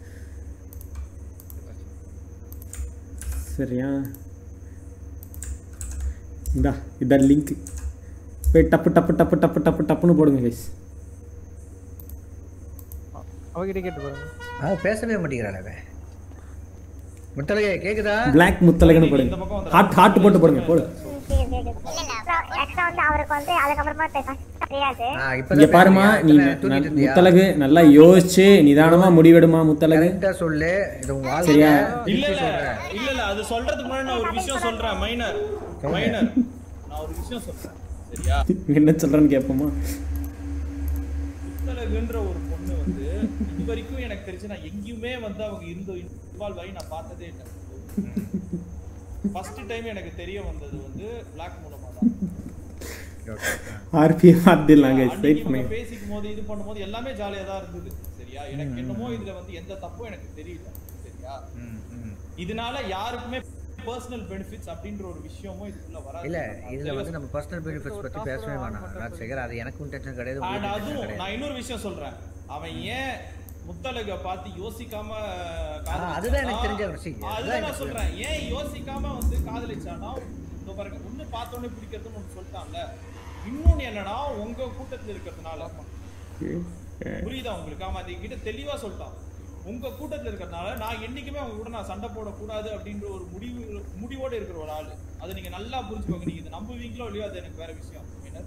சரியா இந்தா இதான் லிங்க் போய் டப்பு டப்பு டப்பு டப்பு டப்பு டப்புன்னு போடுங்க கைஸ் அவகிட்ட கேட்டு பாருங்க ஆ பேசவே மாட்டேங்கிறாள் அவன் முத்தலகே கேக்குதா பிளாக் முத்தலகுன்னு போடுங்க ஹார்ட் ஹார்ட் போட்டு போடுங்க போடு எக்ஸ்ட்ரா வந்து அவருக்கு வந்து அதுக்கப்புறமா தெரியாது ஆ, இங்க இப்பதான் பாருமா பேசுறியா? நீ இத்தனை தூக்கிட்டு இருந்தியா? முத்தலகு நல்லா யோசிச்சு நிதானமா முடிவெடுமா முத்தலகு கரெக்டா சொல்லு இது உன் வாழ்க்கை சரியா? இல்ல இல்ல இல்ல இல்ல அது சொல்றதுக்கு முன்னாடி நான் ஒரு விஷயம் சொல்றேன் மைனர் மைனர் நான் ஒரு விஷயம் சொல்றேன் சரியா என்ன சொல்றேன்னு கேட்போமா முத்தழகுன்ற ஒரு பொண்ணு வந்து இது வரைக்கும் எனக்கு தெரிஞ்சு நான் எங்கேயுமே வந்து அவங்க இருந்து இன்வால்வ் ஆகி நான் பார்த்ததே இல்லை ஃபர்ஸ்ட் டைம் எனக்கு தெரிய வந்தது வந்து பிளாக் மூலமா தான் ஆர்பிஎம் மாத்திடலாம் கைஸ் அன்னைக்கு வெயிட் இவங்க பண்ணுங்க பேசிக்கும் போது இது பண்ணும்போது எல்லாமே ஜாலியா தான் இருந்தது சரியா எனக்கு என்னமோ இதுல வந்து எந்த தப்பும் எனக்கு தெரியல சரியா இதனால யாருக்குமே பர்சனல் பெனிஃபிட்ஸ் அப்படின்ற ஒரு விஷயமும் இதுக்குள்ள வராது இல்ல நான் இதுல தெளிவா வந்து நம்ம பர்சனல் பெனிஃபிட்ஸ் பத்தி பேசவே வேணாம் ராஜசேகர் அது எனக்கும் டென்ஷன் கிடையாது And உங்களுக்கு அதுவும் tension கிடையாது நான் இன்னொரு விஷயம் சொல்றேன் அவன் ஏன் முத்தழக பார்த்து யோசிக்காம அதுதான் எனக்கு தெரிஞ்ச விஷயம். காதலிச்சானா? அதுதான் அதுதான் நான் எனக்கு சொல்றேன் ஏன் யோசிக்காம வந்து காதலிச்சானா இதோ பாருங்க ஒண்ணு பார்த்த உடனே பிடிக்கிறதுன்னு ஒண்ணு சொல்லிட்டான்ல இன்னொன்னு என்னன்னா உங்க கூட்டத்துல இருக்கிறதுனால புரியுதா உங்களுக்கு ஆமா அது என்கிட்ட தெளிவா சொல்லிட்டான் உங்க கூட்டத்துல இருக்கறனால நான் என்னைக்குமே அவங்க கூட நான் சண்டை போடக்கூடாது அப்படின்ற ஒரு முடிவு முடிவோட இருக்கிற ஒரு ஆளு அதை நீங்க நல்லா புரிஞ்சுக்கோங்க நீங்க இதை நம்புவீங்களோ இல்லையோ அது எனக்கு வேற விஷயம்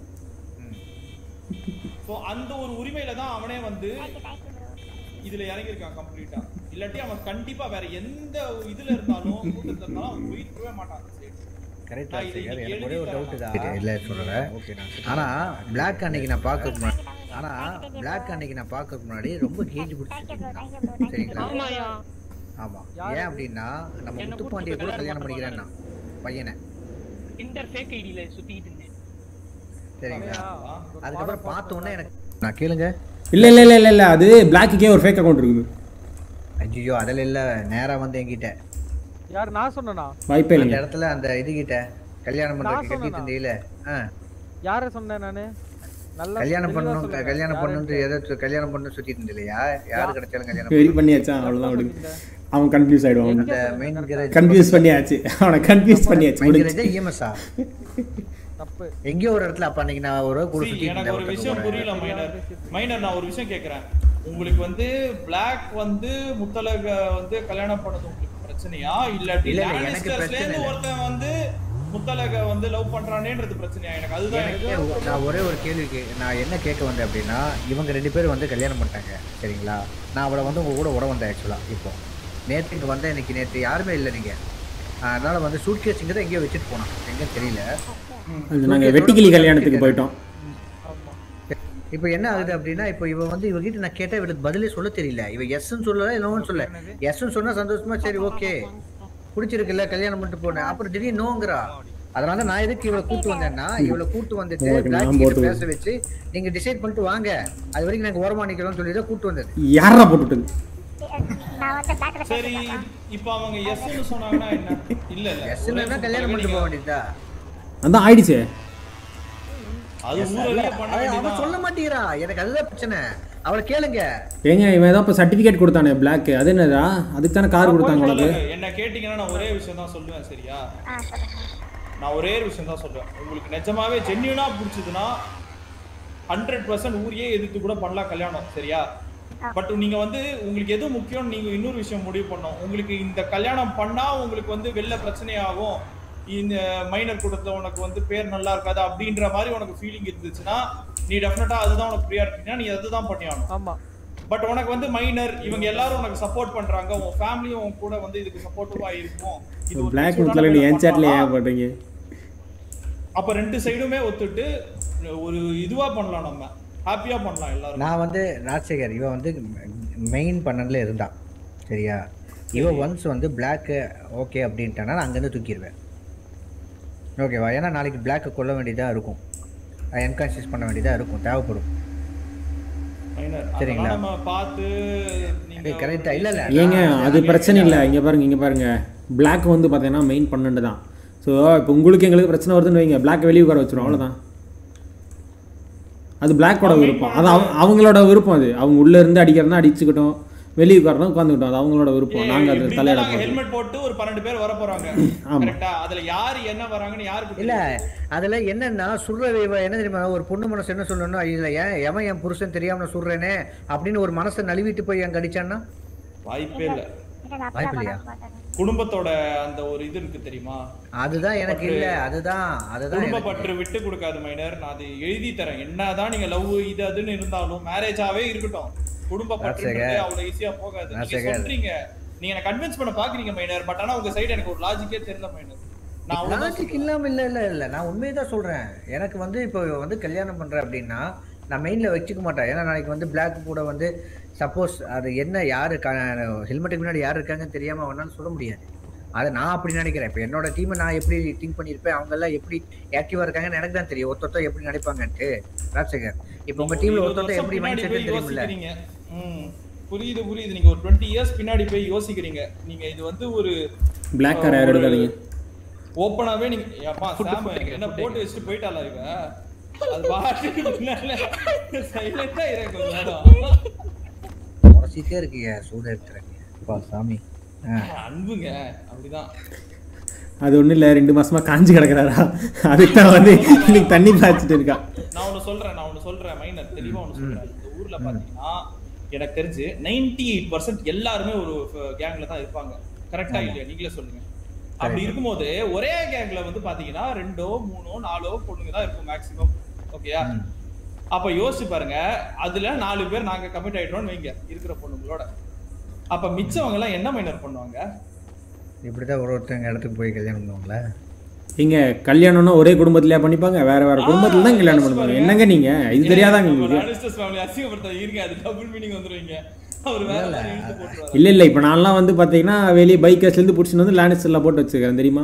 சோ அந்த ஒரு உரிமையில தான் அவனே வந்து இதுல இறங்கியிருக்கான் கம்ப்ளீட்டா இல்லாட்டி அவன் கண்டிப்பா வேற எந்த இதுல இருந்தாலும் கூட்டத்துல இருந்தாலும் அவன் போயிருக்கவே மாட்டான் அந்த side. கரெக்டா நான் இதை சார் இன்னைக்கு எனக்கு ஒரே ஒரு எழுதி டவுட் தரேன். தான் இல்லை சொல்லலை ஆனா பிளாக் அன்னைக்கு நான் பார்க்க முன்னாடி ஆனா பிளாக் அன்னைக்கு நான் பார்க்க முன்னாடி ரொம்ப கேஜ் பிடிச்சிட்டு சரிங்களா ஆமாயா ஆமா ஏன் அப்படின்னா நம்ம முத்துப்பாண்டிய கூட கல்யாணம் பண்ணிக்கிறேன்னா பையனை டிண்டர் ஃபேக் ஐடியில சுத்திட்டு இருந்தேன் சரிங்களா அதுக்கப்புறம் பார்த்த உடனே எனக்கு நான் கேளுங்க இல்லை இல்லை இல்லை இல்லை இல்லை அது பிளாக்குக்கே ஒரு ஃபேக் அக்கௌண்ட் இருக்குது ஐயோ அதில் இல்ல நேரா வந்து என்கிட்ட யார் நான் சொன்னனா வாய்ப்பே அந்த இல்லைங்க இடத்துல அந்த இது கிட்ட கல்யாணம் நான் பண்றதுக்கு கட்டிட்டு சொன்னேனா? இருந்தீல ஆ யார சொன்னேன் நானு நல்லா கல்யாணம் தெளிவா பண்ணணும் சொல்லுங்க. கல்யாணம் யாரு பண்ணணும் ஏதோ கல்யாணம் பண்ணணும் சுத்திட்டு இருந்தில்லையா யாரு கிடைச்சாலும் கல்யாணம் வெரி பண்ணணும். பண்ணியாச்சா அவ்வளோதான் விடுங்க அவன் கன்ஃபியூஸ் ஆயிடுவான் அந்த main garage- கன்ஃபியூஸ் பண்ணியாச்சு அவனை கன்ஃபியூஸ் பண்ணியாச்சு Main முடிஞ்சு. garage ஆ EMS ஆ? எங்கேயோ ஒரு இடத்துல அப்ப அன்னைக்கு நான் ஒரு கூட See, சுத்திட்டு எனக்கு ஒரு இருந்தேன் விஷயம் ஒருத்தர் புரியல கூட. மைனர் மைனர் நான் ஒரு விஷயம் கேக்குறேன் உங்களுக்கு வந்து பிளாக் வந்து முத்தலக வந்து கல்யாணம் பண்ணது உங்களுக்கு பிரச்சனையா இல்லாட்டி இல்ல, இல்ல, எனக்கு Lannisters ல பிரச்சனை இருந்து இல்ல. ஒருத்தன் வந்து முத்தலக வந்து லவ் பண்றானேன்றது பிரச்சனையா எனக்கு அதுதான் எனக்கு எனக்கு நான் ஒரே ஒரு கேள்வி கே நான் என்ன கேட்க வந்தேன் அப்படின்னா இவங்க ரெண்டு பேரும் வந்து கல்யாணம் பண்ணிட்டாங்க சரிங்களா நான் அவளை வந்து உங்க கூட உட வந்தேன் ஆக்சுவலா இப்போ நேற்று இங்கே வந்தேன் இன்னைக்கு நேற்று யாருமே இல்லை நீங்க அதனால வந்து சூட்கேஸ் இங்கே தான் எங்கேயோ வச்சுட்டு போனான் எங்கன்னு தெரியல அது நாங்க வெட்டிக்கிளி கல்யாணத்துக்கு போயிட்டோம் இப்போ என்ன ஆகுது அப்படின்னா இப்போ இவ வந்து இவகிட்ட நான் கேட்டா இவளுக்கு பதிலே சொல்ல தெரியல இவ எஸ்ன்னு சொல்லல இல்லைன்னு சொல்ல எஸ்ன்னு சொன்னா சந்தோஷமா சரி ஓகே பிடிச்சிருக்குல்ல கல்யாணம் பண்ணிட்டு போனேன் அப்புறம் திடீர்னு நோங்கிறா அதனால நான் எதுக்கு இவளை கூட்டு வந்தேன்னா இவளை கூட்டு வந்துட்டு உங்களுக்கு black நான் கிட்ட போட்டு பேச வச்சு நீங்க டிசைட் பண்ணிட்டு வாங்க அது வரைக்கும் நாங்க ஓரமா நிக்கிறோம்னு சொல்லி தான் கூட்டு வந்தது யாரா போட்டுட்டு சரி இப்போ அவங்க எஸ்ன்னு சொன்னாங்கன்னா என்ன இல்ல இல்ல எஸ்ன்னா கல்யாணம் பண்ணிட்டு போக வேண்டியதா அதான் ஆயிடுச்சே அது ஊரறிய பண்ண அவ வேண்டியதுதான். சொல்ல மாட்டேங்கிறா எனக்கு அதுதான் பிரச்சனை அவளை கேளுங்க ஏங்க இவன் ஏதோ இப்போ சர்டிஃபிகேட் கொடுத்தானே பிளாக் அது என்னடா அதுக்கு தானே கார் கொடுத்தாங்க உனக்கு சொல்லுங்க. என்ன கேட்டீங்கன்னா நான் ஒரே விஷயம் தான் சொல்லுவேன் சரியா நான் ஒரே ஒரு விஷயம் தான் சொல்லுவேன் உங்களுக்கு நிஜமாவே ஜென்யூனா பிடிச்சதுன்னா ஹண்ட்ரட் பர்சன்ட் ஊரையே எதிர்த்து கூட பண்ணலாம் கல்யாணம் சரியா பட் நீங்க வந்து உங்களுக்கு எது முக்கியம் நீங்க இன்னொரு விஷயம் முடிவு பண்ணணும் உங்களுக்கு இந்த கல்யாணம் பண்ணா உங்களுக்கு வந்து வெளில பிரச்சனையாகும் இந்த மைனர் கூட்டத்துல உனக்கு வந்து பேர் நல்லா இருக்காது அப்படின்ற மாதிரி உனக்கு ஃபீலிங் இருந்துச்சுன்னா நீ டெஃபினட்டா அதுதான் உனக்கு ப்ரியாரிட்டினா நீ அதுதான் பண்ணியாகணும் ஆமா பட் உனக்கு வந்து மைனர் இவங்க எல்லாரும் உனக்கு சப்போர்ட் பண்றாங்க உன் ஃபேமிலியும் உன் கூட வந்து இதுக்கு சப்போர்ட்டிவா இருக்கும் இது ஒரு பிளாக் mature ஆன முத்தில் நீ வேலை என் சேட்டில் பண்ணலாம். ஏன் பண்ணுறீங்க அப்ப ரெண்டு சைடுமே ஒத்துட்டு ஒரு இதுவா பண்ணலாம் நம்ம ஹாப்பியா பண்ணலாம் எல்லாரும் நான் வந்து ராஜசேகர் இவன் வந்து மெயின் பண்ணல இருந்தான் சரியா இவ ஒன்ஸ் வந்து பிளாக்கு ஓகே அப்படின்ட்டானா நான் அங்கேருந்து தூக்கிடுவேன் ஓகேவா ஏன்னா நாளைக்கு பிளாக்கை கொல்ல வேண்டியதாக இருக்கும் என்கான்சியஸ் பண்ண வேண்டியதாக இருக்கும் தேவைப்படும் மைனர் சரிங்களா? அதெல்லாம் நம்ம பார்த்து நீங்க கரெக்டா இல்லை இல்லை ஏங்க அது பிரச்சனை இல்லை இங்கே பாருங்க இங்கே பாருங்க பிளாக் வந்து பார்த்தீங்கன்னா மெயின் பன்னெண்டு தான் ஸோ இப்போ உங்களுக்கு எங்களுக்கு பிரச்சனை வருதுன்னு வைங்க பிளாக் வெளியே உட்கார வச்சிரும் அவ்வளோதான் அது பிளாக்கோட விருப்பம் அது அவங்க- அவங்களோட விருப்பம் அது அவங்க உள்ள இருந்து அடிக்கிறதா அடிச்சுக்கிட்டோம் வெளியே உட்காரதான் உட்காந்துக்கிட்டோம் அது அவங்களோட விருப்பம் நாங்கள் அது தலையிட போகிறோம் ஹெல்மெட் போட்டு ஒரு பன்னெண்டு பேர் வர போறாங்க ஆமா. கரெக்டா அதுல யாரு என்ன வராங்கன்னு யாருக்கு இல்ல தெரியும்? அதுல என்னன்னா சுடுற இவ என்ன தெரியுமா ஒரு பொண்ணு மனசு என்ன சொல்லணும்னா இதுல ஏன் எவன் என் புருஷன் தெரியாம நான் சுடுறேனே அப்படின்னு ஒரு மனசை நழுவிட்டு போய் அங்க அடிச்சான்னா வாய்ப்பே இல்ல வாய்ப்பு இல்லையா குடும்பத்தோட அந்த ஒரு இது இருக்கு தெரியுமா அதுதான் எனக்கு பற்று. இல்ல அதுதான் அதுதான் குடும்ப எனக்கு பற்று விட்டு கொடுக்காது மைனர் நான் அது எழுதி தரேன் என்னதான் நீங்க லவ் இது அதுன்னு இருந்தாலும் மேரேஜாவே இருக்கட்டும் குடும்ப பற்றுன்றது ராஜசேகர். அவ்வளவு ஈஸியா போகாது நீங்க ராஜசேகர். சொல்றீங்க நீங்க என்ன கன்வின்ஸ் பண்ண பாக்குறீங்க மைனர் பட் ஆனா உங்க சைடு எனக்கு ஒரு லாஜிக்கே தெரியல மைனர் நான் அவ்வளவுதான் லாஜிக் இல்லாம இல்ல இல்ல இல்ல நான் உண்மையை தான் சொல்றேன் எனக்கு வந்து இப்போ இவ வந்து கல்யாணம் பண்றேன் அப்படின்னா நான் மெயின்ல வச்சுக்க மாட்டேன் ஏன்னா நாளைக்கு வந்து பிளாக் கூட வந்து சப்போஸ் அது என்ன யாரு ஹெல்மெட்டுக்கு முன்னாடி யார் இருக்காங்கன்னு தெரியாம அவனால சொல்ல முடியாது அதை நான் அப்படி நினைக்கிறேன் இப்போ என்னோட டீமை நான் எப்படி திங்க் பண்ணியிருப்பேன் அவங்க எல்லாம் எப்படி ஆக்டிவா இருக்காங்கன்னு எனக்கு தான் தெரியும் ஒருத்தொத்த எப்படி நினைப்பாங்கன்ட்டு ராஜசேகர் இப்போ உங்க டீம்ல இருபது ஒருத்தொத்த வருஷம் எப்படி மைண்ட் பின்னாடி செட் போய் தெரியுமில்ல யோசிக்கிறீங்க. ம். புரியுது புரியுது நீங்க ஒரு டுவெண்ட்டி இயர்ஸ் பின்னாடி போய் யோசிக்கிறீங்க நீங்க இது வந்து ஒரு Black car யார் எடுக்காதீங்க. ஓப்பனாவே நீங்க அப்பா சாம் என்ன போட்டு வச்சுட்டு போயிட்டாளா இவ அது பாட்டுக்கு பின்னால சைலண்டா இரு கொஞ்ச நேரம் உரசிட்டே இருக்கீங்க சூட இருக்கிறேன் அப்பா சாமி ஆ. அன்புங்க அப்படிதான் அது ஒன்றும் இல்லை ரெண்டு மாசமா காஞ்சி கிடக்குறாரா அதுக்கு தான் வந்து இன்னைக்கு தண்ணி பாய்ச்சிட்டு இருக்கா நான் ஒண்ணு சொல்றேன் நான் ஒண்ணு சொல்றேன் மைனர் தெளிவா ஒண்ணு சொல்றேன் இந்த ஊர்ல பாத்தீங்கன்னா எனக்கு தெரிஞ்சு நைன்டி எயிட் பர்சன்ட் எல்லாருமே ஒரு கேங்ல தான் இருப்பாங்க கரெக்டா ஆமா. இல்லையா நீங்களே சொல்லுங்க அப்படி இருக்கும்போது ஒரே கேங்ல வந்து பாத்தீங்கன்னா ரெண்டோ மூணோ நாலோ பொண்ணுங்க தான் இருக்கும் மேக்ஸிமம் ஓகேயா அப்ப யோசிச்சு பாருங்க அதுல நாலு பேர் நாங்க கமிட் ஆயிட்டோம்னு வைங்க இருக்கிற பொண்ணுங்களோட அப்ப மிச்சவங்க எல்லாம் என்ன மைனர் பண்ணுவாங்க இப்படிதான் ஒரு ஒருத்தங்க இடத்துக்கு போய் கல்யாணம் பண்ணுவாங்களா இங்க கல்யாணம்னா ஒரே குடும்பத்திலயா பண்ணிப்பாங்க வேற வேற குடும்பத்துல தான் கல்யாணம் பண்ணுவாங்க என்னங்க நீங்க இது தெரியாதாங்க உங்களுக்கு லானிஸ்டர்ஸ் ஃபேமிலி அசிங்கப்படுத்த இருங்க அது டபுள் மீனிங் வந்துருவீங்க அவர் வேற மாதிரி இழுத்து போட்டுருவாரு இல்ல இல்ல இப்ப நான்லாம் வந்து பாத்தீங்கன்னா வெளியே பைக்கர்ஸ்ல இருந்து புடிச்சுட்டு வந்து லேனிஸ்டர்ல போட்டு வச்சிருக்கேன் தெரியுமா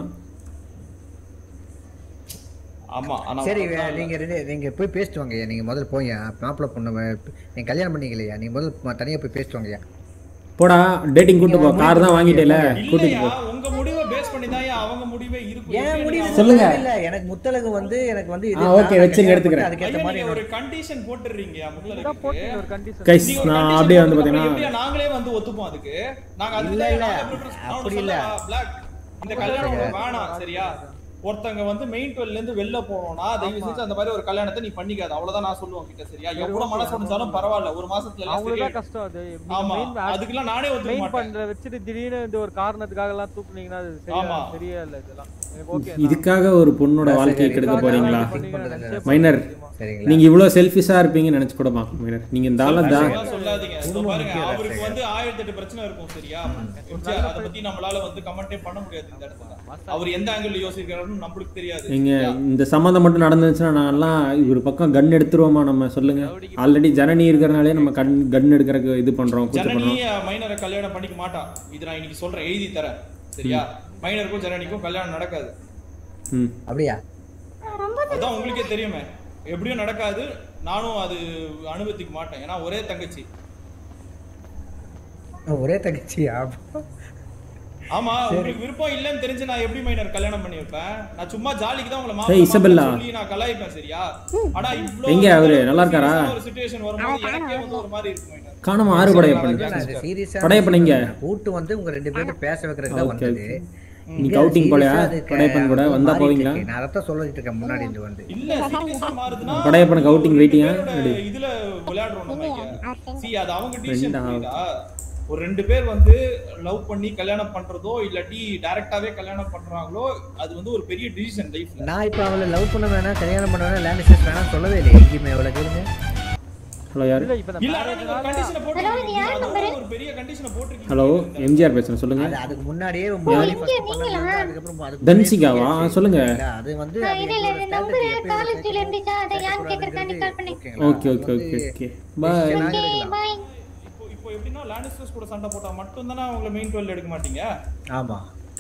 ஆமா ஆனா சரி அதான் இல்ல. நீங்க ரெண்டு நீங்க போய் பேசிட்டு வாங்கய்யா நீங்க முதல்ல போய்யா மாப்பிள்ளை பொண்ணு வ- நீங்க கல்யாணம் பண்ணீங்களையா நீங்க முதல்ல தனியா போய் பேசிட்டு வாங்கய்யா போடா டேட்டிங் கூட்டு போ கார் தான் வாங்கிட்டேல கூட்டிட்டு இல்லையா போ உங்க முடிவை பேஸ் பண்ணி தான் அவங்க முடிவே இருக்கும் ஏன் எப்படி முடிவு அவங்க- சொல்லுங்க. இல்ல எனக்கு முத்தலகு வந்து எனக்கு வந்து ஆ, okay, நான் வச்சுங்க, கல்யாணம் எடுத்துக்கிறேன். பண்ணி அதுக்கேத்த ஐயா, மாதிரி நீங்க ஒரு என்னோட- கண்டிஷன் போட்டுறீங்க முத்தலகுக்கு ஒரு condition. கைஸ் நீங்க ஒரு நான் condition அப்படியே வந்து போட்டதுக்கு பாத்தீங்கன்னா அப்புறம் எப்படியா நாங்களே வந்து ஒத்துப்போம் அதுக்கு நாங்க அதுக்கு இல்ல, தான் இல்ல. நாங்க preference- நான் அப்படி ஒண்ணு இல்ல. சொல்லவா? Black, இந்த கல்யாணம் உங்களுக்கு வேணாம் சரியா ஒருத்தங்க வந்து மெயின் டுவெல்ல இருந்து வெளில போனோம்னா தயவு செஞ்சு அந்த மாதிரி ஒரு கல்யாணத்தை நீ பண்ணிக்காத அவ்வளவுதான் நான் சொல்லுவேன் கிட்ட சரியா எவ்வளவு மனசு உடைஞ்சாலும் பரவாயில்ல ஒரு மாசத்துல எல்லாம் அவங்களுக்கு தான் சரியாயிடும். கஷ்டம் அது ஆமா, மெயின் அதுக்கெல்லாம் நானே ஒத்துக்க மெயின் மாட்டேன். பண்ற வச்சுட்டு திடீர்னு இந்த ஒரு காரணத்துக்காக எல்லாம் தூக்குனீங்கன்னா அது சரியா ஆமா. சரியா இல்ல இதெல்லாம் எனக்கு ஓகே இதுக்காக ஒரு பொண்ணோட வாழ்க்கையை கெடுக்க போறீங்களா பண்றதுல- மைனர் சரிங்களா? நீங்க இவ்வளவு செல்ஃபிஷா இருப்பீங்கன்னு நினைச்சு கூட பார்க்க மைனர் நீங்க இந்த ஆள தான் அதெல்லாம் சொல்லாதீங்க இதோ பாருங்க அவருக்கு வந்து ஆயிரத்தி எட்டு பிரச்சனை இருக்கும் சரியா எம்ஜிஆர் அதை பத்தி நம்மளால வந்து கமெண்டே பண்ண முடியாது இந்த இடத்துல அவர் எந்த ஆங்கிள் யோசிக்கிறாருன்னு நம்மளுக்கு தெரியாது நீங்க இந்த சம்மந்தம் மட்டும் நடந்துச்சுன்னா நான்லாம் ஒரு பக்கம் கன் எடுத்துருவோமா நம்ம சொல்லுங்க ஆல்ரெடி ஜனனி இருக்கிறனாலே நம்ம கன் கன் எடுக்கிறதுக்கு இது பண்றோம் கூத்து ஜனனி பண்றோம் மைனரை கல்யாணம் பண்ணிக்க மாட்டான் இது நான் இன்னைக்கு சொல்றேன் எழுதி தரேன் சரியா மைனருக்கும் ஜனனிக்கும் கல்யாணம் நடக்காது ம் அப்படியா அதான் உங்களுக்கே தெரியுமே எப்படியும் நடக்காது நானும் அது அனுமதிக்க மாட்டேன் ஏன்னா ஒரே தங்கச்சி ஒரே தங்கச்சியா ஆமா சரி. உங்களுக்கு விருப்பம் இல்லைன்னு தெரிஞ்சு நான் எப்படி மைனர் கல்யாணம் பண்ணி வைப்பேன் நான் சும்மா ஜாலிக்கு தான் உங்களை ஏய், மாப்பிள்ளை இசபெல்லா. மாப்பிள்ளை சொல்லி நான் கலாய்ப்பேன் சரியா ஆனா இவ்ளோ எங்க அவரு? நல்லா இருக்காரா? serious ஆன ஒரு சுச்சுவேஷன் வரும்போது எனக்கே வந்து ஒரு மாதிரி இருக்கும் மைனர் காணாம ஆறு படையப்பன் படையப்பன் இங்க கூட்டு வந்து உங்க ரெண்டு பேரும் பேச வைக்கிறதுக்கு தான் ஓகே, வந்தது ஓகே. இன்னைக்கு outing போலயா? படையப்பன் கூட வந்தா போவீங்களா? நான் அதான் சொல்லிட்டு இருக்கேன் முன்னாடி இருந்து வந்து இல்ல சீரியஸா மாறுதுன்னா படையப்பனுக்கு outing waiting ஆ? பேரோட ரெடி. இதுல விளையாடுறோம் நம்ம இங்க சி அது அவங்க டிசிஷன் ரெண்டா? புரியுதா ஒரு ரெண்டு பேர் வந்து லவ் பண்ணி கல்யாணம் பண்றதோ இல்லாட்டி டைரக்டாவே கல்யாணம் பண்றாங்களோ அது வந்து ஒரு பெரிய டிசிஷன் லைஃப்ல நான் இப்போ அவளை லவ் பண்ண வேணாம் கல்யாணம் பண்ண வேணாம் லேண்ட் ஸ்டேட் வேணாம் சொல்லவே இல்லை எங்கேயுமே அவளை கேளுங்க ஹலோ யாரு இல்ல இப்ப இல்ல ஆனா நீங்க ஒரு கண்டிஷனை போட்டுருக்கீங்க அதோட ஒரு பெரிய கண்டிஷனை போட்டுருக்கீங்க ஹலோ எம்ஜிஆர் பேசுறேன் சொல்லுங்க அது அதுக்கு முன்னாடியே முன்னாடி first பண்ணது அதுக்கப்புறம் அதுக்கு தன்சிகாவா ஆ, சொல்லுங்க அது வந்து ஆ, அது இல்ல இல்ல எங்களோட நம்பர் strategy எப்பயும் காலேஜ்ல இருந்துச்சா அதை யார் கேக்குறதுக்காண்டி கால் பண்ணேன் okay okay okay okay bye okay bye இப்போ இப்போ எப்படின்னா லானிஸ்டர்ஸ் கூட சண்டை போட்டா மட்டும் தானே அவங்கள மெயின் டுவெல் எடுக்க மாட்டீங்க ஆமா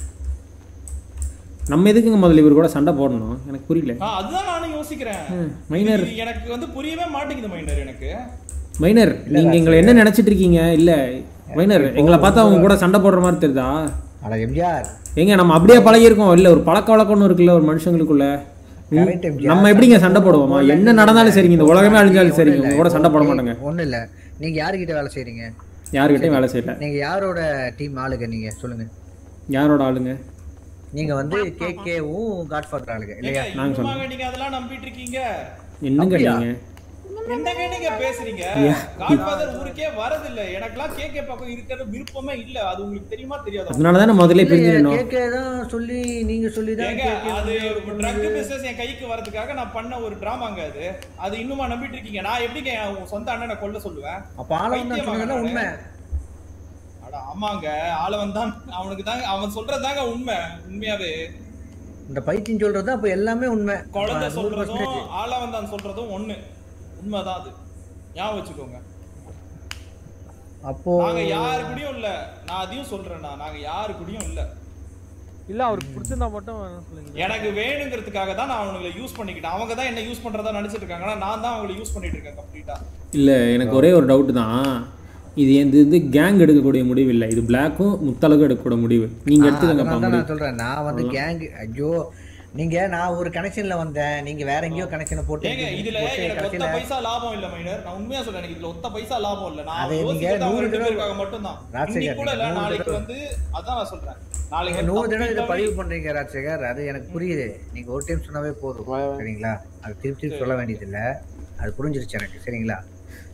நம்ம எதுக்குங்க முதல்ல இவர் கூட சண்டை போடணும் எனக்கு புரியல ஆ, அதுதான் நானும் யோசிக்கிறேன் ம், மைனர். இது எனக்கு வந்து புரியவே மாட்டேங்குது மைனர் எனக்கு மைனர் நீங்க எங்களை என்ன நினைச்சிட்டு இருக்கீங்க இல்ல மைனர் எங்களை பார்த்தா அவங்க கூட சண்டை போடுற மாதிரி தெரியுதா அட எம்ஜிஆர் ஏங்க நம்ம அப்படியே பழகிருக்கோம் இல்ல ஒரு பழக்க வழக்கம்னு இருக்குல்ல ஒரு மனுஷங்களுக்குள்ள ம், Correct, எம்ஜிஆர். நம்ம எப்படிங்க சண்டை போடுவோமா என்ன நடந்தாலும் சரிங்க இந்த உலகமே அழிஞ்சாலும் சரிங்க உங்க கூட சண்டை போட மாட்டோங்க ஒண்ணும் இல்ல நீங்க யாருக்கிட்ட வேலை செய்றீங்க யாருக்கிட்டையும் வேலை செய்யல நீங்க யாரோட டீம் ஆளுங்க நீங்க சொல்லுங்க யாரோட ஆளுங்க நீங்க வந்து கேகேவும் காட்ஃபாதர் ஆளுங்க இல்லையா நாங்க சொல்றோம். சும்மாங்க நீங்க அதெல்லாம் நம்பிட்டு இருக்கீங்க என்னங்க அப்படியா? நீங்க என்னங்க நீங்க பேசுறீங்க ஐயா. காட்ஃபாதர் ஊருக்கே வரது இல்ல எனக்கெல்லாம் கேகே பக்கம் இருக்கிற விருப்பமே இல்ல அது உங்களுக்கு தெரியுமா தெரியாதா அதனால தானே முதல்ல பிரிஞ்சிடணும் கேகே தான் சொல்லி நீங்க சொல்லி தான் ஏங்க அது ட்ரக் பிசினஸ் என் கைக்கு வரதுக்காக நான் பண்ண ஒரு டிராமாங்க அது அது இன்னுமா நம்பிட்டு இருக்கீங்க நான் எப்படிங்க உன் சொந்த அண்ணனை கொல்ல சொல்லுவேன் அப்ப ஆளவன் தான் சொன்னதுல உண்மை அட ஆமாங்க ஆளவன் தான் அவனுக்கு தான் அவன் சொல்றதுதாங்க உண்மை உண்மையாவே இந்த பைத்தியம் சொல்றது அப்ப எல்லாமே உண்மை குழந்தை நூறு சொல்றதும் percentage. ஆளவன் தான் சொல்றதும் ஒண்ணு உண்மைதான் அது ஞாபகம் வச்சுக்கோங்க அப்போ நாங்க யாரு கூடயும் இல்ல நான் அதையும் சொல்றேன் நான் நாங்க யாரு கூடயும் இல்ல இல்ல அவருக்கு பிடிச்சிருந்தா மட்டும் வேணும் சொல்லுங்க எனக்கு வேணுங்கிறதுக்காக தான் நான் அவங்களை யூஸ் பண்ணிக்கிட்டேன் அவங்க தான் என்ன யூஸ் பண்றதா நினைச்சிட்டு இருக்காங்க ஆனா நான் தான் அவங்களை யூஸ் பண்ணிட்டு இருக்கேன் கம்ப்ளீட்டா இல்ல எனக்கு ஒரே ஒரு டவுட் தான் இது இது வந்து கேங் எடுக்கக்கூடிய முடிவு இல்லை இது பிளாக்கும் முத்தலகும் எடுக்கக்கூடிய முடிவு நீங்க ஆ, எடுத்துக்கங்கப்பா அதனால தான் நான் முடிவு சொல்றேன் நான் வந்து அவ்வளவுதான். கேங் ஐயோ நீங்க நான் ஒரு கனெக்ஷன்ல வந்தேன் நீங்க வேற எங்கேயோ கனெக்ஷனை போட்டு ஏங்க இதுல போட்டு எனக்கு ஒத்த கடைசியில பைசா லாபம் இல்ல மைனர் நான் உண்மையா சொல்றேன் எனக்கு இதுல ஒத்த பைசா லாபம் இல்ல நான் அது நீங்க யோசிக்கிறது அவங்க நூறு ரெண்டு தடவை பேருக்காக மட்டும்தான் ராஜசேகர், இன்னைக்கு கூட இல்ல நீங்க நூறு நாளைக்கு தடவை வந்து அதான் நான் சொல்றேன் நாளைக்கு நீங்க வந்து நூறு தடவை இதை தப்பி பதிவு பண்றீங்க ராஜசேகர் அது எனக்கு புரியுது நீங்க ஒரு டைம் சொன்னாவே போதும் சரிங்களா அது திருப்பி திருப்பி சொல்ல வேண்டியது இல்ல அது புரிஞ்சிருச்சு எனக்கு சரிங்களா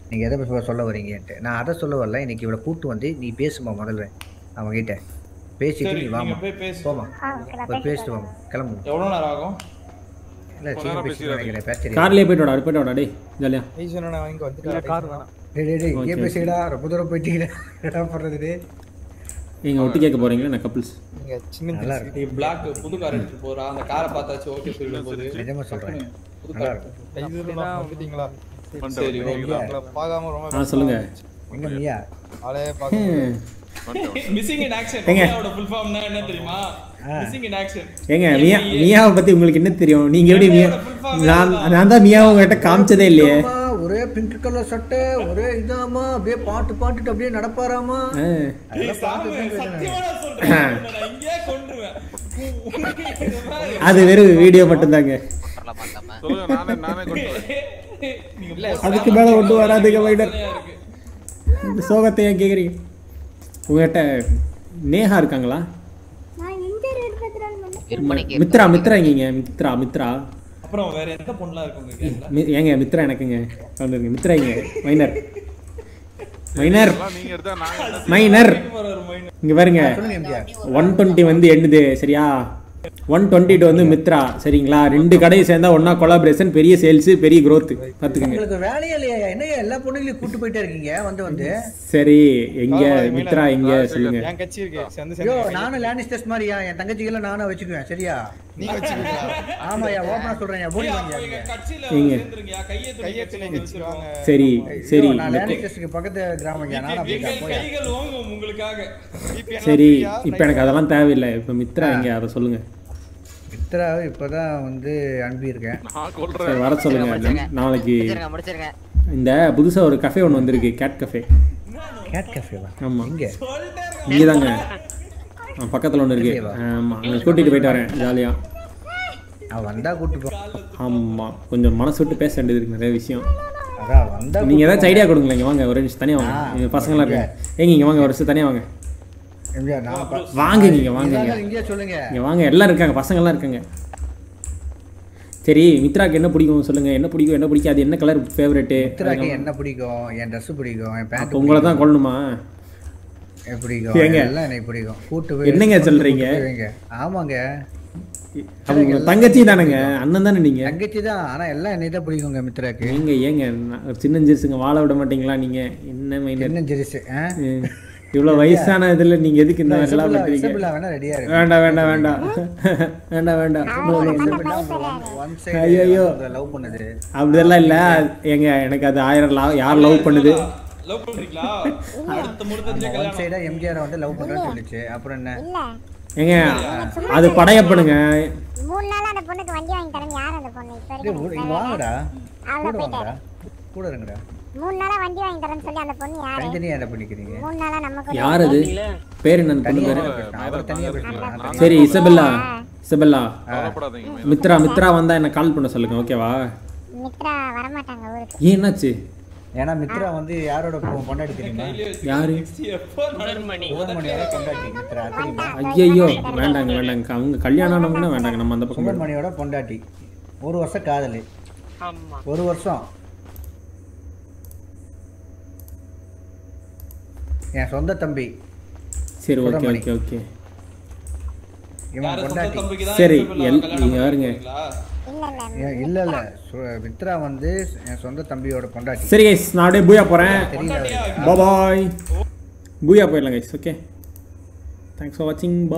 நீங்கள் எதை பத்தி சொல்ல வரீங்கன்ட்டு நான் அதை சொல்ல வரல இன்னைக்கு இவளை கூட்டு வந்து நீ பேசுமா முதல்ல அவங்க கிட்ட பேசிட்டு சரி, நீ வாமா நீங்க போய் பேசு. போமா ஆ, ஓகே, நான் போய் பேசிட்டு பேசிட்டு வாமா கிளம்பு எவ்வளவு நேரம் ஆகும் இல்லை சீக்கிரம் பேசிட்டு நினைக்கிறேன் பேச தெரியாது கார்லயே போயிட்டு வாடா போயிட்டு வாடா டேய் ஜாலியா ஏய் சொன்னா வாங்கி இல்ல, கார் வந்துட்டு வேணாம். டேய் டேய் டேய் இங்கே Okay, பேசுடா ரொம்ப தூரம் போயிட்டீங்கடா என்ன பண்ணுறது டேய் நீங்க ஒட்டு கேட்க போறீங்களா நான் கப்பிள்ஸ் நீங்க சின்ன நல்லா நீ பிளாக் புது கார் எடுத்துட்டு போறா அந்த காரை பார்த்தாச்சு ஓகே சொல்லிட போது நிஜமா சொல்றேன் புது நல்லா கார் இருக்கும் இது வந்துட்டீங்களா சரி ஓகே. உங்களை பார்க்காம ரொம்ப ஆ சொல்லுங்க எங்க மியா ஆளே ஹம். மிஸ்ஸிங் இன் ஆக்ஷன் ஏங்க. மியாவோட ஃபுல் ஃபார்ம்னா என்ன தெரியுமா மிஸ்ஸிங் இன் ஆக்ஷன் ஏங்க மியா மியாவை பத்தி உங்களுக்கு என்ன தெரியும் நீங்க எப்படி மியா நான் நான் தான் மியாவை உங்ககிட்ட காமிச்சதே இல்லையே ஆமா, ஒரே பிங்க் கலர் சட்டை ஒரே இதாமா அப்படியே பாட்டு பாட்டுட்டு அப்படியே நடப்பாராமா ஆ. அதெல்லாம் பார்த்து தான் கேட்டேன். சத்தியமா நான் சொல்றேன் நான் இங்கேயே கொன்றுவேன் அது வெறும் வீடியோ மட்டும்தாங்க சொல்லுங்க நானே நானே கொண்டு அதுக்கு மேல ஒன்றும் வராதுங்க மைனர் இந்த சோகத்தை ஏன் கேக்குறீங்க உங்ககிட்ட நேஹா இருக்காங்களா நான் இன்டர் எடுத்துறேன் மித்ரா மித்ரா எங்கீங்க மித்ரா மித்ரா அப்புறம் வேற எந்த பொண்ணுலாம் இருக்கு உங்க கேங்ல மி- ஏங்க மித்ரா எனக்குங்க வந்துருங்க மித்ரா இங்க மைனர் மைனர் நீங்க எடுத்தா நாங்க மைனர் இங்க பாருங்க சொல்லுங்க எம்ஜிஆர். ஒன் டுவெண்ட்டி வந்து எண்ணுது சரியா ஒன் டுவெண்ட்டி டூ வந்து மித்ரா சரிங்களா ரெண்டு கடையும் சேர்ந்தா ஒன்னா கொலாபரேஷன் பெரிய சேல்ஸ் பெரிய growth பாத்துக்கோங்க உங்களுக்கு வேலையே இல்லையா என்னையா எல்லா பொண்ணுங்களையும் கூட்டு போயிட்டே இருக்கீங்க வந்து வந்து சரி எங்க மித்ரா எங்க சொல்லுங்க என் கட்சி இருக்கு சேர்ந்து ஐயோ சேர்ந்து நானும் லேனிஸ்டர்ஸ் மாதிரியா என் தங்கச்சிகளை நானும் வச்சுக்குவேன் சரியா நீங்க வச்சுக்கீங்களா ஆமாயா ஓப்பனா சொல்றேன் போடி வாங்க எங்க கட்சியில எங்க? சேர்ந்துருங்கயா கையை கையை தூக்கி நீங்க வச்சுருவாங்க சரி சரி நான் இந்த- லேனிஸ்டர்ஸ்க்கு பக்கத்து கிராமம் நானும் எங்கள் அப்படிக்கா போயா கைகள் ஓங்கும் உங்களுக்காக சரி இப்போ எனக்கு அதெல்லாம் தேவையில்லை இப்போ மித்ரா எங்க அதை சொல்லுங்க மித்ரா இப்பதான் வந்து அனுப்பியிருக்கேன் நான் சரி கொல்றேன் வர சொல்லுங்க நாளைக்கு முடிச்சிருங்க முடிச்சிருங்க இந்த புதுசா ஒரு கஃபே ஒன்று வந்திருக்கு கேட் கஃபே கேட் கஃபேவா ஆமா இங்க இங்கே தாங்க பக்கத்தில் ஒன்று இருக்கு ஆமா அங்கே கூட்டிட்டு போயிட்டு வரேன் ஜாலியா அவ வந்தா கூட்டு போ ஆமா கொஞ்சம் மனசு விட்டு பேச வேண்டியது இருக்கு நிறைய விஷயம் அதான் வந்தா நீங்க கூட்டு ஏதாச்சும் போ. ஐடியா கொடுங்களேன் இங்க வாங்க ஒரு நிமிஷம் தனியா வாங்க ஆ, இங்க பசங்களாம் இருக்காங்க ஏங்க இங்க வாங்க ஒரு நிமிஷம் தனியா வாங்க எம்ஜிஆர் நான் ப- வாங்க நீங்க வாங்க இதாங்க இங்க. இங்கே சொல்லுங்க இங்க வாங்க எல்லாம் இருக்காங்க பசங்க எல்லாம் இருக்காங்க சரி மித்ராக்கு என்ன பிடிக்கும் சொல்லுங்க என்ன பிடிக்கும் என்ன பிடிக்காது என்ன கலர் ஃபேவரெட்டு மித்ராக்கு என்ன பிடிக்கும் என் ட்ரெஸ் பிடிக்கும் என் பேண்ட் உங்களை தான் கொள்ளணுமா பிடிக்கும் ஏங்க? எல்லாம் எனக்கு பிடிக்கும் கூட்டு போய் என்னங்க கூட்டு சொல்றீங்க? போய் வைங்க. ஆமாங்க அவங்க தங்கச்சி தானேங்க அண்ணன் தானே நீங்க தங்கச்சி தான் ஆனா எல்லாம் என்னை தான் பிடிக்குங்க மித்ராக்கு ஏங்க ஏங்க நான் ஒரு சின்ன ஜெருசுங்க வாழ விட மாட்டீங்களா நீங்க என்ன மைனர் என்ன ஜெரிசு இவ்வளவு வயசான இதுல நீங்க எதுக்கு இந்த மாதிரி எல்லாம் பண்றீங்க இசபெல்லா வேணா ரெடியா இருக்கு வேண்டாம் வேண்டாம் வேண்டாம் வேண்டாம் வேண்டாம் ஒன் ஐயோ சைடு லவ் பண்ணுது அப்படியெல்லாம் இல்ல ஏங்க எனக்கு அது ஆயிரம் லவ் யார் லவ் பண்ணுது லவ் பண்றீங்களா அடுத்த முடுத்தஞ்ச ஒன் கல்யாணம் சைடா எம்ஜிஆர் வந்து லவ் பண்றேன்னு சொல்லுச்சு அப்புறம் என்ன இல்ல ஏங்க அது படையப்படுங்க மூணு நாளா அந்த பொண்ணுக்கு வண்டி வாங்கி தரேன் யார் அந்த பொண்ணு இப்ப டேய், வரைக்கும் இங்க வாங்கடா அவ்வளோ கூட போயிட்டாரு வாங்கடா கூட இருங்கடா மூணு நாளா வண்டி வாங்கி தரேன்னு சொல்லி அந்த பொண்ணு யாரு தனித்தனியா என்ன பண்ணிக்கிறீங்க மூணு நாளா நம்ம கூட யார் அது பேர் என்ன பொண்ணு தனியா பேரு பேசலாம். அவர் தனியா பேசலாம் நான் தனியா சரி இசபெல்லா இசபெல்லா கவலைப்படாதீங்க மித்ரா மித்ரா வந்தா என்ன கால் பண்ண சொல்லுங்க ஓகேவா மித்ரா வரமாட்டாங்க ஊருக்கு ஏன் என்னாச்சு ஏன்னா மித்ரா வந்து யாரோட பொ- பொண்டாட்டி தெரியுமா யாரு சுப்பிரமணியோட பொண்டாட்டி மித்ரா தெரியுமா ஐயையோ வேண்டாங்க வேண்டாங்க அவங்க கல்யாணம் ஆனவங்கன்னா வேண்டாங்க நம்ம அந்த பக்கம் போயிடுவோம். சுப்பிரமணியோட பொண்டாட்டி ஒரு வருஷம் காதலி ஆமா ஒரு வருஷம் என் சொந்த தம்பி சரி ஓகே சுப்பிரமணி. ஓகே ஓகே இவன் யாரு சொந்த பொண்டாட்டி தம்பிக்கு தான் சரி இசபெல்லா எல் கல்யாணம் நீங்க பாருங்க பண்றீங்களா? ஏன் இல்ல இல்ல சு- மித்ரா வந்து என் சொந்த தம்பியோட பொண்டாட்டி சரி கைஸ் நான் அப்படியே பூயா போறேன் தெரியல அவருக்கு. பாய் பூயா போயிடலாம் கைஸ் ஓகே தேங்க்ஸ் ஃபார் வாட்சிங்